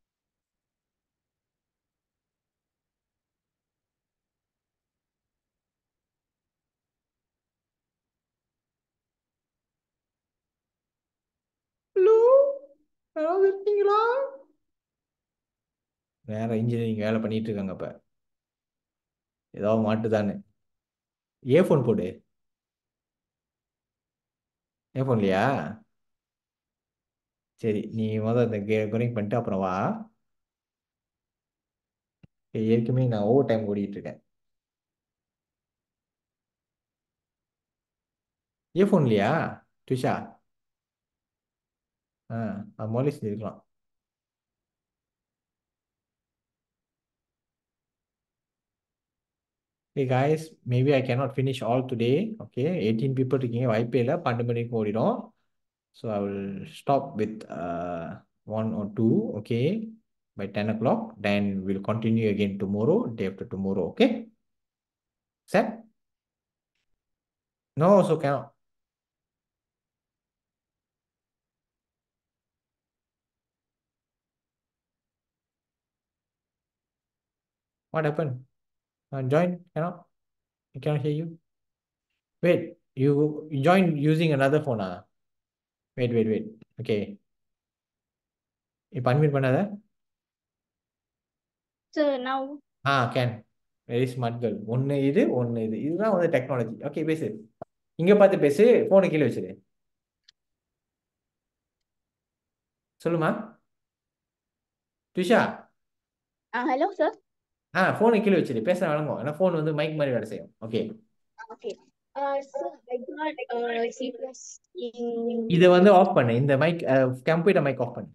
ஹலோ யாராவது இருக்கீங்களா வேற இன்ஜினியரிங் வேலை பண்ணிட்டு இருக்காங்க இப்ப ஏதாவது மாட்டுதான்னு ஏஃபோன் போடு ஏஃபோன்லையா சரி நீ முதல் இந்த கே கனெக்ட் பண்ணிட்டு அப்புறம் வா ஏய், ஏற்கனவே நான் ஓவர் டைம் ஓடிட்டு இருக்கேன் ஏஃபோன்லையா ட்விஷா ஆ அது முதல்ல செஞ்சிருக்கலாம் Hey guys, maybe I cannot finish all today. Okay, 18 people இருக்கீங்க வாய்ப்பே இல்லை பன்னெண்டு மணிக்கு ஓடிடும் So I will stop with uh, one or two, okay, by 10 o'clock. Then we'll continue again tomorrow, day after tomorrow, okay? Set? No, so cannot. What happened? Uh, join? Cannot? I cannot hear you. Wait, you you join using another phone, ah? Wait, wait, wait. Okay. இப்போ unmute பண்ணாத So now, ah can very smart girl ஒன்று இது ஒன்று இது இதுதான் வந்து technology okay பேசு இங்கே பார்த்து பேசு ஃபோனை கீழே வச்சிரு சொல்லுமா ட்விஷா uh, hello, sir. ஆ ஃபோனை கீழே வச்சிரு பேச வழங்கும் ஏன்னா ஃபோன் வந்து மைக் மாதிரி வேலை செய்யும் okay Okay. Uh, so I got uh, C plus in. இதை வந்து ஆஃப் பண்ணு இந்த மைக் கம்ப்யூட்டர் மைக் ஆஃப் பண்ணு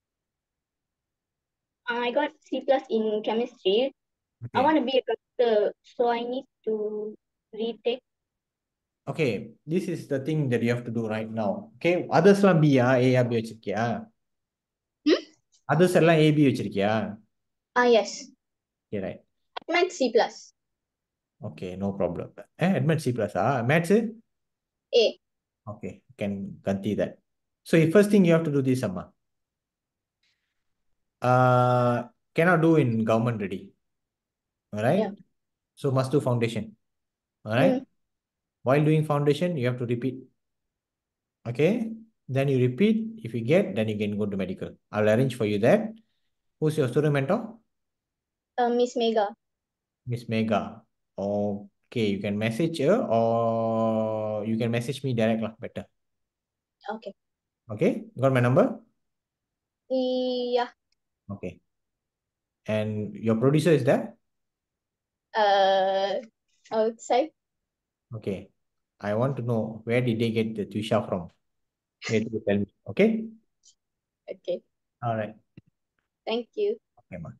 I got C plus in chemistry. I okay want to be a doctor, so I need to retake. Okay this is the thing that you have to do right now okay அதர்ஸ்லாம் பியா ஏஆ B வச்சிருக்கியா Hmm? Others எல்லாம் A B வச்சிருக்கியா Ah, yes. Okay right I meant C plus. Okay no problem A அட்மெண்ட் C ப்ளஸா maths A. Okay can கந்தி that so first thing you have to do this அம்மா uh, cannot do in government ready. All right. Yeah. So must do foundation. All right. Mm. While doing foundation, you have to repeat. Okay. Then you repeat. If you get, then you can go to medical. I'll arrange for you that. Who's your student mentor? Uh, Miss Mega. Miss Mega. Okay. You can message her or you can message me direct lah. Better. Okay. Okay. Got my number? Yeah. Okay. And your producer is there? Uh, outside. Okay. I want to know where did they get the tuition from? Where did you tell me? Okay. Okay. All right. Thank you. Okay, ma.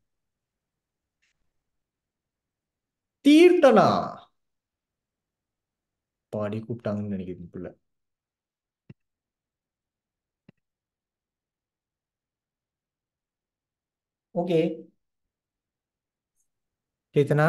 Theerthana பாடி கூப்பிட்டாங்கன்னு நினைக்கிறேன் புள்ள okay Keetana,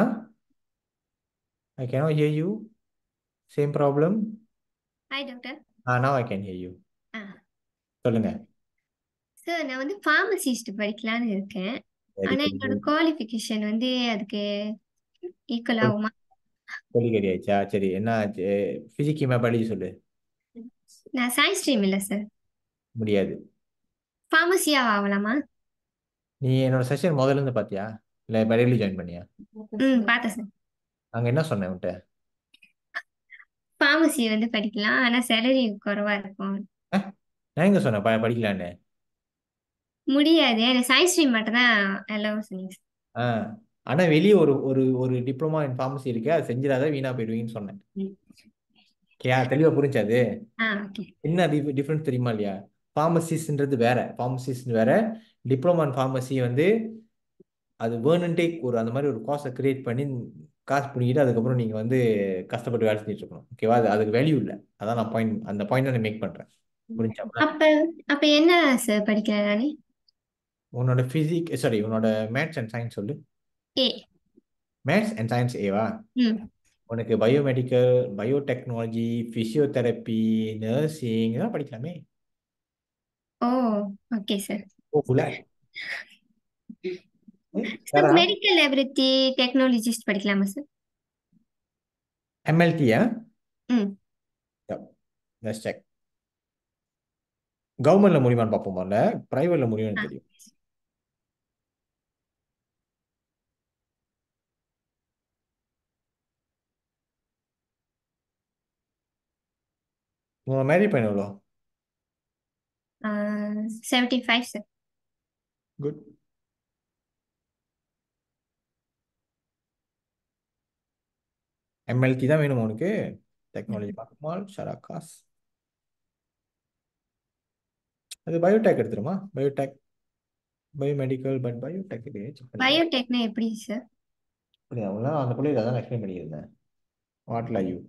I cannot hear you. Same problem. Hi doctor Ah, now I can hear you. ஆ சொல்லுங்க. Sir நான் வந்து pharmacist படிக்கலான்னு இருக்கேன் Very ஆனா good. என்னோட குவாலிஃபிகேஷன் வந்து அதுக்கு ஈக்குவல் ஆகுமா சொல்லி கிடையாச்சா சரி என்ன பிசிக்கி பயாலஜி சொல்லு நான் சயின்ஸ் ஸ்ட்ரீம் இல்லை சார் முடியாது ஃபார்மசியா ஆகலாமா நீ என்னோட செஷன் முதல்ல இருந்து பாத்தியா இல்ல பயாலஜி ஜாயின் பண்ணியா ம் பார்த்தேன் சார் அங்க என்ன சொன்னேன் உன்கிட்ட ஃபார்மசி வந்து படிக்கலாம் ஆனா சேலரி குறைவா இருக்கும் நான் எங்க சொன்னேன் ப- படிக்கலான்னு முடியாது எனக்கு சயின்ஸ் ஸ்ட்ரீம் மட்டும் தான் எல்லாம் சொன்னீங்க sir. ஆ ஆனா வெளியே ஒரு ஒரு ஒரு டிப்ளமா இன் ஃபார்மசி இருக்கு அது செஞ்சிடாத வீணா போயிடுவீங்கன்னு சொன்னேன் ஓகேயா தெளிவா புரிஞ்சா அது ஆ ஓகே என்ன டிஃபரன்ஸ் தெரியுமா இல்லையா ஃபார்மசிஸ்ன்றது வேற ஃபார்மசிஸ்ட் வேற டிப்ளமா இன் ஃபார்மசி வந்து அது வேணுன்ட்டே ஒரு அந்த மாதிரி ஒரு கோர்ஸை கிரியேட் பண்ணி காசு பிடிக்கிட்டு அதுக்கப்புறம் நீங்கள் வந்து கஷ்டப்பட்டு வேலை செஞ்சுட்டு இருக்கணும் ஓகேவா அது அதுக்கு வேல்யூ இல்லை அதான் நான் பாயிண்ட் அந்த பாயிண்ட் நான் மேக் பண்ணுறேன் புரிஞ்சா அப்ப அப்ப என்ன சார் படிக்கிறேன் நானு உன்னோட ஃபிசிக் சாரி உன்னோட மேத்ஸ் அண்ட் சயின்ஸ் சொல்லு ஏ மேத்ஸ் அண்ட் சயின்ஸ் ஏவா ம் உனக்கு பயோமெடிக்கல் பயோடெக்னாலஜி ஃபிசியோதெரப்பி நர்சிங் இதெல்லாம் படிக்கலாமே ஓ ஓகே சார் ஓ புல சார் மெடிக்கல் லேபரேட்டரி டெக்னாலஜிஸ்ட் படிக்கலாமா சார் எம்எல்டியா ம் லெட்ஸ் செக் கவர்மெண்ட்ல முடியுமான்னு பார்ப்போம் முதல்ல பிரைவேட்ல முடியும்னு தெரியும் உங்க மேரி பையன் எவ்வளோ seventy five sir good MLT தான் வேணும் உனக்கு டெக்னாலஜி பார்க்குமால் ஷராகாஸ் அது பயோடெக் எடுத்துருமா பயோடெக் பயோமெடிக்கல் பட் பயோடெக் இல்லையே check பண்ணி பாரு. பயோடெக்னா எப்படி சார் புரியுதா உள்ள அந்த பிள்ளையில தான் எக்ஸ்பிளைன் பண்ணியிருந்தேன் what lie you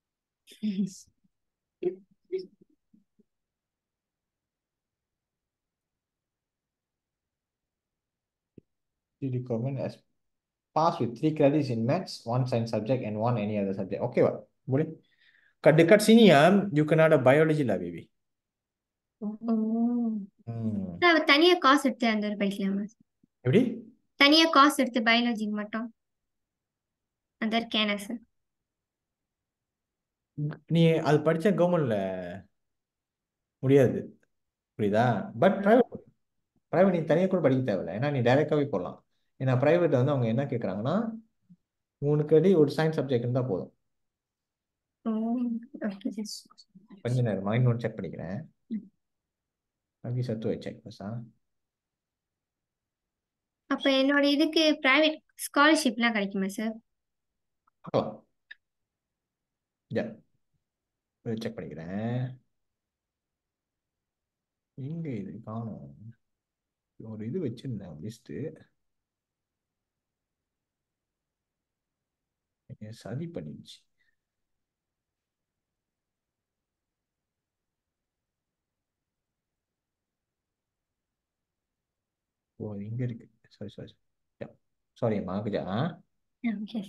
you comment as pass with three credits in maths, one science subject, and one any other subject. Okay, what? Boleh? Kat dekat sini ya, you kena ada biology lah, baby. ஓ Hmm. அவ தனியா காசு எடுத்து அந்த ஒரு படிக்கலாமா எப்படி? தனியா காசு எடுத்து பயாலஜிக்கு மட்டும் அந்த ஒரு கேனா சார் நீ அது படிச்சா கவர்மெண்ட்ல முடியாது புரியுதா பட் பிரைவேட் பிரைவேட் நீ தனியாக கூட படிக்க தேவையில்ல ஏன்னா நீ டைரெக்டாகவே போடலாம் ஏன்னா பிரைவேட் வந்து அவங்க என்ன கேட்குறாங்கன்னா மூணு கடி ஒரு சயின்ஸ் சப்ஜெக்ட் இருந்தால் போதும் ஓ ஓகே சார் கொஞ்ச நேரம் மைண்ட் ஒன்று செக் பண்ணிக்கிறேன் அப்படி சத்து செக் பஸ்ஸா அப்ப என்னோட இதுக்கு பிரைவேட் ஸ்காலர்ஷிப்லாம் கிடைக்குமா சார் பார்க்கலாம் யா செக் பண்ணிக்கிறேன் எங்க இது காணும் ஒரு இது வச்சிருந்தேன் லிஸ்ட்டு சதி பண்ணிடுச்சு ஓ அது இங்க இருக்கு சாரி சாரி சாரி அம்மா குஜா okay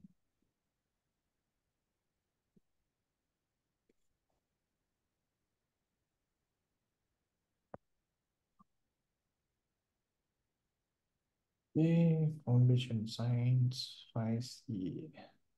Okay, foundation science 5C.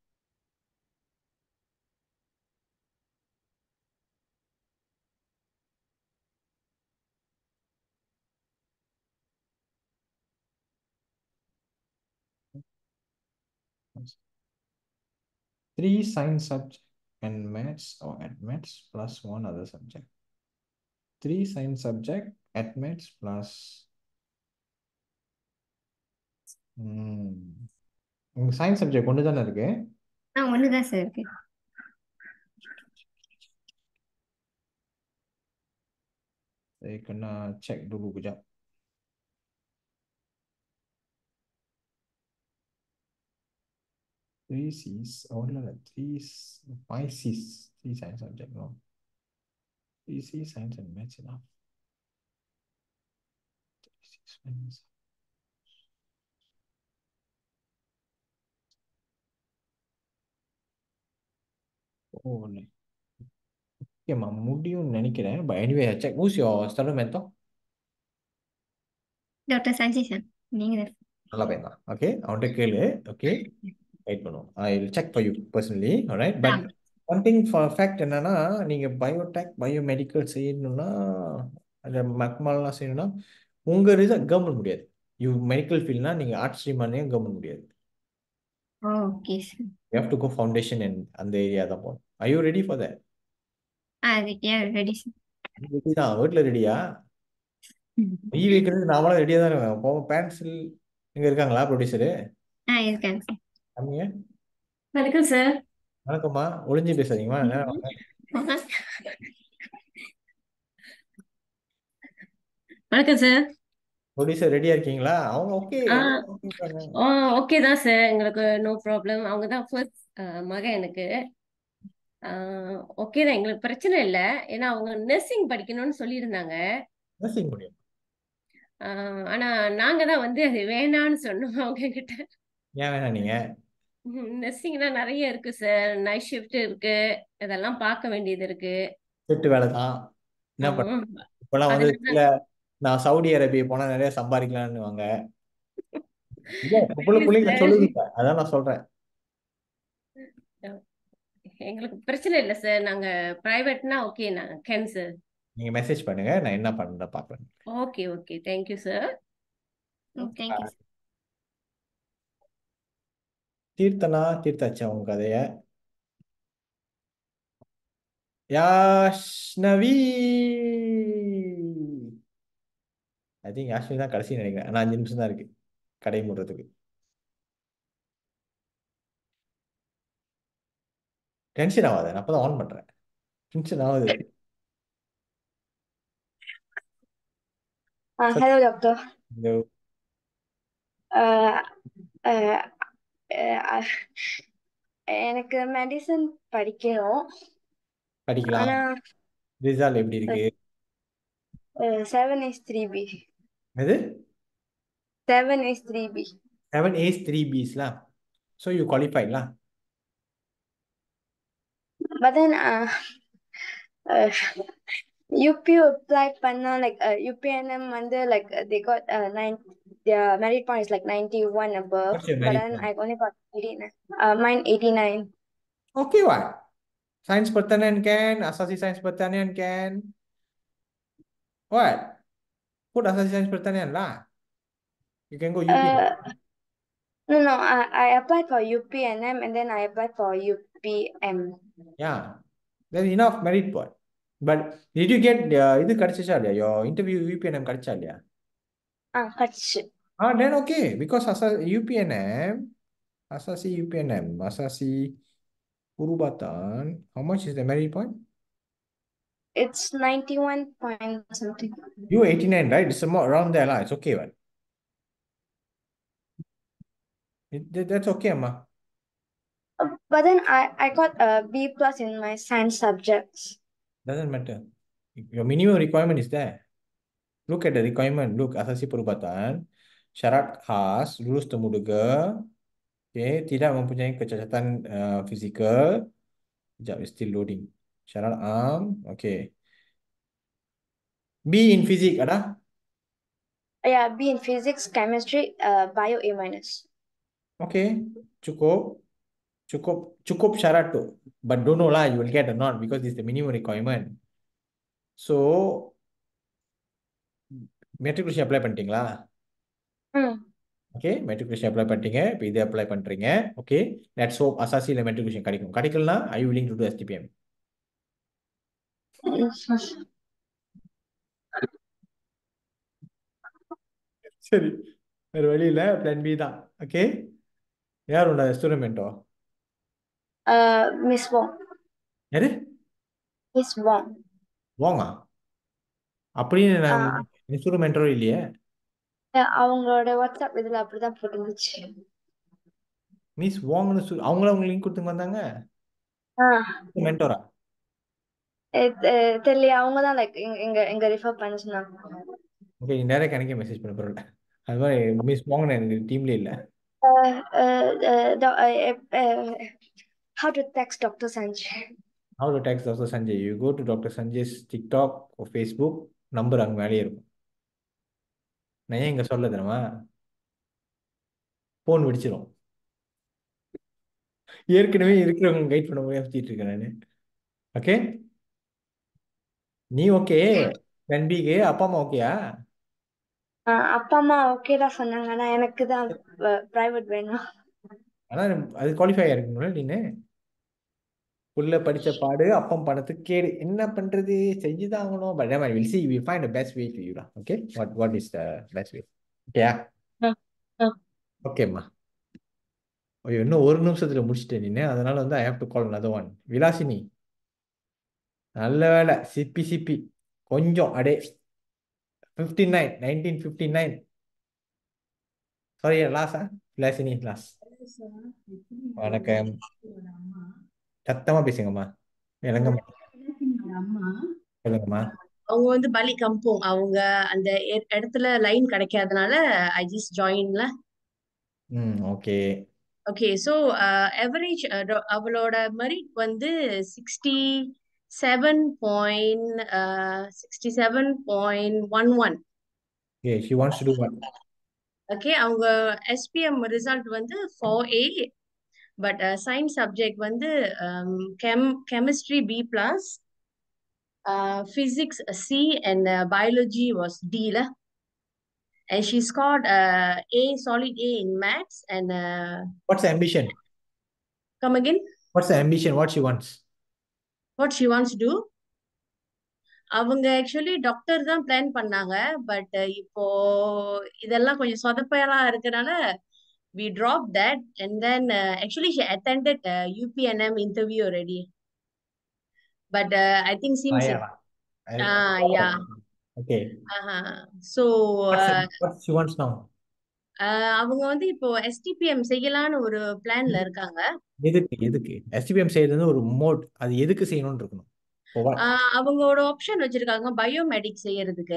Three science subject and maths or at maths plus one other subject. Three science subject at maths plus ம். உங்க சயின்ஸ் சப்ஜெக்ட் ஒன்று தானே இருக்கு ஆ ஒன்று தான் சார் இருக்கு Saya kena check dulu kejap. Three C's, oh no, no, three, s- five C's, three science subject, no. Three C science and maths enough. Three C science. Oh, no. ஓகேம்மா முடியும்னு நினைக்கிறேன் but anyway check who's your student mentor doctor Sanjay sir நீங்க தான் நல்ல பையன் தான் okay அவன்கிட்ட கேளு ஓகே வெயிட் பண்ணுவோம் I will check for you personally right ஆ but one thing for fact என்னன்னா நீங்க பயோடெக் பயோமெடிக்கல் செய்யணும்னா அந்த மக்மாலாம் செய்யணும்னா உங்க ரிசல்ட் கவர்மெண்ட் முடியாது யூ மெடிக்கல் ஃபீல்ட்னா நீங்க ஆர்ட்ஸ் ஸ்ட்ரீம் பண்ணே கவர்மெண்ட் முடியாது okay sir you have to go foundation and அந்த ஏரியா தான் போகணும் I you ready for that ah yeah ready sir ready தான் வீட்டில் ரெடியா ஈ வைக்கிறது நாமளும் ரெடியாக தான் இருக்கேன் போவோம் பேன்சில் இங்கே இருக்காங்களா ப்ரொடியூசரு ஆ இருக்காங்க சார் கம்மிங்க வணக்கம் சார் வணக்கம்மா ஒளிஞ்சு பேசுறீங்கம்மா நேரம் வாங்க. வணக்கம் சார் ப்ரொடியூசர் ரெடியா இருக்கீங்களா அவங்க ஓகே ஆ ஓகே ஓ ஓகே தான் சார் எங்களுக்கு நோ ப்ராப்ளம் அவங்க தான் ஃபர்ஸ்ட் மகன் எனக்கு ஓகே தான் எங்களுக்கு பிரச்சனை இல்லை ஏன்னா அவங்க நர்சிங் படிக்கணும்னு சொல்லியிருந்தாங்க நர்சிங் முடியும் ஆஹ் ஆனா நாங்க தான் வந்து அது வேணான்னு சொன்னோம் அவங்க கிட்ட ஏன் வேணாம் நீங்க நர்சிங்னா நிறைய இருக்கு சார் நைட் ஷிஃப்ட் இருக்கு இதெல்லாம் பார்க்க வேண்டியது இருக்கு செட்டு வேலை தான் என்ன ஆமா பண்ண இப்பெல்லாம் வந்து அதனால இல்ல நான் சவுதி அரேபியா போனா நிறைய சம்பாதிக்கலாம்னு வாங்க இல்ல இப்ப உள்ள இல்ல பிள்ளைங்க சார் சொல்லுவீங்க அதான் நான் சொல்றேன் எங்களுக்கு பிரச்சனை இல்லை சார் நாங்க பிரைவேட்னா ஓகே நான் கேன் சார் நீங்க மெசேஜ் பண்ணுங்க நான் என்ன பண்ண பாக்குறேன் okay okay thank you sir thank you sir Theerthana தீர்த்தாச்சா உங்க கதைய யாஷ்னவி ஐ திங்க் யாஷ்னவி தான் கடைசி நினைக்கிறேன் ஆனா அஞ்சு நிமிஷம் தான் இருக்கு கடை மூடுறதுக்கு டென்ஷன் ஆகாத நான் அப்பதான் ஆன் பண்றேன் டென்ஷன் ஆகுது Uh, hello, doctor. இந்த Uh, uh, அஹ் எனக்கு மெடிசன் படிக்கணும் படிக்கலாம் ஆனா ரிசல்ட் எப்படி இருக்கு செவன் இஸ் த்ரீ பி எது seven is three B seven A's three பிஸ்லாம் ஸோ யூ குவாலிஃபைட்லாம் But then, uh, uh, UP apply பண்ணா like uh, UPNM வந்து like uh, they got uh, nine their merit point is like 91 above What's your but merit then point? I only got 89 uh, mine 89 Okay, what? Sains pertanian can, asasi sains pertanian can. What? Put asasi sains pertanian lah. You can go UP. uh, no no I, I applied for UPNM and then I applied for UPM Yeah, there's enough merit point. But did you get uh, இது கிடைச்சிச்சா இல்லையா your interview UPNM கிடைச்சா இல்லையா ah கட்சி ah then okay because asa UPNM asasi UPNM asasi Purubatan how much is the merit point it's 91 point something you 89 right it's more around there lah it's okay one it, that- that's okay amma but then I, I got a B plus in my science subjects doesn't matter your minimum requirement is there look at the requirement look asasi Purubatan syarat khas lulus temuduga okay tidak mempunyai kecacatan uh, fizikal Sekejap, it's still loading. Syarat am. Okay. B in physics ada? yeah B in physics chemistry uh, bio A minus Okay. Cukup. Cukup. Cukup syarat tu. But don't know lah, you will get or not because this is the minimum requirement. So, matriculation apply பண்ணிட்டீங்களா? ம் okay matriculation apply பண்ணிட்டீங்க இப்போ இது apply பண்ணுறீங்க okay let's hope அசாசியில் matriculation கிடைக்கும் கிடைக்கலனா I you willing to do STPM சரி வேறு வழி இல்லை பிளான் பி தான் ஓகே யார் உண்டா ஸ்டூடெண்ட்டோ uh, Miss Wong யாரு Miss Wong வாங்க அப்படின்னு uh, நான் இன்ஸ்ட்ருமெண்டோ இல்லையே yeah, அவங்களோட வாட்ஸ்அப் இதுல அப்படிதான் போட்டுருந்துச்சு மிஸ் வாங்னு சொல் அவங்கள அவங்க லிங்க் கொடுத்துங்க வந்தாங்க ஆஹ் மென்டோரா தெரியல அவங்க தான் லைக் எங்க எங்க ரெஃபர் பண்ண சொன்னாங்க ஓகே நீ நேராக எனக்கே மெசேஜ் பண்ண பரவாயில்ல அது மாதிரி மிஸ் வாங்கின எனக்கு டீம்லேயே இல்லை Uh, uh, uh, doc- uh, uh, how to text Dr. Sanjay. How to text Dr. Sanjay? You go to Dr. Sanjay's TikTok or Facebook, number அங்கே மேலேயே இருக்கும் நான் ஏன் இங்கே சொல்ல தெரியுமா ஃபோன் வெடிச்சிரும் ஏற்கனவே இருக்கிறவங்க கைட் பண்ண முடியாம சுத்திட்டு இருக்கேன் நான் ஓகே நீ ஓகே பிக்கு அப்பா அம்மா ஓகேயா Uh, அப்பா அம்மா ஓகே தான் சொன்னாங்க ஆனா எனக்கு தான் பிரைவேட் வேணும் ஆனால் அது குவாலிஃபை ஆயிருக்கணும்ல நீனு புள்ள படிச்ச பாடு அப்பம் பணத்துக்கு கேடு என்ன பண்றது செஞ்சுதான் ஆகணும் பட் மாதிரி will see will find the best way to you okay what what is the best way ஓகேயா ஓகேம்மா ஐயோ இன்னும் ஒரு நிமிஷத்துல முடிச்சிட்டேன் நீனு அதனால வந்து I have to call another one Vilasini நல்ல வேலை சிப்பி சிப்பி கொஞ்சம் அடே fifty nine nineteen fifty nine sorry லாஸா விலாசினி லாஸ் வணக்கம் சத்தமா பேசுங்கம்மா விளங்கம்மா அம்மா சொல்லுங்கம்மா அவங்க வந்து பலி கம்போங் அவங்க அந்த இட- இடத்துல லைன் கிடைக்காதனால ஐ ஜஸ்ட் ஜாயின்ல ம் ஓகே ஓகே ஸோ எவரேஜ் அவளோட மெரிட் வந்து sixty seven point sixty seven point one one okay she wants to to what okay அவங்க எஸ்பிஎம் ரிசல்ட் வந்து four A but science subject வந்து chem chemistry B plus physics C and uh, biology was D lah. And she scored uh, A solid A in maths and uh, what's ambition come again what's ambition what she wants what she wants to do. அவங்க actually doctor தான் plan பண்ணாங்க but இப்போ இதெல்லாம் கொஞ்சம் சொதப்பலா இருக்கனால we dropped that and then uh, actually she attended uh, UPNM interview already but uh, I think seems ஆயா ah yeah okay uh-huh. so what's uh, what she wants now ஆஹ் அவங்க வந்து இப்போ எஸ்டிபிஎம் செய்யலான்னு ஒரு பிளான்ல இருக்காங்க எதுக்கு எதுக்கு எஸ்டிபிஎம் செய்யறது ஒரு மோட் அது எதுக்கு செய்யணும்னு இருக்கணும் For what? ஆஹ் அவங்களோட ஆப்ஷன் வச்சிருக்காங்க பயோமெடிக் செய்யறதுக்கு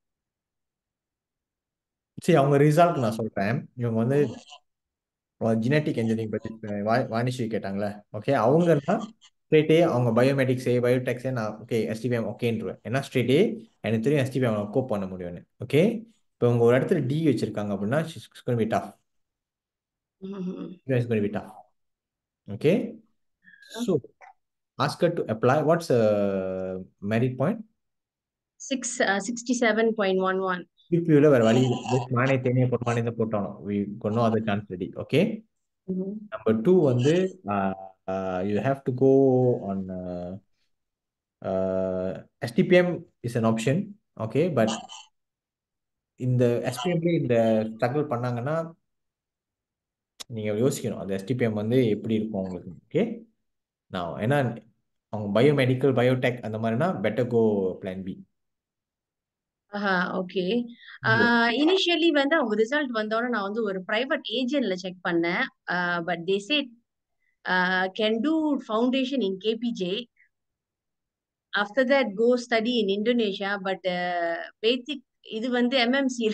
சரி அவங்க ரிசல்ட் நான் சொல்றேன் இவங்க வந்து ஜெனட்டிக் இன்ஜினியரிங் பத்தி வா- வாணிஸ்ரீ கேட்டாங்களே ஓகே அவங்கன்னா ஸ்ட்ரெயிட்டே அவங்க பயோமெடிக் செய்ய பயோடெக்ஸே நான் ஓகே எஸ்டிபிஎம் ஓகேன்றுவேன் ஏன்னா ஸ்ட்ரெயிட்டே எனக்கு தெரியும் எஸ்டிபிஎம் கோப் பண்ண முடியும்னு ஓகே இப்போ உங்க ஒரு இடத்துல டி வச்சிருக்காங்க அப்படின்னா it's gonna be tough it's gonna be tough okay so ask her to apply what's a merit point six sixty seven point one one யூபியூல வேற வழி இல்லை Just மானே தேனியை போட்டு மானே தான் போட்டானோ we got no other chance ready okay number two வந்து uh, uh, you have to go on uh, uh, STPM is an option okay but இந்த SPM ல இந்த ஸ்ட்ரகிள் பண்ணாங்கன்னா நீங்க யோசிக்கணும் அந்த எஸ்டிபிஎம் வந்து எப்படி இருக்கும் உங்களுக்கு ஓகே நான் ஏன்னா அவங்க பயோமெடிக்கல் பயோடெக் அந்த மாதிரினா பெட்டர் கோ பிளான் பி ஆஹா ஓகே இனிஷியலி வந்து அவங்க ரிசல்ட் வந்தோடனே நான் வந்து ஒரு பிரைவேட் ஏஜென்ட்ல செக் பண்ணேன் but they said can do foundation in KPJ after that go study in Indonesia but basic இது வந்து எம்எம்சி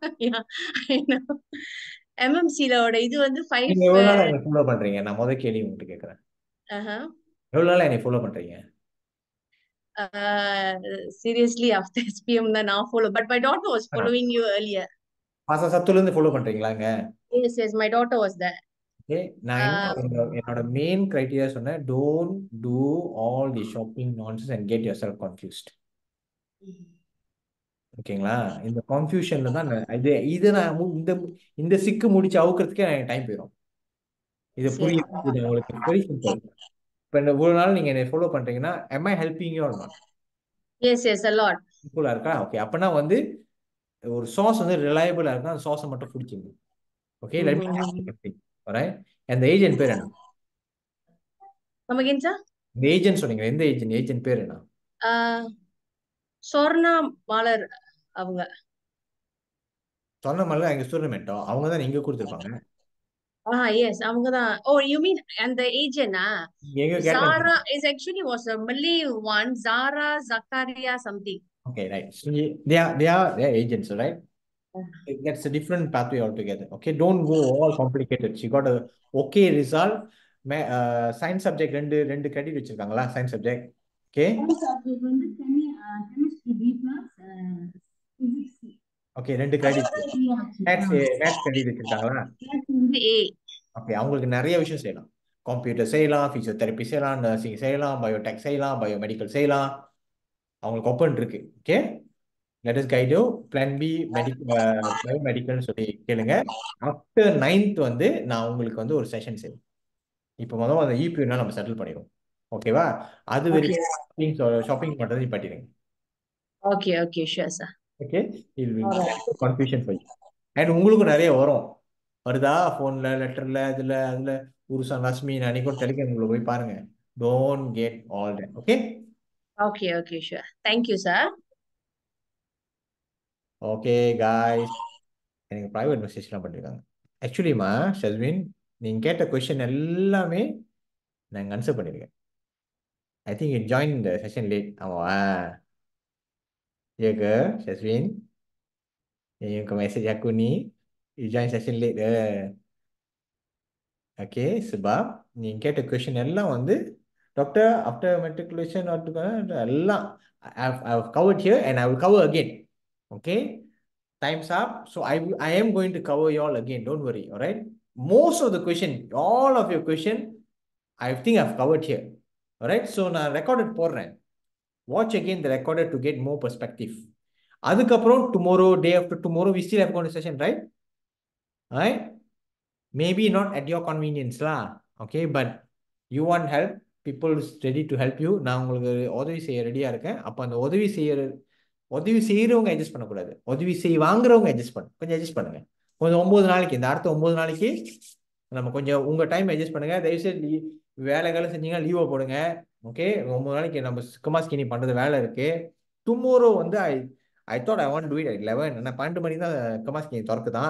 எம்எம்சிலோட இது வந்து ஃபைவ் நீங்க எவ்வளவு நாள் என்னை ஃபாலோ பண்றீங்க நான் முத கேள்வி உங்ககிட்ட கேட்கறேன் எவ்வளவு நாள் என்னை ஃபாலோ பண்றீங்க சீரியஸ்லி ஆஃப்டர் எஸ்பிஎம் தான் நான் follow but my daughter was following you earlier மாசம் சத்துல இருந்து ஃபாலோ பண்றீங்களாங்க yes yes my daughter was that okay நான் என்ன என்னோட என்னோட மெயின் கிரைட்டீரியா சொன்னேன் don't do all the shopping nonsense and get yourself confused ஓகேங்களா இந்த கன்ஃபியூஷன்ல தான் நான் இது இது நான் மு- இந்த இந்த சிக்கு முடிச்சு அவுக்கிறதுக்கே எனக்கு டைம் போயிடும் இது சரி புரியுது இது உங்களுக்கு வெரி சிம்பிள் இப்போ இந்த ஒரு நாள் நீங்க என்னை ஃபாலோ பண்றீங்கன்னா am I helping you or not yes yes a lot சிம்பிளா இருக்கா ஓகே அப்பனா வந்து ஒரு சாஸ் வந்து ரிலையபிளா இருக்கா அந்த சாஸை மட்டும் பிடிச்சிங்க ஓகே லெட் மீ ரைட் அந்த ஏஜென்ட் பேர் என்ன நமக்கு என்ன சார் இந்த ஏஜென்ட் சொன்னீங்க எந்த ஏஜென்ட் ஏஜென்ட் பேர் என்ன சொர்ணா மாலர் அவங்க சொன்ன மாதிரி எங்க ஸ்டூடெண்ட்டோ அவங்க தான் இங்க கொடுத்துருப்பாங்க ஆ எஸ் அவங்க தான் ஓ யூ மீன் அந்த ஏஜென்டா எங்க கேட்டேன் Zara is actually was a Malay one Zara Zakaria something Okay, right. So ye- they are they are they are agents, right? That's a different pathway altogether. Okay, don't go all complicated. She got a okay result. மே science subject ரெண்டு ரெண்டு credit வச்சிருக்காங்களா science subject okay subject வந்து chemistry B plus physics okay ரெண்டு credit maths maths credit வச்சிருக்காங்களா வந்து ஏ okay அவங்களுக்கு நிறைய விஷயம் செய்யலாம் கம்ப்யூட்டர் செய்யலாம் ஃபிசியோதெரப்பி செய்யலாம் நர்சிங் செய்யலாம் பயோடெக் செய்யலாம் பயோமெடிக்கல் செய்யலாம் அவங்களுக்கு ஓப்பன் இருக்கு okay let is guide you plan B medical பயோமெடிக்கல்னு சொல்லி கேளுங்க ஆஃப்டர் நைன்த் வந்து நான் உங்களுக்கு வந்து ஒரு செஷன் செய்வேன் இப்போ முதல்ல அந்த இபியூனா நம்ம செட்டில் பண்ணிடுவோம் ஓகேவா அது ஓகே வரைக்கும் ஷாப்பிங் பண்ணுறது நிப்பாட்டிடுங்க okay okay sure sir okay I'll confusion for and உங்களுக்கும் நிறைய வரும் வருதா ஃபோனில் லெட்டரில் இதில் அதில் புருஷன் லட்சுமி அன்னைக்கும் டெலிகிராமில் போய் பாருங்க don't get all that okay okay okay sure thank you sir okay guys எனக்கு ப்ரைவேட் மெசேஜ்லாம் பண்ணியிருக்காங்க ஆக்சுவலிமா ஷஸ்வின் நீங்கள் கேட்ட கொஷின் எல்லாமே நாங்கள் ஆன்சர் பண்ணியிருக்கேன் ஐ திங்க் யூ ஜாயின் இந்த செஷன் லேட் ஆமாவா Ya ke, Syazwin? Yang ke message aku ni, you join session late ke? Okay, sebab நீ கேட்ட கொஷின் எல்லாம் வந்து டாக்டர் ஆஃப்டர் மெட்ரிகுலேஷன் எல்லாம் I've, I've covered here and I will cover again. Okay? Time's up. So I, will- I am going to cover you all again. Don't worry. All right? Most of the question, all of your question, I think I've covered here. All right? So நான் recorded போடுறேன். Watch again the recorded to get more perspective. அதுக்கப்புறம் tomorrow, day after tomorrow, we still have conversation, right? Right? Maybe not at your convenience lah. Okay, but you want help, people is ready to help you. நான் உங்களுக்கு உதவி செய்ய ரெடியா இருக்கேன். அப்ப அந்த உதவி செய்யற உதவி செய்யறவங்க அட்ஜஸ்ட் பண்ணக்கூடாது. உதவி செய் வாங்குறவங்க அட்ஜஸ்ட் பண்ணு. கொஞ்சம் அட்ஜஸ்ட் பண்ணுங்க. கொஞ்சம் ஒன்பது நாளைக்கு இந்த அடுத்த ஒன்பது நாளைக்கு நம்ம கொஞ்சம் உங்க டைம் அட்ஜஸ்ட் பண்ணுங்க. தயவுசெய்து லீ- வேலை வேலை செஞ்சீங்கன்னா லீவை போடுங்க. ஓகே ஒன்பது நாளைக்கு நம்ம சுக்கமா ஸ்கினி பண்றது வேலை இருக்கு. டுமாரோ வந்து I I thought I want to it at eleven ஆனால் பன்னெண்டு மணி தான் கமாஸ்கினி திறக்குதான்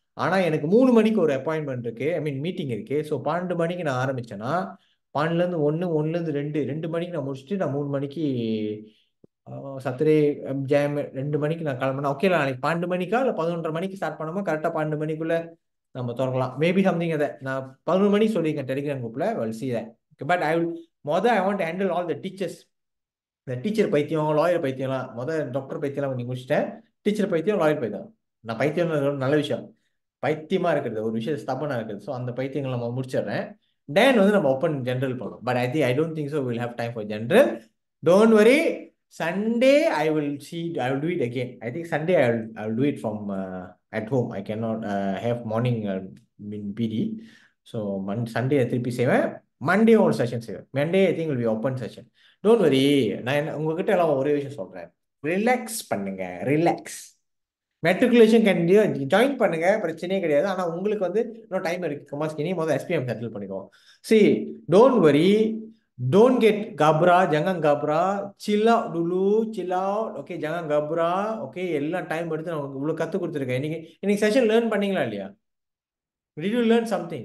ஆனா எனக்கு மூணு மணிக்கு ஒரு அப்பாயின்மெண்ட் இருக்கு ஐ மீன் மீட்டிங் இருக்கு ஸோ பன்னெண்டு மணிக்கு நான் ஆரம்பிச்சேன்னா பன்னெண்டுலேருந்து ஒன்று ஒன்றுலேருந்து ரெண்டு ரெண்டு மணிக்கு நான் முடிச்சுட்டு நான் மூணு மணிக்கு சத்துரே ஜாம் ரெண்டு மணிக்கு நான் கிளம்புனா ஓகே நாளைக்கு பன்னெண்டு மணிக்கா இல்லை பதினொன்றரை மணிக்கு ஸ்டார்ட் பண்ணாமல் கரெக்டாக பன்னெண்டு மணிக்குள்ள நம்ம திறக்கலாம் மேபி சம்திங் அதை நான் பதினொரு மணிக்கு சொல்லியிருக்கேன் டெலிகிராம் குரூப்பில் well see that but I will மொதல் I want handle all the teachers இந்த டீச்சர் பைத்தியம் லாயர் பைத்தியம்லாம் மொதல் டாக்டர் பைத்தியம்லாம் பண்ணி முடிச்சிட்டேன் டீச்சர் பைத்தியம் லாயர் பைத்தியம் நான் பைத்தியம் நல்ல விஷயம் பைத்தியமா இருக்கிறது ஒரு விஷயம் ஸ்தபனா இருக்குது ஸோ அந்த பைத்தியங்கள் நம்ம முடிச்சிடுறேன் டேன் வந்து நம்ம ஓப்பன் ஜென்ரல் பண்ணுவோம் but I think I don't think so will have time for general don't worry Sunday I will see I will do it again I think Sunday I will I will do it from at home I can not have morning mean PT so Mann Sunday திருப்பி செய்வேன் Monday ஒரு session செய்வேன் Monday I think will be open session don't worry நான் என்ன உங்ககிட்ட எல்லாம் ஒரே விஷயம் சொல்கிறேன் ரிலாக்ஸ் பண்ணுங்க ரிலாக்ஸ் மெட்ரிகுலேஷன் கேன் ஜாயின் பண்ணுங்க பிரச்சனையே கிடையாது ஆனால் உங்களுக்கு வந்து இன்னும் டைம் இருக்கு கமாஸ்கினி முதல் எஸ்பிஎம் செட்டில் பண்ணிக்கோ see don't worry don't get கப்ரா ஜங்கங் கப்ரா சில்லா டுலு சில்லா ஓகே ஜங்கங் கப்ரா ஓகே எல்லாம் டைம் எடுத்து நான் இவ்வளோ கற்றுக் கொடுத்துருக்கேன் இன்னைக்கு இன்னைக்கு செஷன் லேர்ன் பண்ணீங்களா இல்லையா did you learn something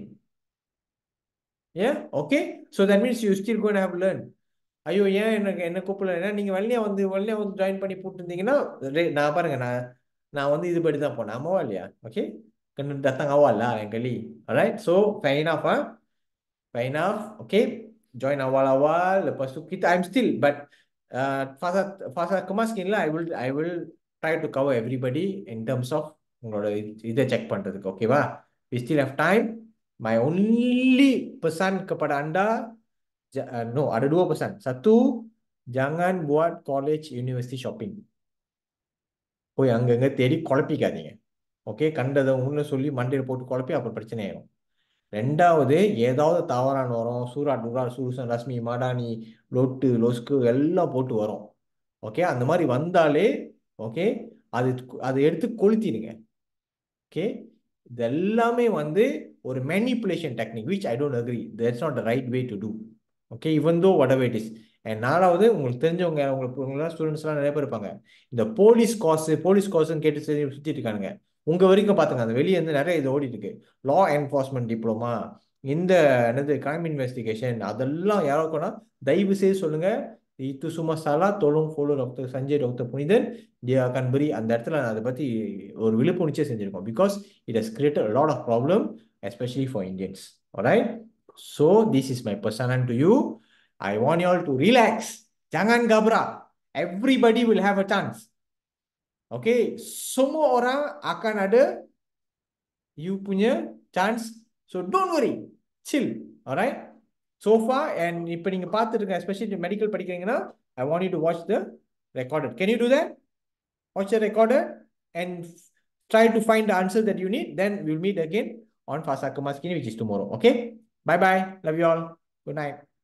uh okay so that means you still gone have learn ஐயோ ஏன் எனக்கு என்ன கூப்பிடல ஏன்னா நீங்கள் வள்ளியா வந்து வள்ளியா வந்து ஜாயின் பண்ணி போட்டுருந்தீங்கன்னா நான் பாருங்க நான் நான் வந்து இது படி தான் போனேன் அம்மாவா இல்லையா ஓகே கண்ணு datang awal lah yang kali alright so fair enough ah fair enough okay join awal-awal lepas tu kita I'm still but uh, fasa fasa kemaskin lah I will I will try to cover everybody in terms of உங்களோட இதை check பண்றதுக்கு ஓகேவா we still have time my only pesan kepada anda uh, no ada dua pesan satu jangan buat college university shopping போய் அங்கங்க தேடி குழப்பிக்காதீங்க okay கண்டதை ஒன்று சொல்லி மண்டையில் போட்டு குழப்பி அப்புறம் பிரச்சனை ஆயிடும் ரெண்டாவது ஏதாவது தவறான வரும் சூரா டுரா சூசன் ரஷ்மி மாடானி லொட்டு லொஸ்கு எல்லாம் போட்டு வரும் ஓகே அந்த மாதிரி வந்தாலே ஓகே அது அதை எடுத்து கொளுத்திடுங்க ஓகே இது எல்லாமே வந்து ஒரு manipulation technique which I don't agree that's not the right way to do okay even though what it is and நாலாவது உங்களுக்கு தெரிஞ்சவங்க உங்களுக்கு உங்களாம் ஸ்டூடெண்ட்ஸ்லாம் நிறைய பேர் இருப்பாங்க இந்த போலீஸ் காசு போலீஸ் காசுன்னு கேட்டு சரி சுற்றிட்டு இருக்கானுங்க உங்க வரைக்கும் பார்த்துங்க அந்த வெளியே வந்து நிறைய இது ஓடிட்டு இருக்கு லா என்ஃபோர்ஸ்மெண்ட் டிப்ளமா இந்த என்னது கிரைம் இன்வெஸ்டிகேஷன் அதெல்லாம் யாரோக்கோனா தயவு செய்து சொல்லுங்க itu semua salah tolong follow doctor Sanjay doctor Punithan dia akan beri அந்த இடத்துல நான் அதை பத்தி ஒரு விழிப்புணர்ச்சியை செஞ்சிருக்கோம் because it has created a lot of problem especially for Indians alright so this is my pesanan to you I want you all to relax jangan gabra everybody will have a chance okay semua orang akan ada you punya chance so don't worry chill alright so far and இப்போ நீங்க பார்த்துருங்க especially medical படிக்கிறீங்கன்னா I want you to watch the recorded can you do that watch the recorded and try to find the answer that you need then we'll meet again on Fasa Kemaskini which is tomorrow okay bye bye love you all good night